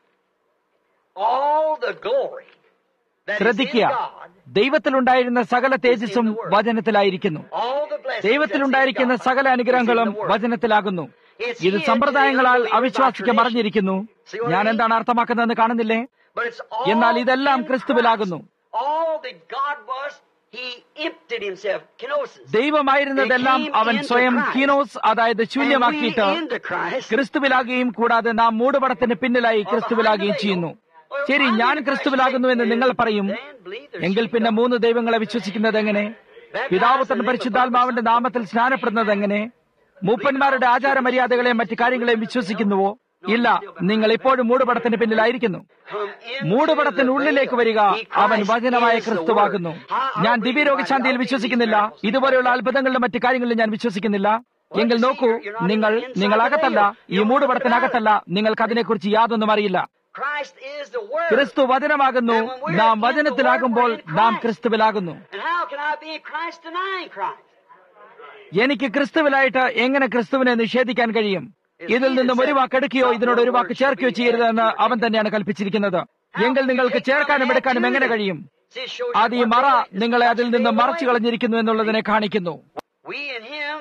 All the glory that is in ശ്രദ്ധിക്കുക God, ദൈവത്തിലുണ്ടായിരുന്ന സകല തേജസ്സും വചനത്തിലായിരിക്കുന്നു all the blessings ദൈവത്തിലുണ്ടായിരിക്കുന്ന that's in God സകല അനുഗ്രഹങ്ങളും is in the Word. വചനത്തിലാകുന്നു ഇത് സമ്പ്രദായങ്ങളാൽ അവിശ്വാസിക്ക് മറിഞ്ഞിരിക്കുന്നു ഞാൻ എന്താണ് അർത്ഥമാക്കുന്നതെന്ന് കാണുന്നില്ലേ But it's all എന്നാൽ ഇതെല്ലാം in ക്രിസ്തുവിലാകുന്നു Christ. All that God was, He emptied Himself. Kenosis. ദൈവമായിരുന്നതെല്ലാം അവൻ സ്വയം കീനോസ് അതായത് ശൂന്യമാക്കിയിട്ട് And we into Christ. ക്രിസ്തുവിലാകുകയും കൂടാതെ നാം മൂടുപടത്തിന് പിന്നിലായി ക്രിസ്തുവിലാകുകയും ചെയ്യുന്നു ശരി ഞാൻ ക്രിസ്തുവിലാകുന്നു എന്ന് നിങ്ങൾ പറയും എങ്കിൽ പിന്നെ മൂന്ന് ദൈവങ്ങളെ വിശ്വസിക്കുന്നത് എങ്ങനെ പിതാവുത്തൻ പരിശുദ്ധാത്മാവിന്റെ നാമത്തിൽ സ്നാനപ്പെടുന്നത് എങ്ങനെ മൂപ്പന്മാരുടെ ആചാരമര്യാദകളെയും മറ്റു കാര്യങ്ങളെയും വിശ്വസിക്കുന്നുവോ ഇല്ല നിങ്ങൾ ഇപ്പോഴും മൂടുപടത്തിന് പിന്നിലായിരിക്കുന്നു Come in മൂടുപടത്തിനുള്ളിലേക്ക് വരിക അവൻ വചനമായ ക്രിസ്തുവാകുന്നു ഞാൻ ദിവ്യരോഗശാന്തിയിൽ വിശ്വസിക്കുന്നില്ല ഇതുപോലെയുള്ള അത്ഭുതങ്ങളിലും മറ്റു കാര്യങ്ങളിലും ഞാൻ വിശ്വസിക്കുന്നില്ല എങ്കിൽ നോക്കൂ നിങ്ങൾ നിങ്ങൾ അകത്തല്ല ഈ മൂടുപടത്തിനകത്തല്ല നിങ്ങൾക്ക് അതിനെക്കുറിച്ച് യാതൊന്നും അറിയില്ല Christ is the Word. ക്രിസ്തു വചനമാകുന്നു നാം വചനത്തിലാകുമ്പോൾ നാം ക്രിസ്തുവിലാകുന്നു And how can I be in Christ denying Christ? എനിക്ക് ക്രിസ്തുവിലായിട്ട് എങ്ങനെ ക്രിസ്തുവിനെ നിഷേധിക്കാൻ കഴിയും ഇതിൽ നിന്നും ഒരു വാക്ക് എടുക്കുകയോ ഇതിനോട് ഒരു വാക്ക് ചേർക്കുകയോ ചെയ്യരുതെന്ന് അവൻ തന്നെയാണ് കൽപ്പിച്ചിരിക്കുന്നത് എങ്കിൽ നിങ്ങൾക്ക് ചേർക്കാനും എടുക്കാനും എങ്ങനെ കഴിയും See, it shows അത് you ഈ what മറ God നിങ്ങളെ is അതിൽ നിന്ന് taking മറച്ചു away. കളഞ്ഞിരിക്കുന്നു എന്നുള്ളതിനെ കാണിക്കുന്നു We in Him,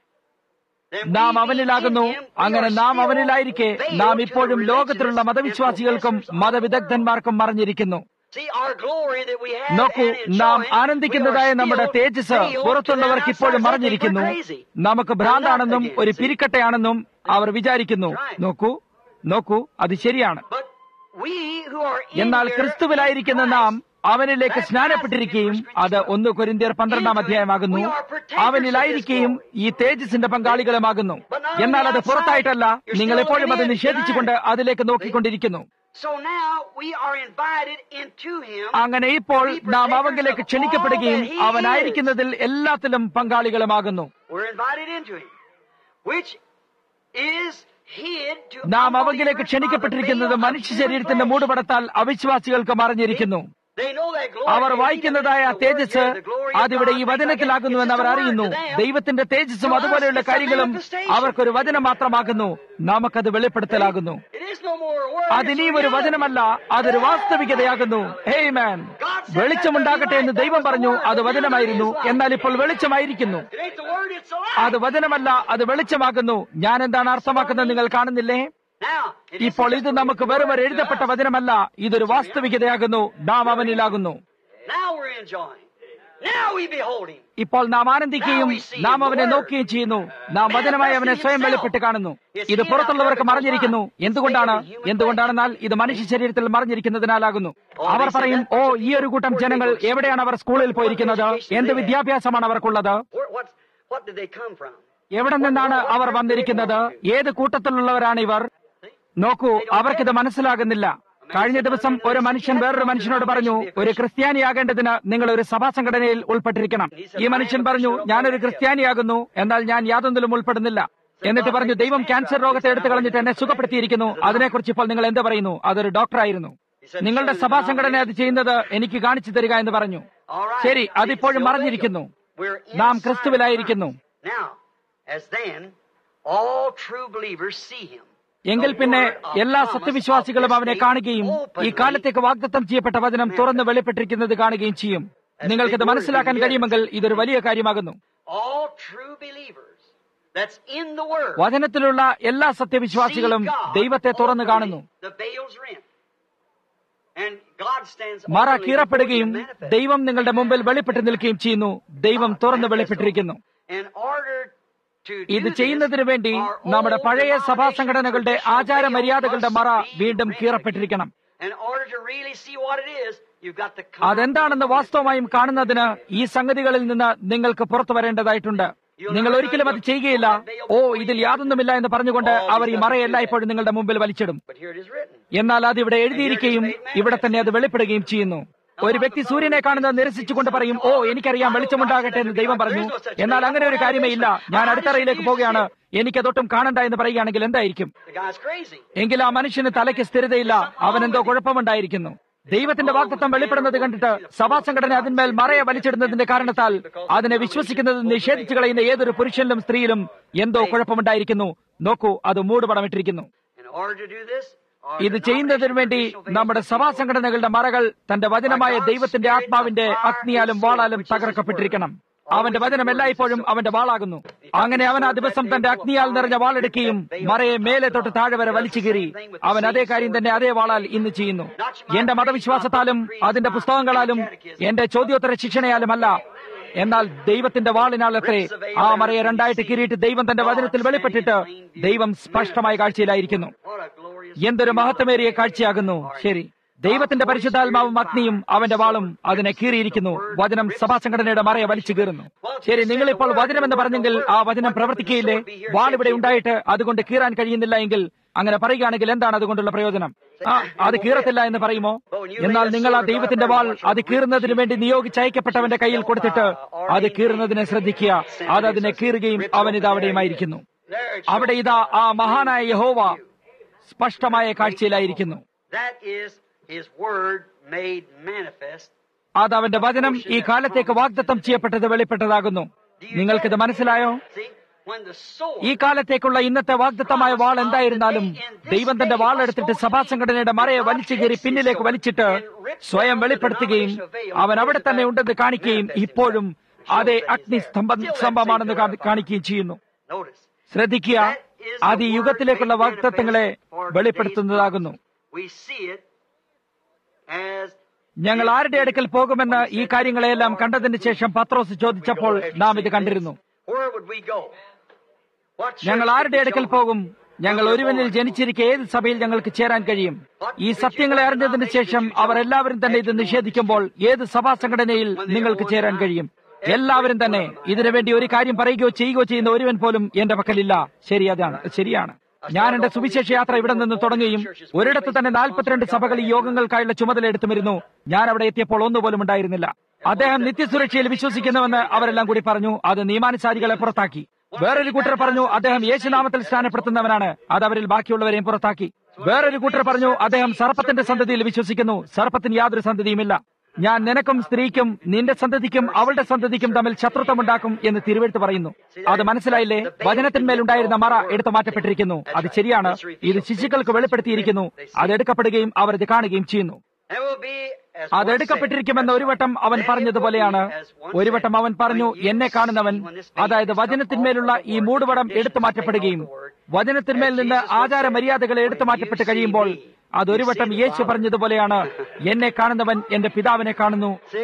then we നാം being അവനിലാകുന്നു in Him, we അങ്ങനെ are നാം still അവനിലായിരിക്കെ veiled നാം to ഇപ്പോഴും the ലോകത്തിലുള്ള religionists മതവിശ്വാസികൾക്കും and professors of the world. മതവിദഗ്ധന്മാർക്കും മറിഞ്ഞിരിക്കുന്നു See, our glory that we have നോക്കൂ and നാം enjoy, ആനന്ദിക്കുന്നതായ we are നമ്മുടെ still Tejas veiled to പുറത്തുള്ളവർക്ക് the ഇപ്പോഴും outside. മറിഞ്ഞിരിക്കുന്നു They think we're crazy. നമുക്ക് ഭ്രാന്താണെന്നും ഒരു പിരിക്കട്ടയാണെന്നും അവർ വിചാരിക്കുന്നു നോക്കൂ നോക്കൂ അത് ശരിയാണ് But we who are in എന്നാൽ here ക്രിസ്തുവിലായിരിക്കുന്ന in നാം Christ, അവനിലേക്ക് സ്നാനപ്പെട്ടിരിക്കുകയും അത് ഒന്ന് കൊരിന്തിയർ പന്ത്രണ്ടാം അധ്യായമാകുന്നു അവനിലായിരിക്കുകയും ഈ തേജസിന്റെ പങ്കാളികളുമാകുന്നു എന്നാൽ അത് പുറത്തായിട്ടല്ല നിങ്ങൾ എപ്പോഴും അത് നിഷേധിച്ചുകൊണ്ട് അതിലേക്ക് നോക്കിക്കൊണ്ടിരിക്കുന്നു So now we are invited into Him. അങ്ങനെ ഇപ്പോൾ നാം അവങ്കിലേക്ക് ക്ഷണിക്കപ്പെടുകയും അവനായിരിക്കുന്നതിൽ എല്ലാത്തിലും പങ്കാളികളുമാകുന്നു We're invited into Him, which is hid to നാം unbelievers അവങ്കിലേക്ക് by the ക്ഷണിക്കപ്പെട്ടിരിക്കുന്നത് veil of മനുഷ്യ human ശരീരത്തിന്റെ flesh. മൂടുപടത്താൽ അവിശ്വാസികൾക്ക് മറിഞ്ഞിരിക്കുന്നു അവർ വായിക്കുന്നതായ തേജസ് അതിവിടെ ഈ വചനത്തിലാകുന്നുവെന്ന് അവർ അറിയുന്നു ദൈവത്തിന്റെ തേജസ്സും അതുപോലെയുള്ള കാര്യങ്ങളും അവർക്കൊരു വചനം മാത്രമാകുന്നു നമുക്കത് വെളിപ്പെടുത്തലാകുന്നു അതിനിയും ഒരു വചനമല്ല അതൊരു വാസ്തവികതയാകുന്നു ഹേയ് മാൻ വെളിച്ചമുണ്ടാകട്ടെ എന്ന് ദൈവം പറഞ്ഞു അത് വചനമായിരുന്നു എന്നാൽ ഇപ്പോൾ വെളിച്ചമായിരിക്കുന്നു അത് വചനമല്ല അത് വെളിച്ചമാകുന്നു ഞാൻ എന്താണ് അർത്ഥമാക്കുന്നത് നിങ്ങൾ കാണുന്നില്ലേ ഇപ്പോൾ ഇത് നമുക്ക് വെറും ഒരു എഴുതപ്പെട്ട വചനമല്ല ഇതൊരു വാസ്തവികതയാകുന്നു നാം അവനിലാകുന്നു ഇപ്പോൾ നാം ആനന്ദിക്കുകയും നാം അവനെ നോക്കുകയും ചെയ്യുന്നു നാം വചനമായി അവനെ സ്വയം വെളിപ്പെട്ട് കാണുന്നു ഇത് പുറത്തുള്ളവർക്ക് മറിഞ്ഞിരിക്കുന്നു എന്തുകൊണ്ടാണ് എന്തുകൊണ്ടാണെന്നാൽ ഇത് മനുഷ്യ ശരീരത്തിൽ മറിഞ്ഞിരിക്കുന്നതിനാലാകുന്നു അവർ പറയും ഓ ഈ ഒരു കൂട്ടം ജനങ്ങൾ എവിടെയാണ് അവർ സ്കൂളിൽ പോയിരിക്കുന്നത് എന്ത് വിദ്യാഭ്യാസമാണ് അവർക്കുള്ളത് എവിടെ നിന്നാണ് അവർ വന്നിരിക്കുന്നത് ഏത് കൂട്ടത്തിലുള്ളവരാണ് ഇവർ നോക്കൂ അവർക്കിത് മനസ്സിലാകുന്നില്ല കഴിഞ്ഞ ദിവസം ഒരു മനുഷ്യൻ വേറൊരു മനുഷ്യനോട് പറഞ്ഞു ഒരു ക്രിസ്ത്യാനിയാകേണ്ടതിന് നിങ്ങൾ ഒരു സഭാ സംഘടനയിൽ ഉൾപ്പെട്ടിരിക്കണം ഈ മനുഷ്യൻ പറഞ്ഞു ഞാനൊരു ക്രിസ്ത്യാനിയാകുന്നു എന്നാൽ ഞാൻ യാതൊന്നിലും ഉൾപ്പെടുന്നില്ല എന്നിട്ട് പറഞ്ഞു ദൈവം ക്യാൻസർ രോഗത്തെ എടുത്തു കളഞ്ഞിട്ട് എന്നെ സുഖപ്പെടുത്തിയിരിക്കുന്നു അതിനെക്കുറിച്ച് ഇപ്പോൾ നിങ്ങൾ എന്ത് പറയുന്നു അതൊരു ഡോക്ടറായിരുന്നു നിങ്ങളുടെ സഭാ സംഘടന അത് ചെയ്യുന്നത് എനിക്ക് കാണിച്ചു തരിക എന്ന് പറഞ്ഞു ശരി അതിപ്പോഴും മറഞ്ഞിരിക്കുന്നു നാം ക്രിസ്തുവിലായിരിക്കുന്നു എങ്കിൽ പിന്നെ എല്ലാ സത്യവിശ്വാസികളും അവനെ കാണുകയും ഈ കാലത്തേക്ക് വാഗ്ദത്തം ചെയ്യപ്പെട്ട വചനം തുറന്ന് വെളിപ്പെട്ടിരിക്കുന്നത് കാണുകയും ചെയ്യും നിങ്ങൾക്കിത് മനസ്സിലാക്കാൻ കഴിയുമെങ്കിൽ ഇതൊരു വലിയ കാര്യമാകുന്നു വചനത്തിലുള്ള എല്ലാ സത്യവിശ്വാസികളും ദൈവത്തെ തുറന്നു കാണുന്നു മറ കീറപ്പെടുകയും ദൈവം നിങ്ങളുടെ മുമ്പിൽ വെളിപ്പെട്ട് നിൽക്കുകയും ചെയ്യുന്നു ദൈവം തുറന്ന് വെളിപ്പെട്ടിരിക്കുന്നു ഇത് ചെയ്യുന്നതിന് വേണ്ടി നമ്മുടെ പഴയ സഭാ സംഘടനകളുടെ ആചാര മര്യാദകളുടെ മറ വീണ്ടും കീറപ്പെട്ടിരിക്കണം അതെന്താണെന്ന് വാസ്തവമായും കാണുന്നതിന് ഈ സംഗതികളിൽ നിന്ന് നിങ്ങൾക്ക് പുറത്തു വരേണ്ടതായിട്ടുണ്ട് നിങ്ങൾ ഒരിക്കലും അത് ചെയ്യുകയില്ല ഓ ഇതിൽ യാതൊന്നുമില്ല എന്ന് പറഞ്ഞുകൊണ്ട് അവർ ഈ മറയല്ല ഇപ്പോഴും നിങ്ങളുടെ മുമ്പിൽ വലിച്ചിടും എന്നാൽ അത് ഇവിടെ എഴുതിയിരിക്കുകയും ഇവിടെ തന്നെ അത് വെളിപ്പെടുകയും ചെയ്യുന്നു ഒരു വ്യക്തി സൂര്യനെ കാണുന്നത് നിരസിച്ചുകൊണ്ട് പറയും ഓ എനിക്കറിയാം വെളിച്ചമുണ്ടാകട്ടെ എന്ന് ദൈവം പറഞ്ഞു എന്നാൽ അങ്ങനെ ഒരു കാര്യമേ ഇല്ല ഞാൻ അടുത്തറയിലേക്ക് പോവുകയാണ് എനിക്കതൊട്ടും കാണണ്ട എന്ന് പറയുകയാണെങ്കിൽ എന്തായിരിക്കും എങ്കിൽ ആ മനുഷ്യന് തലയ്ക്ക് സ്ഥിരതയില്ല അവൻ എന്തോ കുഴപ്പമുണ്ടായിരിക്കുന്നു ദൈവത്തിന്റെ വാക്തത്വം വെളിപ്പെടുന്നത് കണ്ടിട്ട് സഭാ സംഘടന അതിന്മേൽ മറയെ വലിച്ചിടുന്നതിന്റെ കാരണത്താൽ അതിനെ വിശ്വസിക്കുന്നത് നിഷേധിച്ചു കളയുന്ന ഏതൊരു പുരുഷനിലും സ്ത്രീയിലും എന്തോ കുഴപ്പമുണ്ടായിരിക്കുന്നു നോക്കൂ അത് മൂടുപടമിട്ടിരിക്കുന്നു ഇത് ചെയ്യുന്നതിനു വേണ്ടി നമ്മുടെ സഭാ സംഘടനകളുടെ മറകൾ തന്റെ വചനമായ ദൈവത്തിന്റെ ആത്മാവിന്റെ അഗ്നിയാലും വാളാലും തകർക്കപ്പെട്ടിരിക്കണം അവന്റെ വചനം എല്ലായ്പ്പോഴും അവന്റെ വാളാകുന്നു അങ്ങനെ അവൻ ആ ദിവസം തന്റെ അഗ്നിയാൽ നിറഞ്ഞ വാളെടുക്കുകയും മറയെ മേലെ തൊട്ട് താഴെ വരെ വലിച്ചു കീറി അവൻ അതേ കാര്യം തന്നെ അതേ വാളാൽ ഇന്ന് ചെയ്യുന്നു എന്റെ മതവിശ്വാസത്താലും അതിന്റെ പുസ്തകങ്ങളാലും എന്റെ ചോദ്യോത്തര ശിക്ഷണയാലുമല്ല എന്നാൽ ദൈവത്തിന്റെ വാളിനാലത്രേ ആ മറയെ രണ്ടായിട്ട് കീറിയിട്ട് ദൈവം തന്റെ വചനത്തിൽ വെളിപ്പെട്ടിട്ട് ദൈവം സ്പഷ്ടമായ കാഴ്ചയിലായിരിക്കുന്നു എന്തൊരു മഹത്വമേറിയ കാഴ്ചയാകുന്നു ശരി ദൈവത്തിന്റെ പരിശുദ്ധാത്മാവും അഗ്നിയും അവന്റെ വാളും അതിനെ കീറിയിരിക്കുന്നു വചനം സഭാ സംഘടനയുടെ മറയെ വലിച്ചു കീറുന്നു ശരി നിങ്ങൾ ഇപ്പോൾ വചനം എന്ന് പറഞ്ഞെങ്കിൽ ആ വചനം പ്രവർത്തിക്കുകയില്ലേ വാൾ ഇവിടെ ഉണ്ടായിട്ട് അതുകൊണ്ട് കീറാൻ കഴിയുന്നില്ല എങ്കിൽ അങ്ങനെ പറയുകയാണെങ്കിൽ എന്താണ് അതുകൊണ്ടുള്ള പ്രയോജനം ആ അത് കീറത്തില്ല എന്ന് പറയുമോ എന്നാൽ നിങ്ങൾ ആ ദൈവത്തിന്റെ വാൾ അത് കീറുന്നതിന് വേണ്ടി നിയോഗിച്ചയക്കപ്പെട്ടവന്റെ കയ്യിൽ കൊടുത്തിട്ട് അത് കീറുന്നതിനെ ശ്രദ്ധിക്കുക അത് അതിനെ കീറുകയും അവൻ ഇത് അവിടെയുമായിരിക്കുന്നു അവിടെ ഇതാ ആ മഹാനായ യഹോവ സ്പഷ്ടമായ കാഴ്ചയിലായിരിക്കുന്നു അത് അവന്റെ വചനം ഈ കാലത്തേക്ക് വാഗ്ദത്തം ചെയ്യപ്പെട്ടത് വെളിപ്പെട്ടതാകുന്നു നിങ്ങൾക്കിത് മനസ്സിലായോ ഈ കാലത്തേക്കുള്ള ഇന്നത്തെ വാഗ്ദത്തമായ വാൾ എന്തായിരുന്നാലും ദൈവം തന്റെ വാൾ എടുത്തിട്ട് സഭാ സംഘടനയുടെ മറയെ വലിച്ചു കയറി പിന്നിലേക്ക് വലിച്ചിട്ട് സ്വയം വെളിപ്പെടുത്തുകയും അവൻ അവിടെ തന്നെ ഉണ്ടെന്ന് കാണിക്കുകയും ഇപ്പോഴും അതേ അഗ്നി സ്തംഭ സ്തംഭമാണെന്ന് കാണിക്കുകയും ചെയ്യുന്നു ശ്രദ്ധിക്കുക അത് ഈ യുഗത്തിലേക്കുള്ള വാഗ്ദത്തങ്ങളെ വെളിപ്പെടുത്തുന്നതാകുന്നു ഞങ്ങൾ ആരുടെ അടുക്കൽ പോകുമെന്ന് ഈ കാര്യങ്ങളെല്ലാം കണ്ടതിന് ശേഷം പത്രോസ് ചോദിച്ചപ്പോൾ നാം ഇത് കണ്ടിരുന്നു ഞങ്ങൾ ആരുടെ അടുക്കൽ പോകും ഞങ്ങൾ ഒരുവനിൽ ജനിച്ചിരിക്കെ ഏത് സഭയിൽ ഞങ്ങൾക്ക് ചേരാൻ കഴിയും ഈ സത്യങ്ങളെ അറിഞ്ഞതിന് ശേഷം അവർ എല്ലാവരും തന്നെ ഇത് നിഷേധിക്കുമ്പോൾ ഏത് സഭാ സംഘടനയിൽ നിങ്ങൾക്ക് ചേരാൻ കഴിയും എല്ലാവരും തന്നെ ഇതിനുവേണ്ടി ഒരു കാര്യം പറയുകയോ ചെയ്യുകയോ ചെയ്യുന്ന ഒരുവൻ പോലും എന്റെ പക്കലില്ല ശരി അതാണ് ശരിയാണ് ഞാൻ എന്റെ സുവിശേഷ യാത്ര ഇവിടെ നിന്ന് തുടങ്ങുകയും ഒരിടത്ത് തന്നെ നാൽപ്പത്തിരണ്ട് സഭകൾ ഈ യോഗങ്ങൾക്കായുള്ള ചുമതല എടുത്തുമിരുന്നു ഞാൻ അവിടെ എത്തിയപ്പോൾ ഒന്നുപോലും ഉണ്ടായിരുന്നില്ല അദ്ദേഹം നിത്യസുരക്ഷയിൽ വിശ്വസിക്കുന്നുവെന്ന് അവരെല്ലാം കൂടി പറഞ്ഞു അത് നിയമാനുസാരികളെ പുറത്താക്കി വേറൊരു കൂട്ടർ പറഞ്ഞു അദ്ദേഹം യേശുനാമത്തിൽ സ്ഥാനപ്പെടുത്തുന്നവനാണ് അത് അവരിൽ ബാക്കിയുള്ളവരെയും പുറത്താക്കി വേറൊരു കൂട്ടർ പറഞ്ഞു അദ്ദേഹം സർപ്പത്തിന്റെ സന്തതിയിൽ വിശ്വസിക്കുന്നു സർപ്പത്തിന് യാതൊരു സന്തതിയുമില്ല ഞാൻ നിനക്കും സ്ത്രീക്കും നിന്റെ സന്തതിക്കും അവളുടെ സന്തതിക്കും തമ്മിൽ ശത്രുത്വമുണ്ടാക്കും എന്ന് തിരുവെഴുത്ത് പറയുന്നു അത് മനസ്സിലായില്ലേ വചനത്തിന്മേലുണ്ടായിരുന്ന മറ എടുത്തു മാറ്റപ്പെട്ടിരിക്കുന്നു അത് ശരിയാണ് ഇത് ശിശുക്കൾക്ക് വെളിപ്പെടുത്തിയിരിക്കുന്നു അത് എടുക്കപ്പെടുകയും അവർ ഇത് കാണുകയും ചെയ്യുന്നു And will be as അത് one എടുക്കപ്പെട്ടിരിക്കുമെന്ന് ഒരു വട്ടം അവൻ പറഞ്ഞതുപോലെയാണ് ഒരു വട്ടം അവൻ പറഞ്ഞു എന്നെ കാണുന്നവൻ അതായത് വചനത്തിന്മേലുള്ള ഈ മൂടുപടം എടുത്തു മാറ്റപ്പെടുകയും വചനത്തിന്മേൽ നിന്ന് ആചാര മര്യാദകൾ എടുത്തു മാറ്റപ്പെട്ട് കഴിയുമ്പോൾ അതൊരു വട്ടം യേശു പറഞ്ഞതുപോലെയാണ് എന്നെ കാണുന്നവൻ എന്റെ പിതാവിനെ കാണുന്നു See?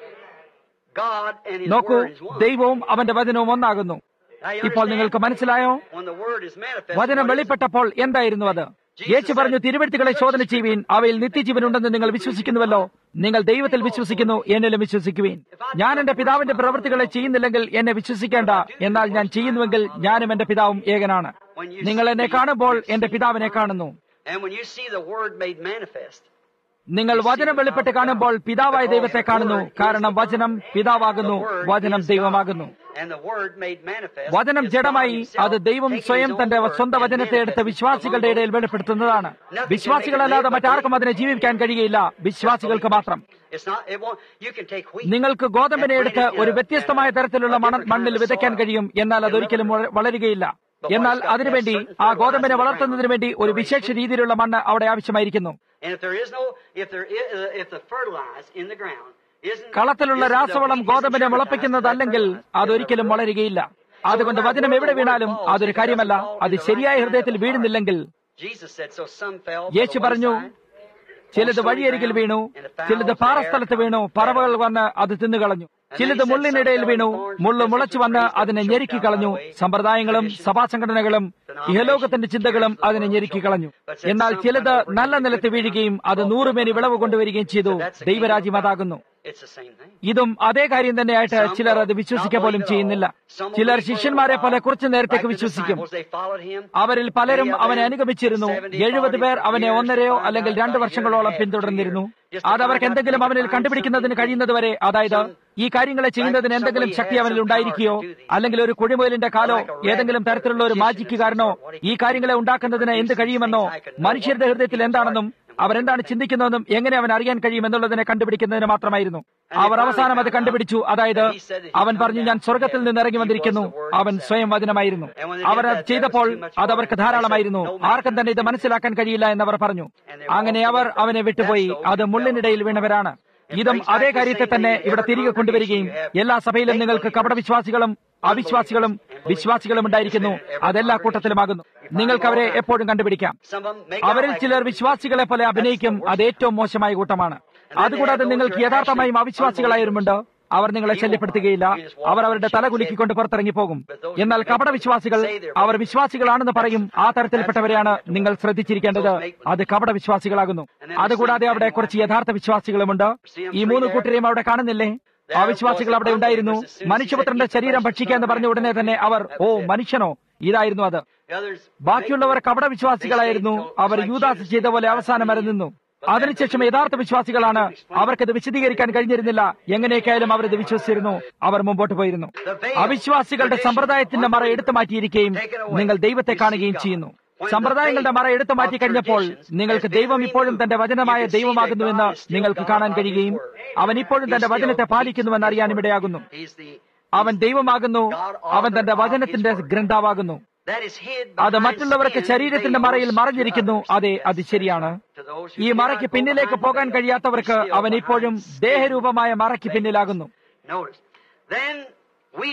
God and His നോക്കൂ Word is one. ദൈവവും അവന്റെ വചനവും ഒന്നാകുന്നു Now, you ഇപ്പോൾ understand? നിങ്ങൾക്ക് മനസ്സിലായോ When the Word is manifest, വചനം what is it? വെളിപ്പെട്ടപ്പോൾ എന്തായിരുന്നു അത് യേശു പറഞ്ഞു തിരുവെഴുത്തുകളെ ശോധന ചെയ്യുവീൻ അവയിൽ നിത്യജീവനുണ്ടെന്ന് നിങ്ങൾ വിശ്വസിക്കുന്നുവല്ലോ നിങ്ങൾ ദൈവത്തിൽ വിശ്വസിക്കുന്നു എന്നിലും വിശ്വസിക്കുവീൻ ഞാൻ എന്റെ പിതാവിന്റെ പ്രവൃത്തികളെ ചെയ്യുന്നില്ലെങ്കിൽ എന്നെ വിശ്വസിക്കേണ്ട എന്നാൽ ഞാൻ ചെയ്യുന്നുവെങ്കിൽ ഞാനും എന്റെ പിതാവും ഏകനാണ് നിങ്ങൾ എന്നെ കാണുമ്പോൾ എന്റെ പിതാവിനെ കാണുന്നു And when you see the Word made manifest, നിങ്ങൾ വചനം വെളിപ്പെട്ട് കാണുമ്പോൾ പിതാവായ ദൈവത്തെ കാണുന്നു കാരണം വചനം പിതാവാകുന്നു the Word വചനം is ദൈവമാകുന്നു God. And the Word made manifest വചനം is God ജഡമായി himself അത് ദൈവം taking സ്വയം his own തന്റെ word സ്വന്തം and വചനത്തെ എടുത്ത് manifesting വിശ്വാസികളുടെ among ഇടയിൽ വെളിപ്പെടുത്തുന്നതാണ് വിശ്വാസികളല്ലാതെ മറ്റാർക്കും അതിനെ ജീവിക്കാൻ കഴിയില്ല വിശ്വാസികൾക്ക് മാത്രം It's not, it won't, you can take wheat. നിങ്ങൾക്ക് ഗോതമ്പിനെ എടുത്ത് ഒരു വ്യത്യസ്തമായ തരത്തിലുള്ള മണ മണ്ണിൽ വിതയ്ക്കാൻ കഴിയും എന്നാൽ അതൊരിക്കലും വള- വളരുകയില്ല എന്നാൽ അതിനുവേണ്ടി ആ ഗോതമ്പിനെ വളർത്തുന്നതിന് വേണ്ടി ഒരു വിശേഷ രീതിയിലുള്ള മണ്ണ് അവിടെ ആവശ്യമായിരിക്കുന്നു And if there is no, if there is, uh, if the fertilizer in the ground isn't, കളത്തിലുള്ള isn't the രാസവളം wheat ഗോതമ്പിനെ isn't മുളപ്പിക്കുന്നതല്ലെങ്കിൽ fertilized, അതൊരിക്കലും വളരുകയില്ല അതുകൊണ്ട് വചനം എവിടെ വീണാലും അതൊരു കാര്യമല്ല അത് ശരിയായ ഹൃദയത്തിൽ വീഴുന്നില്ലെങ്കിൽ Jesus said, so some fell by Yeshu the പറഞ്ഞു wayside, ചിലത് വഴിയരികിൽ വീണു ചിലത് പാറസ്ഥലത്ത് വീണു പറവകൾ വന്ന് അത് തിന്നുകളഞ്ഞു ചിലത് മുള്ളിനിടയിൽ വീണു മുള്ളു മുളച്ചു വന്ന് അതിനെ ഞെരുക്കി കളഞ്ഞു സമ്പ്രദായങ്ങളും സഭാ സംഘടനകളും ഇഹലോകത്തിന്റെ ചിന്തകളും അതിനെ ഞെരുക്കി കളഞ്ഞു എന്നാൽ ചിലത് നല്ല നിലത്ത് വീഴുകയും അത് നൂറുമേനി വിളവ് കൊണ്ടുവരികയും ചെയ്തു ദൈവരാജ്യം അതാകുന്നു It's the same thing. ഇതും അതേ കാര്യം തന്നെയായിട്ട് ചിലർ അത് വിശ്വസിക്കുക പോലും ചെയ്യുന്നില്ല ചിലർ ശിഷ്യന്മാരെ പോലെ കുറച്ചു നേരത്തേക്ക് Like the വിശ്വസിക്കും disciples, they followed him. അവരിൽ പലരും അവനെ അനുഗമിച്ചിരുന്നു എഴുപത് പേർ അവനെ ഒന്നരയോ അല്ലെങ്കിൽ രണ്ടു വർഷങ്ങളോളം പിന്തുടർന്നിരുന്നു അത് അവർക്ക് എന്തെങ്കിലും അവനിൽ കണ്ടുപിടിക്കുന്നതിന് കഴിയുന്നതുവരെ അതായത് ഈ കാര്യങ്ങളെ ചെയ്യുന്നതിന് എന്തെങ്കിലും ശക്തി അവനിൽ ഉണ്ടായിരിക്കുകയോ അല്ലെങ്കിൽ ഒരു കുഴിമുയലിന്റെ കാലോ ഏതെങ്കിലും തരത്തിലുള്ള ഒരു മാജിക്കുകാരനോ ഈ കാര്യങ്ങളെ ഉണ്ടാക്കുന്നതിന് എന്ത് കഴിയുമെന്നോ മനുഷ്യരുടെ ഹൃദയത്തിൽ എന്താണെന്നും അവരെന്താണ് ചിന്തിക്കുന്നതെന്നും എങ്ങനെ അവൻ അറിയാൻ കഴിയുമെന്നുള്ളതിനെ കണ്ടുപിടിക്കുന്നതിന് മാത്രമായിരുന്നു അവർ അവസാനം അത് കണ്ടുപിടിച്ചു അതായത് അവൻ പറഞ്ഞു ഞാൻ സ്വർഗത്തിൽ നിന്ന് ഇറങ്ങി വന്നിരിക്കുന്നു അവൻ സ്വയം വചനമായിരുന്നു അവർ അത് ചെയ്തപ്പോൾ അത് അവർക്ക് ധാരാളമായിരുന്നു ആർക്കും തന്നെ ഇത് മനസ്സിലാക്കാൻ കഴിയില്ല എന്നവർ പറഞ്ഞു അങ്ങനെ അവർ അവനെ വിട്ടുപോയി അത് മുള്ളിനിടയിൽ വീണവരാണ് ഇതും അതേ കാര്യത്തെ തന്നെ ഇവിടെ തിരികെ കൊണ്ടുവരികയും എല്ലാ സഭയിലും നിങ്ങൾക്ക് കപടവിശ്വാസികളും അവിശ്വാസികളും വിശ്വാസികളും ഉണ്ടായിരിക്കുന്നു അതെല്ലാ കൂട്ടത്തിലുമാകുന്നു നിങ്ങൾക്ക് അവരെ എപ്പോഴും കണ്ടുപിടിക്കാം Some of them make out അവരിൽ like ചിലർ വിശ്വാസികളെ പോലെ അഭിനയിക്കും അത് ഏറ്റവും മോശമായ കൂട്ടമാണ് അതുകൂടാതെ നിങ്ങൾക്ക് യഥാർത്ഥമായും അവിശ്വാസികളായിരുമുണ്ട് അവർ നിങ്ങളെ ശല്യപ്പെടുത്തുകയില്ല അവർ അവരുടെ തല കുലുക്കിക്കൊണ്ട് പുറത്തിറങ്ങി പോകും എന്നാൽ കപട വിശ്വാസികൾ അവർ വിശ്വാസികളാണെന്ന് പറയും ആ തരത്തിൽപ്പെട്ടവരെയാണ് നിങ്ങൾ ശ്രദ്ധിച്ചിരിക്കേണ്ടത് അത് കപട വിശ്വാസികളാകുന്നു അതുകൂടാതെ അവിടെ കുറച്ച് യഥാർത്ഥ വിശ്വാസികളുമുണ്ട് ഈ മൂന്ന് കൂട്ടരെയും അവിടെ കാണുന്നില്ലേ ആ വിശ്വാസികൾ അവിടെ ഉണ്ടായിരുന്നു മനുഷ്യപുത്രന്റെ ശരീരം ഭക്ഷിക്കാന്ന് പറഞ്ഞ ഉടനെ തന്നെ അവർ ഓ മനുഷ്യനോ ഇതായിരുന്നു അത് The others ബാക്കിയുള്ളവർ കപട വിശ്വാസികളായിരുന്നു അവർ യൂദാസ് ചെയ്ത പോലെ അവസാനം വരെ നിന്നു അതിനുശേഷം യഥാർത്ഥ വിശ്വാസികളാണ് അവർക്കത് വിശദീകരിക്കാൻ കഴിഞ്ഞിരുന്നില്ല എങ്ങനെയൊക്കെയായാലും അവരത് വിശ്വസിച്ചിരുന്നു അവർ മുമ്പോട്ട് പോയിരുന്നു അവിശ്വാസികളുടെ സമ്പ്രദായത്തിന്റെ മറ എടുത്തു മാറ്റിയിരിക്കുകയും നിങ്ങൾ ദൈവത്തെ കാണുകയും ചെയ്യുന്നു സമ്പ്രദായങ്ങളുടെ മറ എടുത്തു മാറ്റി കഴിഞ്ഞപ്പോൾ നിങ്ങൾക്ക് ദൈവം ഇപ്പോഴും തന്റെ വചനമായ ദൈവമാകുന്നുവെന്ന് നിങ്ങൾക്ക് കാണാൻ കഴിയുകയും അവൻ ഇപ്പോഴും തന്റെ വചനത്തെ പാലിക്കുന്നുവെന്ന് അറിയാനും ഇടയാകുന്നു He's the അവൻ ദൈവമാകുന്നു അവൻ തന്റെ വചനത്തിന്റെ ഗ്രന്ഥാവാകുന്നു that is hid അത് behind മറ്റുള്ളവർക്ക് sin, ശരീരത്തിന്റെ they മറയിൽ know മറഞ്ഞിരിക്കുന്നു to others. അതെ അത് ശരിയാണ് To those who ഈ cannot മറയ്ക്ക് go പിന്നിലേക്ക് behind പോകാൻ the veil, കഴിയാത്തവർക്ക് he's still അവൻ ഇപ്പോഴും behind sin. ദേഹരൂപമായ മറയ്ക്ക് പിന്നിലാകുന്നു Notice. Then we,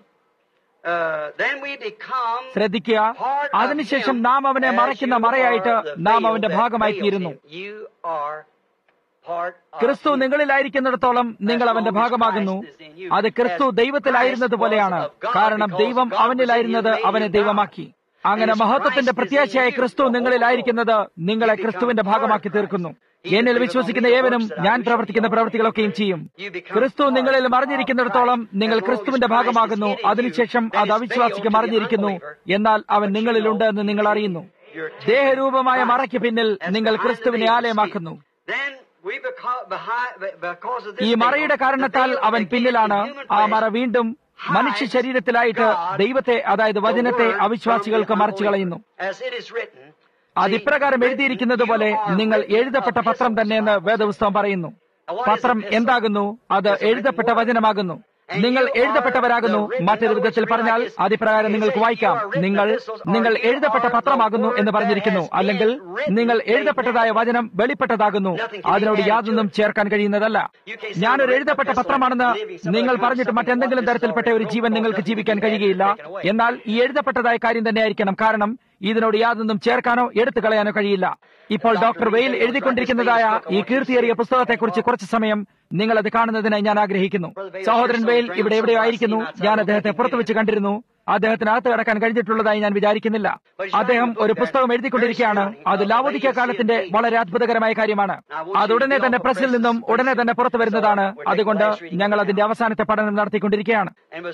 uh, then we become ശ്രദ്ധിക്കുക part of അതിനുശേഷം him നാം അവനെ as മറയ്ക്കുന്ന you മറയായിട്ട് are the നാം veil അവന്റെ that ഭാഗമായി veils തീരുന്നു him. You are part of ക്രിസ്തു him. നിങ്ങളിലായിരിക്കുന്നിടത്തോളം നിങ്ങൾ അവന്റെ ഭാഗമാകുന്നു അത് ക്രിസ്തു ദൈവത്തിലായിരുന്നത് പോലെയാണ് കാരണം ദൈവം അവനിലായിരുന്നത് അവനെ ദൈവമാക്കി അങ്ങനെ മഹത്വത്തിന്റെ പ്രത്യാശയായ ക്രിസ്തു നിങ്ങളിലായിരിക്കുന്നത് നിങ്ങളെ ക്രിസ്തുവിന്റെ ഭാഗമാക്കി തീർക്കുന്നു എന്നിൽ വിശ്വസിക്കുന്ന ഏവനും ഞാൻ പ്രവർത്തിക്കുന്ന പ്രവൃത്തികളൊക്കെയും ചെയ്യും ക്രിസ്തു നിങ്ങളിൽ മറിഞ്ഞിരിക്കുന്നിടത്തോളം നിങ്ങൾ ക്രിസ്തുവിന്റെ ഭാഗമാകുന്നു അതിനുശേഷം അത് അവിശ്വാസിക്ക് മറിഞ്ഞിരിക്കുന്നു എന്നാൽ അവൻ നിങ്ങളിലുണ്ട് എന്ന് നിങ്ങൾ അറിയുന്നു ദേഹരൂപമായ മറയ്ക്ക് പിന്നിൽ നിങ്ങൾ ക്രിസ്തുവിനെ ആലയമാക്കുന്നു Then we beca- behind, because of this ഈ മറയുടെ veil, കാരണത്താൽ the veil അവൻ that പിന്നിലാണ് gave human ആ flesh മറ വീണ്ടും മനുഷ്യ ശരീരത്തിലായിട്ട് ദൈവത്തെ അതായത് വചനത്തെ അവിശ്വാസികൾക്ക് മറച്ചു കളയുന്നു As it is written, അത് ഇപ്രകാരം എഴുതിയിരിക്കുന്നത് പോലെ നിങ്ങൾ എഴുതപ്പെട്ട പത്രം തന്നെയെന്ന് വേദപുസ്തകം പറയുന്നു പത്രം എന്താകുന്നു അത് എഴുതപ്പെട്ട വചനമാകുന്നു നിങ്ങൾ എഴുതപ്പെട്ടവരാകുന്നു മറ്റൊരു വിധത്തിൽ പറഞ്ഞാൽ അതിപ്രകാരം നിങ്ങൾക്ക് വായിക്കാം നിങ്ങൾ നിങ്ങൾ എഴുതപ്പെട്ട പത്രമാകുന്നു എന്ന് പറഞ്ഞിരിക്കുന്നു അല്ലെങ്കിൽ നിങ്ങൾ എഴുതപ്പെട്ടതായ വചനം വെളിപ്പെട്ടതാകുന്നു അതിനോട് യാതൊന്നും ചേർക്കാൻ കഴിയുന്നതല്ല ഞാനൊരു എഴുതപ്പെട്ട പത്രമാണെന്ന് നിങ്ങൾ പറഞ്ഞിട്ട് മറ്റെന്തെങ്കിലും തരത്തിൽപ്പെട്ട ഒരു ജീവൻ നിങ്ങൾക്ക് ജീവിക്കാൻ കഴിയുകയില്ല എന്നാൽ ഈ എഴുതപ്പെട്ടതായ കാര്യം തന്നെ ആയിരിക്കണം കാരണം ഇതിനോട് യാതൊന്നും ചേർക്കാനോ എടുത്തു കളയാനോ കഴിയില്ല ഇപ്പോൾ ഡോക്ടർ വെയിൽ എഴുതിക്കൊണ്ടിരിക്കുന്നതായ ഈ കീർത്തിയേറിയ പുസ്തകത്തെക്കുറിച്ച് കുറച്ച് സമയം നിങ്ങൾ അത് കാണുന്നതിനായി ഞാൻ ആഗ്രഹിക്കുന്നു സഹോദരൻ വെയിൽ ഇവിടെ എവിടെയോ ആയിരിക്കുന്നു ഞാൻ അദ്ദേഹത്തെ പുറത്തു വെച്ച് കണ്ടിരുന്നു അദ്ദേഹത്തിന് അകത്ത് കടക്കാൻ കഴിഞ്ഞിട്ടുള്ളതായി ഞാൻ വിചാരിക്കുന്നില്ല അദ്ദേഹം ഒരു പുസ്തകം എഴുതിക്കൊണ്ടിരിക്കുകയാണ് അത് ലാവോദിക്ക കാലത്തിന്റെ വളരെ അത്ഭുതകരമായ കാര്യമാണ് അത് ഉടനെ തന്നെ പ്രസിൽ നിന്നും ഉടനെ തന്നെ പുറത്തു വരുന്നതാണ് അതുകൊണ്ട് ഞങ്ങൾ അതിന്റെ അവസാനത്തെ പഠനം നടത്തിക്കൊണ്ടിരിക്കുകയാണ്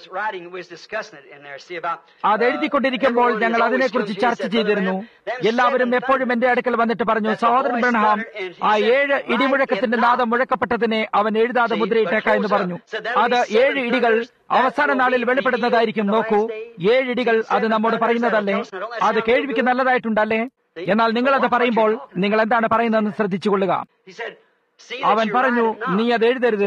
അത് എഴുതിക്കൊണ്ടിരിക്കുമ്പോൾ ഞങ്ങൾ അതിനെക്കുറിച്ച് ചർച്ച ചെയ്തിരുന്നു എല്ലാവരും എപ്പോഴും എന്റെ അടുക്കൽ വന്നിട്ട് പറഞ്ഞു സഹോദരൻ ബ്രഹ്ഹാം ആ ഏഴ് ഇടിമുഴക്കത്തിന്റെ നാദം മുഴക്കപ്പെട്ടതിനെ അവൻ എഴുതാതെ മുദ്രയിട്ടേക്ക എന്ന് പറഞ്ഞു അത് ഏഴ് ഇടികൾ അവസാന നാളിൽ വെളിപ്പെടുന്നതായിരിക്കും നോക്കൂ ഏഴ് ഇടികൾ അത് നമ്മോട് പറയുന്നതല്ലേ അത് കേൾവിക്ക് നല്ലതായിട്ടുണ്ടല്ലേ എന്നാൽ നിങ്ങൾ അത് പറയുമ്പോൾ നിങ്ങൾ എന്താണ് പറയുന്നതെന്ന് ശ്രദ്ധിച്ചുകൊള്ളുക അവൻ പറഞ്ഞു നീ അത് എഴുതരുത്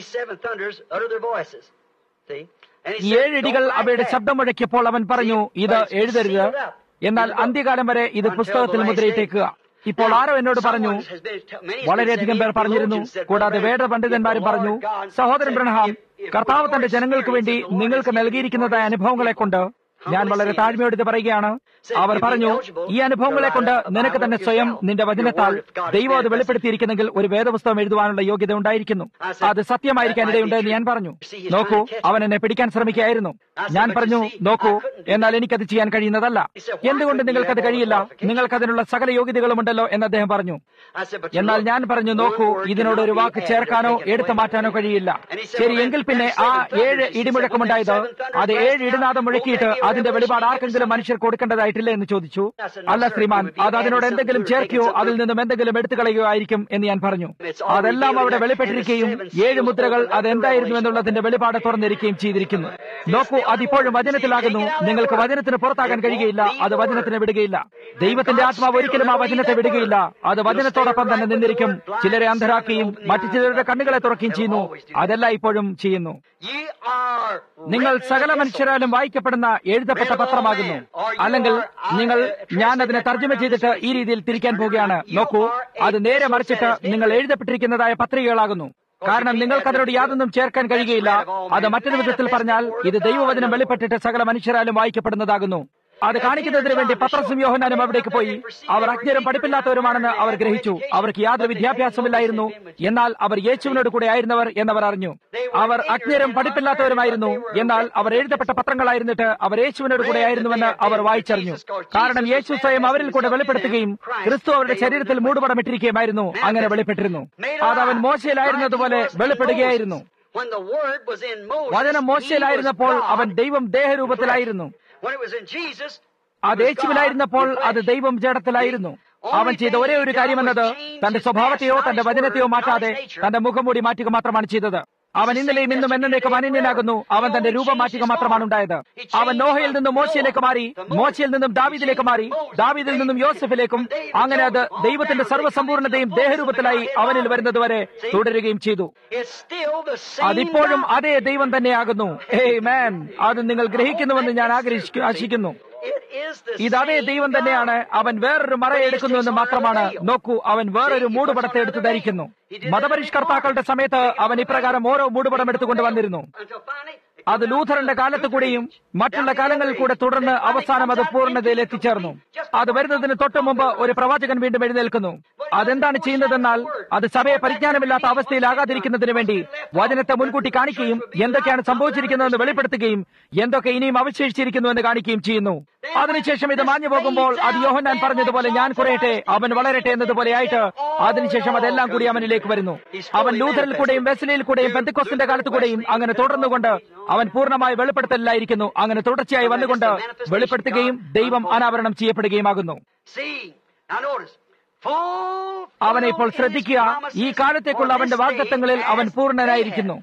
ഈ ഏഴിടികൾ അവയുടെ ശബ്ദം മുഴക്കിയപ്പോൾ അവൻ പറഞ്ഞു ഇത് എഴുതരുത് എന്നാൽ അന്ത്യകാലം വരെ ഇത് പുസ്തകത്തിൽ മുദ്രയിട്ടേക്കുക ഇപ്പോൾ ആരോ എന്നോട് പറഞ്ഞു വളരെയധികം പേർ പറഞ്ഞിരുന്നു കൂടാതെ വേദ പണ്ഡിതന്മാരും പറഞ്ഞു സഹോദരൻ ബ്രഹ്ഹാം കർത്താവ് തന്റെ ജനങ്ങൾക്ക് വേണ്ടി നിങ്ങൾക്ക് നൽകിയിരിക്കുന്നതായ അനുഭവങ്ങളെ കൊണ്ട് ഞാൻ വളരെ താഴ്മയോട് ഇത് പറയുകയാണ് അവർ പറഞ്ഞു ഈ അനുഭവങ്ങളെ കൊണ്ട് നിനക്ക് തന്നെ സ്വയം നിന്റെ വചനത്താൽ ദൈവം അത് വെളിപ്പെടുത്തിയിരിക്കുന്നെങ്കിൽ ഒരു വേദപുസ്തകം എഴുതുവാനുള്ള യോഗ്യത ഉണ്ടായിരിക്കുന്നു അത് സത്യമായിരിക്കാൻ ഇടയുണ്ട് എന്ന് ഞാൻ പറഞ്ഞു നോക്കൂ അവൻ എന്നെ പിടിക്കാൻ ശ്രമിക്കുകയായിരുന്നു ഞാൻ പറഞ്ഞു നോക്കൂ എന്നാൽ എനിക്കത് ചെയ്യാൻ കഴിയുന്നതല്ല എന്തുകൊണ്ട് നിങ്ങൾക്കത് കഴിയില്ല നിങ്ങൾക്ക് അതിനുള്ള സകല യോഗ്യതകളും ഉണ്ടല്ലോ എന്ന് അദ്ദേഹം പറഞ്ഞു എന്നാൽ ഞാൻ പറഞ്ഞു നോക്കൂ ഇതിനോട് ഒരു വാക്ക് ചേർക്കാനോ എടുത്തു മാറ്റാനോ കഴിയില്ല ശരി എങ്കിൽ പിന്നെ ആ ഏഴ് ഇടിമുഴക്കമുണ്ടായത് അത് ഏഴ് ഇടിനാഥം മുഴക്കിയിട്ട് അതിന്റെ വെളിപാട് ആർക്കെങ്കിലും മനുഷ്യർ കൊടുക്കേണ്ടതായിട്ടില്ല എന്ന് ചോദിച്ചു അല്ല ശ്രീമാൻ അത് അതിനോട് എന്തെങ്കിലും ചേർക്കുകയോ അതിൽ നിന്നും എന്തെങ്കിലും എടുത്തു കളയുകയോ ആയിരിക്കും എന്ന് ഞാൻ പറഞ്ഞു അതെല്ലാം അവിടെ വെളിപ്പെട്ടിരിക്കുകയും ഏഴ് മുദ്രകൾ അതെന്തായിരുന്നു എന്നുള്ളതിന്റെ വെളിപാട് തുറന്നിരിക്കുകയും ചെയ്തിരിക്കുന്നു നോക്കൂ അതിപ്പോഴും വചനത്തിലാകുന്നു നിങ്ങൾക്ക് വചനത്തിന് പുറത്താകാൻ കഴിയുകയില്ല അത് വചനത്തിന് വിടുകയില്ല ദൈവത്തിന്റെ ആത്മാവ് ഒരിക്കലും ആ വചനത്തെ വിടുകയില്ല അത് വചനത്തോടൊപ്പം തന്നെ നിന്നിരിക്കും ചിലരെ അന്ധരാക്കുകയും മറ്റു ചിലരുടെ കണ്ണുകളെ തുറക്കുകയും ചെയ്യുന്നു അതെല്ലാം ഇപ്പോഴും ചെയ്യുന്നു നിങ്ങൾ സകല മനുഷ്യരാലും വായിക്കപ്പെടുന്ന എഴുതപ്പെട്ട പത്രമാകുന്നു അല്ലെങ്കിൽ നിങ്ങൾ ഞാൻ അതിനെ തർജ്ജമ ചെയ്തിട്ട് ഈ രീതിയിൽ തിരിക്കാൻ പോവുകയാണ് നോക്കൂ അത് നേരെ മറിച്ചിട്ട് നിങ്ങൾ എഴുതപ്പെട്ടിരിക്കുന്നതായ പത്രികകളാകുന്നു കാരണം നിങ്ങൾക്ക് അതിനോട് യാതൊന്നും ചേർക്കാൻ കഴിയുകയില്ല അത് മറ്റൊരു വിധത്തിൽ പറഞ്ഞാൽ ഇത് ദൈവവചനം വെളിപ്പെട്ടിട്ട് സകല മനുഷ്യരാലും വായിക്കപ്പെടുന്നതാകുന്നു അത് കാണിക്കുന്നതിന് വേണ്ടി പത്രസും യോഹനാനും അവിടേക്ക് പോയി അവർ അജ്ഞരും പഠിപ്പില്ലാത്തവരുമാണെന്ന് അവർ ഗ്രഹിച്ചു അവർക്ക് യാതൊരു വിദ്യാഭ്യാസമില്ലായിരുന്നു എന്നാൽ അവർ യേശുവിനോട് കൂടെ ആയിരുന്നവർ എന്നവർ അറിഞ്ഞു അവർ അജ്ഞരും പഠിപ്പില്ലാത്തവരുമായിരുന്നു എന്നാൽ അവർ എഴുതപ്പെട്ട പത്രങ്ങളായിരുന്നിട്ട് അവർ യേശുവിനോട് കൂടെ ആയിരുന്നുവെന്ന് അവർ വായിച്ചറിഞ്ഞു കാരണം യേശു സ്വയം അവരിൽ കൂടെ വെളിപ്പെടുത്തുകയും ക്രിസ്തു അവരുടെ ശരീരത്തിൽ മൂടുപടമിട്ടിരിക്കുകയുമായിരുന്നു അങ്ങനെ വെളിപ്പെട്ടിരുന്നു അത് അവൻ മോശയിലായിരുന്നതുപോലെ വെളിപ്പെടുകയായിരുന്നു വചനം മോശയിലായിരുന്നപ്പോൾ അവൻ ദൈവം ദേഹരൂപത്തിലായിരുന്നു അത് യേശുവിലായിരുന്നപ്പോൾ അത് ദൈവം ജഡത്തിലായിരുന്നു അവൻ ചെയ്ത ഒരേ ഒരു കാര്യമെന്നത് തന്റെ സ്വഭാവത്തെയോ തന്റെ വചനത്തെയോ മാറ്റാതെ തന്റെ മുഖംമൂടി മാറ്റുക മാത്രമാണ് ചെയ്തത് അവൻ ഇന്നലെയും ഇന്നും എന്നേക്കും അനന്യനാകുന്നു അവൻ തന്റെ രൂപം മാറ്റുക മാത്രമാണ് ഉണ്ടായത് അവൻ നോഹയിൽ നിന്നും മോശയിലേക്ക് മാറി മോശയിൽ നിന്നും ദാവീദിലേക്ക് മാറി ദാവീദിൽ നിന്നും യോസഫിലേക്കും അങ്ങനെ അത് ദൈവത്തിന്റെ സർവ്വസമ്പൂർണതയും ദേഹരൂപത്തിലായി അവനിൽ വരുന്നതുവരെ തുടരുകയും ചെയ്തു അതിപ്പോഴും അതേ ദൈവം തന്നെയാകുന്നു ഏയ് മാൻ അത് നിങ്ങൾ ഗ്രഹിക്കുന്നുവെന്ന് ഞാൻ ആഗ്രഹിക്കുന്നു ഇത് അതേ ദൈവം തന്നെയാണ് അവൻ വേറൊരു മറയെടുക്കുന്നുവെന്ന് മാത്രമാണ് നോക്കൂ അവൻ വേറൊരു മൂടുപടത്തെ എടുത്ത് ധരിക്കുന്നു മതപരിഷ്കർത്താക്കളുടെ സമയത്ത് അവൻ ഇപ്രകാരം ഓരോ മൂടുപടം എടുത്തുകൊണ്ട് വന്നിരുന്നു അത് ലൂഥറിന്റെ കാലത്ത് കൂടെയും മറ്റുള്ള കാലങ്ങളിൽ കൂടെ തുടർന്ന് അവസാനം അത് പൂർണ്ണതയിൽ എത്തിച്ചേർന്നു അത് വരുന്നതിന് തൊട്ടു മുമ്പ് ഒരു പ്രവാചകൻ വീണ്ടും എഴുന്നേൽക്കുന്നു അതെന്താണ് ചെയ്യുന്നതെന്നാൽ അത് സഭയെ പരിജ്ഞാനമില്ലാത്ത അവസ്ഥയിലാകാതിരിക്കുന്നതിന് വേണ്ടി വചനത്തെ മുൻകൂട്ടി കാണിക്കുകയും എന്തൊക്കെയാണ് സംഭവിച്ചിരിക്കുന്നതെന്ന് വെളിപ്പെടുത്തുകയും എന്തൊക്കെ ഇനിയും അവശേഷിച്ചിരിക്കുന്നുവെന്ന് കാണിക്കുകയും ചെയ്യുന്നു അതിനുശേഷം ഇത് മാഞ്ഞു പോകുമ്പോൾ അത് യോഹന്നാൻ പറഞ്ഞതുപോലെ ഞാൻ കുറയട്ടെ അവൻ വളരട്ടെ എന്നതുപോലെയായിട്ട് അതിനുശേഷം അതെല്ലാം കൂടി അവനിലേക്ക് വരുന്നു അവൻ ലൂഥറിൽ കൂടെയും വെസ്ലിയിൽ കൂടെയും പെന്തക്കോസിന്റെ കാലത്ത് കൂടെയും അങ്ങനെ തുടർന്നുകൊണ്ട് അവൻ പൂർണ്ണമായി വെളിപ്പെടുത്തലിലായിരിക്കുന്നു അങ്ങനെ തുടർച്ചയായി വന്നുകൊണ്ട് വെളിപ്പെടുത്തുകയും ദൈവം അനാവരണം ചെയ്യപ്പെടുകയുമാകുന്നു അവനെ ഇപ്പോൾ ശ്രദ്ധിക്കുക ഈ കാലത്തേക്കുള്ള അവന്റെ വാഗ്ദത്തങ്ങളിൽ അവൻ പൂർണ്ണനായിരിക്കുന്നു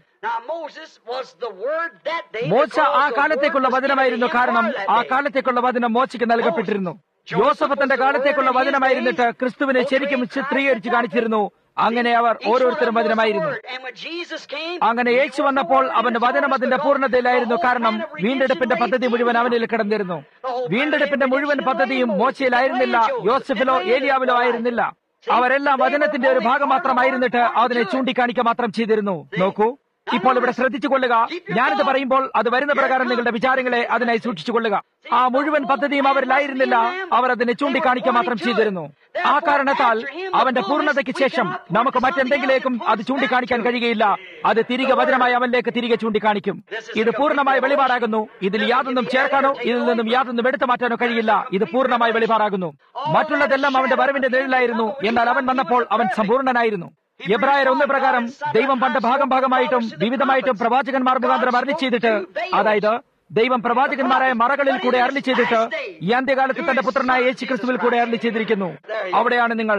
മോശ ആ കാലത്തേക്കുള്ള വചനമായിരുന്നു കാരണം ആ കാലത്തേക്കുള്ള വചനം മോശയ്ക്ക് നൽകപ്പെട്ടിരുന്നു യോസഫ് തന്റെ കാലത്തേക്കുള്ള വചനമായിരുന്നിട്ട് ക്രിസ്തുവിനെ ശരിക്കും ചിത്രീകരിച്ച് കാണിച്ചിരുന്നു അങ്ങനെ അവർ ഓരോരുത്തരും വചനമായിരുന്നു അങ്ങനെ യേശു വന്നപ്പോൾ അവന്റെ വചനം അതിന്റെ പൂർണ്ണതയിലായിരുന്നു കാരണം വീണ്ടെടുപ്പിന്റെ പദ്ധതി മുഴുവൻ അവനിൽ കിടന്നിരുന്നു വീണ്ടെടുപ്പിന്റെ മുഴുവൻ പദ്ധതിയും മോശയിലായിരുന്നില്ല യോസഫിലോ ഏലിയാവിലോ ആയിരുന്നില്ല അവരെല്ലാം വചനത്തിന്റെ ഒരു ഭാഗം മാത്രമായിരുന്നിട്ട് അതിനെ ചൂണ്ടിക്കാണിക്കുക മാത്രം ചെയ്തിരുന്നു നോക്കൂ ഇപ്പോൾ ഇവിടെ ശ്രദ്ധിച്ചുകൊള്ളുക ഞാനിത് പറയുമ്പോൾ അത് വരുന്ന പ്രകാരം നിങ്ങളുടെ വിചാരങ്ങളെ അതിനായി സൂക്ഷിച്ചുകൊള്ളുക ആ മുഴുവൻ പദ്ധതിയും അവരിലായിരുന്നില്ല അവർ അതിനെ ചൂണ്ടിക്കാണിക്കുക മാത്രം ചെയ്തിരുന്നു ആ കാരണത്താൽ അവന്റെ പൂർണ്ണതയ്ക്ക് ശേഷം നമുക്ക് മറ്റെന്തെങ്കിലേക്കും അത് ചൂണ്ടിക്കാണിക്കാൻ കഴിയുകയില്ല അത് തിരികെ വചനമായി അവനിലേക്ക് തിരികെ ചൂണ്ടിക്കാണിക്കും ഇത് പൂർണ്ണമായ വെളിപാടാകുന്നു ഇതിൽ യാതൊന്നും ചേർക്കാനോ ഇതിൽ നിന്നും യാതൊന്നും എടുത്തു മാറ്റാനോ കഴിയില്ല ഇത് പൂർണ്ണമായ വെളിപാടാകുന്നു മറ്റുള്ളതെല്ലാം അവന്റെ വരവിന്റെ നിഴലായിരുന്നു എന്നാൽ അവൻ വന്നപ്പോൾ അവൻ സമ്പൂർണ്ണനായിരുന്നു എബ്രായർ ഒന്ന് പ്രകാരം ദൈവം പണ്ട് ഭാഗം ഭാഗമായിട്ടും വിവിധമായിട്ടും പ്രവാചകന്മാർ മുഖാന്തരം അരളി ചെയ്തിട്ട് അതായത് ദൈവം പ്രവാചകന്മാരായ മറകളിൽ കൂടെ അരളി ചെയ്തിട്ട് ഈ അന്ത്യകാലത്ത് തന്റെ പുത്രനായ യേശു ക്രിസ്തുവിൽ കൂടെ അരളി ചെയ്തിരിക്കുന്നു അവിടെയാണ് നിങ്ങൾ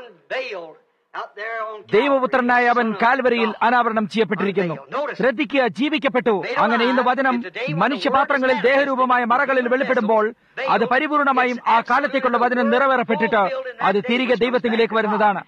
ദൈവപുത്രനായ അവൻ കാൽവരിയിൽ അനാവരണം ചെയ്യപ്പെട്ടിരിക്കുന്നു ശ്രദ്ധിക്കുക ജീവിക്കപ്പെട്ടു അങ്ങനെ ഇന്ന് വചനം മനുഷ്യപാത്രങ്ങളിൽ ദേഹരൂപമായ മറകളിൽ വെളിപ്പെടുമ്പോൾ അത് പരിപൂർണമായും ആ കാലത്തേക്കുള്ള വചനം നിറവേറപ്പെട്ടിട്ട് അത് തിരികെ ദൈവത്തിലേക്ക് വരുന്നതാണ്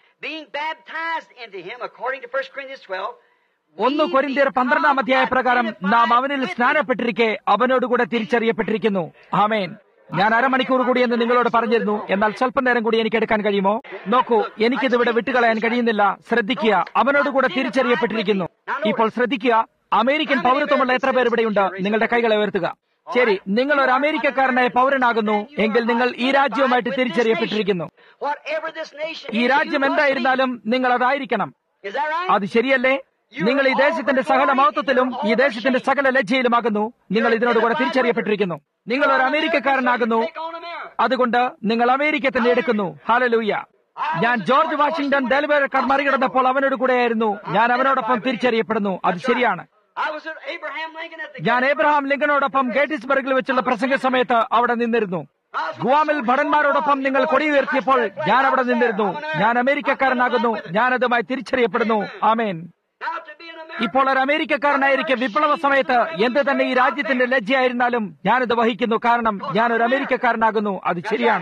ഒന്ന് കൊരിന്തിയർ പന്ത്രണ്ടാം അധ്യായ പ്രകാരം നാം അവനിൽ സ്നാനപ്പെട്ടിരിക്കെ അവനോടുകൂടെ തിരിച്ചറിയപ്പെട്ടിരിക്കുന്നു ആമേൻ ഞാൻ അരമണിക്കൂർ കൂടി എന്ന് നിങ്ങളോട് പറഞ്ഞിരുന്നു എന്നാൽ സ്വല്പം നേരം കൂടി എനിക്ക് എടുക്കാൻ കഴിയുമോ നോക്കൂ എനിക്കിത് ഇവിടെ വിട്ടുകളയാൻ കഴിയുന്നില്ല ശ്രദ്ധിക്കുക അവനോടുകൂടെ തിരിച്ചറിയപ്പെട്ടിരിക്കുന്നു ഇപ്പോൾ ശ്രദ്ധിക്കുക അമേരിക്കൻ പൗരത്വമുള്ള എത്ര പേർ ഇവിടെയുണ്ട് നിങ്ങളുടെ കൈകളെ ഉയർത്തുക ശരി നിങ്ങൾ ഒരു അമേരിക്കക്കാരനായ പൗരനാകുന്നു എങ്കിൽ നിങ്ങൾ ഈ രാജ്യവുമായിട്ട് തിരിച്ചറിയപ്പെട്ടിരിക്കുന്നു ഈ രാജ്യം എന്തായിരുന്നാലും നിങ്ങൾ അതായിരിക്കണം അത് ശരിയല്ലേ നിങ്ങൾ ഈ ദേശത്തിന്റെ സകല മഹത്വത്തിലും ഈ ദേശത്തിന്റെ സകല ലജ്ജയിലുമാകുന്നു നിങ്ങൾ ഇതിനോട് കൂടെ തിരിച്ചറിയപ്പെട്ടിരിക്കുന്നു നിങ്ങൾ ഒരു അമേരിക്കക്കാരനാകുന്നു അതുകൊണ്ട് നിങ്ങൾ അമേരിക്ക തന്നെ എടുക്കുന്നു ഹാലലൂയ ഞാൻ ജോർജ് വാഷിംഗ്ടൺ ഡെലിവറി മറികടന്നപ്പോൾ അവനോട് കൂടെയായിരുന്നു ഞാൻ അവനോടൊപ്പം തിരിച്ചറിയപ്പെടുന്നു അത് ശരിയാണ് ഞാൻ ഏബ്രഹാം ലിങ്കനോടൊപ്പം ഗേറ്റിസ്ബർഗിൽ വെച്ചുള്ള പ്രസംഗ സമയത്ത് അവിടെ നിന്നിരുന്നു ഗുവാമിൽ ഭടന്മാരോടൊപ്പം നിങ്ങൾ കൊടി ഉയർത്തിയപ്പോൾ ഞാൻ അവിടെ നിന്നിരുന്നു ഞാൻ അമേരിക്കക്കാരനാകുന്നു ഞാൻ അതുമായി തിരിച്ചറിയപ്പെടുന്നു ആമേൻ ഇപ്പോൾ ഒരു അമേരിക്കക്കാരനായിരിക്കെ വിപ്ലവ സമയത്ത് എന്ത് തന്നെ ഈ രാജ്യത്തിന്റെ ലജ്ജയായിരുന്നാലും ഞാനിത് വഹിക്കുന്നു കാരണം ഞാൻ ഒരു അമേരിക്കക്കാരനാകുന്നു അത് ശരിയാണ്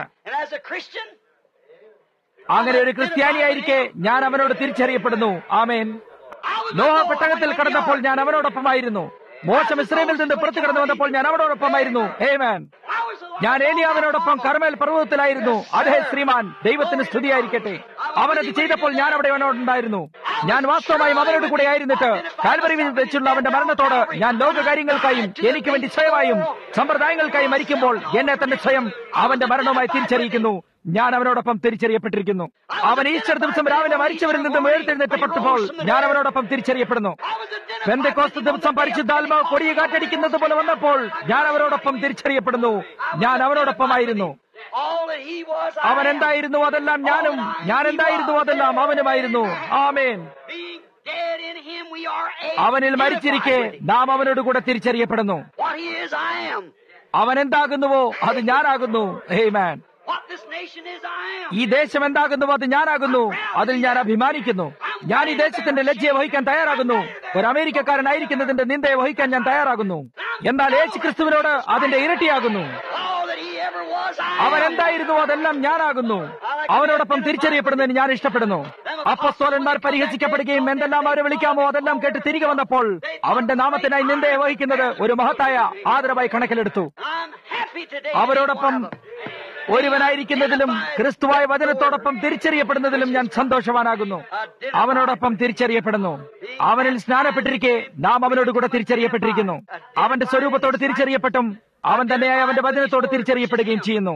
അങ്ങനെ ഒരു ക്രിസ്ത്യാനിയായിരിക്കെ ഞാൻ അവനോട് തിരിച്ചറിയപ്പെടുന്നു ആമേൻ നോഹ പെട്ടകത്തിൽ കടന്നപ്പോൾ ഞാൻ അവനോടൊപ്പമായിരുന്നു മോശം ഇസ്രേമിൽ നിന്ന് പുറത്തു കടന്നു വന്നപ്പോൾ ഞാൻ അവനോടൊപ്പമായിരുന്നു ഹേ മാൻ ഞാൻ ഏലിയാവിനോടൊപ്പം കർമേൽ പർവ്വതത്തിലായിരുന്നു അതേ ശ്രീമാൻ ദൈവത്തിന് സ്തുതിയായിരിക്കട്ടെ അവനത് ചെയ്തപ്പോൾ ഞാൻ അവിടെ അവനോടുണ്ടായിരുന്നു ഞാൻ വാസ്തവമായും അവനോട് കൂടെ ആയിരുന്നിട്ട് കാൽവറിയിൽ വെച്ചുള്ള അവന്റെ മരണത്തോട് ഞാൻ ലോകകാര്യങ്ങൾക്കായും എനിക്ക് വേണ്ടി സ്വയമായും സമ്പ്രദായങ്ങൾക്കായി മരിക്കുമ്പോൾ എന്നെ തന്നെ സ്വയം അവന്റെ മരണവുമായി തിരിച്ചറിയിക്കുന്നു ഞാൻ അവനോടൊപ്പം തിരിച്ചറിയപ്പെട്ടിരിക്കുന്നു അവൻ ഈസ്റ്റർ ദിവസം രാവിലെ മരിച്ചവരിൽ നിന്നും ഉയർത്തെഴുന്നേറ്റപ്പെട്ടപ്പോൾ ഞാൻ അവനോടൊപ്പം തിരിച്ചറിയപ്പെടുന്നു പെന്തക്കോസ്ത് ദിവസം പരിശുദ്ധാത്മാവ് കൊടിയ കാറ്റടിക്കുന്നത് പോലെ വന്നപ്പോൾ ഞാൻ അവരോടൊപ്പം തിരിച്ചറിയപ്പെടുന്നു ഞാൻ അവനോടൊപ്പമായിരുന്നു അവൻ എന്തായിരുന്നു അതെല്ലാം ഞാനും ഞാൻ എന്തായിരുന്നു അതെല്ലാം അവനുമായിരുന്നു ആമേൻ അവനിൽ മരിച്ചിരിക്കെ നാം അവനോട് കൂടെ തിരിച്ചറിയപ്പെടുന്നു അവൻ എന്താകുന്നുവോ അത് ഞാനാകുന്നു ഹേ മാൻ ഈ ദേശം എന്താകുന്നു അത് ഞാനാകുന്നു അതിൽ ഞാൻ അഭിമാനിക്കുന്നു ഞാൻ ഈ ദേശത്തിന്റെ ലജ്ജയെ വഹിക്കാൻ തയ്യാറാകുന്നു ഒരു അമേരിക്കക്കാരനായിരിക്കുന്നതിന്റെ നിന്ദയെ വഹിക്കാൻ ഞാൻ തയ്യാറാകുന്നു എന്നാൽ യേശു ക്രിസ്തുവിനോട് അതിന്റെ ഇരട്ടിയാകുന്നു അവൻ എന്തായിരുന്നു അതെല്ലാം ഞാനാകുന്നു അവനോടൊപ്പം തിരിച്ചറിയപ്പെടുന്നതിന് ഞാൻ ഇഷ്ടപ്പെടുന്നു അപ്പസ്തോലന്മാർ പരിഹസിക്കപ്പെടുകയും എന്തെല്ലാം അവരെ വിളിക്കാമോ അതെല്ലാം കേട്ട് തിരികെ വന്നപ്പോൾ അവന്റെ നാമത്തിനായി നിന്ദയെ വഹിക്കുന്നത് ഒരു മഹത്തായ ആദരവായി കണക്കിലെടുത്തു അവരോടൊപ്പം ഒരുവനായിരിക്കുന്നതിലും ക്രിസ്തുവായ വചനത്തോടൊപ്പം തിരിച്ചറിയപ്പെടുന്നതിലും ഞാൻ സന്തോഷവാനാകുന്നു അവനോടൊപ്പം തിരിച്ചറിയപ്പെടുന്നു അവനിൽ സ്നാനപ്പെട്ടിരിക്കെ നാം അവനോട് കൂടെ തിരിച്ചറിയപ്പെട്ടിരിക്കുന്നു അവന്റെ സ്വരൂപത്തോട് തിരിച്ചറിയപ്പെട്ടും അവൻ തന്നെയായി അവന്റെ വചനത്തോട് തിരിച്ചറിയപ്പെടുകയും ചെയ്യുന്നു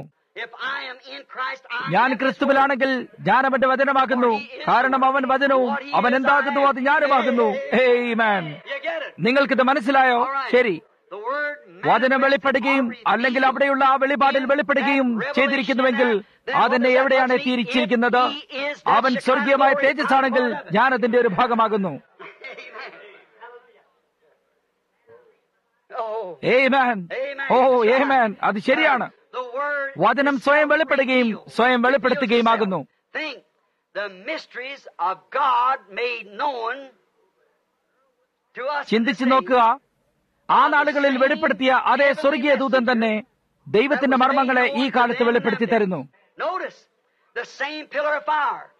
ഞാൻ ക്രിസ്തുവിലാണെങ്കിൽ ഞാൻ അവന്റെ വചനമാകുന്നു കാരണം അവൻ വചനവും അവൻ എന്താകുന്നു അത് ഞാനുമാകുന്നു ഹേയ് മാൻ നിങ്ങൾക്കിത് മനസ്സിലായോ ശരി വചനം വെളിപ്പെടുകയും അല്ലെങ്കിൽ അവിടെയുള്ള ആ വെളിപാടിൽ വെളിപ്പെടുകയും ചെയ്തിരിക്കുന്നുവെങ്കിൽ അതെന്നെ എവിടെയാണ് എത്തിയിരിച്ചിരിക്കുന്നത് അവൻ സ്വർഗീയമായ തേജസ്സാണെങ്കിൽ ഞാൻ അതിന്റെ ഒരു ഭാഗമാകുന്നു ഓ ഏ മാൻ അത് ശരിയാണ് വചനം സ്വയം വെളിപ്പെടുകയും സ്വയം വെളിപ്പെടുത്തുകയുമാകുന്നു ചിന്തിച്ചു നോക്കുക ആ നാളുകളിൽ വെളിപ്പെടുത്തിയ അതേ സ്വർഗീയ ദൂതൻ തന്നെ ദൈവത്തിന്റെ മർമ്മങ്ങളെ ഈ കാലത്ത് വെളിപ്പെടുത്തി തരുന്നു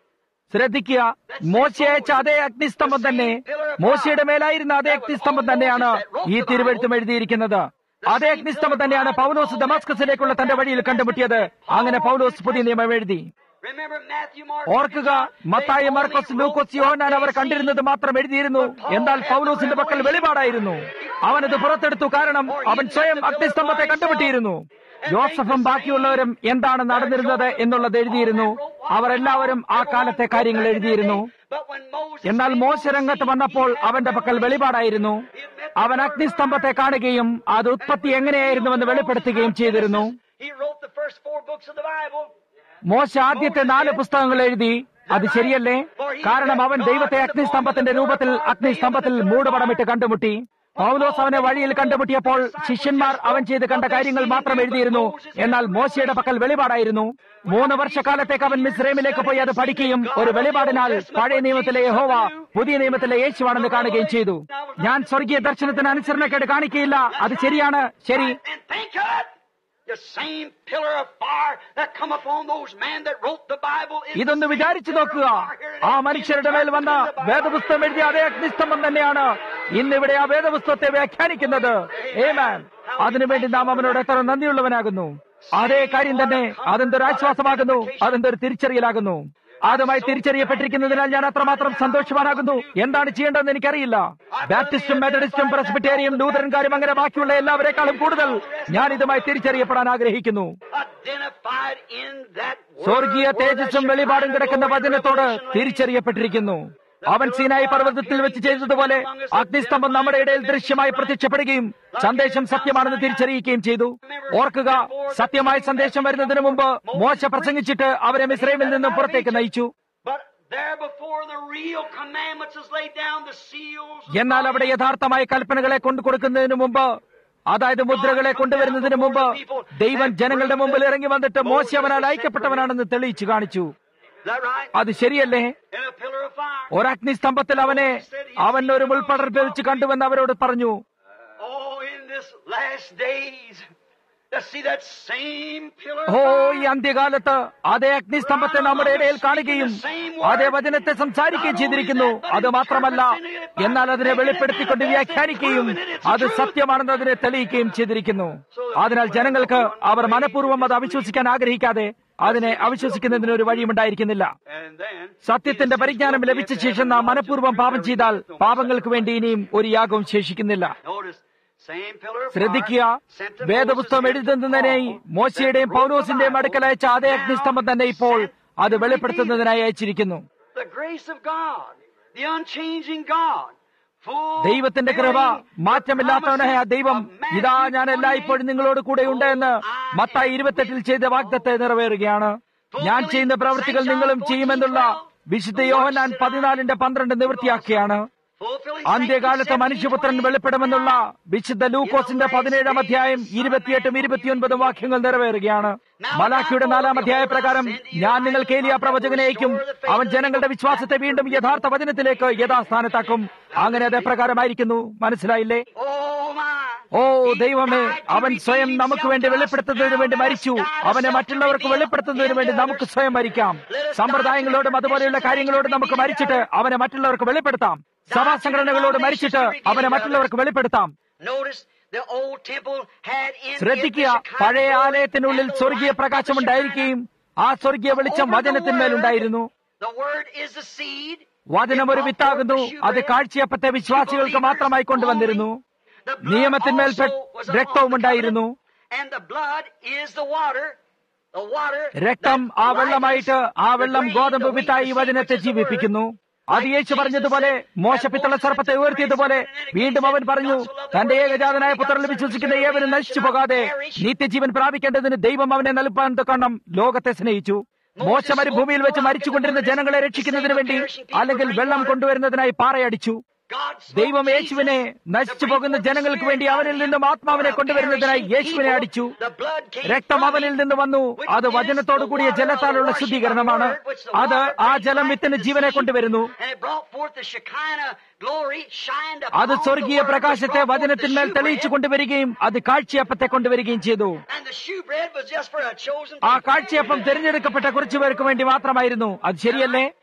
ശ്രദ്ധിക്കുക മോശ അയച്ച അതേ അഗ്നിസ്തംഭം തന്നെ മോശയുടെ മേലായിരുന്ന അതേ അഗ്നിസ്തംഭം തന്നെയാണ് ഈ തിരുവഴുത്തും എഴുതിയിരിക്കുന്നത് അതേ അഗ്നിസ്തംഭം തന്നെയാണ് പൗലോസ് ദമാസ്കസിലേക്കുള്ള തന്റെ വഴിയിൽ കണ്ടുമുട്ടിയത് അങ്ങനെ പൗലോസ് പുതിയ നിയമം എഴുതി Remember Matthew, Mark, ഓർക്കുക മത്തായി മർക്കോസ് ലൂക്കോസ് യോഹനാൻ അവർ കണ്ടിരുന്നത് മാത്രം എഴുതിയിരുന്നു എന്നാൽ പൗലോസിന്റെ പക്കൽ വെളിപാടായിരുന്നു അവനത് പുറത്തെടുത്തു കാരണം അവൻ സ്വയം അഗ്നിസ്തംഭത്തെ കണ്ടുമുട്ടിയിരുന്നു ജോസഫും ബാക്കിയുള്ളവരും എന്താണ് നടന്നിരുന്നത് എന്നുള്ളത് എഴുതിയിരുന്നു അവർ എല്ലാവരും ആ കാലത്തെ കാര്യങ്ങൾ എഴുതിയിരുന്നു But when Moses എന്നാൽ മോശ രംഗത്ത് വന്നപ്പോൾ അവന്റെ പക്കൽ വെളിപാടായിരുന്നു അവൻ അഗ്നിസ്തംഭത്തെ കാണുകയും അത് ഉത്പത്തി എങ്ങനെയായിരുന്നുവെന്ന് വെളിപ്പെടുത്തുകയും ചെയ്തിരുന്നു he wrote the first four books of the Bible, മോശ ആദ്യത്തെ നാല് പുസ്തകങ്ങൾ എഴുതി അത് ശരിയല്ലേ കാരണം അവൻ ദൈവത്തെ അഗ്നിസ്തംഭത്തിന്റെ രൂപത്തിൽ അഗ്നിസ്തംഭത്തിൽ മൂടുപടമിട്ട് കണ്ടുമുട്ടി പൗലോസ് അവനെ വഴിയിൽ കണ്ടുമുട്ടിയപ്പോൾ ശിഷ്യന്മാർ അവൻ ചെയ്ത് കണ്ട കാര്യങ്ങൾ മാത്രം എഴുതിയിരുന്നു എന്നാൽ മോശയുടെ പക്കൽ വെളിപാടായിരുന്നു മൂന്ന് വർഷക്കാലത്തേക്ക് അവൻ മിസ്രൈമിലേക്ക് പോയി അത് പഠിക്കുകയും ഒരു വെളിപാടിനാൽ പഴയ നിയമത്തിലെ യഹോവ പുതിയ നിയമത്തിലെ യേശുവാണെന്ന് കാണുകയും ചെയ്തു ഞാൻ സ്വർഗീയ ദർശനത്തിന് അനുസരണക്കേട് കാണിക്കുകയില്ല അത് ശരിയാണ് ശരി and think of it, the same pillar of fire that come upon those men that wrote the Bible. is the ഇതൊന്ന് same വിചാരിച്ചു pillar of നോക്കുക fire here ആ that മനുഷ്യരുടെ മേൽ വന്ന interpreted the Bible. വേദപുസ്തകം എഴുതിയ അതേ അഗ്നിസ്തംഭം തന്നെയാണ് ഇന്നിവിടെ ആ വേദപുസ്തകത്തെ വ്യാഖ്യാനിക്കുന്നത് ഏമാൻ അതിനുവേണ്ടി നാം അവനോട് എത്ര നന്ദിയുള്ളവനാകുന്നു അതേ കാര്യം തന്നെ അതെന്തൊരു ആശ്വാസമാകുന്നു അതെന്തൊരു തിരിച്ചറിയലാകുന്നു അതുമായി തിരിച്ചറിയപ്പെട്ടിരിക്കുന്നതിനാൽ ഞാൻ അത്രമാത്രം സന്തോഷവാനാകുന്നു എന്താണ് ചെയ്യേണ്ടതെന്ന് എനിക്കറിയില്ല ബാപ്റ്റിസ്റ്റും മെത്തഡിസ്റ്റും പ്രസ്ബിറ്റേറിയും ലൂതറൻകാരും അങ്ങനെ ബാക്കിയുള്ള എല്ലാവരെക്കാളും കൂടുതൽ ഞാൻ ഇതുമായി തിരിച്ചറിയപ്പെടാൻ ആഗ്രഹിക്കുന്നു Identified in that word സ്വർഗീയ where that തേജസ്സും വെളിപാടും കിടക്കുന്ന Shekinah glory വചനത്തോട് revelation lay. തിരിച്ചറിയപ്പെട്ടിരിക്കുന്നു അവൻ സീനായി പർവ്വതത്തിൽ വെച്ച് ചെയ്തതുപോലെ അഗ്നിസ്തംഭം നമ്മുടെ ഇടയിൽ ദൃശ്യമായി പ്രത്യക്ഷപ്പെടുകയും സന്ദേശം സത്യമാണെന്ന് തിരിച്ചറിയിക്കുകയും ചെയ്തു ഓർക്കുക സത്യമായ സന്ദേശം വരുന്നതിന് മുമ്പ് മോശ പ്രസംഗിച്ചിട്ട് അവരെ മിശ്രൈമിൽ നിന്നും പുറത്തേക്ക് നയിച്ചു But there before the real commandments is laid down, the seals. എന്നാൽ അവിടെ യഥാർത്ഥമായ കൽപ്പനകളെ കൊണ്ടു കൊടുക്കുന്നതിന് മുമ്പ് അതായത് മുദ്രകളെ കൊണ്ടുവരുന്നതിന് മുമ്പ് ദൈവം ജനങ്ങളുടെ മുമ്പിൽ ഇറങ്ങി വന്നിട്ട് മോശ അവനാൽ അയക്കപ്പെട്ടവനാണെന്ന് തെളിയിച്ചു കാണിച്ചു Is that right? അത് ശരിയല്ലേ In a pillar of fire. ഒരഗ്നിസ്തംഭത്തിൽ അവനെ അവൻ ഒരു മുൾപ്പടർപ്പ് വെച്ച് കണ്ടുവെന്ന് അവരോട് പറഞ്ഞു Oh, in this last days, to see that same pillar of oh fire. ഈ അന്ത്യകാലത്ത് അതേ അഗ്നിസ്തംഭത്തെ നമ്മുടെ ഇടയിൽ കാണുകയും അതേ വചനത്തെ സംസാരിക്കുകയും ചെയ്തിരിക്കുന്നു അത് മാത്രമല്ല എന്നാൽ അതിനെ വെളിപ്പെടുത്തിക്കൊണ്ട് വ്യാഖ്യാനിക്കുകയും അത് സത്യമാണെന്ന് അതിനെ തെളിയിക്കുകയും ചെയ്തിരിക്കുന്നു അതിനാൽ ജനങ്ങൾക്ക് അവർ മനഃപൂർവ്വം അത് അവിശ്വസിക്കാൻ ആഗ്രഹിക്കാതെ അതിനെ അവിശ്വസിക്കുന്നതിന് ഒരു വഴിയുമുണ്ടായിരിക്കുന്നില്ല And then, സത്യത്തിന്റെ പരിജ്ഞാനം ലഭിച്ച ശേഷം നാം മനഃപൂർവ്വം പാപം ചെയ്താൽ പാപങ്ങൾക്ക് വേണ്ടി ഇനിയും ഒരു യാഗവും ശേഷിക്കുന്നില്ല notice, same pillar of ശ്രദ്ധിക്കുക fire sent to വേദപുസ്തകം Moses എഴുതുന്നതിനായി and Paul, മോശയുടെയും that wrote the പൗലോസിന്റെയും Bible. അടുക്കൽ അയച്ച അതേ അഗ്നിസ്തംഭം തന്നെ ഇപ്പോൾ അത് വെളിപ്പെടുത്തുന്നതിനായി അയച്ചിരിക്കുന്നു The grace of God, the unchanging God, full ദൈവത്തിന്റെ കൃപ മാറ്റമില്ലാത്തവനായ ആ ദൈവം ഇതാ ഞാൻ എല്ലായ്പ്പോഴും നിങ്ങളോട് കൂടെ ഉണ്ട് എന്ന് മത്തായി ഇരുപത്തെട്ടിൽ ചെയ്ത വാഗ്ദത്തെ നിറവേറുകയാണ് ഞാൻ ചെയ്യുന്ന പ്രവൃത്തികൾ നിങ്ങളും ചെയ്യുമെന്നുള്ള വിശുദ്ധ യോഹന്നാൻ പതിനാലിന്റെ പന്ത്രണ്ട് നിവൃത്തിയാക്കിയാണ് fulfilling അന്ത്യകാലത്ത് മനുഷ്യപുത്രൻ വെളിപ്പെടുമെന്നുള്ള വിശുദ്ധ ലൂക്കോസിന്റെ പതിനേഴാം അധ്യായം ഇരുപത്തിയെട്ടും ഇരുപത്തിയൊൻപതും വാക്യങ്ങൾ നിറവേറുകയാണ് മലാഖിയുടെ നാലാം അധ്യായ പ്രകാരം ഞാൻ നിങ്ങൾക്ക് ഏലിയ പ്രവചകനെ അയക്കും അവൻ ജനങ്ങളുടെ വിശ്വാസത്തെ വീണ്ടും യഥാർത്ഥ വചനത്തിലേക്ക് യഥാസ്ഥാനത്താക്കും അങ്ങനെ അത് പ്രകാരമായിരിക്കുന്നു മനസ്സിലായില്ലേ Oh my! ഓ ദൈവമേ അവൻ സ്വയം നമുക്ക് വേണ്ടി വെളിപ്പെടുത്തുന്നതിന് വേണ്ടി മരിച്ചു അവനെ മറ്റുള്ളവർക്ക് വെളിപ്പെടുത്തുന്നതിന് വേണ്ടി നമുക്ക് സ്വയം മരിക്കാം സമ്പ്രദായങ്ങളോടും അതുപോലെയുള്ള കാര്യങ്ങളോടും നമുക്ക് മരിച്ചിട്ട് അവനെ മറ്റുള്ളവർക്ക് വെളിപ്പെടുത്താം സഭാ സംഘടനകളോട് മരിച്ചിട്ട് അവനെ മറ്റുള്ളവർക്ക് വെളിപ്പെടുത്താം Notice the old temple had in ശ്രദ്ധിക്കുക it the Shekinah പഴയ glory ആലയത്തിനുള്ളിൽ and the സ്വർഗീയ light of പ്രകാശം the ഉണ്ടായിരിക്കുകയും ആ സ്വർഗീയ വെളിച്ചം Over the വചനത്തിന്മേലുണ്ടായിരുന്നു word, The word is the seed. വചനം ഒരു വിത്താകുന്നു അത് കാഴ്ചയപ്പത്തെ വിശ്വാസികൾക്ക് മാത്രമായി കൊണ്ടുവന്നിരുന്നു The blood നിയമത്തിന്മേൽ also was upon രക്തവും the ഉണ്ടായിരുന്നു covenant, And the blood is the water. The water രക്തം that ആ വെള്ളമായിട്ട് rises ആ the വെള്ളം grain, ഗോതമ്പ് the wheat, വിത്തായി the ഈ seed, വചനത്തെ which is the ജീവിപ്പിക്കുന്നു word. അത് യേശു പറഞ്ഞതുപോലെ മോശ പിത്തള സർപ്പത്തെ ഉയർത്തിയതുപോലെ വീണ്ടും അവൻ പറഞ്ഞു തന്റെ ഏകജാതനായ പുത്രനിൽ വിശ്വസിക്കുന്ന ഏവനും നശിച്ചു പോകാതെ നിത്യജീവൻ പ്രാപിക്കേണ്ടതിന് ദൈവം അവനെ നൽകാൻ തക്കണം ലോകത്തെ സ്നേഹിച്ചു മോശ മരുഭൂമിയിൽ വെച്ച് മരിച്ചുകൊണ്ടിരുന്ന ജനങ്ങളെ രക്ഷിക്കുന്നതിന് വേണ്ടി അല്ലെങ്കിൽ വെള്ളം കൊണ്ടുവരുന്നതിനായി പാറയടിച്ചു God spoke ദൈവം Jesus യേശുവിനെ നശിച്ചു പോകുന്ന ജനങ്ങൾക്ക് വേണ്ടി അവനിൽ നിന്നും ആത്മാവിനെ കൊണ്ടുവരുന്നതിനായി യേശുവിനെ അടിച്ചു The blood came രക്തം from അവനിൽ him, നിന്ന് വന്നു which അത് is വചനത്തോടു the കൂടിയ water of ജലത്താലുള്ള the washing ശുദ്ധീകരണമാണ് of the word, which the അത് water ആ brings ജലം life വിത്തിന് to the ജീവനെ seed, കൊണ്ടുവരുന്നു and it brought forth the Shekinah glory, shined അത് upon the സ്വർഗീയ word, which പ്രകാശത്തെ brought forth the വചനത്തിന്മേൽ shewbread, തെളിയിച്ചു കൊണ്ടുവരികയും അത് കാഴ്ചയപ്പത്തെ കൊണ്ടുവരികയും ചെയ്തു and the shewbread was just for a chosen ആ people. കാഴ്ചയപ്പം തിരഞ്ഞെടുക്കപ്പെട്ട കുറച്ചു പേർക്ക് വേണ്ടി മാത്രമായിരുന്നു അത് ശരിയല്ലേ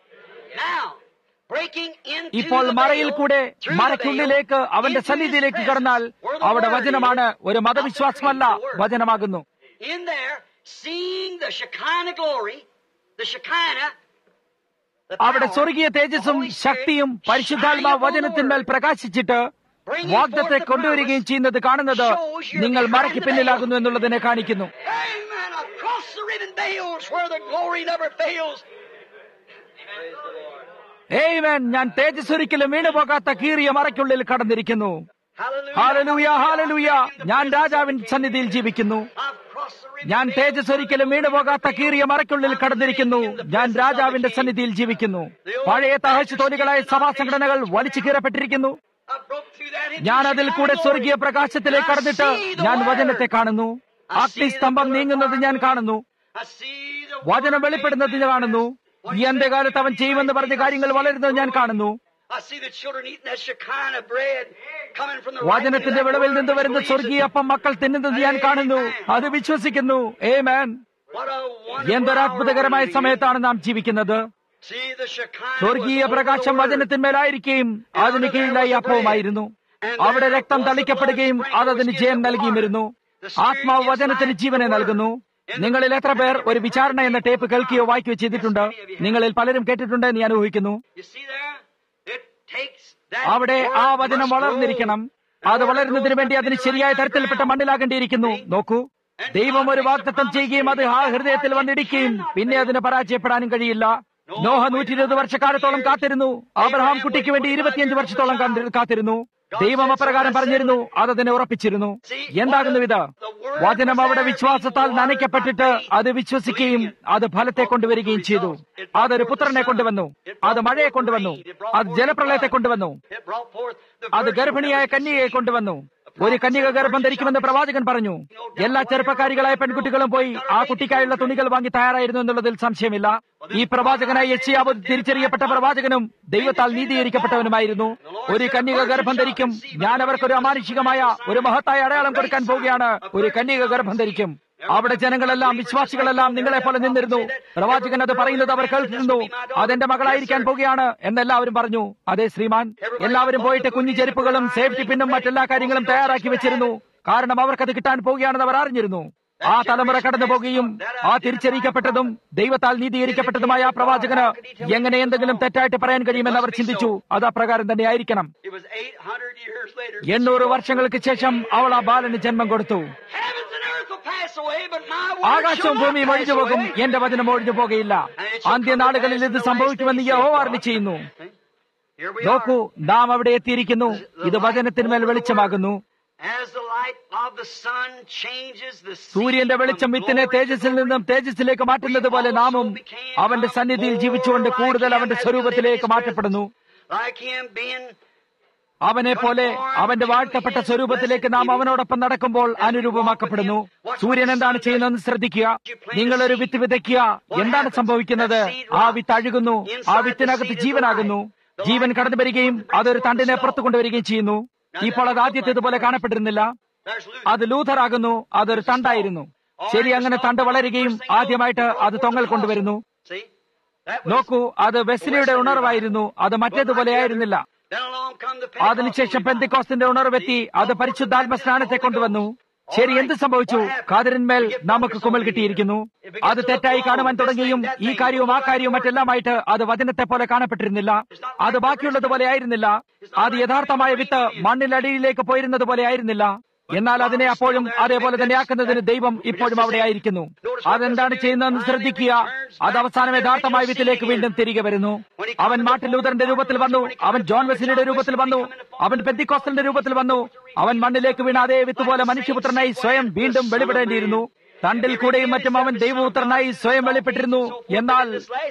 Now, breaking into ഇപ്പോൾ the മറയിൽ veil, കൂടെ through the മറയ്ക്കുള്ളിലേക്ക് veil, അവന്റെ into സന്നിധിയിലേക്ക് his കടന്നാൽ presence, where the അവിടെ word വചനമാണ് is, ഒരു not the മതവിശ്വാസമല്ല creed, the word. വചനമാകുന്നു In there, seeing the Shekinah glory, the Shekinah, the അവിടെ power, സ്വർഗീയ the തേജസ്സും Holy Spirit ശക്തിയും shining പരിശുദ്ധാത്മാ upon the വചനത്തിന്മേൽ word, പ്രകാശിച്ചിട്ട് bringing വാഗ്ദത്തെ forth the കൊണ്ടുവരികയും promise, ചെയ്യുന്നത് കാണുന്നത് shows you're നിങ്ങൾ behind മറയ്ക്ക് the പിന്നിലാകുന്നു veil. എന്നുള്ളതിനെ കാണിക്കുന്നു Amen. Across the ribbon veils where the glory never fails. ഏയ്മേൻ ഞാൻ തേജസ് ഒരിക്കലും വീണുപോകാത്ത കീറിയ മറയ്ക്കുള്ളിൽ കടന്നിരിക്കുന്നു Hallelujah. ഹാലലൂയ ഹാലലൂയ ഞാൻ രാജാവിൻ സന്നിധിയിൽ ജീവിക്കുന്നു I've crossed the ribbon ഞാൻ തേജസ് ഒരിക്കലും വീണുപോകാത്ത കീറിയ മറയ്ക്കുള്ളിൽ കടന്നിരിക്കുന്നു ഞാൻ രാജാവിന്റെ സന്നിധിയിൽ ജീവിക്കുന്നു പഴയ തഹച്ച് തോലികളായ സഭാ സംഘടനകൾ വലിച്ചു കീറപ്പെട്ടിരിക്കുന്നു I broke through that into ഞാൻ അതിൽ കൂടെ Shekinah സ്വർഗീയ glory. പ്രകാശത്തിലേക്ക് കടന്നിട്ട് ഞാൻ വചനത്തെ കാണുന്നു അഗ്നിസ്തംഭം നീങ്ങുന്നത് ഞാൻ കാണുന്നു I see the വചനം word വെളിപ്പെടുന്നത് made കാണുന്നു ഈ അന്ത്യകാലത്ത് അവൻ ചെയ്യുമെന്ന് പറഞ്ഞ കാര്യങ്ങൾ വളരുന്നത് ഞാൻ കാണുന്നു I see the children eating that Shekinah bread coming from the വചനത്തിന്റെ വിളവിൽ നിന്ന് വരുന്ന സ്വർഗീയ അപ്പം മക്കൾ തിന്നുന്നത് ഞാൻ കാണുന്നു അത് വിശ്വസിക്കുന്നു ഏ മാൻ What a wonderful എന്തൊരു hour അത്ഭുതകരമായ we're living in. സമയത്താണ് നാം ജീവിക്കുന്നത് See, the Shekinah സ്വർഗീയ was over പ്രകാശം the word. വചനത്തിന്മേലായിരിക്കുകയും അതിന് കീഴിലായി അപ്പവുമായിരുന്നു അവിടെ രക്തം തളിക്കപ്പെടുകയും അതതിന് ജയം നൽകിയുമിരുന്നു ആത്മാവ് വചനത്തിന് ജീവനെ നൽകുന്നു നിങ്ങളിൽ എത്ര പേർ ഒരു വിചാരണ എന്ന ടേപ്പ് കേൾക്കുകയോ വായിക്കുകയോ ചെയ്തിട്ടുണ്ട് നിങ്ങളിൽ പലരും കേട്ടിട്ടുണ്ട് എന്ന് ഞാൻ ഊഹിക്കുന്നു You see there? It takes that അവിടെ word ആ വചനം must വളർന്നിരിക്കണം grow. അത് വളരുന്നതിന് വേണ്ടി അതിന് ശരിയായ തരത്തിൽപ്പെട്ട മണ്ണിലാകേണ്ടിയിരിക്കുന്നു നോക്കൂ ദൈവം ഒരു വാഗ്ദത്തം ചെയ്യുകയും അത് ആ ഹൃദയത്തിൽ വന്നിടിക്കുകയും പിന്നെ അതിന് പരാജയപ്പെടാനും കഴിയില്ല നോഹ നൂറ്റി ഇരുപത് വർഷക്കാലത്തോളം കാത്തിരുന്നു അബ്രഹാം കുട്ടിക്ക് വേണ്ടി ഇരുപത്തിയഞ്ച് വർഷത്തോളം കാത്തി- കാത്തിരുന്നു ദൈവം അപ്രകാരം പറഞ്ഞിരുന്നു അത് അതിനെ ഉറപ്പിച്ചിരുന്നു എന്താകുന്നു ഇത് വചനം അവിടെ വിശ്വാസത്താൽ നനയ്ക്കപ്പെട്ടിട്ട് അത് വിശ്വസിക്കുകയും അത് ഫലത്തെ കൊണ്ടുവരികയും ചെയ്തു അതൊരു പുത്രനെ കൊണ്ടുവന്നു അത് മഴയെ കൊണ്ടുവന്നു അത് ജലപ്രളയത്തെ കൊണ്ടുവന്നു It brought forth the അത് virgin ഗർഭിണിയായ കന്യകയെ കൊണ്ടുവന്നു ഒരു കന്യക ഗർഭം ധരിക്കുമെന്ന് പ്രവാചകൻ പറഞ്ഞു എല്ലാ ചെറുപ്പക്കാരികളായ പെൺകുട്ടികളും പോയി ആ കുട്ടിക്കായുള്ള തുണികൾ വാങ്ങി തയ്യാറായിരുന്നു എന്നുള്ളതിൽ സംശയമില്ല ഈ പ്രവാചകനായ യച്ചിയാവ് തിരിച്ചറിയപ്പെട്ട പ്രവാചകനും ദൈവത്താൽ നീതീകരിക്കപ്പെട്ടവനുമായിരുന്നു ഒരു കന്യക ഗർഭം ധരിക്കും ഞാൻ അവർക്കൊരു അമാനുഷികമായ ഒരു മഹത്തായ അടയാളം കൊടുക്കാൻ പോവുകയാണ് ഒരു കന്യക ഗർഭം ധരിക്കും അവിടെ ജനങ്ങളെല്ലാം വിശ്വാസികളെല്ലാം നിങ്ങളെ പോലെ നിന്നിരുന്നു പ്രവാചകൻ അത് പറയുന്നത് അവർ കേൾക്കുന്നു അതെന്റെ മകളായിരിക്കാൻ പോവുകയാണ് എന്നെല്ലാവരും പറഞ്ഞു അതെ ശ്രീമാൻ എല്ലാവരും പോയിട്ട് കുഞ്ഞു ചെരുപ്പുകളും സേഫ്റ്റി പിന്നും മറ്റെല്ലാ കാര്യങ്ങളും തയ്യാറാക്കി വെച്ചിരുന്നു കാരണം അവർക്കത് കിട്ടാൻ പോവുകയാണെന്ന് അവർ അറിഞ്ഞിരുന്നു ആ തലമുറ കടന്നു പോകുകയും ആ തിരിച്ചറിയിക്കപ്പെട്ടതും ദൈവത്താൽ നീതീകരിക്കപ്പെട്ടതുമായ ആ പ്രവാചകന് എങ്ങനെ എന്തെങ്കിലും തെറ്റായിട്ട് പറയാൻ കഴിയുമെന്ന് അവർ ചിന്തിച്ചു അത് അപ്രകാരം തന്നെ ആയിരിക്കണം It was 800 years later. എണ്ണൂറ് വർഷങ്ങൾക്ക് ശേഷം അവൾ ആ ബാലന് ജന്മം കൊടുത്തു Heavens and earth will pass away, but my word shall ആകാശവും not ഭൂമിയും pass ഒഴിഞ്ഞു പോകും away. എന്റെ വചനം ഒഴിഞ്ഞു പോകുകയില്ല അന്ത്യനാളുകളിൽ ഇത് സംഭവിക്കുമെന്ന് യഹോ അരുളി ചെയ്യുന്നു Here we നോക്കൂ are. നാം അവിടെ എത്തിയിരിക്കുന്നു ഇത് വചനത്തിന്മേൽ വെളിച്ചമാകുന്നു As the light of the sun changes the sea സൂര്യന്റെ വെളിച്ചം from വിത്തിനെ glory to തേജസ്സിൽ glory, നിന്നും തേജസ്സിലേക്ക് മാറ്റുന്നത് പോലെ നാമും അവന്റെ സന്നിധിയിൽ ജീവിച്ചുകൊണ്ട് കൂടുതൽ അവന്റെ സ്വരൂപത്തിലേക്ക് മാറ്റപ്പെടുന്നു like him being അവനെ പോലെ അവന്റെ വാഴ്ത്തപ്പെട്ട സ്വരൂപത്തിലേക്ക് നാം അവനോടൊപ്പം നടക്കുമ്പോൾ അനുരൂപമാക്കപ്പെടുന്നു സൂര്യൻ എന്താണ് ചെയ്യുന്നതെന്ന് ശ്രദ്ധിക്കുക നിങ്ങൾ ഒരു വിത്ത് വിതയ്ക്കുക എന്താണ് സംഭവിക്കുന്നത് ആ വിത്ത് അഴുകുന്നു ആ വിത്തിനകത്ത് ജീവനാകുന്നു ജീവൻ കടന്നു വരികയും അതൊരു തണ്ടിനെ പുറത്തു കൊണ്ടുവരികയും ചെയ്യുന്നു ഇപ്പോൾ അത് ആദ്യത്തേതുപോലെ കാണപ്പെട്ടിരുന്നില്ല there's Luther. അത് ലൂഥർ ആകുന്നു അതൊരു തണ്ടായിരുന്നു ശരി അങ്ങനെ തണ്ട് വളരുകയും ആദ്യമായിട്ട് അത് തൊങ്ങൽ കൊണ്ടുവരുന്നു See? That was നോക്കൂ അത് വെസ്ലിയുടെ ഉണർവായിരുന്നു അത് മറ്റേതുപോലെ ആയിരുന്നില്ല Then along come the അതിനുശേഷം Pentecostal പെന്തിക്കോസ്തിന്റെ ഉണർവെത്തി അത് പരിശുദ്ധാത്മ സ്നാനത്തെ കൊണ്ടുവന്നു ശരി എന്ത് സംഭവിച്ചു കാതിരന്മേൽ നമുക്ക് കുമൽ കിട്ടിയിരിക്കുന്നു അത് തെറ്റായി കാണുവാൻ തുടങ്ങിയും ഈ കാര്യവും ആ കാര്യവും മറ്റെല്ലാമായിട്ട് അത് വചനത്തെ പോലെ കാണപ്പെട്ടിരുന്നില്ല അത് ബാക്കിയുള്ളതുപോലെ ആയിരുന്നില്ല അത് യഥാർത്ഥമായ വിത്ത് മണ്ണിലടിയിലേക്ക് പോയിരുന്നത് പോലെ ആയിരുന്നില്ല എന്നാൽ അതിനെ അപ്പോഴും അതേപോലെ തന്നെ ആക്കുന്നതിന് ദൈവം ഇപ്പോഴും അവിടെ ആയിരിക്കുന്നു അതെന്താണ് ചെയ്യുന്നതെന്ന് ശ്രദ്ധിക്കുക അത് അവസാനം യഥാർത്ഥമായ വിത്തിലേക്ക് വീണ്ടും തിരികെ വരുന്നു അവൻ മാർട്ടിൻ ലൂതറിന്റെ രൂപത്തിൽ വന്നു അവൻ ജോൺ വെസ്ലിയുടെ രൂപത്തിൽ വന്നു അവൻ പെന്തിക്കോസ്റ്റലിന്റെ രൂപത്തിൽ വന്നു അവൻ മണ്ണിലേക്ക് വീണ അതേ വിത്ത് പോലെ മനുഷ്യപുത്രനായി സ്വയം വീണ്ടും വെളിപ്പെടേണ്ടിയിരുന്നു തണ്ടിൽ കൂടെയും മറ്റും അവൻ ദൈവപുത്രനായി സ്വയം വെളിപ്പെട്ടിരുന്നു എന്നാൽ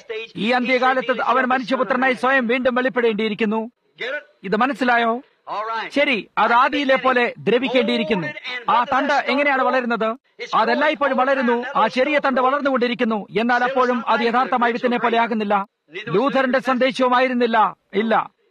ഈ അന്ത്യകാലത്ത് അവൻ മനുഷ്യപുത്രനായി സ്വയം വീണ്ടും വെളിപ്പെടേണ്ടിയിരിക്കുന്നു Get it? ഇത് മനസ്സിലായോ All right. ശരി അത് ആദിയിലെ പോലെ ദ്രവിക്കേണ്ടിയിരിക്കുന്നു ആ തണ്ട് എങ്ങനെയാണ് വളരുന്നത് അതെല്ലാം ഇപ്പോഴും വളരുന്നു ആ ചെറിയ തണ്ട് വളർന്നുകൊണ്ടിരിക്കുന്നു എന്നാൽ അപ്പോഴും അത് യഥാർത്ഥമായ വിത്തിനെ പോലെ ആകുന്നില്ല ലൂഥറിന്റെ സന്ദേശവുമായിരുന്നില്ല ഇല്ല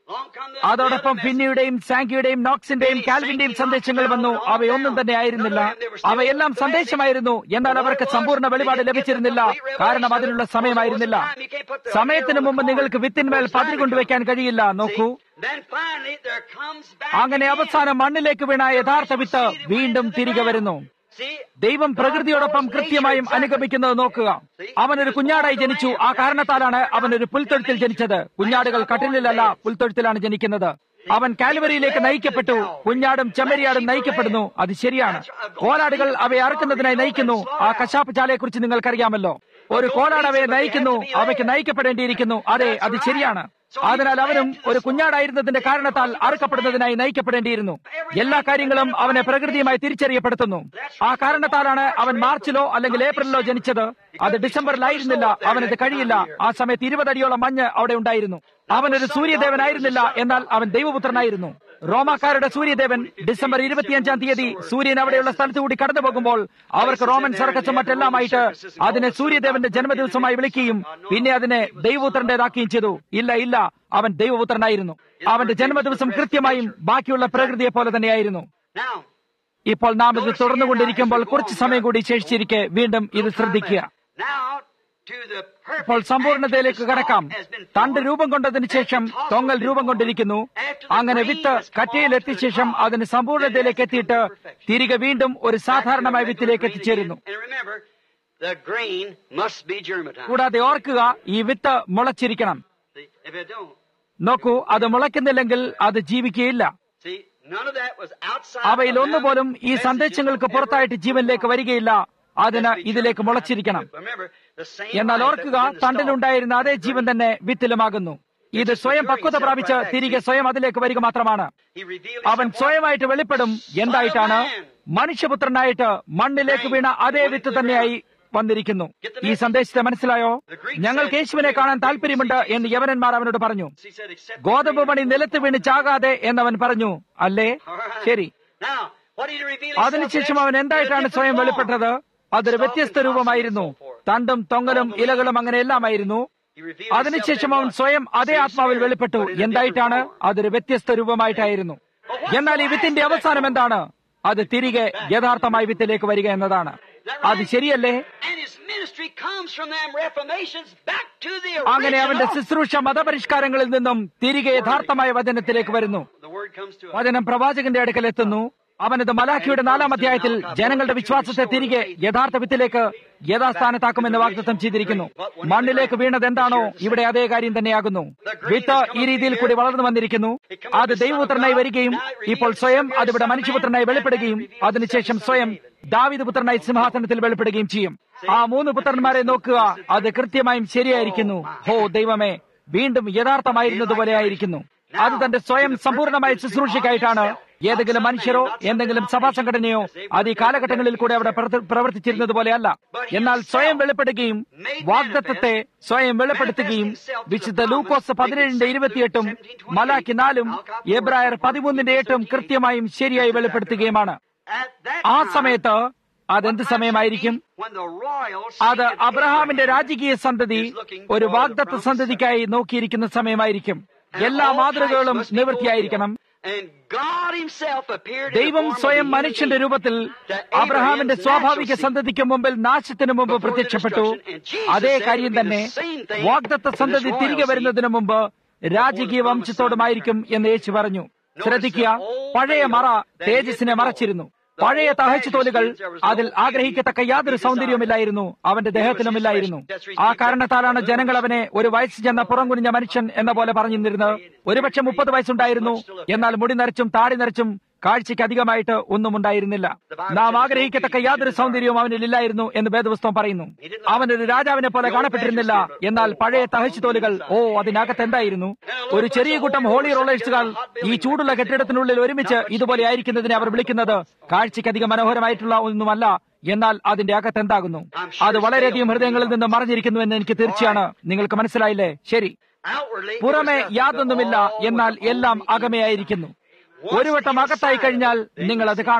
Along come the അതോടൊപ്പം other ഫിന്നിയുടെയും സാങ്കിയുടെയും നോക്സിന്റെയും കാൽവിന്റെയും സന്ദേശങ്ങൾ വന്നു അവയൊന്നും തന്നെ ആയിരുന്നില്ല അവയെല്ലാം സന്ദേശമായിരുന്നു എന്നാൽ അവർക്ക് സമ്പൂർണ്ണ വെളിപാട് ലഭിച്ചിരുന്നില്ല കാരണം അതിനുള്ള സമയമായിരുന്നില്ല സമയത്തിന് മുമ്പ് നിങ്ങൾക്ക് വിത്തിന്മേൽ പതിരി കൊണ്ടുവയ്ക്കാൻ കഴിയില്ല നോക്കൂ Then finally there comes back അങ്ങനെ again. അവസാനം മണ്ണിലേക്ക് വീണ യഥാർത്ഥ വിത്ത് വീണ്ടും തിരികെ വരുന്നു See, ദൈവം പ്രകൃതിയോടൊപ്പം കൃത്യമായും അനുഗമിക്കുന്നത് നോക്കുക അവനൊരു കുഞ്ഞാടായി ജനിച്ചു ആ കാരണത്താലാണ് അവൻ ഒരു പുൽത്തൊഴുത്തിൽ ജനിച്ചത് കുഞ്ഞാടുകൾ കട്ടിലിലല്ല പുൽത്തൊഴുത്തിലാണ് ജനിക്കുന്നത് അവൻ കാൽവരിയിലേക്ക് നയിക്കപ്പെട്ടു കുഞ്ഞാടും ചെമ്മരിയാടും നയിക്കപ്പെടുന്നു അത് ശരിയാണ് കോലാടുകൾ അവയെ അറുക്കുന്നതിനായി നയിക്കുന്നു ആ കശാപ്പ് ചാലയെക്കുറിച്ച് നിങ്ങൾക്കറിയാമല്ലോ ഒരു കോലാട് അവയെ നയിക്കുന്നു അവയ്ക്ക് നയിക്കപ്പെടേണ്ടിയിരിക്കുന്നു അതെ അത് ശരിയാണ് അതിനാൽ അവനും ഒരു കുഞ്ഞാടായിരുന്നതിന്റെ കാരണത്താൽ അറുക്കപ്പെടുന്നതിനായി നയിക്കപ്പെടേണ്ടിയിരുന്നു എല്ലാ കാര്യങ്ങളും അവനെ പ്രകൃതിയുമായി തിരിച്ചറിയപ്പെടുത്തുന്നു ആ കാരണത്താലാണ് അവൻ മാർച്ചിലോ അല്ലെങ്കിൽ ഏപ്രിലിലോ ജനിച്ചത് അത് ഡിസംബറിലായിരുന്നില്ല അവനത് കഴിയില്ല ആ സമയത്ത് ഇരുപതടിയോളം മഞ്ഞ് അവിടെ ഉണ്ടായിരുന്നു അവനൊരു സൂര്യദേവനായിരുന്നില്ല എന്നാൽ അവൻ ദൈവപുത്രനായിരുന്നു റോമാക്കാരുടെ സൂര്യദേവൻ ഡിസംബർ ഇരുപത്തിയഞ്ചാം തീയതി സൂര്യൻ അവിടെയുള്ള സ്ഥലത്ത് കൂടി കടന്നു പോകുമ്പോൾ അവർക്ക് റോമൻ സർക്കസും മറ്റെല്ലാമായിട്ട് അതിനെ സൂര്യദേവന്റെ ജന്മദിവസമായി വിളിക്കുകയും പിന്നെ അതിനെ ദൈവപുത്രന്റേതാക്കുകയും ചെയ്തു ഇല്ല ഇല്ല അവൻ ദൈവപുത്രനായിരുന്നു അവന്റെ ജന്മദിവസം കൃത്യമായും ബാക്കിയുള്ള പ്രകൃതിയെ പോലെ തന്നെയായിരുന്നു now, ഇപ്പോൾ നാം ഇത് തുടർന്നുകൊണ്ടിരിക്കുമ്പോൾ കുറച്ച് സമയം കൂടി ശേഷിച്ചിരിക്കെ വീണ്ടും ഇത് ശ്രദ്ധിക്കുക now to the perfect ഇപ്പോൾ സമ്പൂർണ്ണതയിലേക്ക് action കടക്കാം the stalk has been തണ്ട് formed. രൂപം കൊണ്ടതിന് ശേഷം തൊങ്ങൽ രൂപം കൊണ്ടിരിക്കുന്നു അങ്ങനെ വിത്ത് കറ്റയിലെത്തിയ ശേഷം അതിന് സമ്പൂർണ്ണതയിലേക്ക് എത്തിയിട്ട് തിരികെ വീണ്ടും ഒരു സാധാരണമായ വിത്തിലേക്ക് എത്തിച്ചേരുന്നു And remember, the grain must be germatized. കൂടാതെ ഓർക്കുക ഈ വിത്ത് മുളച്ചിരിക്കണം See, if it don't, നോക്കൂ അത് മുളയ്ക്കുന്നില്ലെങ്കിൽ അത് ജീവിക്കുകയില്ല see, none of that was outside. അവയിൽ of ഒന്നുപോലും them ഈ messages സന്ദേശങ്ങൾക്ക് ever പുറത്തായിട്ട് ജീവനിലേക്ക് വരികയില്ല അതിന് must be ഇതിലേക്ക് germatized. മുളച്ചിരിക്കണം Remember, the same എന്നാൽ life ഓർക്കുക that was in the stalk. തണ്ടിലുണ്ടായിരുന്ന അതേ ജീവൻ തന്നെ വിത്തിലുമാകുന്നു ഇത് സ്വയം പക്വത പ്രാപിച്ച് തിരികെ സ്വയം അതിലേക്ക് വരിക മാത്രമാണ് He revealed അവൻ himself സ്വയമായിട്ട് വെളിപ്പെടും എന്തായിട്ടാണ് മനുഷ്യപുത്രനായിട്ട് മണ്ണിലേക്ക് വീണ അതേ വിത്ത് തന്നെയായി വന്നിരിക്കുന്നു ഈ സന്ദേശത്തെ മനസ്സിലായോ ഞങ്ങൾക്ക് യേശുവിനെ കാണാൻ താല്പര്യമുണ്ട് എന്ന് യവനന്മാർ അവനോട് പറഞ്ഞു He said, "Except ഗോതമ്പ് മണി നിലത്ത് വീണ് ചാകാതെ എന്നവൻ പറഞ്ഞു അല്ലേ ശരി Now, what did he reveal himself അതിനുശേഷം as? അവൻ എന്തായിട്ടാണ് In a different സ്വയം form. വെളിപ്പെട്ടത് അതൊരു വ്യത്യസ്ത രൂപമായിരുന്നു തണ്ടും തൊങ്ങലും ഇലകളും അങ്ങനെ എല്ലാമായിരുന്നു He revealed himself അതിനുശേഷം in അവൻ what? സ്വയം അതേ Same ആത്മാവിൽ spirit, വെളിപ്പെട്ടു but in a different എന്തായിട്ടാണ് form. അതൊരു വ്യത്യസ്ത രൂപമായിട്ടായിരുന്നു എന്നാൽ ഈ വിത്തിന്റെ അവസാനം എന്താണ് അത് തിരികെ യഥാർത്ഥമായ വിത്തിലേക്ക് വരിക എന്നതാണ് അത് ശരിയല്ലേ And his ministry comes from them reformations back to the അങ്ങനെ അവന്റെ original. ശുശ്രൂഷ മതപരിഷ്കാരങ്ങളിൽ നിന്നും തിരികെ യഥാർത്ഥമായ വചനത്തിലേക്ക് വരുന്നു The word comes to us. വചനം പ്രവാചകന്റെ അടുക്കൽ എത്തുന്നു അവനത് മലാഖിയുടെ നാലാം അധ്യായത്തിൽ ജനങ്ങളുടെ വിശ്വാസത്തെ തിരികെ യഥാർത്ഥ വിത്തിലേക്ക് യഥാസ്ഥാനത്താക്കുമെന്ന് വാഗ്ദത്തം ചെയ്തിരിക്കുന്നു മണ്ണിലേക്ക് വീണത് എന്താണോ ഇവിടെ അതേ കാര്യം തന്നെയാകുന്നു വിത്ത് ഈ രീതിയിൽ കൂടി വളർന്നു വന്നിരിക്കുന്നു അത് ദൈവപുത്രനായി വരികയും ഇപ്പോൾ സ്വയം അതിവിടെ മനുഷ്യപുത്രനായി വെളിപ്പെടുകയും അതിനുശേഷം സ്വയം ദാവിദ് പുത്രനായി സിംഹാസനത്തിൽ വെളിപ്പെടുകയും ചെയ്യും ആ മൂന്ന് പുത്രന്മാരെ നോക്കുക അത് കൃത്യമായും ശരിയായിരിക്കുന്നു ഹോ ദൈവമേ വീണ്ടും യഥാർത്ഥമായിരുന്നതുപോലെ ആയിരിക്കുന്നു അത് തന്റെ സ്വയം സമ്പൂർണ്ണമായ ശുശ്രൂഷയ്ക്കായിട്ടാണ് ഏതെങ്കിലും മനുഷ്യരോ എന്തെങ്കിലും സഭാ സംഘടനയോ അത് ഈ കാലഘട്ടങ്ങളിൽ കൂടെ അവിടെ പ്രവർത്തി- പ്രവർത്തിച്ചിരുന്നത് പോലെയല്ല എന്നാൽ സ്വയം വെളിപ്പെടുകയും വാഗ്ദത്തത്തെ സ്വയം വെളിപ്പെടുത്തുകയും വിശുദ്ധ ലൂക്കോസ് പതിനേഴിന്റെ ഇരുപത്തിയെട്ടും മലാക്കി നാലും എബ്രായർ പതിമൂന്നിന്റെ എട്ടും കൃത്യമായും ശരിയായി വെളിപ്പെടുത്തുകയുമാണ് At that ആ time, സമയത്ത് അതെന്ത് സമയമായിരിക്കും when the royal അത് seed of അബ്രഹാമിന്റെ Abraham രാജകീയ സന്തതി is looking ഒരു for the വാഗ്ദത്ത promised സന്തതിക്കായി നോക്കിയിരിക്കുന്ന സമയമായിരിക്കും And എല്ലാ all മാതൃകകളും types must be നിവൃത്തിയായിരിക്കണം fulfilled. And God himself appeared in the ദൈവം form of സ്വയം a human മനുഷ്യന്റെ being. രൂപത്തിൽ That അബ്രഹാമിന്റെ Abraham's സ്വാഭാവിക natural seed സന്തതിക്ക് മുമ്പിൽ നാശത്തിനു മുമ്പ് before the പ്രത്യക്ഷപ്പെട്ടു destruction, and Jesus അതേ said കാര്യം it would be തന്നെ the same thing വാഗ്ദത്ത to this സന്തതി royal തിരികെ seed വരുന്നതിന് മുമ്പ് രാജകീയ വംശത്തോടുമായിരിക്കും എന്ന് യേശു പറഞ്ഞു ശ്രദ്ധിക്കുക പഴയ മറ തേജസ്സിനെ മറച്ചിരുന്നു പഴയ തഹച്ചുതോലുകൾ അതിൽ ആഗ്രഹിക്കത്തക്ക യാതൊരു സൗന്ദര്യവുമില്ലായിരുന്നു അവന്റെ ദേഹത്തിലുമില്ലായിരുന്നു ആ കാരണത്താലാണ് ജനങ്ങൾ അവനെ ഒരു വയസ്സ് ചെന്ന പുറംകുനിഞ്ഞ മനുഷ്യൻ എന്ന പോലെ പറഞ്ഞിരുന്നത് ഒരുപക്ഷെ മുപ്പത് വയസ്സുണ്ടായിരുന്നു എന്നാൽ മുടി നരച്ചും താടി നരച്ചും കാഴ്ചയ്ക്ക് അധികമായിട്ട് ഒന്നും ഉണ്ടായിരുന്നില്ല നാം ആഗ്രഹിക്കത്തക്ക യാതൊരു സൗന്ദര്യവും അവനിൽ ഇല്ലായിരുന്നു എന്ന് വേദപുസ്തകം പറയുന്നു അവൻ ഒരു രാജാവിനെ പോലെ കാണപ്പെട്ടിരുന്നില്ല എന്നാൽ പഴയ തഹച്ചുതോലുകൾ ഓ അതിനകത്ത് എന്തായിരുന്നു ഒരു ചെറിയ കൂട്ടം ഹോളി റോളേഴ്സുകൾ ഈ ചൂടുള്ള കെട്ടിടത്തിനുള്ളിൽ ഒരുമിച്ച് ഇതുപോലെ ആയിരിക്കുന്നതിനെ അവർ വിളിക്കുന്നത് കാഴ്ചയ്ക്ക് അധികം മനോഹരമായിട്ടുള്ള ഒന്നുമല്ല എന്നാൽ അതിന്റെ അകത്ത് എന്താകുന്നു അത് വളരെയധികം ഹൃദയങ്ങളിൽ നിന്ന് മറഞ്ഞിരിക്കുന്നു എന്ന് എനിക്ക് തീർച്ചയാണ് നിങ്ങൾക്ക് മനസ്സിലായില്ലേ ശരി Outwardly, പുറമെ there was nothing, യാതൊന്നുമില്ല but all എന്നാൽ was എല്ലാം only അകമയായിരിക്കുന്നു ഒരു വട്ടം അകത്തായി കഴിഞ്ഞാൽ നിങ്ങൾ അത് കാണും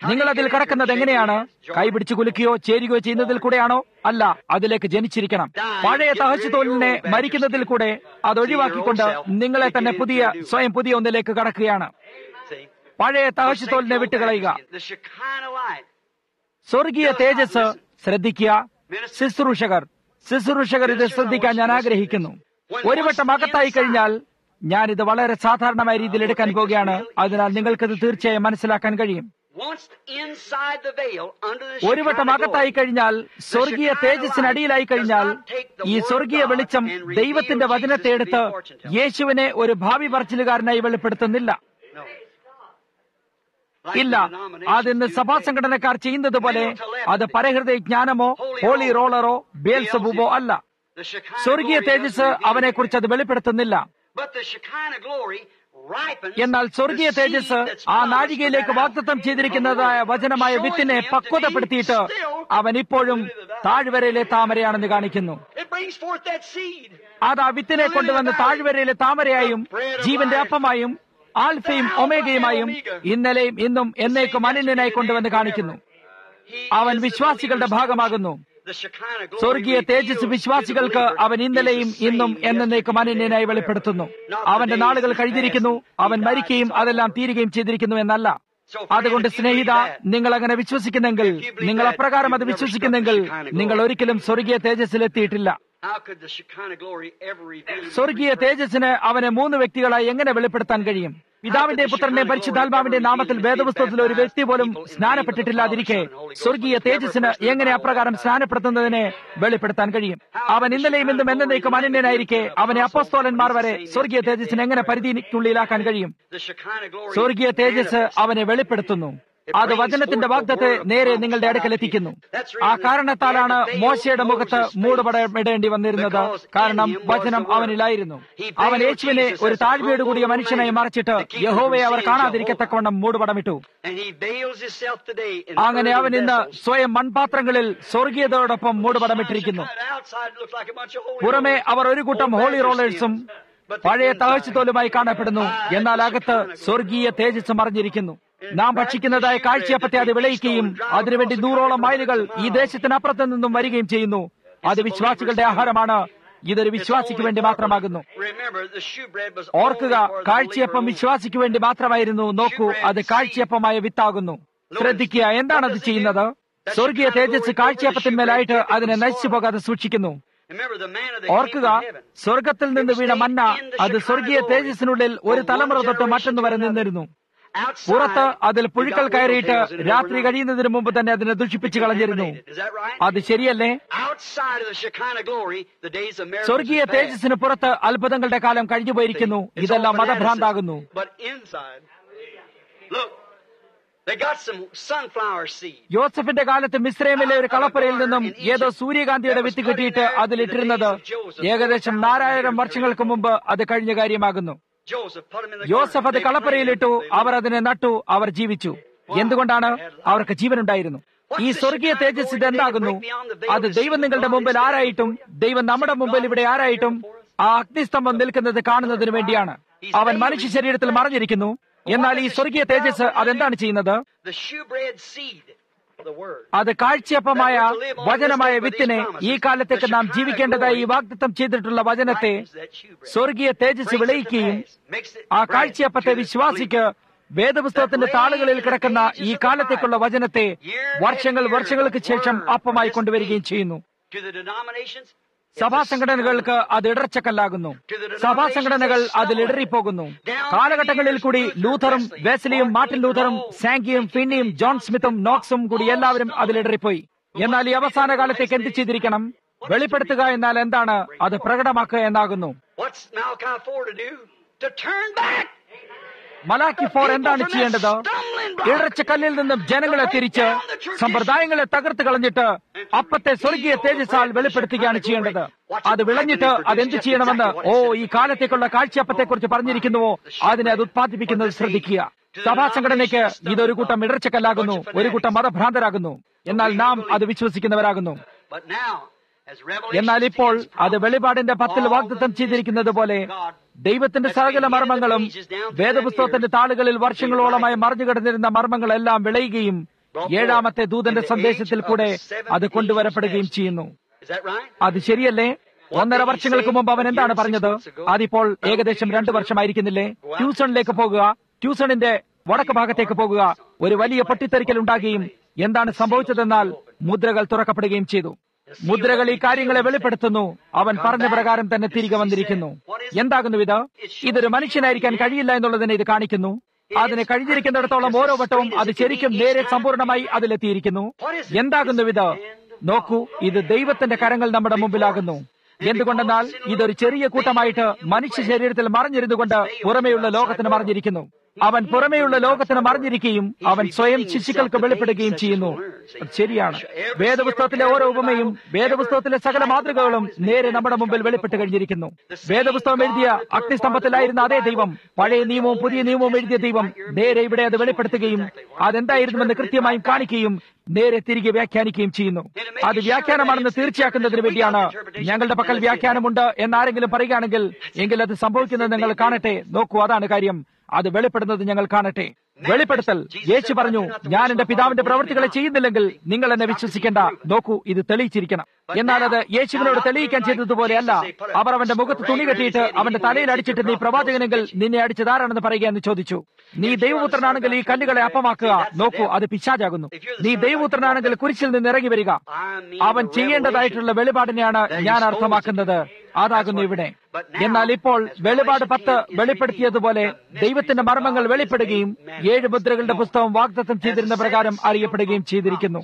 നിങ്ങൾ അതിൽ കടക്കുന്നത് എങ്ങനെയാണ് കൈപിടിച്ച് കുലുക്കുകയോ ചേരുകയോ ചെയ്യുന്നതിൽ കൂടെയാണോ അല്ല അതിലേക്ക് ജനിച്ചിരിക്കണം പഴയ തഹച്ചുതോലിനെ മരിക്കുന്നതിൽ കൂടെ അത് ഒഴിവാക്കിക്കൊണ്ട് നിങ്ങളെ തന്നെ പുതിയ സ്വയം പുതിയ ഒന്നിലേക്ക് കടക്കുകയാണ് See? പഴയ തഹച്ചുതോലിനെ വിട്ടുകളയുക The Shekinah light. സ്വർഗീയ തേജസ് ശ്രദ്ധിക്കുക ശുശ്രൂഷകർ ശുശ്രൂഷകർ ഇത് ശ്രദ്ധിക്കാൻ ഞാൻ ആഗ്രഹിക്കുന്നു ഒരു വട്ടം അകത്തായി കഴിഞ്ഞാൽ ഞാൻ ഇത് വളരെ സാധാരണമായ രീതിയിൽ എടുക്കാൻ പോവുകയാണ് അതിനാൽ നിങ്ങൾക്കത് തീർച്ചയായും മനസ്സിലാക്കാൻ കഴിയും Once inside the veil, under the ഒരു വട്ടം Shekinah അകത്തായി glory, കഴിഞ്ഞാൽ സ്വർഗീയ തേജസ്സിനടിയിലായി കഴിഞ്ഞാൽ ഈ സ്വർഗീയ വെളിച്ചം ദൈവത്തിന്റെ വചനത്തെ എടുത്ത് യേശുവിനെ ഒരു ഭാവി പറച്ചിലുകാരനായി വെളിപ്പെടുത്തുന്നില്ല no. Like ഇല്ല the denominations അതിന്ന് do സഭാ today. സംഘടനക്കാർ ചെയ്യുന്നത് പോലെ അത് പരഹൃദയ ജ്ഞാനമോ ഹോളി റോളറോ ബേൽസബൂബോ അല്ല The Shekinah സ്വർഗീയ glory തേജസ് doesn't reveal അവനെ കുറിച്ച് അത് വെളിപ്പെടുത്തുന്നില്ല But the Shekinah glory ripens എന്നാൽ സ്വർഗീയ the seed തേജസ് that's ആ promised നാഴികയിലേക്ക് for that വാഗ്ദത്തം hour. ചെയ്തിരിക്കുന്നതായ വചനമായ Showing വിത്തിനെ him to പക്വതപ്പെടുത്തിയിട്ട് be still അവൻ ഇപ്പോഴും താഴ്വരയിലെ താമരയാണെന്ന് കാണിക്കുന്നു It brings forth that seed. അത് ആ വിത്തിനെ കൊണ്ടുവന്ന് താഴ്വരയിലെ താമരയായും ജീവന്റെ അപ്പമായും ആൽഫയും ഒമേഗയുമായും ഇന്നലെയും ഇന്നും എന്നേക്കും അനന്യനായി കൊണ്ടുവന്ന് കാണിക്കുന്നു He അവൻ is the വിശ്വാസികളുടെ believer's ഭാഗമാകുന്നു The Shekinah glory സ്വർഗീയ തേജസ് reveals to വിശ്വാസികൾക്ക് the believer അവൻ ഇന്നലെയും is the ഇന്നും same എന്നേക്കും yesterday, അനന്യനായി today, വെളിപ്പെടുത്തുന്നു forever. അവന്റെ Not the നാളുകൾ days that കഴിഞ്ഞിരിക്കുന്നു passed, he അവൻ died, മരിക്കുകയും it's all അതെല്ലാം over. തീരുകയും ചെയ്തിരിക്കുന്നു എന്നല്ല So, friend, അതുകൊണ്ട് if you Snehitha believe that, നിങ്ങൾ അങ്ങനെ വിശ്വസിക്കുന്നെങ്കിൽ if you believe നിങ്ങൾ that, അപ്രകാരം അത് you've never വിശ്വസിക്കുന്നെങ്കിൽ struck the Shekinah നിങ്ങൾ glory. ഒരിക്കലും സ്വർഗീയ തേജസ്സിലെത്തിയിട്ടില്ല How could the Shekinah glory ever reveal സ്വർഗീയ തേജസ്സിന് അവനെ മൂന്ന് വ്യക്തികളായി എങ്ങനെ വെളിപ്പെടുത്താൻ കഴിയും പിതാവിന്റെ പുത്രന്റെ പരിശുദ്ധാത്മാവിന്റെ നാമത്തിൽ വേദപുസ്തകത്തിൽ ഒരു വ്യക്തി പോലും സ്നാനപ്പെട്ടിട്ടില്ലാതിരിക്കെ സ്വർഗീയ തേജസ്സിന് എങ്ങനെ അപ്രകാരം സ്നാനപ്പെടുത്തുന്നതിനെ വെളിപ്പെടുത്താൻ കഴിയും അവൻ ഇന്നലെയും ഇന്നും എന്നേക്കും അനന്യനായിരിക്കെ അവനെ അപ്പോസ്തോലന്മാർ വരെ സ്വർഗീയ തേജസ്സിന് എങ്ങനെ പരിധിക്കുള്ളിലാക്കാൻ കഴിയും The Shekinah glory സ്വർഗീയ തേജസ് അവനെ വെളിപ്പെടുത്തുന്നു അത് വചനത്തിന്റെ വാഗ്ദത്തെ നേരെ നിങ്ങളുടെ അടുക്കൽ എത്തിക്കുന്നു ആ കാരണത്താലാണ് മോശയുടെ മുഖത്ത് മൂടുപടമിടേണ്ടി വന്നിരുന്നത് കാരണം വചനം അവനിലായിരുന്നു അവൻ യേശുവിനെ ഒരു താഴ്മയോട് കൂടിയ മനുഷ്യനായി മറച്ചിട്ട് യഹോവയെ അവർ കാണാതിരിക്കത്തക്കവണ്ണം മൂടുപടമിട്ടു And he veils himself today in അങ്ങനെ അവൻ earthen ഇന്ന് vessels. സ്വയം മൺപാത്രങ്ങളിൽ സ്വർഗീയതയോടൊപ്പം മൂടുപടമിട്ടിരിക്കുന്നു Shekinah outside looks like a bunch of holy പുറമെ rollers. അവർ ഒരു കൂട്ടം Old ഹോളി Baptist റോളേഴ്സും hymns. But the പഴയ inside- തഹച്ചുതോലുമായി കാണപ്പെടുന്നു എന്നാൽ അകത്ത് സ്വർഗീയ തേജസ് മറിഞ്ഞിരിക്കുന്നു നാം ഭക്ഷിക്കുന്നതായ കാഴ്ചയപ്പത്തെ അത് വിളയിക്കുകയും അതിനുവേണ്ടി നൂറോളം മൈലുകൾ ഈ ദേശത്തിനപ്പുറത്ത് നിന്നും വരികയും ചെയ്യുന്നു അത് വിശ്വാസികളുടെ ആഹാരമാണ് ഇതൊരു വിശ്വാസിക്ക് വേണ്ടി മാത്രമാകുന്നു Remember, the shewbread was ഓർക്കുക only for the കാഴ്ചയപ്പം believer വിശ്വാസിക്ക് വേണ്ടി മാത്രമായിരുന്നു നോക്കൂ അത് കാഴ്ചയപ്പമായ വിത്താകുന്നു ശ്രദ്ധിക്കുക എന്താണ് അത് ചെയ്യുന്നത് സ്വർഗീയ തേജസ് കാഴ്ചയപ്പത്തിന്മേലായിട്ട് അതിനെ നശിച്ചു പോകാതെ സൂക്ഷിക്കുന്നു only. Remember, the manna that ഓർക്കുക came from heaven. സ്വർഗത്തിൽ നിന്ന് വീണ മന്ന അത് സ്വർഗീയ തേജസ്സിനുള്ളിൽ ഒരു തലമുറ തൊട്ട് മറ്റൊന്ന് വരെ നിന്നിരുന്നു Outside, പുറത്ത് അതിൽ you പുഴുക്കൾ got കയറിയിട്ട് wiggles in it രാത്രി overnight. കഴിയുന്നതിന് മുമ്പ് തന്നെ അതിനെ ദുഷിപ്പിച്ച് കളഞ്ഞിരുന്നു Is that right? അത് ശരിയല്ലേ Outside of the Shekinah glory, the days of miracles സ്വർഗീയ is past. തേജസ്സിന് പുറത്ത് അത്ഭുതങ്ങളുടെ കാലം കഴിഞ്ഞു പോയിരിക്കുന്നു It's ഇതെല്ലാം all മതഭ്രാന്താകുന്നു fanaticism. But inside, look, they got some sunflower seed. യോസഫിന്റെ കാലത്ത് മിശ്രമിലെ ഒരു കളപ്പുരയിൽ നിന്നും ഏതോ സൂര്യകാന്തിയുടെ വിത്ത് കിട്ടിയിട്ട് അതിലിട്ടിരുന്നത് ഏകദേശം നാലായിരം വർഷങ്ങൾക്ക് മുമ്പ് അത് കഴിഞ്ഞ കാര്യമാകുന്നു Joseph put them in the യോസഫ് അത് garden. They കളപ്പുരയിലിട്ടു planted them. അവർ അതിനെ നട്ടു അവർ ജീവിച്ചു എന്തുകൊണ്ടാണ് അവർക്ക് ജീവനുണ്ടായിരുന്നു ഈ സ്വർഗീയ തേജസ് ഇതെന്താകുന്നു അത് ദൈവം നിങ്ങളുടെ മുമ്പിൽ ആരായിട്ടും ദൈവം നമ്മുടെ മുമ്പിൽ ഇവിടെ ആരായിട്ടും ആ അഗ്നിസ്തംഭം നിൽക്കുന്നത് കാണുന്നതിന് വേണ്ടിയാണ് അവൻ മനുഷ്യ ശരീരത്തിൽ മറഞ്ഞിരിക്കുന്നു എന്നാൽ ഈ സ്വർഗീയ തേജസ് അതെന്താണ് ചെയ്യുന്നത് The shewbread seed, the word. അത് കാഴ്ചയപ്പമായ വചനമായ വിത്തിനെ ഈ കാലത്തേക്ക് നാം ജീവിക്കേണ്ടതായി ഈ വാഗ്ദത്തം ചെയ്തിട്ടുള്ള വചനത്തെ Brightens that shewbread. സ്വർഗീയ തേജസ് Brings it to വിളയിക്കുകയും pass. Makes it ആ bright കാഴ്ചയപ്പത്തെ to the വിശ്വാസിക്ക് വേദപുസ്തകത്തിന്റെ താളുകളിൽ കിടക്കുന്ന ഈ കാലത്തേക്കുള്ള വചനത്തെ വർഷങ്ങൾ വർഷങ്ങൾക്ക് ശേഷം അപ്പമായി കൊണ്ടുവരികയും ചെയ്യുന്നു To the denominations, സഭാ സംഘടനകൾക്ക് അത് ഇടർച്ചക്കല്ലാകുന്നു സഭാ സംഘടനകൾ അതിൽ ഇടറിപ്പോകുന്നു കാലഘട്ടങ്ങളിൽ കൂടി ലൂഥറും വെസ്ലിയും മാർട്ടിൻ ലൂഥറും സാങ്കിയും ഫിന്നിയും ജോൺ സ്മിത്തും നോക്സും കൂടി എല്ലാവരും അതിൽ ഇടറിപ്പോയി എന്നാൽ ഈ അവസാന കാലത്തേക്ക് എന്ത് ചെയ്തിരിക്കണം വെളിപ്പെടുത്തുക എന്നാൽ എന്താണ് അത് പ്രകടമാക്കുക എന്നാകുന്നു what's Malachi 4 to do? To turn back. Malachi four എന്താണ് ചെയ്യേണ്ടത് ഇടർച്ചക്കല്ലിൽ നിന്നും ജനങ്ങളെ തിരിച്ച് സമ്പ്രദായങ്ങളെ തകർത്ത് കളഞ്ഞിട്ട് അപ്പത്തെ സ്വർഗീയ തേജസ്സാൽ വെളിപ്പെടുത്തുകയാണ് ചെയ്യേണ്ടത് അത് വിളഞ്ഞിട്ട് അതെന്ത് ചെയ്യണമെന്ന് ഓ ഈ കാലത്തേക്കുള്ള കാഴ്ചയപ്പത്തെ കുറിച്ച് പറഞ്ഞിരിക്കുന്നുവോ അതിനെ അത് ഉത്പാദിപ്പിക്കുന്നത് ശ്രദ്ധിക്കുക സഭാ സംഘടനയ്ക്ക് ഇതൊരു കൂട്ടം ഇടർച്ചക്കല്ലാകുന്നു ഒരു കൂട്ടം മതഭ്രാന്തരാകുന്നു എന്നാൽ നാം അത് വിശ്വസിക്കുന്നവരാകുന്നു But now, as Revelation എന്നാൽ ഇപ്പോൾ അത് വെളിപാടിന്റെ പത്തിൽ വാഗ്ദത്തം ചെയ്തിരിക്കുന്നത് പോലെ ദൈവത്തിന്റെ സകല മർമ്മങ്ങളും വേദപുസ്തകത്തിന്റെ താളുകളിൽ വർഷങ്ങളോളമായി മറിഞ്ഞു കിടന്നിരുന്ന മർമ്മങ്ങളെല്ലാം വിളയുകയും ഏഴാമത്തെ ദൂതന്റെ സന്ദേശത്തിൽ കൂടെ അത് കൊണ്ടുവരപ്പെടുകയും ചെയ്യുന്നു Is that right? അത് ശരിയല്ലേ ഒന്നര വർഷങ്ങൾക്ക് മുമ്പ് അവൻ എന്താണ് പറഞ്ഞത് അതിപ്പോൾ ഏകദേശം രണ്ടു വർഷമായിരിക്കുന്നില്ലേ ട്യൂസണിലേക്ക് പോകുക ട്യൂസണിന്റെ വടക്ക് ഭാഗത്തേക്ക് പോകുക ഒരു വലിയ പൊട്ടിത്തെറിക്കൽ ഉണ്ടാകുകയും എന്താണ് സംഭവിച്ചതെന്നാൽ മുദ്രകൾ തുറക്കപ്പെടുകയും ചെയ്തു മുദ്രകൾ ഈ കാര്യങ്ങളെ വെളിപ്പെടുത്തുന്നു അവൻ പറഞ്ഞ പ്രകാരം തന്നെ തിരികെ വന്നിരിക്കുന്നു എന്താകുന്നു ഇത് ഇതൊരു മനുഷ്യനായിരിക്കാൻ കഴിയില്ല എന്നുള്ളതിനെ ഇത് കാണിക്കുന്നു അതിന് കഴിഞ്ഞിരിക്കുന്നിടത്തോളം ഓരോ വട്ടവും അത് ശരിക്കും നേരെ സമ്പൂർണ്ണമായി അതിലെത്തിയിരിക്കുന്നു എന്താകുന്നു ഇത് നോക്കൂ ഇത് ദൈവത്തിന്റെ കരങ്ങൾ നമ്മുടെ മുമ്പിലാകുന്നു എന്തുകൊണ്ടെന്നാൽ ഇതൊരു ചെറിയ കൂട്ടമായിട്ട് മനുഷ്യ ശരീരത്തിൽ മറിഞ്ഞിരുന്നുകൊണ്ട് പുറമേയുള്ള ലോകത്തിന് മറിഞ്ഞിരിക്കുന്നു അവൻ പുറമേയുള്ള ലോകത്തിന് മറിഞ്ഞിരിക്കുകയും അവൻ സ്വയം ശിശുക്കൾക്ക് വെളിപ്പെടുകയും ചെയ്യുന്നു അത് ശരിയാണ് വേദപുസ്തകത്തിലെ ഓരോ ഉപമയും വേദപുസ്തകത്തിലെ സകല മാതൃകകളും നേരെ നമ്മുടെ മുമ്പിൽ വെളിപ്പെട്ട് കഴിഞ്ഞിരിക്കുന്നു വേദപുസ്തകം എഴുതിയ അഗ്നിസ്തംഭത്തിലായിരുന്ന അതേ ദൈവം പഴയ നിയമവും പുതിയ നിയമവും എഴുതിയ ദൈവം നേരെ ഇവിടെ അത് വെളിപ്പെടുത്തുകയും അതെന്തായിരുന്നുവെന്ന് കൃത്യമായും കാണിക്കുകയും നേരെ തിരികെ വ്യാഖ്യാനിക്കുകയും ചെയ്യുന്നു അത് വ്യാഖ്യാനമാണെന്ന് തീർച്ചയാക്കുന്നതിന് വേണ്ടിയാണ് ഞങ്ങളുടെ പക്കൽ വ്യാഖ്യാനമുണ്ട് എന്നാരെങ്കിലും പറയുകയാണെങ്കിൽ എങ്കിൽ അത് സംഭവിക്കുന്നത് നിങ്ങൾ കാണട്ടെ നോക്കൂ അതാണ് കാര്യം അത് വെളിപ്പെടുന്നത് ഞങ്ങൾ കാണട്ടെ വെളിപ്പെടുത്തൽ യേശു പറഞ്ഞു ഞാൻ എന്റെ പിതാവിന്റെ പ്രവൃത്തികളെ ചെയ്യുന്നില്ലെങ്കിൽ നിങ്ങൾ എന്നെ വിശ്വസിക്കേണ്ട നോക്കൂ ഇത് തെളിയിച്ചിരിക്കണം എന്നാൽ അത് യേശുവിനോട് തെളിയിക്കാൻ ചെയ്തതുപോലെയല്ല അവർ അവന്റെ മുഖത്ത് തുണി കെട്ടിയിട്ട് അവന്റെ തലയിൽ അടിച്ചിട്ട് നീ പ്രവാചകനെങ്കിൽ നിന്നെ അടിച്ചതാരാണെന്ന് പറയുക എന്ന് ചോദിച്ചു നീ ദൈവപുത്രനാണെങ്കിൽ ഈ കല്ലുകളെ അപ്പമാക്കുക നോക്കൂ അത് പിശാചാകുന്നു നീ ദൈവപുത്രനാണെങ്കിൽ കുരിശിൽ നിന്ന് ഇറങ്ങി വരിക അവൻ ചെയ്യേണ്ടതായിട്ടുള്ള വെളിപാടിനെയാണ് ഞാൻ അർത്ഥമാക്കുന്നത് അതാകുന്നു ഇവിടെ എന്നാൽ ഇപ്പോൾ വെളിപാട് പത്ത് വെളിപ്പെടുത്തിയതുപോലെ ദൈവത്തിന്റെ മർമ്മങ്ങൾ വെളിപ്പെടുകയും ഏഴ് മുദ്രകളുടെ പുസ്തകം വാഗ്ദത്തം ചെയ്തിരുന്ന പ്രകാരം അറിയപ്പെടുകയും ചെയ്തിരിക്കുന്നു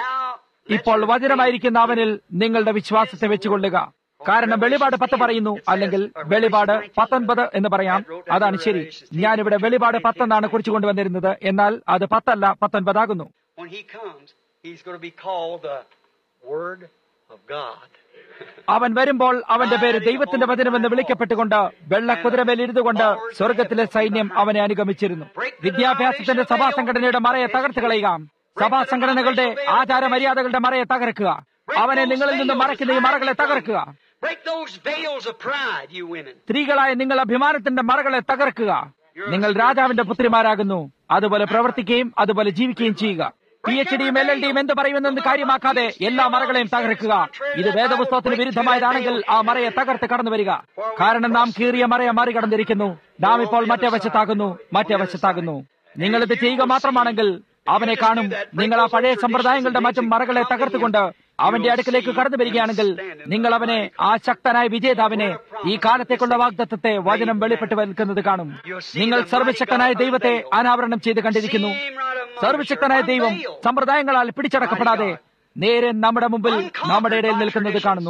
ഇപ്പോൾ വചനമായിരിക്കുന്ന അവനിൽ നിങ്ങളുടെ വിശ്വാസത്തെ വെച്ചുകൊള്ളുക കാരണം വെളിപാട് പത്ത് പറയുന്നു അല്ലെങ്കിൽ വെളിപാട് പത്തൊൻപത് എന്ന് പറയാം അതാണ് ശരി ഞാനിവിടെ വെളിപാട് പത്തെന്നാണ് കുറിച്ചു കൊണ്ടുവന്നിരുന്നത് എന്നാൽ അത് പത്തല്ല പത്തൊൻപതാകുന്നു When he comes, he's going to be called the Word of God. അവൻ വരുമ്പോൾ അവന്റെ പേര് ദൈവത്തിന്റെ വചനമെന്ന് വിളിക്കപ്പെട്ടുകൊണ്ട് വെള്ള കുതിരമേൽ ഇരുന്നുകൊണ്ട് സ്വർഗത്തിലെ സൈന്യം അവനെ അനുഗമിച്ചിരുന്നു വിദ്യാഭ്യാസത്തിന്റെ സഭാ സംഘടനയുടെ മറയെ തകർത്ത് കളയുക സഭാ സംഘടനകളുടെ ആചാര മര്യാദകളുടെ മറയെ തകർക്കുക അവനെ നിങ്ങളിൽ നിന്ന് മറയ്ക്കുന്ന ഈ മറകളെ തകർക്കുക Break those veils of pride, you women. സ്ത്രീകളായ നിങ്ങൾ അഭിമാനത്തിന്റെ മറകളെ തകർക്കുക നിങ്ങൾ രാജാവിന്റെ പുത്രിമാരാകുന്നു അതുപോലെ പ്രവർത്തിക്കുകയും അതുപോലെ ജീവിക്കുകയും ചെയ്യുക പി എച്ച് ഡിയും എൽ എൽ ഡിയും എന്ത് പറയുമെന്നെന്ന് കാര്യമാക്കാതെ എല്ലാ മറകളെയും തകർക്കുക ഇത് വേദപുസ്തകത്തിന് വിരുദ്ധമായതാണെങ്കിൽ ആ മറയെ തകർത്ത് കടന്നു വരിക കാരണം നാം കീറിയ മറയെ മറികടന്നിരിക്കുന്നു നാം ഇപ്പോൾ മറ്റേ വശത്താകുന്നു മറ്റേ വശത്താകുന്നു നിങ്ങൾ ഇത് ചെയ്യുക മാത്രമാണെങ്കിൽ അവനെ കാണും നിങ്ങൾ ആ പഴയ സമ്പ്രദായങ്ങളുടെ മറ്റും മറകളെ തകർത്തുകൊണ്ട് അവന്റെ അടുക്കലേക്ക് കടന്നു വരികയാണെങ്കിൽ നിങ്ങൾ അവനെ ആ ശക്തനായ വിജേതാവിനെ ഈ കാലത്തേക്കുള്ള വാഗ്ദത്തത്തെ വചനം വെളിപ്പെട്ട് നിൽക്കുന്നത് കാണും നിങ്ങൾ സർവശക്തനായ ദൈവത്തെ അനാവരണം ചെയ്ത് കണ്ടിരിക്കുന്നു സർവശക്തനായ ദൈവം സമ്പ്രദായങ്ങളാൽ പിടിച്ചടക്കപ്പെടാതെ നേരെ നമ്മുടെ മുമ്പിൽ നമ്മുടെ ഇടയിൽ നിൽക്കുന്നത് കാണുന്നു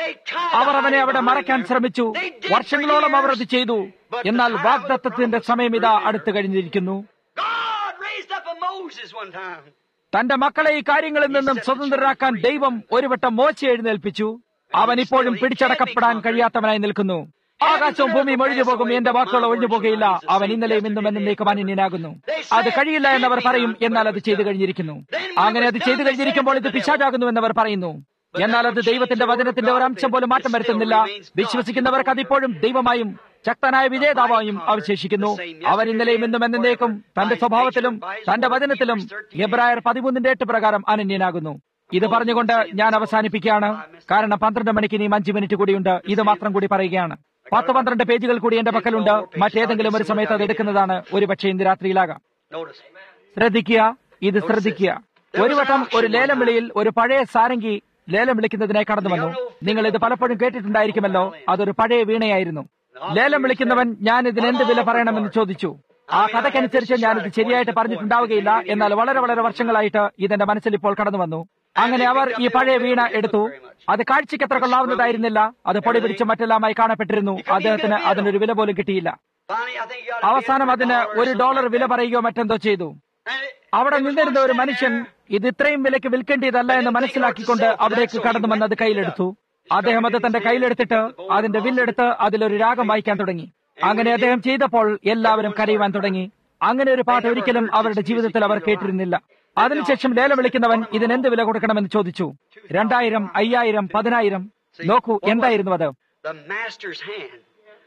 അവർ അവനെ അവിടെ മറയ്ക്കാൻ ശ്രമിച്ചു വർഷങ്ങളോളം അവർ അത് ചെയ്തു എന്നാൽ വാഗ്ദത്തത്തിന്റെ സമയം ഇതാ അടുത്തു കഴിഞ്ഞിരിക്കുന്നു God raised up a Moses one time. തന്റെ മക്കളെ ഈ കാര്യങ്ങളിൽ നിന്നും സ്വതന്ത്രരാക്കാൻ ദൈവം ഒരു വട്ടം മോശ എഴുന്നേൽപ്പിച്ചു അവൻ ഇപ്പോഴും പിടിച്ചടക്കപ്പെടാൻ കഴിയാത്തവനായി നിൽക്കുന്നു ആകാശവും ഭൂമിയും ഒഴിഞ്ഞു പോകും എന്റെ വാക്കുകൾ ഒഴിഞ്ഞു പോകുകയില്ല അവൻ ഇന്നലെയും ഇന്നും എന്നേക്കും അന്യനാകുന്നു അത് കഴിയില്ല എന്നവർ പറയും എന്നാൽ അത് ചെയ്തു കഴിഞ്ഞിരിക്കുന്നു അങ്ങനെ അത് ചെയ്തു കഴിഞ്ഞിരിക്കുമ്പോൾ ഇത് പിശാചാകുന്നു എന്നവർ പറയുന്നു എന്നാൽ അത് ദൈവത്തിന്റെ വചനത്തിന്റെ ഒരു അംശം പോലും മാറ്റം വരുത്തുന്നില്ല വിശ്വസിക്കുന്നവർക്ക് അതിപ്പോഴും ദൈവമായും ശക്തനായ വിജേതാവായും അവശേഷിക്കുന്നു അവൻ ഇന്നലെയും ഇന്നും എന്നേക്കും തന്റെ സ്വഭാവത്തിലും തന്റെ വചനത്തിലും എബ്രായർ പതിമൂന്നിന്റെ എട്ട് പ്രകാരം അനന്യനാകുന്നു ഇത് പറഞ്ഞുകൊണ്ട് ഞാൻ അവസാനിപ്പിക്കുകയാണ് കാരണം പന്ത്രണ്ട് മണിക്ക് ഇനിയും അഞ്ച് മിനിറ്റ് കൂടിയുണ്ട് ഇത് മാത്രം കൂടി പറയുകയാണ് പത്ത് പന്ത്രണ്ട് പേജുകൾ കൂടി എന്റെ പക്കലുണ്ട് മറ്റേതെങ്കിലും ഒരു സമയത്ത് അത് എടുക്കുന്നതാണ് ഒരു പക്ഷേ ഇന്ന് രാത്രിയിലാകാം Notice. ശ്രദ്ധിക്കുക ഇത് ശ്രദ്ധിക്കുക ഒരു വട്ടം ഒരു ലേലം വിളിയിൽ ഒരു പഴയ സാരംഗി ലേലം വിളിക്കുന്നതിനായി കടന്നു വന്നു നിങ്ങൾ ഇത് പലപ്പോഴും കേട്ടിട്ടുണ്ടായിരിക്കുമല്ലോ അതൊരു പഴയ വീണയായിരുന്നു ലേലം വിളിക്കുന്നവൻ ഞാൻ ഇതിന് എന്ത് വില പറയണമെന്ന് ചോദിച്ചു ആ കഥയ്ക്കനുസരിച്ച് ഞാനിത് ശരിയായിട്ട് പറഞ്ഞിട്ടുണ്ടാവുകയില്ല എന്നാൽ വളരെ വളരെ വർഷങ്ങളായിട്ട് ഇതെന്റെ മനസ്സിൽ ഇപ്പോൾ കടന്നു വന്നു അങ്ങനെ അവർ ഈ പഴയ വീണ എടുത്തു അത് കാഴ്ചയ്ക്ക് എത്ര കൊള്ളാവുന്നതായിരുന്നില്ല അത് പൊടി പിടിച്ച് മറ്റെല്ലാമായി കാണപ്പെട്ടിരുന്നു അദ്ദേഹത്തിന് അതിനൊരു വില പോലും കിട്ടിയില്ല Finally, I think you ought to അവസാനം give അതിന് $100 ഒരു ഡോളർ വില പറയുകയോ മറ്റെന്തോ ചെയ്തു And it- അവിടെ it was നിന്നിരുന്ന ഒരു one മനുഷ്യൻ standing ഇത് ഇത്രയും വിലയ്ക്ക് വിൽക്കേണ്ടതല്ല എന്ന് മനസ്സിലാക്കിക്കൊണ്ട് അവിടേക്ക് കടന്നു വന്ന് അത് കയ്യിലെടുത്തു അദ്ദേഹം അത് തന്റെ കയ്യിലെടുത്തിട്ട് അതിന്റെ വില്ലെടുത്ത് അതിലൊരു രാഗം വായിക്കാൻ തുടങ്ങി അങ്ങനെ അദ്ദേഹം ചെയ്തപ്പോൾ എല്ലാവരും കരയുവാൻ തുടങ്ങി അങ്ങനെ ഒരു പാട്ട് ഒരിക്കലും അവരുടെ ജീവിതത്തിൽ അവർ കേട്ടിരുന്നില്ല അതിനുശേഷം ലേലം വിളിക്കുന്നവൻ ഇതിന് എന്ത് വില കൊടുക്കണമെന്ന് ചോദിച്ചു രണ്ടായിരം അയ്യായിരം പതിനായിരം നോക്കൂ എന്തായിരുന്നു അത് The master's hand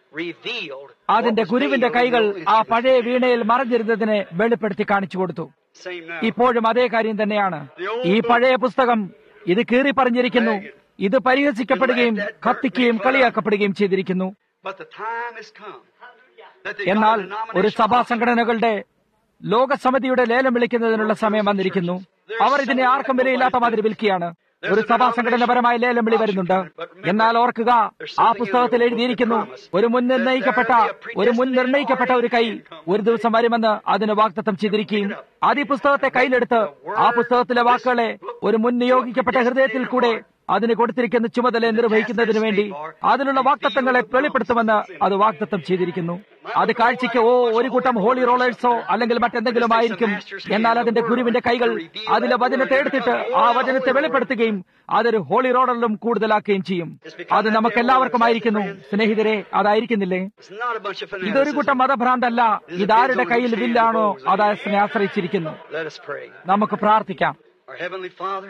revealed അതിന്റെ what was ഗുരുവിന്റെ made കൈകൾ on the ആ instrument. പഴയ വീണയിൽ മറഞ്ഞിരുന്നതിനെ വെളിപ്പെടുത്തി കാണിച്ചു കൊടുത്തു Same now. ഇപ്പോഴും അതേ കാര്യം തന്നെയാണ് ഈ പഴയ പുസ്തകം ഇത് കീറി പറഞ്ഞിരിക്കുന്നു ഇത് പരിഹസിക്കപ്പെടുകയും കത്തിക്കുകയും കളിയാക്കപ്പെടുകയും ചെയ്തിരിക്കുന്നു But the time has come that the എന്നാൽ God ഒരു സഭാ denomination സംഘടനകളുടെ ലോകസമിതിയുടെ ലേലം വിളിക്കുന്നതിനുള്ള സമയം വന്നിരിക്കുന്നു അവർ ഇതിനെ ആർക്കും വിലയില്ലാത്ത മാതിരി വിൽക്കുകയാണ് ഒരു സഭാ സംഘടനപരമായ ലേലം വിളി വരുന്നുണ്ട് എന്നാൽ ഓർക്കുക ആ പുസ്തകത്തിൽ എഴുതിയിരിക്കുന്നു ഒരു മുൻ നിർണയിക്കപ്പെട്ട ഒരു മുൻ നിർണയിക്കപ്പെട്ട ഒരു കൈ ഒരു ദിവസം വരുമെന്ന് അതിന് വാഗ്ദത്തം ചെയ്തിരിക്കുകയും അത് ഈ പുസ്തകത്തെ കയ്യിലെടുത്ത് ആ പുസ്തകത്തിലെ വാക്കുകളെ ഒരു മുൻ നിയോഗിക്കപ്പെട്ട ഹൃദയത്തിൽ കൂടെ അതിന് കൊടുത്തിരിക്കുന്ന ചുമതല നിർവഹിക്കുന്നതിന് വേണ്ടി അതിലുള്ള വാക്തത്വങ്ങളെ വെളിപ്പെടുത്തുമെന്ന് അത് വാക്തത്വം ചെയ്തിരിക്കുന്നു അത് കാഴ്ചയ്ക്ക് ഓ ഒരു കൂട്ടം ഹോളി റോളേഴ്സോ അല്ലെങ്കിൽ മറ്റെന്തെങ്കിലും ആയിരിക്കും എന്നാൽ അതിന്റെ ഗുരുവിന്റെ കൈകൾ അതിലെ വചനത്തെ എടുത്തിട്ട് ആ വചനത്തെ വെളിപ്പെടുത്തുകയും അതൊരു ഹോളി റോഡറിലും കൂടുതലാക്കുകയും ചെയ്യും അത് നമുക്ക് എല്ലാവർക്കും ആയിരിക്കുന്നു സ്നേഹിതരെ അതായിരിക്കുന്നില്ലേ It's not a bunch of ഇതൊരു fanaticism. കൂട്ടം മതഭ്രാന്തല്ല ഇതാരുടെ കയ്യിൽ വില്ലാണോ അത് അതിനെ ആശ്രയിച്ചിരിക്കുന്നു Let us pray. നമുക്ക് പ്രാർത്ഥിക്കാം Our Heavenly Father,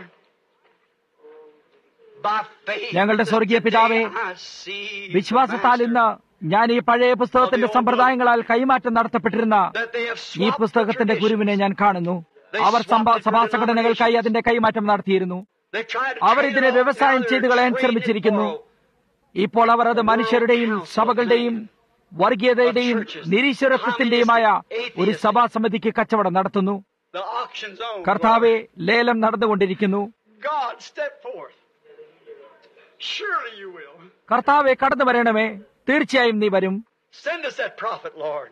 by faith, ഞങ്ങളുടെ സ്വർഗീയ പിതാവേ, today I see the വിശ്വാസത്താൽ master ഇന്ന് ഞാൻ ഈ പഴയ പുസ്തകത്തിന്റെ സമ്പ്രദായങ്ങളാൽ കൈമാറ്റം നടത്തപ്പെട്ടിരുന്ന that they have ഈ swapped പുസ്തകത്തിന്റെ the ഗുരുവിനെ ഞാൻ കാണുന്നു അവർ സഭ- സഭാ സംഘടനകൾക്കായി അതിന്റെ കൈമാറ്റം നടത്തിയിരുന്നു They tried to our trade ഇതിനെ it off. വ്യവസായം Now ചെയ്ത് they're കളയാൻ trading ശ്രമിച്ചിരിക്കുന്നു it for ഇപ്പോൾ അവർ അത് മനുഷ്യരുടെയും സഭകളുടെയും വർഗീയതയുടെയും നിരീശ്വരത്വത്തിന്റെയുമായ ഒരു സഭാസമിതിക്ക് കച്ചവടം നടത്തുന്നു the auction zone. കർത്താവെ ലേലം നടന്നുകൊണ്ടിരിക്കുന്നു God, step forth. Surely you will. കർത്താവെ കടന്നു വരണമേ തീർച്ചയായും നീ വരും Send us that prophet, Lord.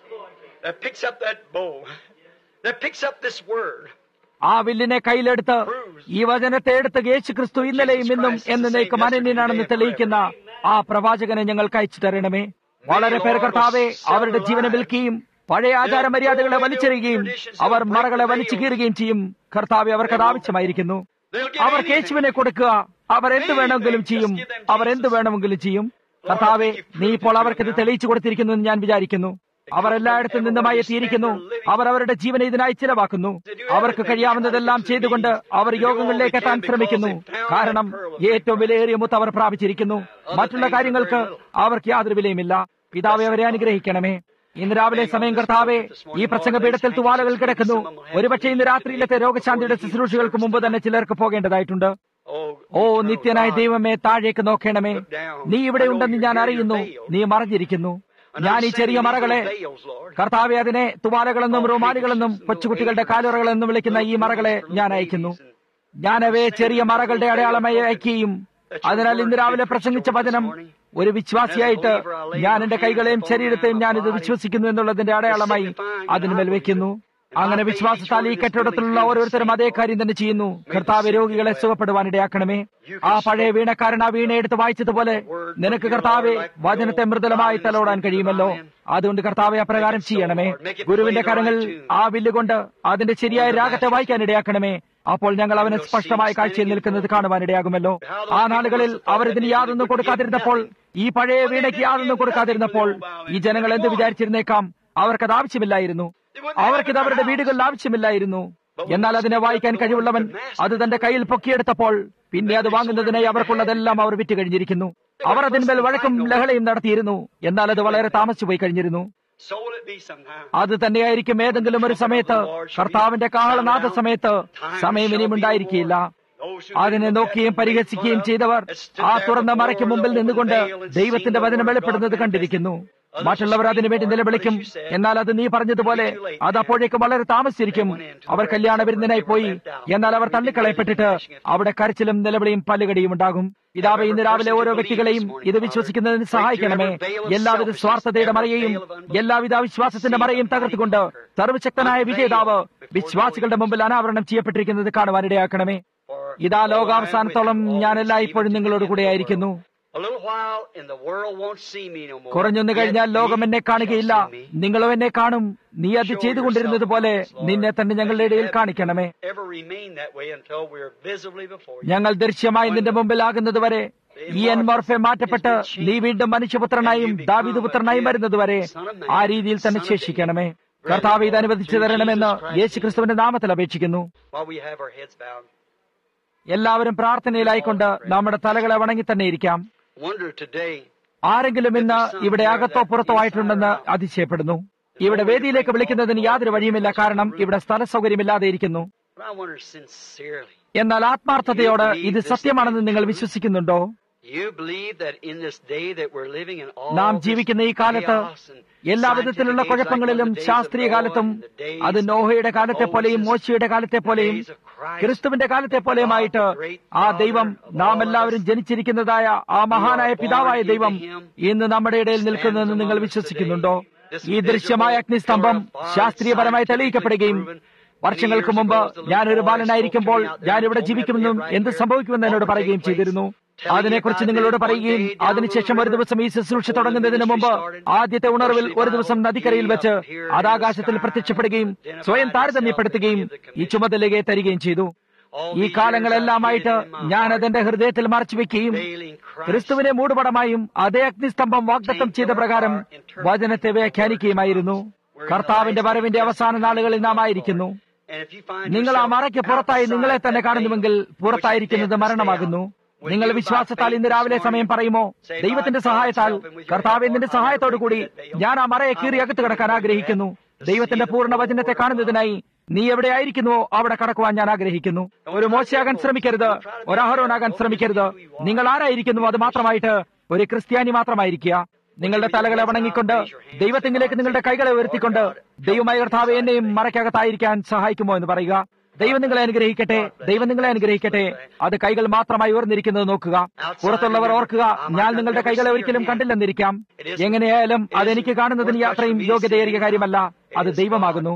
That picks up that bow. That picks up this word. ആ വില്ലിനെ കയ്യിലെടുത്ത് ഈ വചനത്തെ എടുത്ത് യേശു ക്രിസ്തു ഇന്നലെയും ഇന്നും എന്നേക്കും അനന്യനാണെന്ന് തെളിയിക്കുന്ന ആ പ്രവാചകനെ ഞങ്ങൾക്ക് അയച്ചു തരണമേ വളരെ പേർ കർത്താവെ അവരുടെ ജീവനെ വിൽക്കുകയും പഴയ ആചാര മര്യാദകളെ വലിച്ചെറിയുകയും അവർ മറകളെ വലിച്ചു കീറുകയും ചെയ്യും കർത്താവെ അവർക്കത് ആവശ്യമായിരിക്കുന്നു അവർ യേശുവിനെ കൊടുക്കുക അവർ എന്ത് വേണമെങ്കിലും ചെയ്യും അവർ എന്ത് വേണമെങ്കിലും ചെയ്യും കർത്താവെ നീ ഇപ്പോൾ അവർക്കിത് തെളിയിച്ചു കൊടുത്തിരിക്കുന്നു എന്ന് ഞാൻ വിചാരിക്കുന്നു അവർ എല്ലായിടത്തും നിന്നുമായി എത്തിയിരിക്കുന്നു അവർ അവരുടെ ജീവനെ ഇതിനായി ചിലവാക്കുന്നു അവർക്ക് കഴിയാവുന്നതെല്ലാം ചെയ്തുകൊണ്ട് അവർ യോഗങ്ങളിലേക്ക് എത്താൻ ശ്രമിക്കുന്നു കാരണം ഏറ്റവും വിലയേറിയ മുത്ത് അവർ പ്രാപിച്ചിരിക്കുന്നു മറ്റുള്ള കാര്യങ്ങൾക്ക് അവർക്ക് യാതൊരു വിലയുമില്ല പിതാവെ അവരെ അനുഗ്രഹിക്കണമേ ഇന്ന് രാവിലെ സമയം കർത്താവെ ഈ പ്രസംഗപീഠത്തിൽ തുവാലകൾ കിടക്കുന്നു ഒരുപക്ഷെ ഇന്ന് രാത്രിയിലത്തെ രോഗശാന്തിയുടെ ശുശ്രൂഷകൾക്ക് മുമ്പ് തന്നെ ചിലർക്ക് പോകേണ്ടതായിട്ടുണ്ട് Oh, ഓ നിത്യനായ ദൈവമേ താഴേക്ക് നോക്കണമേ നീ ഇവിടെ ഉണ്ടെന്ന് ഞാൻ അറിയുന്നു നീ മറഞ്ഞിരിക്കുന്നു ഞാൻ ഈ ചെറിയ മറകളെ കർത്താവെ അതിനെ തുവാലകളെന്നും റുമാലുകളെന്നും കൊച്ചുകുട്ടികളുടെ കാലുറകളെന്നും വിളിക്കുന്ന ഈ മറകളെ ഞാൻ അയക്കുന്നു ഞാൻ അവയെ ചെറിയ മറകളുടെ അടയാളമായി അയക്കുകയും അതിനാൽ ഇന്ന് രാവിലെ പ്രസംഗിച്ച വചനം ഒരു വിശ്വാസിയായിട്ട് ഞാൻ എന്റെ കൈകളെയും ശരീരത്തെയും ഞാൻ ഇത് വിശ്വസിക്കുന്നു എന്നുള്ളതിന്റെ അടയാളമായി അതിനുമേൽ വെക്കുന്നു അങ്ങനെ വിശ്വാസത്താൽ ഈ കെട്ടിടത്തിലുള്ള ഓരോരുത്തരും അതേ കാര്യം തന്നെ ചെയ്യുന്നു കർത്താവ് രോഗികളെ സുഖപ്പെടുവാനിടയാക്കണമേ ആ പഴയ വീണക്കാരൻ ആ വീണ എടുത്ത് വായിച്ചതുപോലെ നിനക്ക് കർത്താവെ വചനത്തെ മൃദുലമായി തലോടാൻ കഴിയുമല്ലോ അതുകൊണ്ട് കർത്താവെ അപ്രകാരം ചെയ്യണമേ ഗുരുവിന്റെ കരങ്ങൾ ആ വില്ലുകൊണ്ട് അതിന്റെ ശരിയായ രാഗത്തെ വായിക്കാൻ ഇടയാക്കണമേ അപ്പോൾ ഞങ്ങൾ അവന് സ്പഷ്ടമായ കാഴ്ചയിൽ നിൽക്കുന്നത് കാണുവാനിടയാകുമല്ലോ ആ നാളുകളിൽ അവർ ഇതിന് യാതൊന്നും കൊടുക്കാതിരുന്നപ്പോൾ ഈ പഴയ വീണയ്ക്ക് യാതൊന്നും കൊടുക്കാതിരുന്നപ്പോൾ ഈ ജനങ്ങൾ എന്ത് വിചാരിച്ചിരുന്നേക്കാം അവർക്കത് ആവശ്യമില്ലായിരുന്നു അവർക്കിത് അവരുടെ വീടുകളിൽ ആവശ്യമില്ലായിരുന്നു എന്നാൽ അതിനെ വായിക്കാൻ കഴിവുള്ളവൻ അത് തന്റെ കയ്യിൽ പൊക്കിയെടുത്തപ്പോൾ പിന്നെ അത് വാങ്ങുന്നതിനായി അവർക്കുള്ളതെല്ലാം അവർ വിറ്റ് കഴിഞ്ഞിരിക്കുന്നു അവർ അതിന്മേൽ വഴക്കും ലഹളയും നടത്തിയിരുന്നു എന്നാൽ അത് വളരെ താമസിച്ചു പോയി കഴിഞ്ഞിരുന്നു So will it be sometime. അത് തന്നെയായിരിക്കും ഏതെങ്കിലും ഒരു സമയത്ത് കർത്താവിന്റെ കാഹളനാഥ സമയത്ത് സമയം ഇനിയും ഉണ്ടായിരിക്കില്ല അതിനെ നോക്കുകയും പരിഹസിക്കുകയും ചെയ്തവർ ആ തുറന്ന മറയ്ക്ക് മുമ്പിൽ നിന്നുകൊണ്ട് ദൈവത്തിന്റെ വചനം വെളിപ്പെടുന്നത് കണ്ടിരിക്കുന്നു മറ്റുള്ളവർ അതിനുവേണ്ടി നിലവിളിക്കും എന്നാൽ അത് നീ പറഞ്ഞതുപോലെ അത് അപ്പോഴേക്കും വളരെ താമസിച്ചിരിക്കും അവർ കല്യാണ വിരുന്നിനായി പോയി എന്നാൽ അവർ തള്ളിക്കളയപ്പെട്ടിട്ട് അവിടെ കരച്ചിലും നിലവിളിയും പല്ലുകടിയും ഉണ്ടാകും പിതാവ് ഇന്ന് രാവിലെ ഓരോ വ്യക്തികളെയും ഇത് വിശ്വസിക്കുന്നതിന് സഹായിക്കണമേ എല്ലാവിധ സ്വാർത്ഥതയുടെ മറയെയും എല്ലാവിധ അവിശ്വാസത്തിന്റെ മറയും തകർത്തുകൊണ്ട് സർവശക്തനായ വിജേതാവ് വിശ്വാസികളുടെ മുമ്പിൽ അനാവരണം ചെയ്യപ്പെട്ടിരിക്കുന്നത് കാണുവാനിടയാക്കണമേ ഇതാ ലോകാവസാനത്തോളം ഞാൻ എല്ലായ്പ്പോഴും നിങ്ങളോട് കൂടെ ആയിരിക്കുന്നു A little while and the world won't see me no more. കുറഞ്ഞൊന്നു കഴിഞ്ഞാൽ Yet ലോകം എന്നെ ye കാണുകയില്ല shall see me. നിങ്ങളും എന്നെ കാണും നീ അത് ചെയ്തുകൊണ്ടിരുന്നത് പോലെ നിന്നെ തന്നെ ഞങ്ങളുടെ ഇടയിൽ കാണിക്കണമേ Ever remain that way until we're visibly before you. ഞങ്ങൾ ദൃശ്യമായി നിന്റെ മുമ്പിലാകുന്നത് വരെ ഈ എൻ മോർഫെ മാറ്റപ്പെട്ട് നീ വീണ്ടും മനുഷ്യപുത്രനായും ദാവീദ് പുത്രനായും വരുന്നത് വരെ ആ രീതിയിൽ തന്നെ ശേഷിക്കണമേ കർത്താവ് ഇത് അനുവദിച്ചു തരണമെന്ന് യേശു ക്രിസ്തുവിന്റെ നാമത്തിൽ അപേക്ഷിക്കുന്നു While we have our heads bowed. എല്ലാവരും പ്രാർത്ഥനയിലായിക്കൊണ്ട് നമ്മുടെ തലകളെ വണങ്ങി തന്നെ ഇരിക്കാം Wonder today, ആരെങ്കിലും ഇന്ന് ഇവിടെ അകത്തോ പുറത്തോ ആയിട്ടുണ്ടെന്ന് അതിശയപ്പെടുന്നു ഇവിടെ വേദിയിലേക്ക് വിളിക്കുന്നതിന് യാതൊരു വഴിയുമില്ല കാരണം ഇവിടെ സ്ഥല സൗകര്യമില്ലാതെ ഇരിക്കുന്നു But I wonder sincerely, എന്നാൽ ആത്മാർത്ഥതയോട് ഇത് സത്യമാണെന്ന് നിങ്ങൾ വിശ്വസിക്കുന്നുണ്ടോ you believe that in this day that we're living in all നാം this ജീവിക്കുന്ന ഈ കാലത്ത് chaos and എല്ലാ വിധത്തിലുള്ള scientific age like കുഴപ്പങ്ങളിലും on the days of ശാസ്ത്രീയ Noah കാലത്തും and the days അത് നോഹയുടെ കാലത്തെ of പോലെയും Moses, മോശയുടെ കാലത്തെ പോലെയും the days of Christ, ക്രിസ്തുവിന്റെ കാലത്തെ പോലെയുമായിട്ട് ആ ദൈവം നാം എല്ലാവരും ജനിച്ചിരിക്കുന്നതായ ആ മഹാനായ പിതാവായ ദൈവം ഇന്ന് നമ്മുടെ ഇടയിൽ നിൽക്കുന്നുവെന്ന് നിങ്ങൾ വിശ്വസിക്കുന്നുണ്ടോ ഈ ദൃശ്യമായ അഗ്നിസ്തംഭം ശാസ്ത്രീയപരമായി തെളിയിക്കപ്പെടുകയും വർഷങ്ങൾക്ക് മുമ്പ് ഞാനൊരു ബാലനായിരിക്കുമ്പോൾ ഞാൻ ഇവിടെ ജീവിക്കുമെന്നും എന്ത് സംഭവിക്കുമെന്ന് എന്നോട് പറയുകയും ചെയ്തിരുന്നു അതിനെക്കുറിച്ച് നിങ്ങളോട് പറയുകയും അതിനുശേഷം ഒരു ദിവസം ഈ ശുശ്രൂഷ തുടങ്ങുന്നതിന് മുമ്പ് ആദ്യത്തെ ഉണർവിൽ ഒരു ദിവസം നദിക്കരയിൽ വെച്ച് അത് ആകാശത്തിൽ പ്രത്യക്ഷപ്പെടുകയും സ്വയം താരതമ്യപ്പെടുത്തുകയും ഈ ചുമതലയെ തരികയും ചെയ്തു ഈ കാലങ്ങളെല്ലാമായിട്ട് ഞാൻ അതെന്റെ ഹൃദയത്തിൽ മറച്ചുവെക്കുകയും ക്രിസ്തുവിനെ മൂടുപടമായും അതേ അഗ്നിസ്തംഭം വാഗ്ദത്തം ചെയ്ത പ്രകാരം വചനത്തെ വ്യാഖ്യാനിക്കുകയുമായിരുന്നു കർത്താവിന്റെ വരവിന്റെ അവസാന നാളുകളിൽ നാം ആയിരിക്കുന്നു നിങ്ങൾ ആ മറയ്ക്ക് പുറത്തായി നിങ്ങളെ തന്നെ കാണുന്നുവെങ്കിൽ പുറത്തായിരിക്കുന്നത് മരണമാകുന്നു നിങ്ങൾ വിശ്വാസത്താൽ ഇന്ന് രാവിലെ സമയം പറയുമോ ദൈവത്തിന്റെ സഹായത്താൽ കർത്താവ് നിന്റെ സഹായത്തോടു കൂടി ഞാൻ ആ മറയെ കീറി അകത്ത് കിടക്കാൻ ആഗ്രഹിക്കുന്നു ദൈവത്തിന്റെ പൂർണ്ണ വചനത്തെ കാണുന്നതിനായി നീ എവിടെയായിരിക്കുന്നുവോ അവിടെ കടക്കുവാൻ ഞാൻ ആഗ്രഹിക്കുന്നു ഒരു മോശയാകാൻ ശ്രമിക്കരുത് ഒരഹരോനാകാൻ ശ്രമിക്കരുത് നിങ്ങൾ ആരായിരിക്കുന്നു അത് മാത്രമായിട്ട് ഒരു ക്രിസ്ത്യാനി മാത്രമായിരിക്കുക നിങ്ങളുടെ തലകളെ വണങ്ങിക്കൊണ്ട് ദൈവത്തിങ്കിലേക്ക് നിങ്ങളുടെ കൈകളെ ഉയർത്തിക്കൊണ്ട് ദൈവമായ കർത്താവ് എന്നെയും മറയ്ക്കകത്തായിരിക്കാൻ സഹായിക്കുമോ എന്ന് പറയുക ദൈവം നിങ്ങളെ അനുഗ്രഹിക്കട്ടെ ദൈവം നിങ്ങളെ അനുഗ്രഹിക്കട്ടെ അത് കൈകൾ മാത്രമായി ഉയർന്നിരിക്കുന്നത് നോക്കുക പുറത്തുള്ളവർ ഓർക്കുക ഞാൻ നിങ്ങളുടെ കൈകളെ ഒരിക്കലും കണ്ടില്ലെന്നിരിക്കാം എങ്ങനെയായാലും അതെനിക്ക് കാണുന്നതിന് യാത്രയും യോഗ്യതയേറിയ കാര്യമല്ല അത് ദൈവമാകുന്നു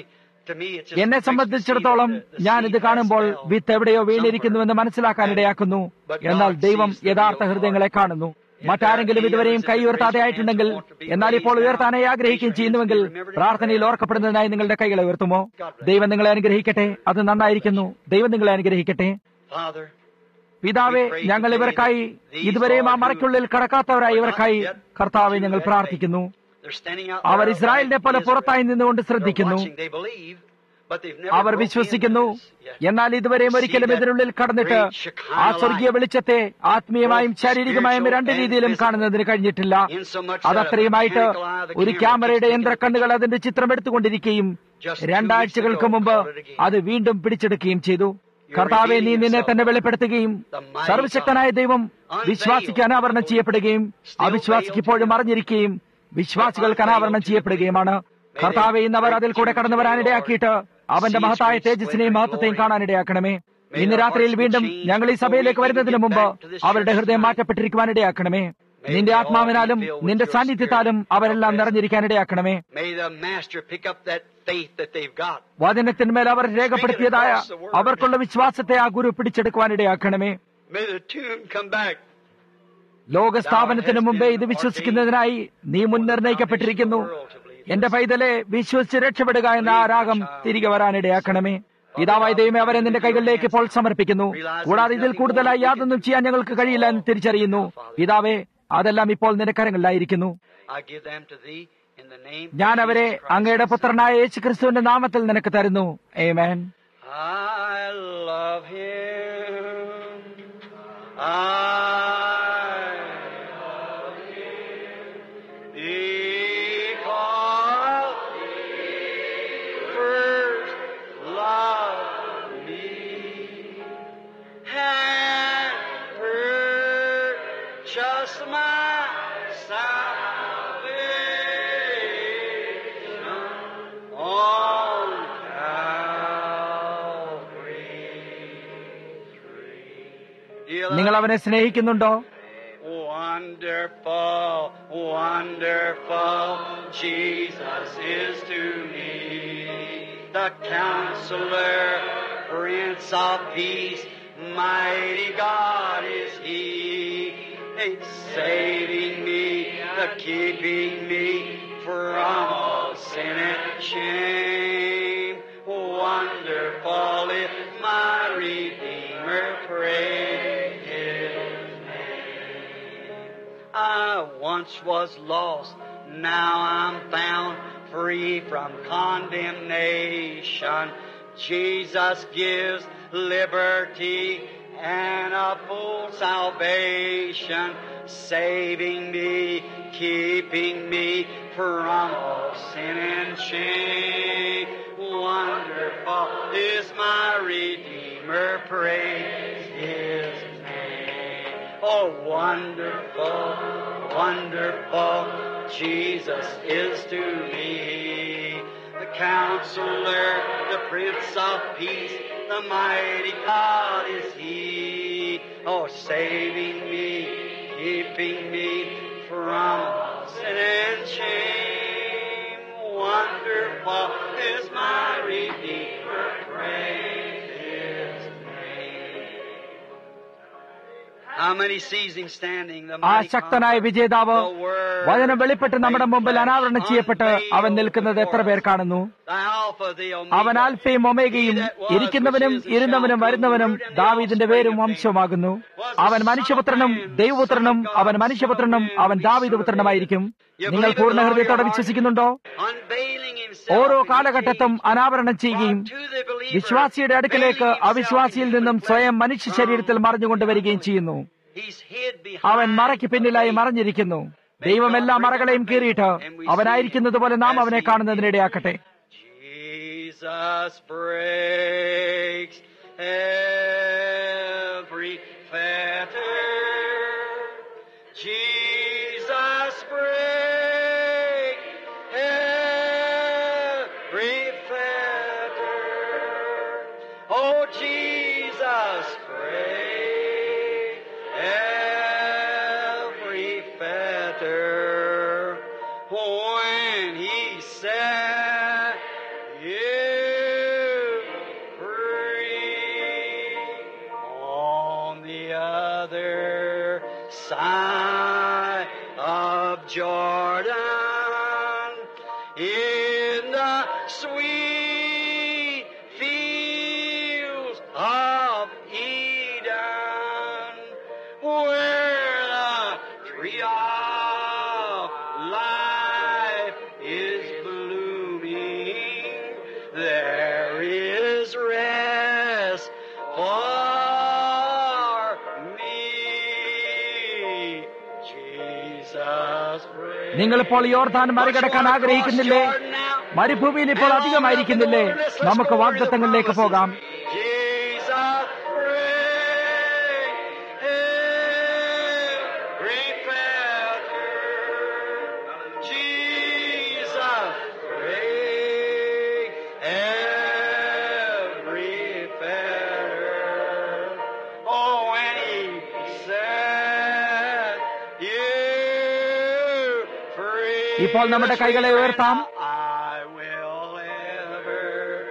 എന്നെ സംബന്ധിച്ചിടത്തോളം ഞാൻ ഇത് കാണുമ്പോൾ വിത്ത് എവിടെയോ വീണിരിക്കുന്നുവെന്ന് മനസ്സിലാക്കാനിടയാക്കുന്നു എന്നാൽ ദൈവം യഥാർത്ഥ ഹൃദയങ്ങളെ കാണുന്നു മറ്റാരെങ്കിലും ഇതുവരെയും കൈ ഉയർത്താതെ ആയിട്ടുണ്ടെങ്കിൽ എന്നാൽ ഇപ്പോൾ ഉയർത്താനായി ആഗ്രഹിക്കുകയും ചെയ്യുന്നുവെങ്കിൽ പ്രാർത്ഥനയിൽ ഓർക്കപ്പെടുന്നതിനായി നിങ്ങളുടെ കൈകളെ ഉയർത്തുമോ ദൈവം നിങ്ങളെ അനുഗ്രഹിക്കട്ടെ അത് നന്നായിരിക്കുന്നു ദൈവം നിങ്ങളെ അനുഗ്രഹിക്കട്ടെ പിതാവെ ഞങ്ങൾ ഇവർക്കായി ഇതുവരെയും ആ മറയ്ക്കുള്ളിൽ കടക്കാത്തവരായി ഇവർക്കായി കർത്താവെ ഞങ്ങൾ പ്രാർത്ഥിക്കുന്നു അവർ ഇസ്രായേലിനെ പോലെ പുറത്തായി നിന്നുകൊണ്ട് ശ്രദ്ധിക്കുന്നു അവർ വിശ്വസിക്കുന്നു എന്നാൽ ഇതുവരെയും ഒരിക്കലും ഇതിനുള്ളിൽ കടന്നിട്ട് ആ സ്വർഗീയ വെളിച്ചത്തെ ആത്മീയമായും ശാരീരികമായും രണ്ട് രീതിയിലും കാണുന്നതിന് കഴിഞ്ഞിട്ടില്ല അതത്രയുമായിട്ട് ഒരു ക്യാമറയുടെ യന്ത്രക്കണ്ണുകൾ അതിന്റെ ചിത്രം എടുത്തുകൊണ്ടിരിക്കുകയും രണ്ടാഴ്ചകൾക്ക് മുമ്പ് അത് വീണ്ടും പിടിച്ചെടുക്കുകയും ചെയ്തു കർത്താവെ നീ നിന്നെ തന്നെ വെളിപ്പെടുത്തുകയും സർവശക്തനായ ദൈവം വിശ്വാസിക്ക് അനാവരണം ചെയ്യപ്പെടുകയും അവിശ്വാസിക്ക് ഇപ്പോഴും അറിഞ്ഞിരിക്കുകയും വിശ്വാസികൾക്ക് അനാവരണം ചെയ്യപ്പെടുകയുമാണ് കർത്താവെ ഇന്ന് അവർ അതിൽ കൂടെ കടന്നു വരാനിടയാക്കിയിട്ട് അവന്റെ മഹത്തായ തേജസ്സിനെയും മഹത്വത്തെയും കാണാനിടയാക്കണമേ ഇന്ന് രാത്രിയിൽ വീണ്ടും ഞങ്ങൾ ഈ സഭയിലേക്ക് വരുന്നതിന് മുമ്പ് അവരുടെ ഹൃദയം മാറ്റപ്പെട്ടിരിക്കുവാനിടയാക്കണമേ നിന്റെ ആത്മാവിനാലും നിന്റെ സാന്നിധ്യത്താലും അവരെല്ലാം നിറഞ്ഞിരിക്കാനിടയാക്കണമേ വചനത്തിന്മേൽ അവർ രേഖപ്പെടുത്തിയതായ അവർക്കുള്ള വിശ്വാസത്തെ ആ ഗുരു പിടിച്ചെടുക്കുവാനിടയാക്കണമേ ലോകസ്ഥാപനത്തിന് മുമ്പേ ഇത് വിശ്വസിക്കുന്നതിനായി നീ മുൻനിർണയിക്കപ്പെട്ടിരിക്കുന്നു എന്റെ പൈതലെ വിശ്വസിച്ച് രക്ഷപ്പെടുക എന്ന ആ രാഗം തിരികെ വരാനിടയാക്കണമേ പിതാവായ ദൈവമേ അവരെ നിന്റെ കൈകളിലേക്ക് ഇപ്പോൾ സമർപ്പിക്കുന്നു കൂടാതെ ഇതിൽ കൂടുതലായി യാതൊന്നും ചെയ്യാൻ ഞങ്ങൾക്ക് കഴിയില്ല എന്ന് തിരിച്ചറിയുന്നു പിതാവേ അതെല്ലാം ഇപ്പോൾ നിന്റെ കരങ്ങളിലായിരിക്കുന്നു ഞാൻ അവരെ അങ്ങയുടെ പുത്രനായ യേശു ക്രിസ്തുവിന്റെ നാമത്തിൽ നിനക്ക് തരുന്നു ഏമേൻ നിങ്ങൾ അവനെ സ്നേഹിക്കുന്നുണ്ടോ Wonderful, wonderful, Jesus is to me. The counselor, Prince of Peace, mighty God is He. He's saving me, the keeping me from all sin and shame. Wonderful is my Redeemer, praise His name. I once was lost, now I'm found free from condemnation. Jesus gives liberty and a full salvation, saving me, keeping me from all sin and shame. Wonderful is my Redeemer, praise His name. Oh, wonderful, wonderful, Jesus is to me. The counselor, the Prince of Peace, the mighty God is He. Oh, saving me, keeping me from sin and shame. Wonderful is my Redeemer, praise His name. How many sees Him standing? The ആ mighty ശക്തനായ വിജേതാവ് The Word, വചനം വെളിപ്പെട്ട് നമ്മുടെ മുമ്പിൽ അനാവരണം ചെയ്യപ്പെട്ട് അവൻ നിൽക്കുന്നത് എത്ര പേർ കാണുന്നു the Alpha, the Omega. അവൻ ആൽഫയും ഒമേഗയും ഇരിക്കുന്നവനും ഇരുന്നവനും വരുന്നവനും ദാവീദിന്റെ പേരും വംശവുമാകുന്നു അവൻ മനുഷ്യപുത്രനും ദൈവപുത്രനും അവൻ മനുഷ്യപുത്രനും അവൻ ദാവീദ് പുത്രനുമായിരിക്കും നിങ്ങൾ പൂർണ്ണ ഹൃദയത്തോടെ വിശ്വസിക്കുന്നുണ്ടോ Unveiling himself ഓരോ in കാലഘട്ടത്തും അനാവരണം ചെയ്യുകയും to the believer, വിശ്വാസിയുടെ അടുക്കലേക്ക് veiling himself അവിശ്വാസിയിൽ നിന്നും സ്വയം മനുഷ്യ ശരീരത്തിൽ മറഞ്ഞുകൊണ്ടുവരികയും ചെയ്യുന്നു He's hid behind അവൻ മറയ്ക്ക് പിന്നിലായി മറഞ്ഞിരിക്കുന്നു ദൈവം എല്ലാ മറകളെയും കീറിയിട്ട് അവനായിരിക്കുന്നത് പോലെ നാം അവനെ കാണുന്നതിനിടയാക്കട്ടെ Jesus breaks every fetter. Jesus breaks every fetter. Oh, Jesus breaks every fetter. When he set you free on the other side of Jordan in the sweet fields of Eden where the tree of life is blooming there is rest for me Jesus praise നിങ്ങളിപ്പോൾ യോർദാൻ മറികടക്കാൻ ആഗ്രഹിക്കുന്നില്ലേ മരുഭൂമിയിൽ ഇപ്പോൾ അധികമായിരിക്കുന്നില്ലേ നമുക്ക് വാഗ്ദത്തങ്ങളിലേക്ക് പോകാം Jesus break every fetter. Jesus break every fetter. Oh, when he set you free. ഇപ്പോൾ നമ്മുടെ കൈകളെ ഉയർത്താം. I will ever,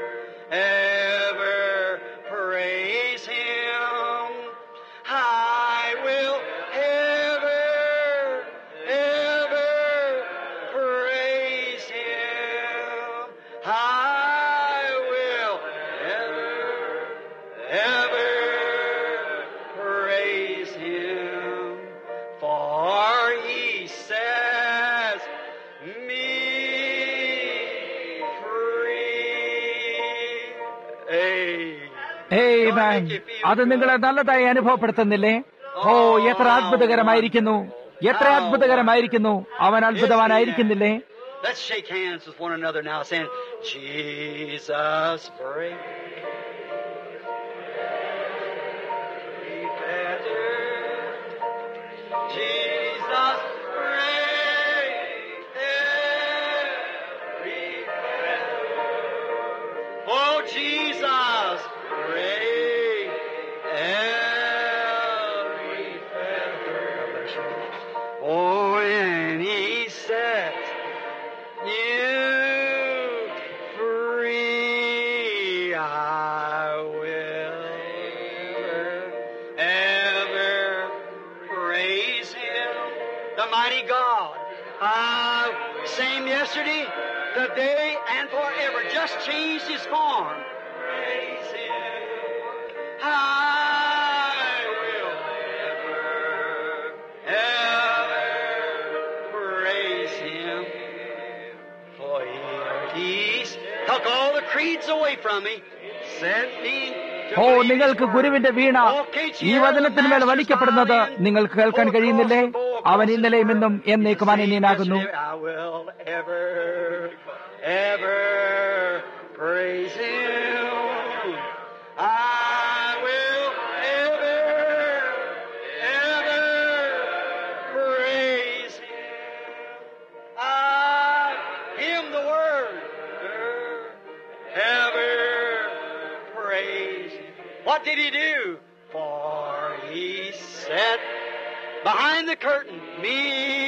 ever praise him. I will ever, ever praise him. I will ever, ever praise him. For he says me free. Hey. ഏയ് മാൻ അത് നിങ്ങളെ നല്ലതായി അനുഭവപ്പെടുത്തുന്നില്ലേ ഓ എത്ര അത്ഭുതകരമായിരിക്കുന്നു എത്ര അത്ഭുതകരമായിരിക്കുന്നു അവൻ അത്ഭുതവാനായിരിക്കുന്നില്ലേ Let's shake hands with one another now, saying, Jesus, break. Jesus, break every fetter. Oh, Jesus, break every fetter. Oh, and he sets you free. I will ever praise him, the mighty God. Uh, same yesterday, today, and forever. Just changed his form. Praise him. I will ever, ever praise him. For he, he's took all the creeds away from me, set me ഓ നിങ്ങൾക്ക് ഗുരുവിന്റെ വീണ ഈ വചനത്തിന്മേൽ വലിക്കപ്പെടുന്നത് നിങ്ങൾക്ക് കേൾക്കാൻ കഴിയുന്നില്ലേ അവൻ ഇന്നലെയും ഇന്നും എന്നേക്കും അനന്യനാകുന്നു I will ever, ever praise Him. I will ever, ever praise Him. I, Him the Word, ever praise Him. What did He do? For He set behind the curtain me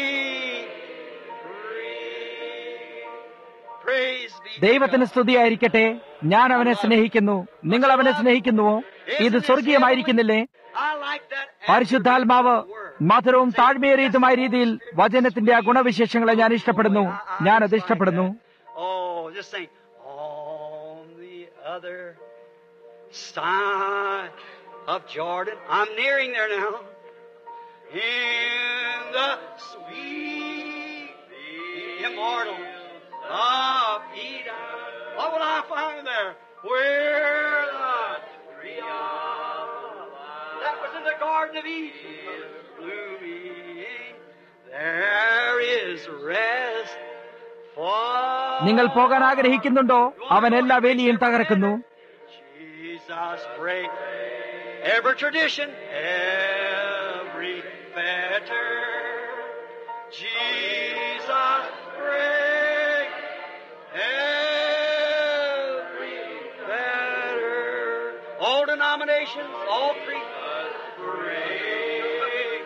free. Praise be to ദൈവത്തിന് God. സ്തുതിയായിരിക്കട്ടെ ഞാൻ അവനെ സ്നേഹിക്കുന്നു നിങ്ങൾ അവനെ സ്നേഹിക്കുന്നുവോ ഇത് സ്വർഗീയമായിരിക്കുന്നില്ലേ I like that പരിശുദ്ധാത്മാവ് മധുരവും താഴ്മയേറിയതുമായ രീതിയിൽ വചനത്തിന്റെ ആ ഗുണവിശേഷങ്ങളെ ഞാൻ ഇഷ്ടപ്പെടുന്നു ഞാൻ അത് ഇഷ്ടപ്പെടുന്നു Oh, just think. On the other side of Jordan. I'm nearing there now. In the sweet, immortal of Eden. What will I find there? Where the tree of life that was in the Garden of Eden is blooming. There is rest for നിങ്ങൾ പോകാൻ ആഗ്രഹിക്കുന്നുണ്ടോ അവൻ എല്ലാ വേലിയും തകർക്കുന്നു Jesus break every tradition, every fetter. Jesus break every fetter. All denominations, all creeds, break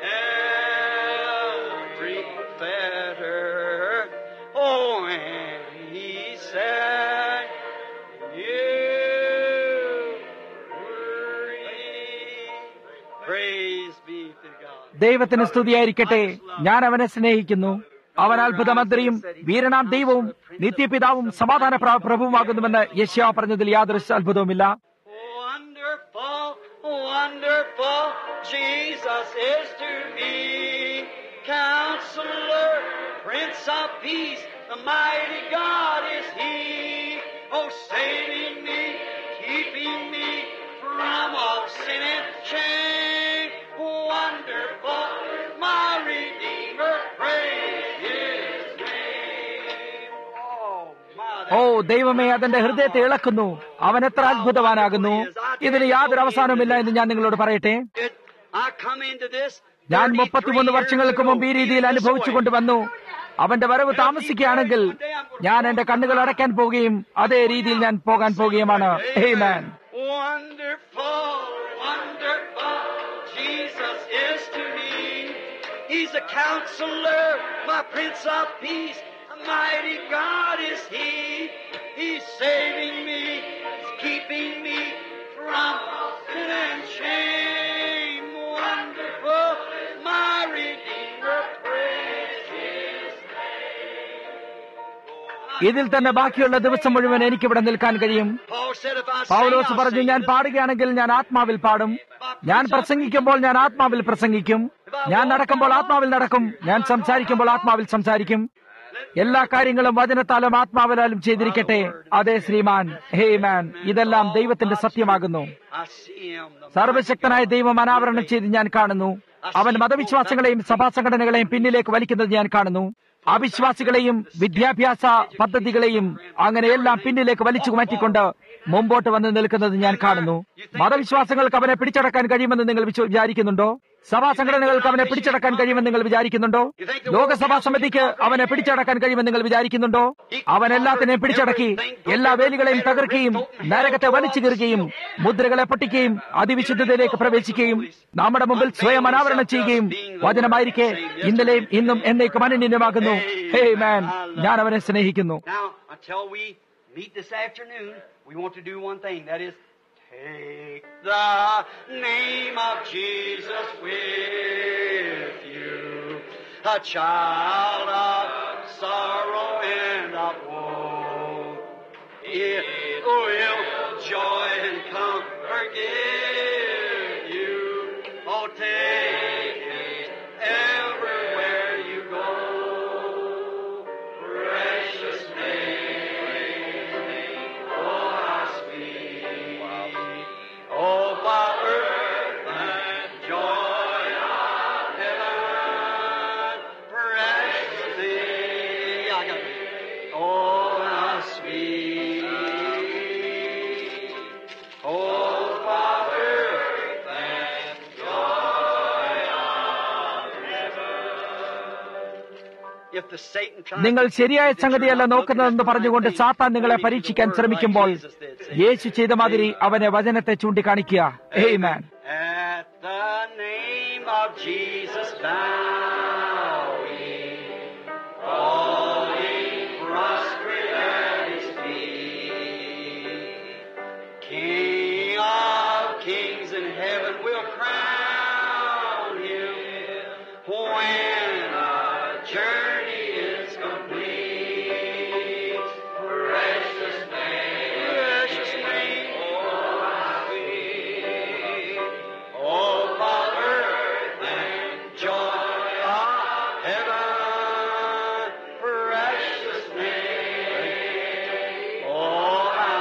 every fetter. Oh, and he said, You free. Praise be to God. ദൈവത്തിന് സ്തുതിയായിരിക്കട്ടെ ഞാൻ അവനെ സ്നേഹിക്കുന്നു അവൻ അത്ഭുതമന്ത്രിയും വീരനാം ദൈവവും നിത്യപിതാവും സമാധാന പ്ര- പ്രഭുവുമാകുന്നുവെന്ന് യശ്യാ പറഞ്ഞതിൽ യാതൊരു അത്ഭുതവുമില്ല Wonderful, wonderful, Jesus is to me. Counselor, Prince of Peace, the mighty God is He. Oh, saving me, keeping me from all sin and shame. Wonderful, my Redeemer, praise His name. Oh, my, ഓ ദൈവമേ അതെന്റെ ഹൃദയത്തെ ഇളക്കുന്നു അവൻ എത്ര അത്ഭുതവാനാകുന്നു ഇതിന് യാതൊരു അവസാനവുമില്ല എന്ന് ഞാൻ നിങ്ങളോട് പറയട്ടെ It- I come into this ഞാൻ 33 മുപ്പത്തിമൂന്ന് years വർഷങ്ങൾക്ക് ago, മുമ്പ് ഈ രീതിയിൽ feeling this അനുഭവിച്ചു way. കൊണ്ടുവന്നു അവന്റെ വരവ് താമസിക്കുകയാണെങ്കിൽ ഞാൻ എന്റെ കണ്ണുകൾ അടയ്ക്കാൻ പോവുകയും അതേ രീതിയിൽ ഞാൻ പോകാൻ പോവുകയുമാണ് ഹേമാൻ Wonderful, wonderful, Jesus is to me. He's a counselor, my Prince of Peace, a mighty God is He. He's saving me, He's keeping me from sin and shame. Wonderful, my Redeemer, praise His ഇതിൽ തന്നെ ബാക്കിയുള്ള ദിവസം മുഴുവൻ എനിക്കിവിടെ നിൽക്കാൻ കഴിയും Paul said, if I sing, Paulose I'll പറഞ്ഞു sing ഞാൻ to പാടുകയാണെങ്കിൽ ഞാൻ ആത്മാവിൽ പാടും ഞാൻ പ്രസംഗിക്കുമ്പോൾ ഞാൻ ആത്മാവിൽ പ്രസംഗിക്കും ഞാൻ നടക്കുമ്പോൾ ആത്മാവിൽ നടക്കും ഞാൻ സംസാരിക്കുമ്പോൾ ആത്മാവിൽ സംസാരിക്കും എല്ലാ കാര്യങ്ങളും വചനത്താലും ആത്മാവിലാലും ചെയ്തിരിക്കട്ടെ അതെ ശ്രീമാൻ ഹേ മാൻ ഇതെല്ലാം ദൈവത്തിന്റെ സത്യമാകുന്നു I see him, the സർവശക്തനായ ദൈവം അനാവരണം ചെയ്ത് ഞാൻ കാണുന്നു അവൻ മതവിശ്വാസങ്ങളെയും സഭാ സംഘടനകളെയും പിന്നിലേക്ക് വലിക്കുന്നത് ഞാൻ കാണുന്നു അവിശ്വാസികളെയും വിദ്യാഭ്യാസ പദ്ധതികളെയും അങ്ങനെയെല്ലാം പിന്നിലേക്ക് വലിച്ചു മാറ്റിക്കൊണ്ട് മുമ്പോട്ട് വന്ന് നിൽക്കുന്നത് ഞാൻ കാണുന്നു മതവിശ്വാസങ്ങൾക്ക് അവനെ പിടിച്ചടക്കാൻ കഴിയുമെന്ന് നിങ്ങൾ വിശ്വ- വിചാരിക്കുന്നുണ്ടോ സഭാ സംഘടനകൾക്ക് അവനെ പിടിച്ചടക്കാൻ കഴിയുമെന്ന് നിങ്ങൾ വിചാരിക്കുന്നുണ്ടോ ലോകസഭാ സമിതിക്ക് അവനെ പിടിച്ചടക്കാൻ കഴിയുമെന്ന് നിങ്ങൾ വിചാരിക്കുന്നുണ്ടോ അവൻ എല്ലാത്തിനെയും പിടിച്ചടക്കി എല്ലാ വേലികളെയും തകർക്കുകയും നരകത്തെ വലിച്ചു കീറുകയും മുദ്രകളെ പൊട്ടിക്കുകയും അതിവിശുദ്ധതയിലേക്ക് പ്രവേശിക്കുകയും നമ്മുടെ മുമ്പിൽ സ്വയം അനാവരണം ചെയ്യുകയും വചനമായിരിക്കെ ഇന്നലെയും ഇന്നും എന്നേക്കും അനന്യമാകുന്നു ഹേ മാൻ ഞാൻ അവനെ സ്നേഹിക്കുന്നു Now, until we meet this afternoon, we want to do one thing. That is, take the name of Jesus with you. A child of sorrow and of woe. It will joy and comfort give you. Oh, take it everywhere you go. Precious name, oh how sweet, if the Satan tries നിങ്ങൾ to ശരിയായ convince you that സംഗതിയല്ല you're not നോക്കുന്നതെന്ന് looking at the പറഞ്ഞുകൊണ്ട് right സാത്താൻ thing, നിങ്ങളെ pointing to the പരീക്ഷിക്കാൻ word ശ്രമിക്കുമ്പോൾ like Jesus did, see. യേശു ചെയ്ത മാതിരി അവനെ വചനത്തെ ചൂണ്ടിക്കാണിക്കുക Amen. At the name of Jesus bowing, falling prostrate at his feet, King of kings in heaven will crown him when our journey is complete. Precious name, precious name, oh, how sweet. Oh, Father, and joy of heaven, precious name, oh, how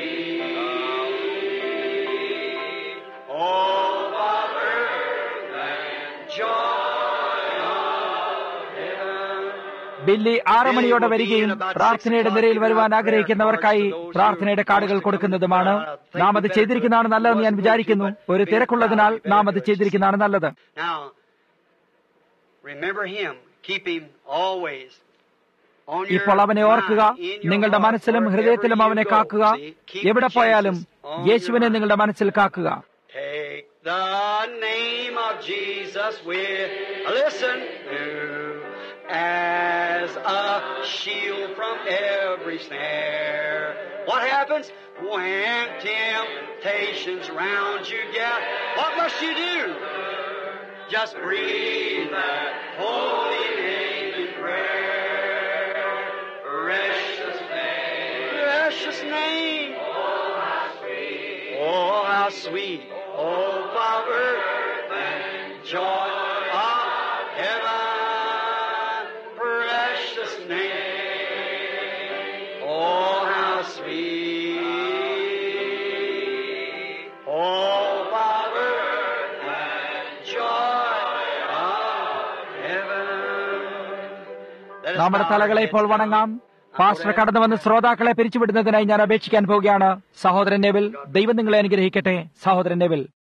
sweet. Oh, Father, and joy of heaven. Billy ആറ് മണിയോടെ വരികയും പ്രാർത്ഥനയുടെ നിരയിൽ വരുവാൻ ആഗ്രഹിക്കുന്നവർക്കായി പ്രാർത്ഥനയുടെ കാർഡുകൾ കൊടുക്കുന്നതുമാണ് നാം അത് ചെയ്തിരിക്കുന്നതാണ് നല്ലതെന്ന് ഞാൻ വിചാരിക്കുന്നു ഒരു തിരക്കുള്ളതിനാൽ നാം അത് ചെയ്തിരിക്കുന്നതാണ് നല്ലത് Now, remember him. Keep him always. On your ഇപ്പോൾ അവനെ ഓർക്കുക mind, in your നിങ്ങളുടെ heart, മനസ്സിലും wherever ഹൃദയത്തിലും you അവനെ go. കാക്കുക See, keep എവിടെ പോയാലും Jesus on യേശുവിനെ your നിങ്ങളുടെ മനസ്സിൽ കാക്കുക Take the name of Jesus with, listen, as a shield from every snare. What happens when temptations round you get? What must you do? Just breathe that holy name in prayer. Precious name. Precious name. Oh, how sweet. Oh, Father, and joy of heaven. Precious name. Oh, how sweet. Oh, Father, and joy of heaven. Let us നമ്മുടെ bow our തലകളെ heads ഇപ്പോൾ now. വണങ്ങാം പാസ്റ്റർ കടന്നു വന്ന് ശ്രോതാക്കളെ പിരിച്ചുവിടുന്നതിനായി ഞാൻ അപേക്ഷിക്കാൻ പോവുകയാണ് സഹോദരൻ നെവിൽ ദൈവം നിങ്ങളെ അനുഗ്രഹിക്കട്ടെ സഹോദരൻ നെവിൽ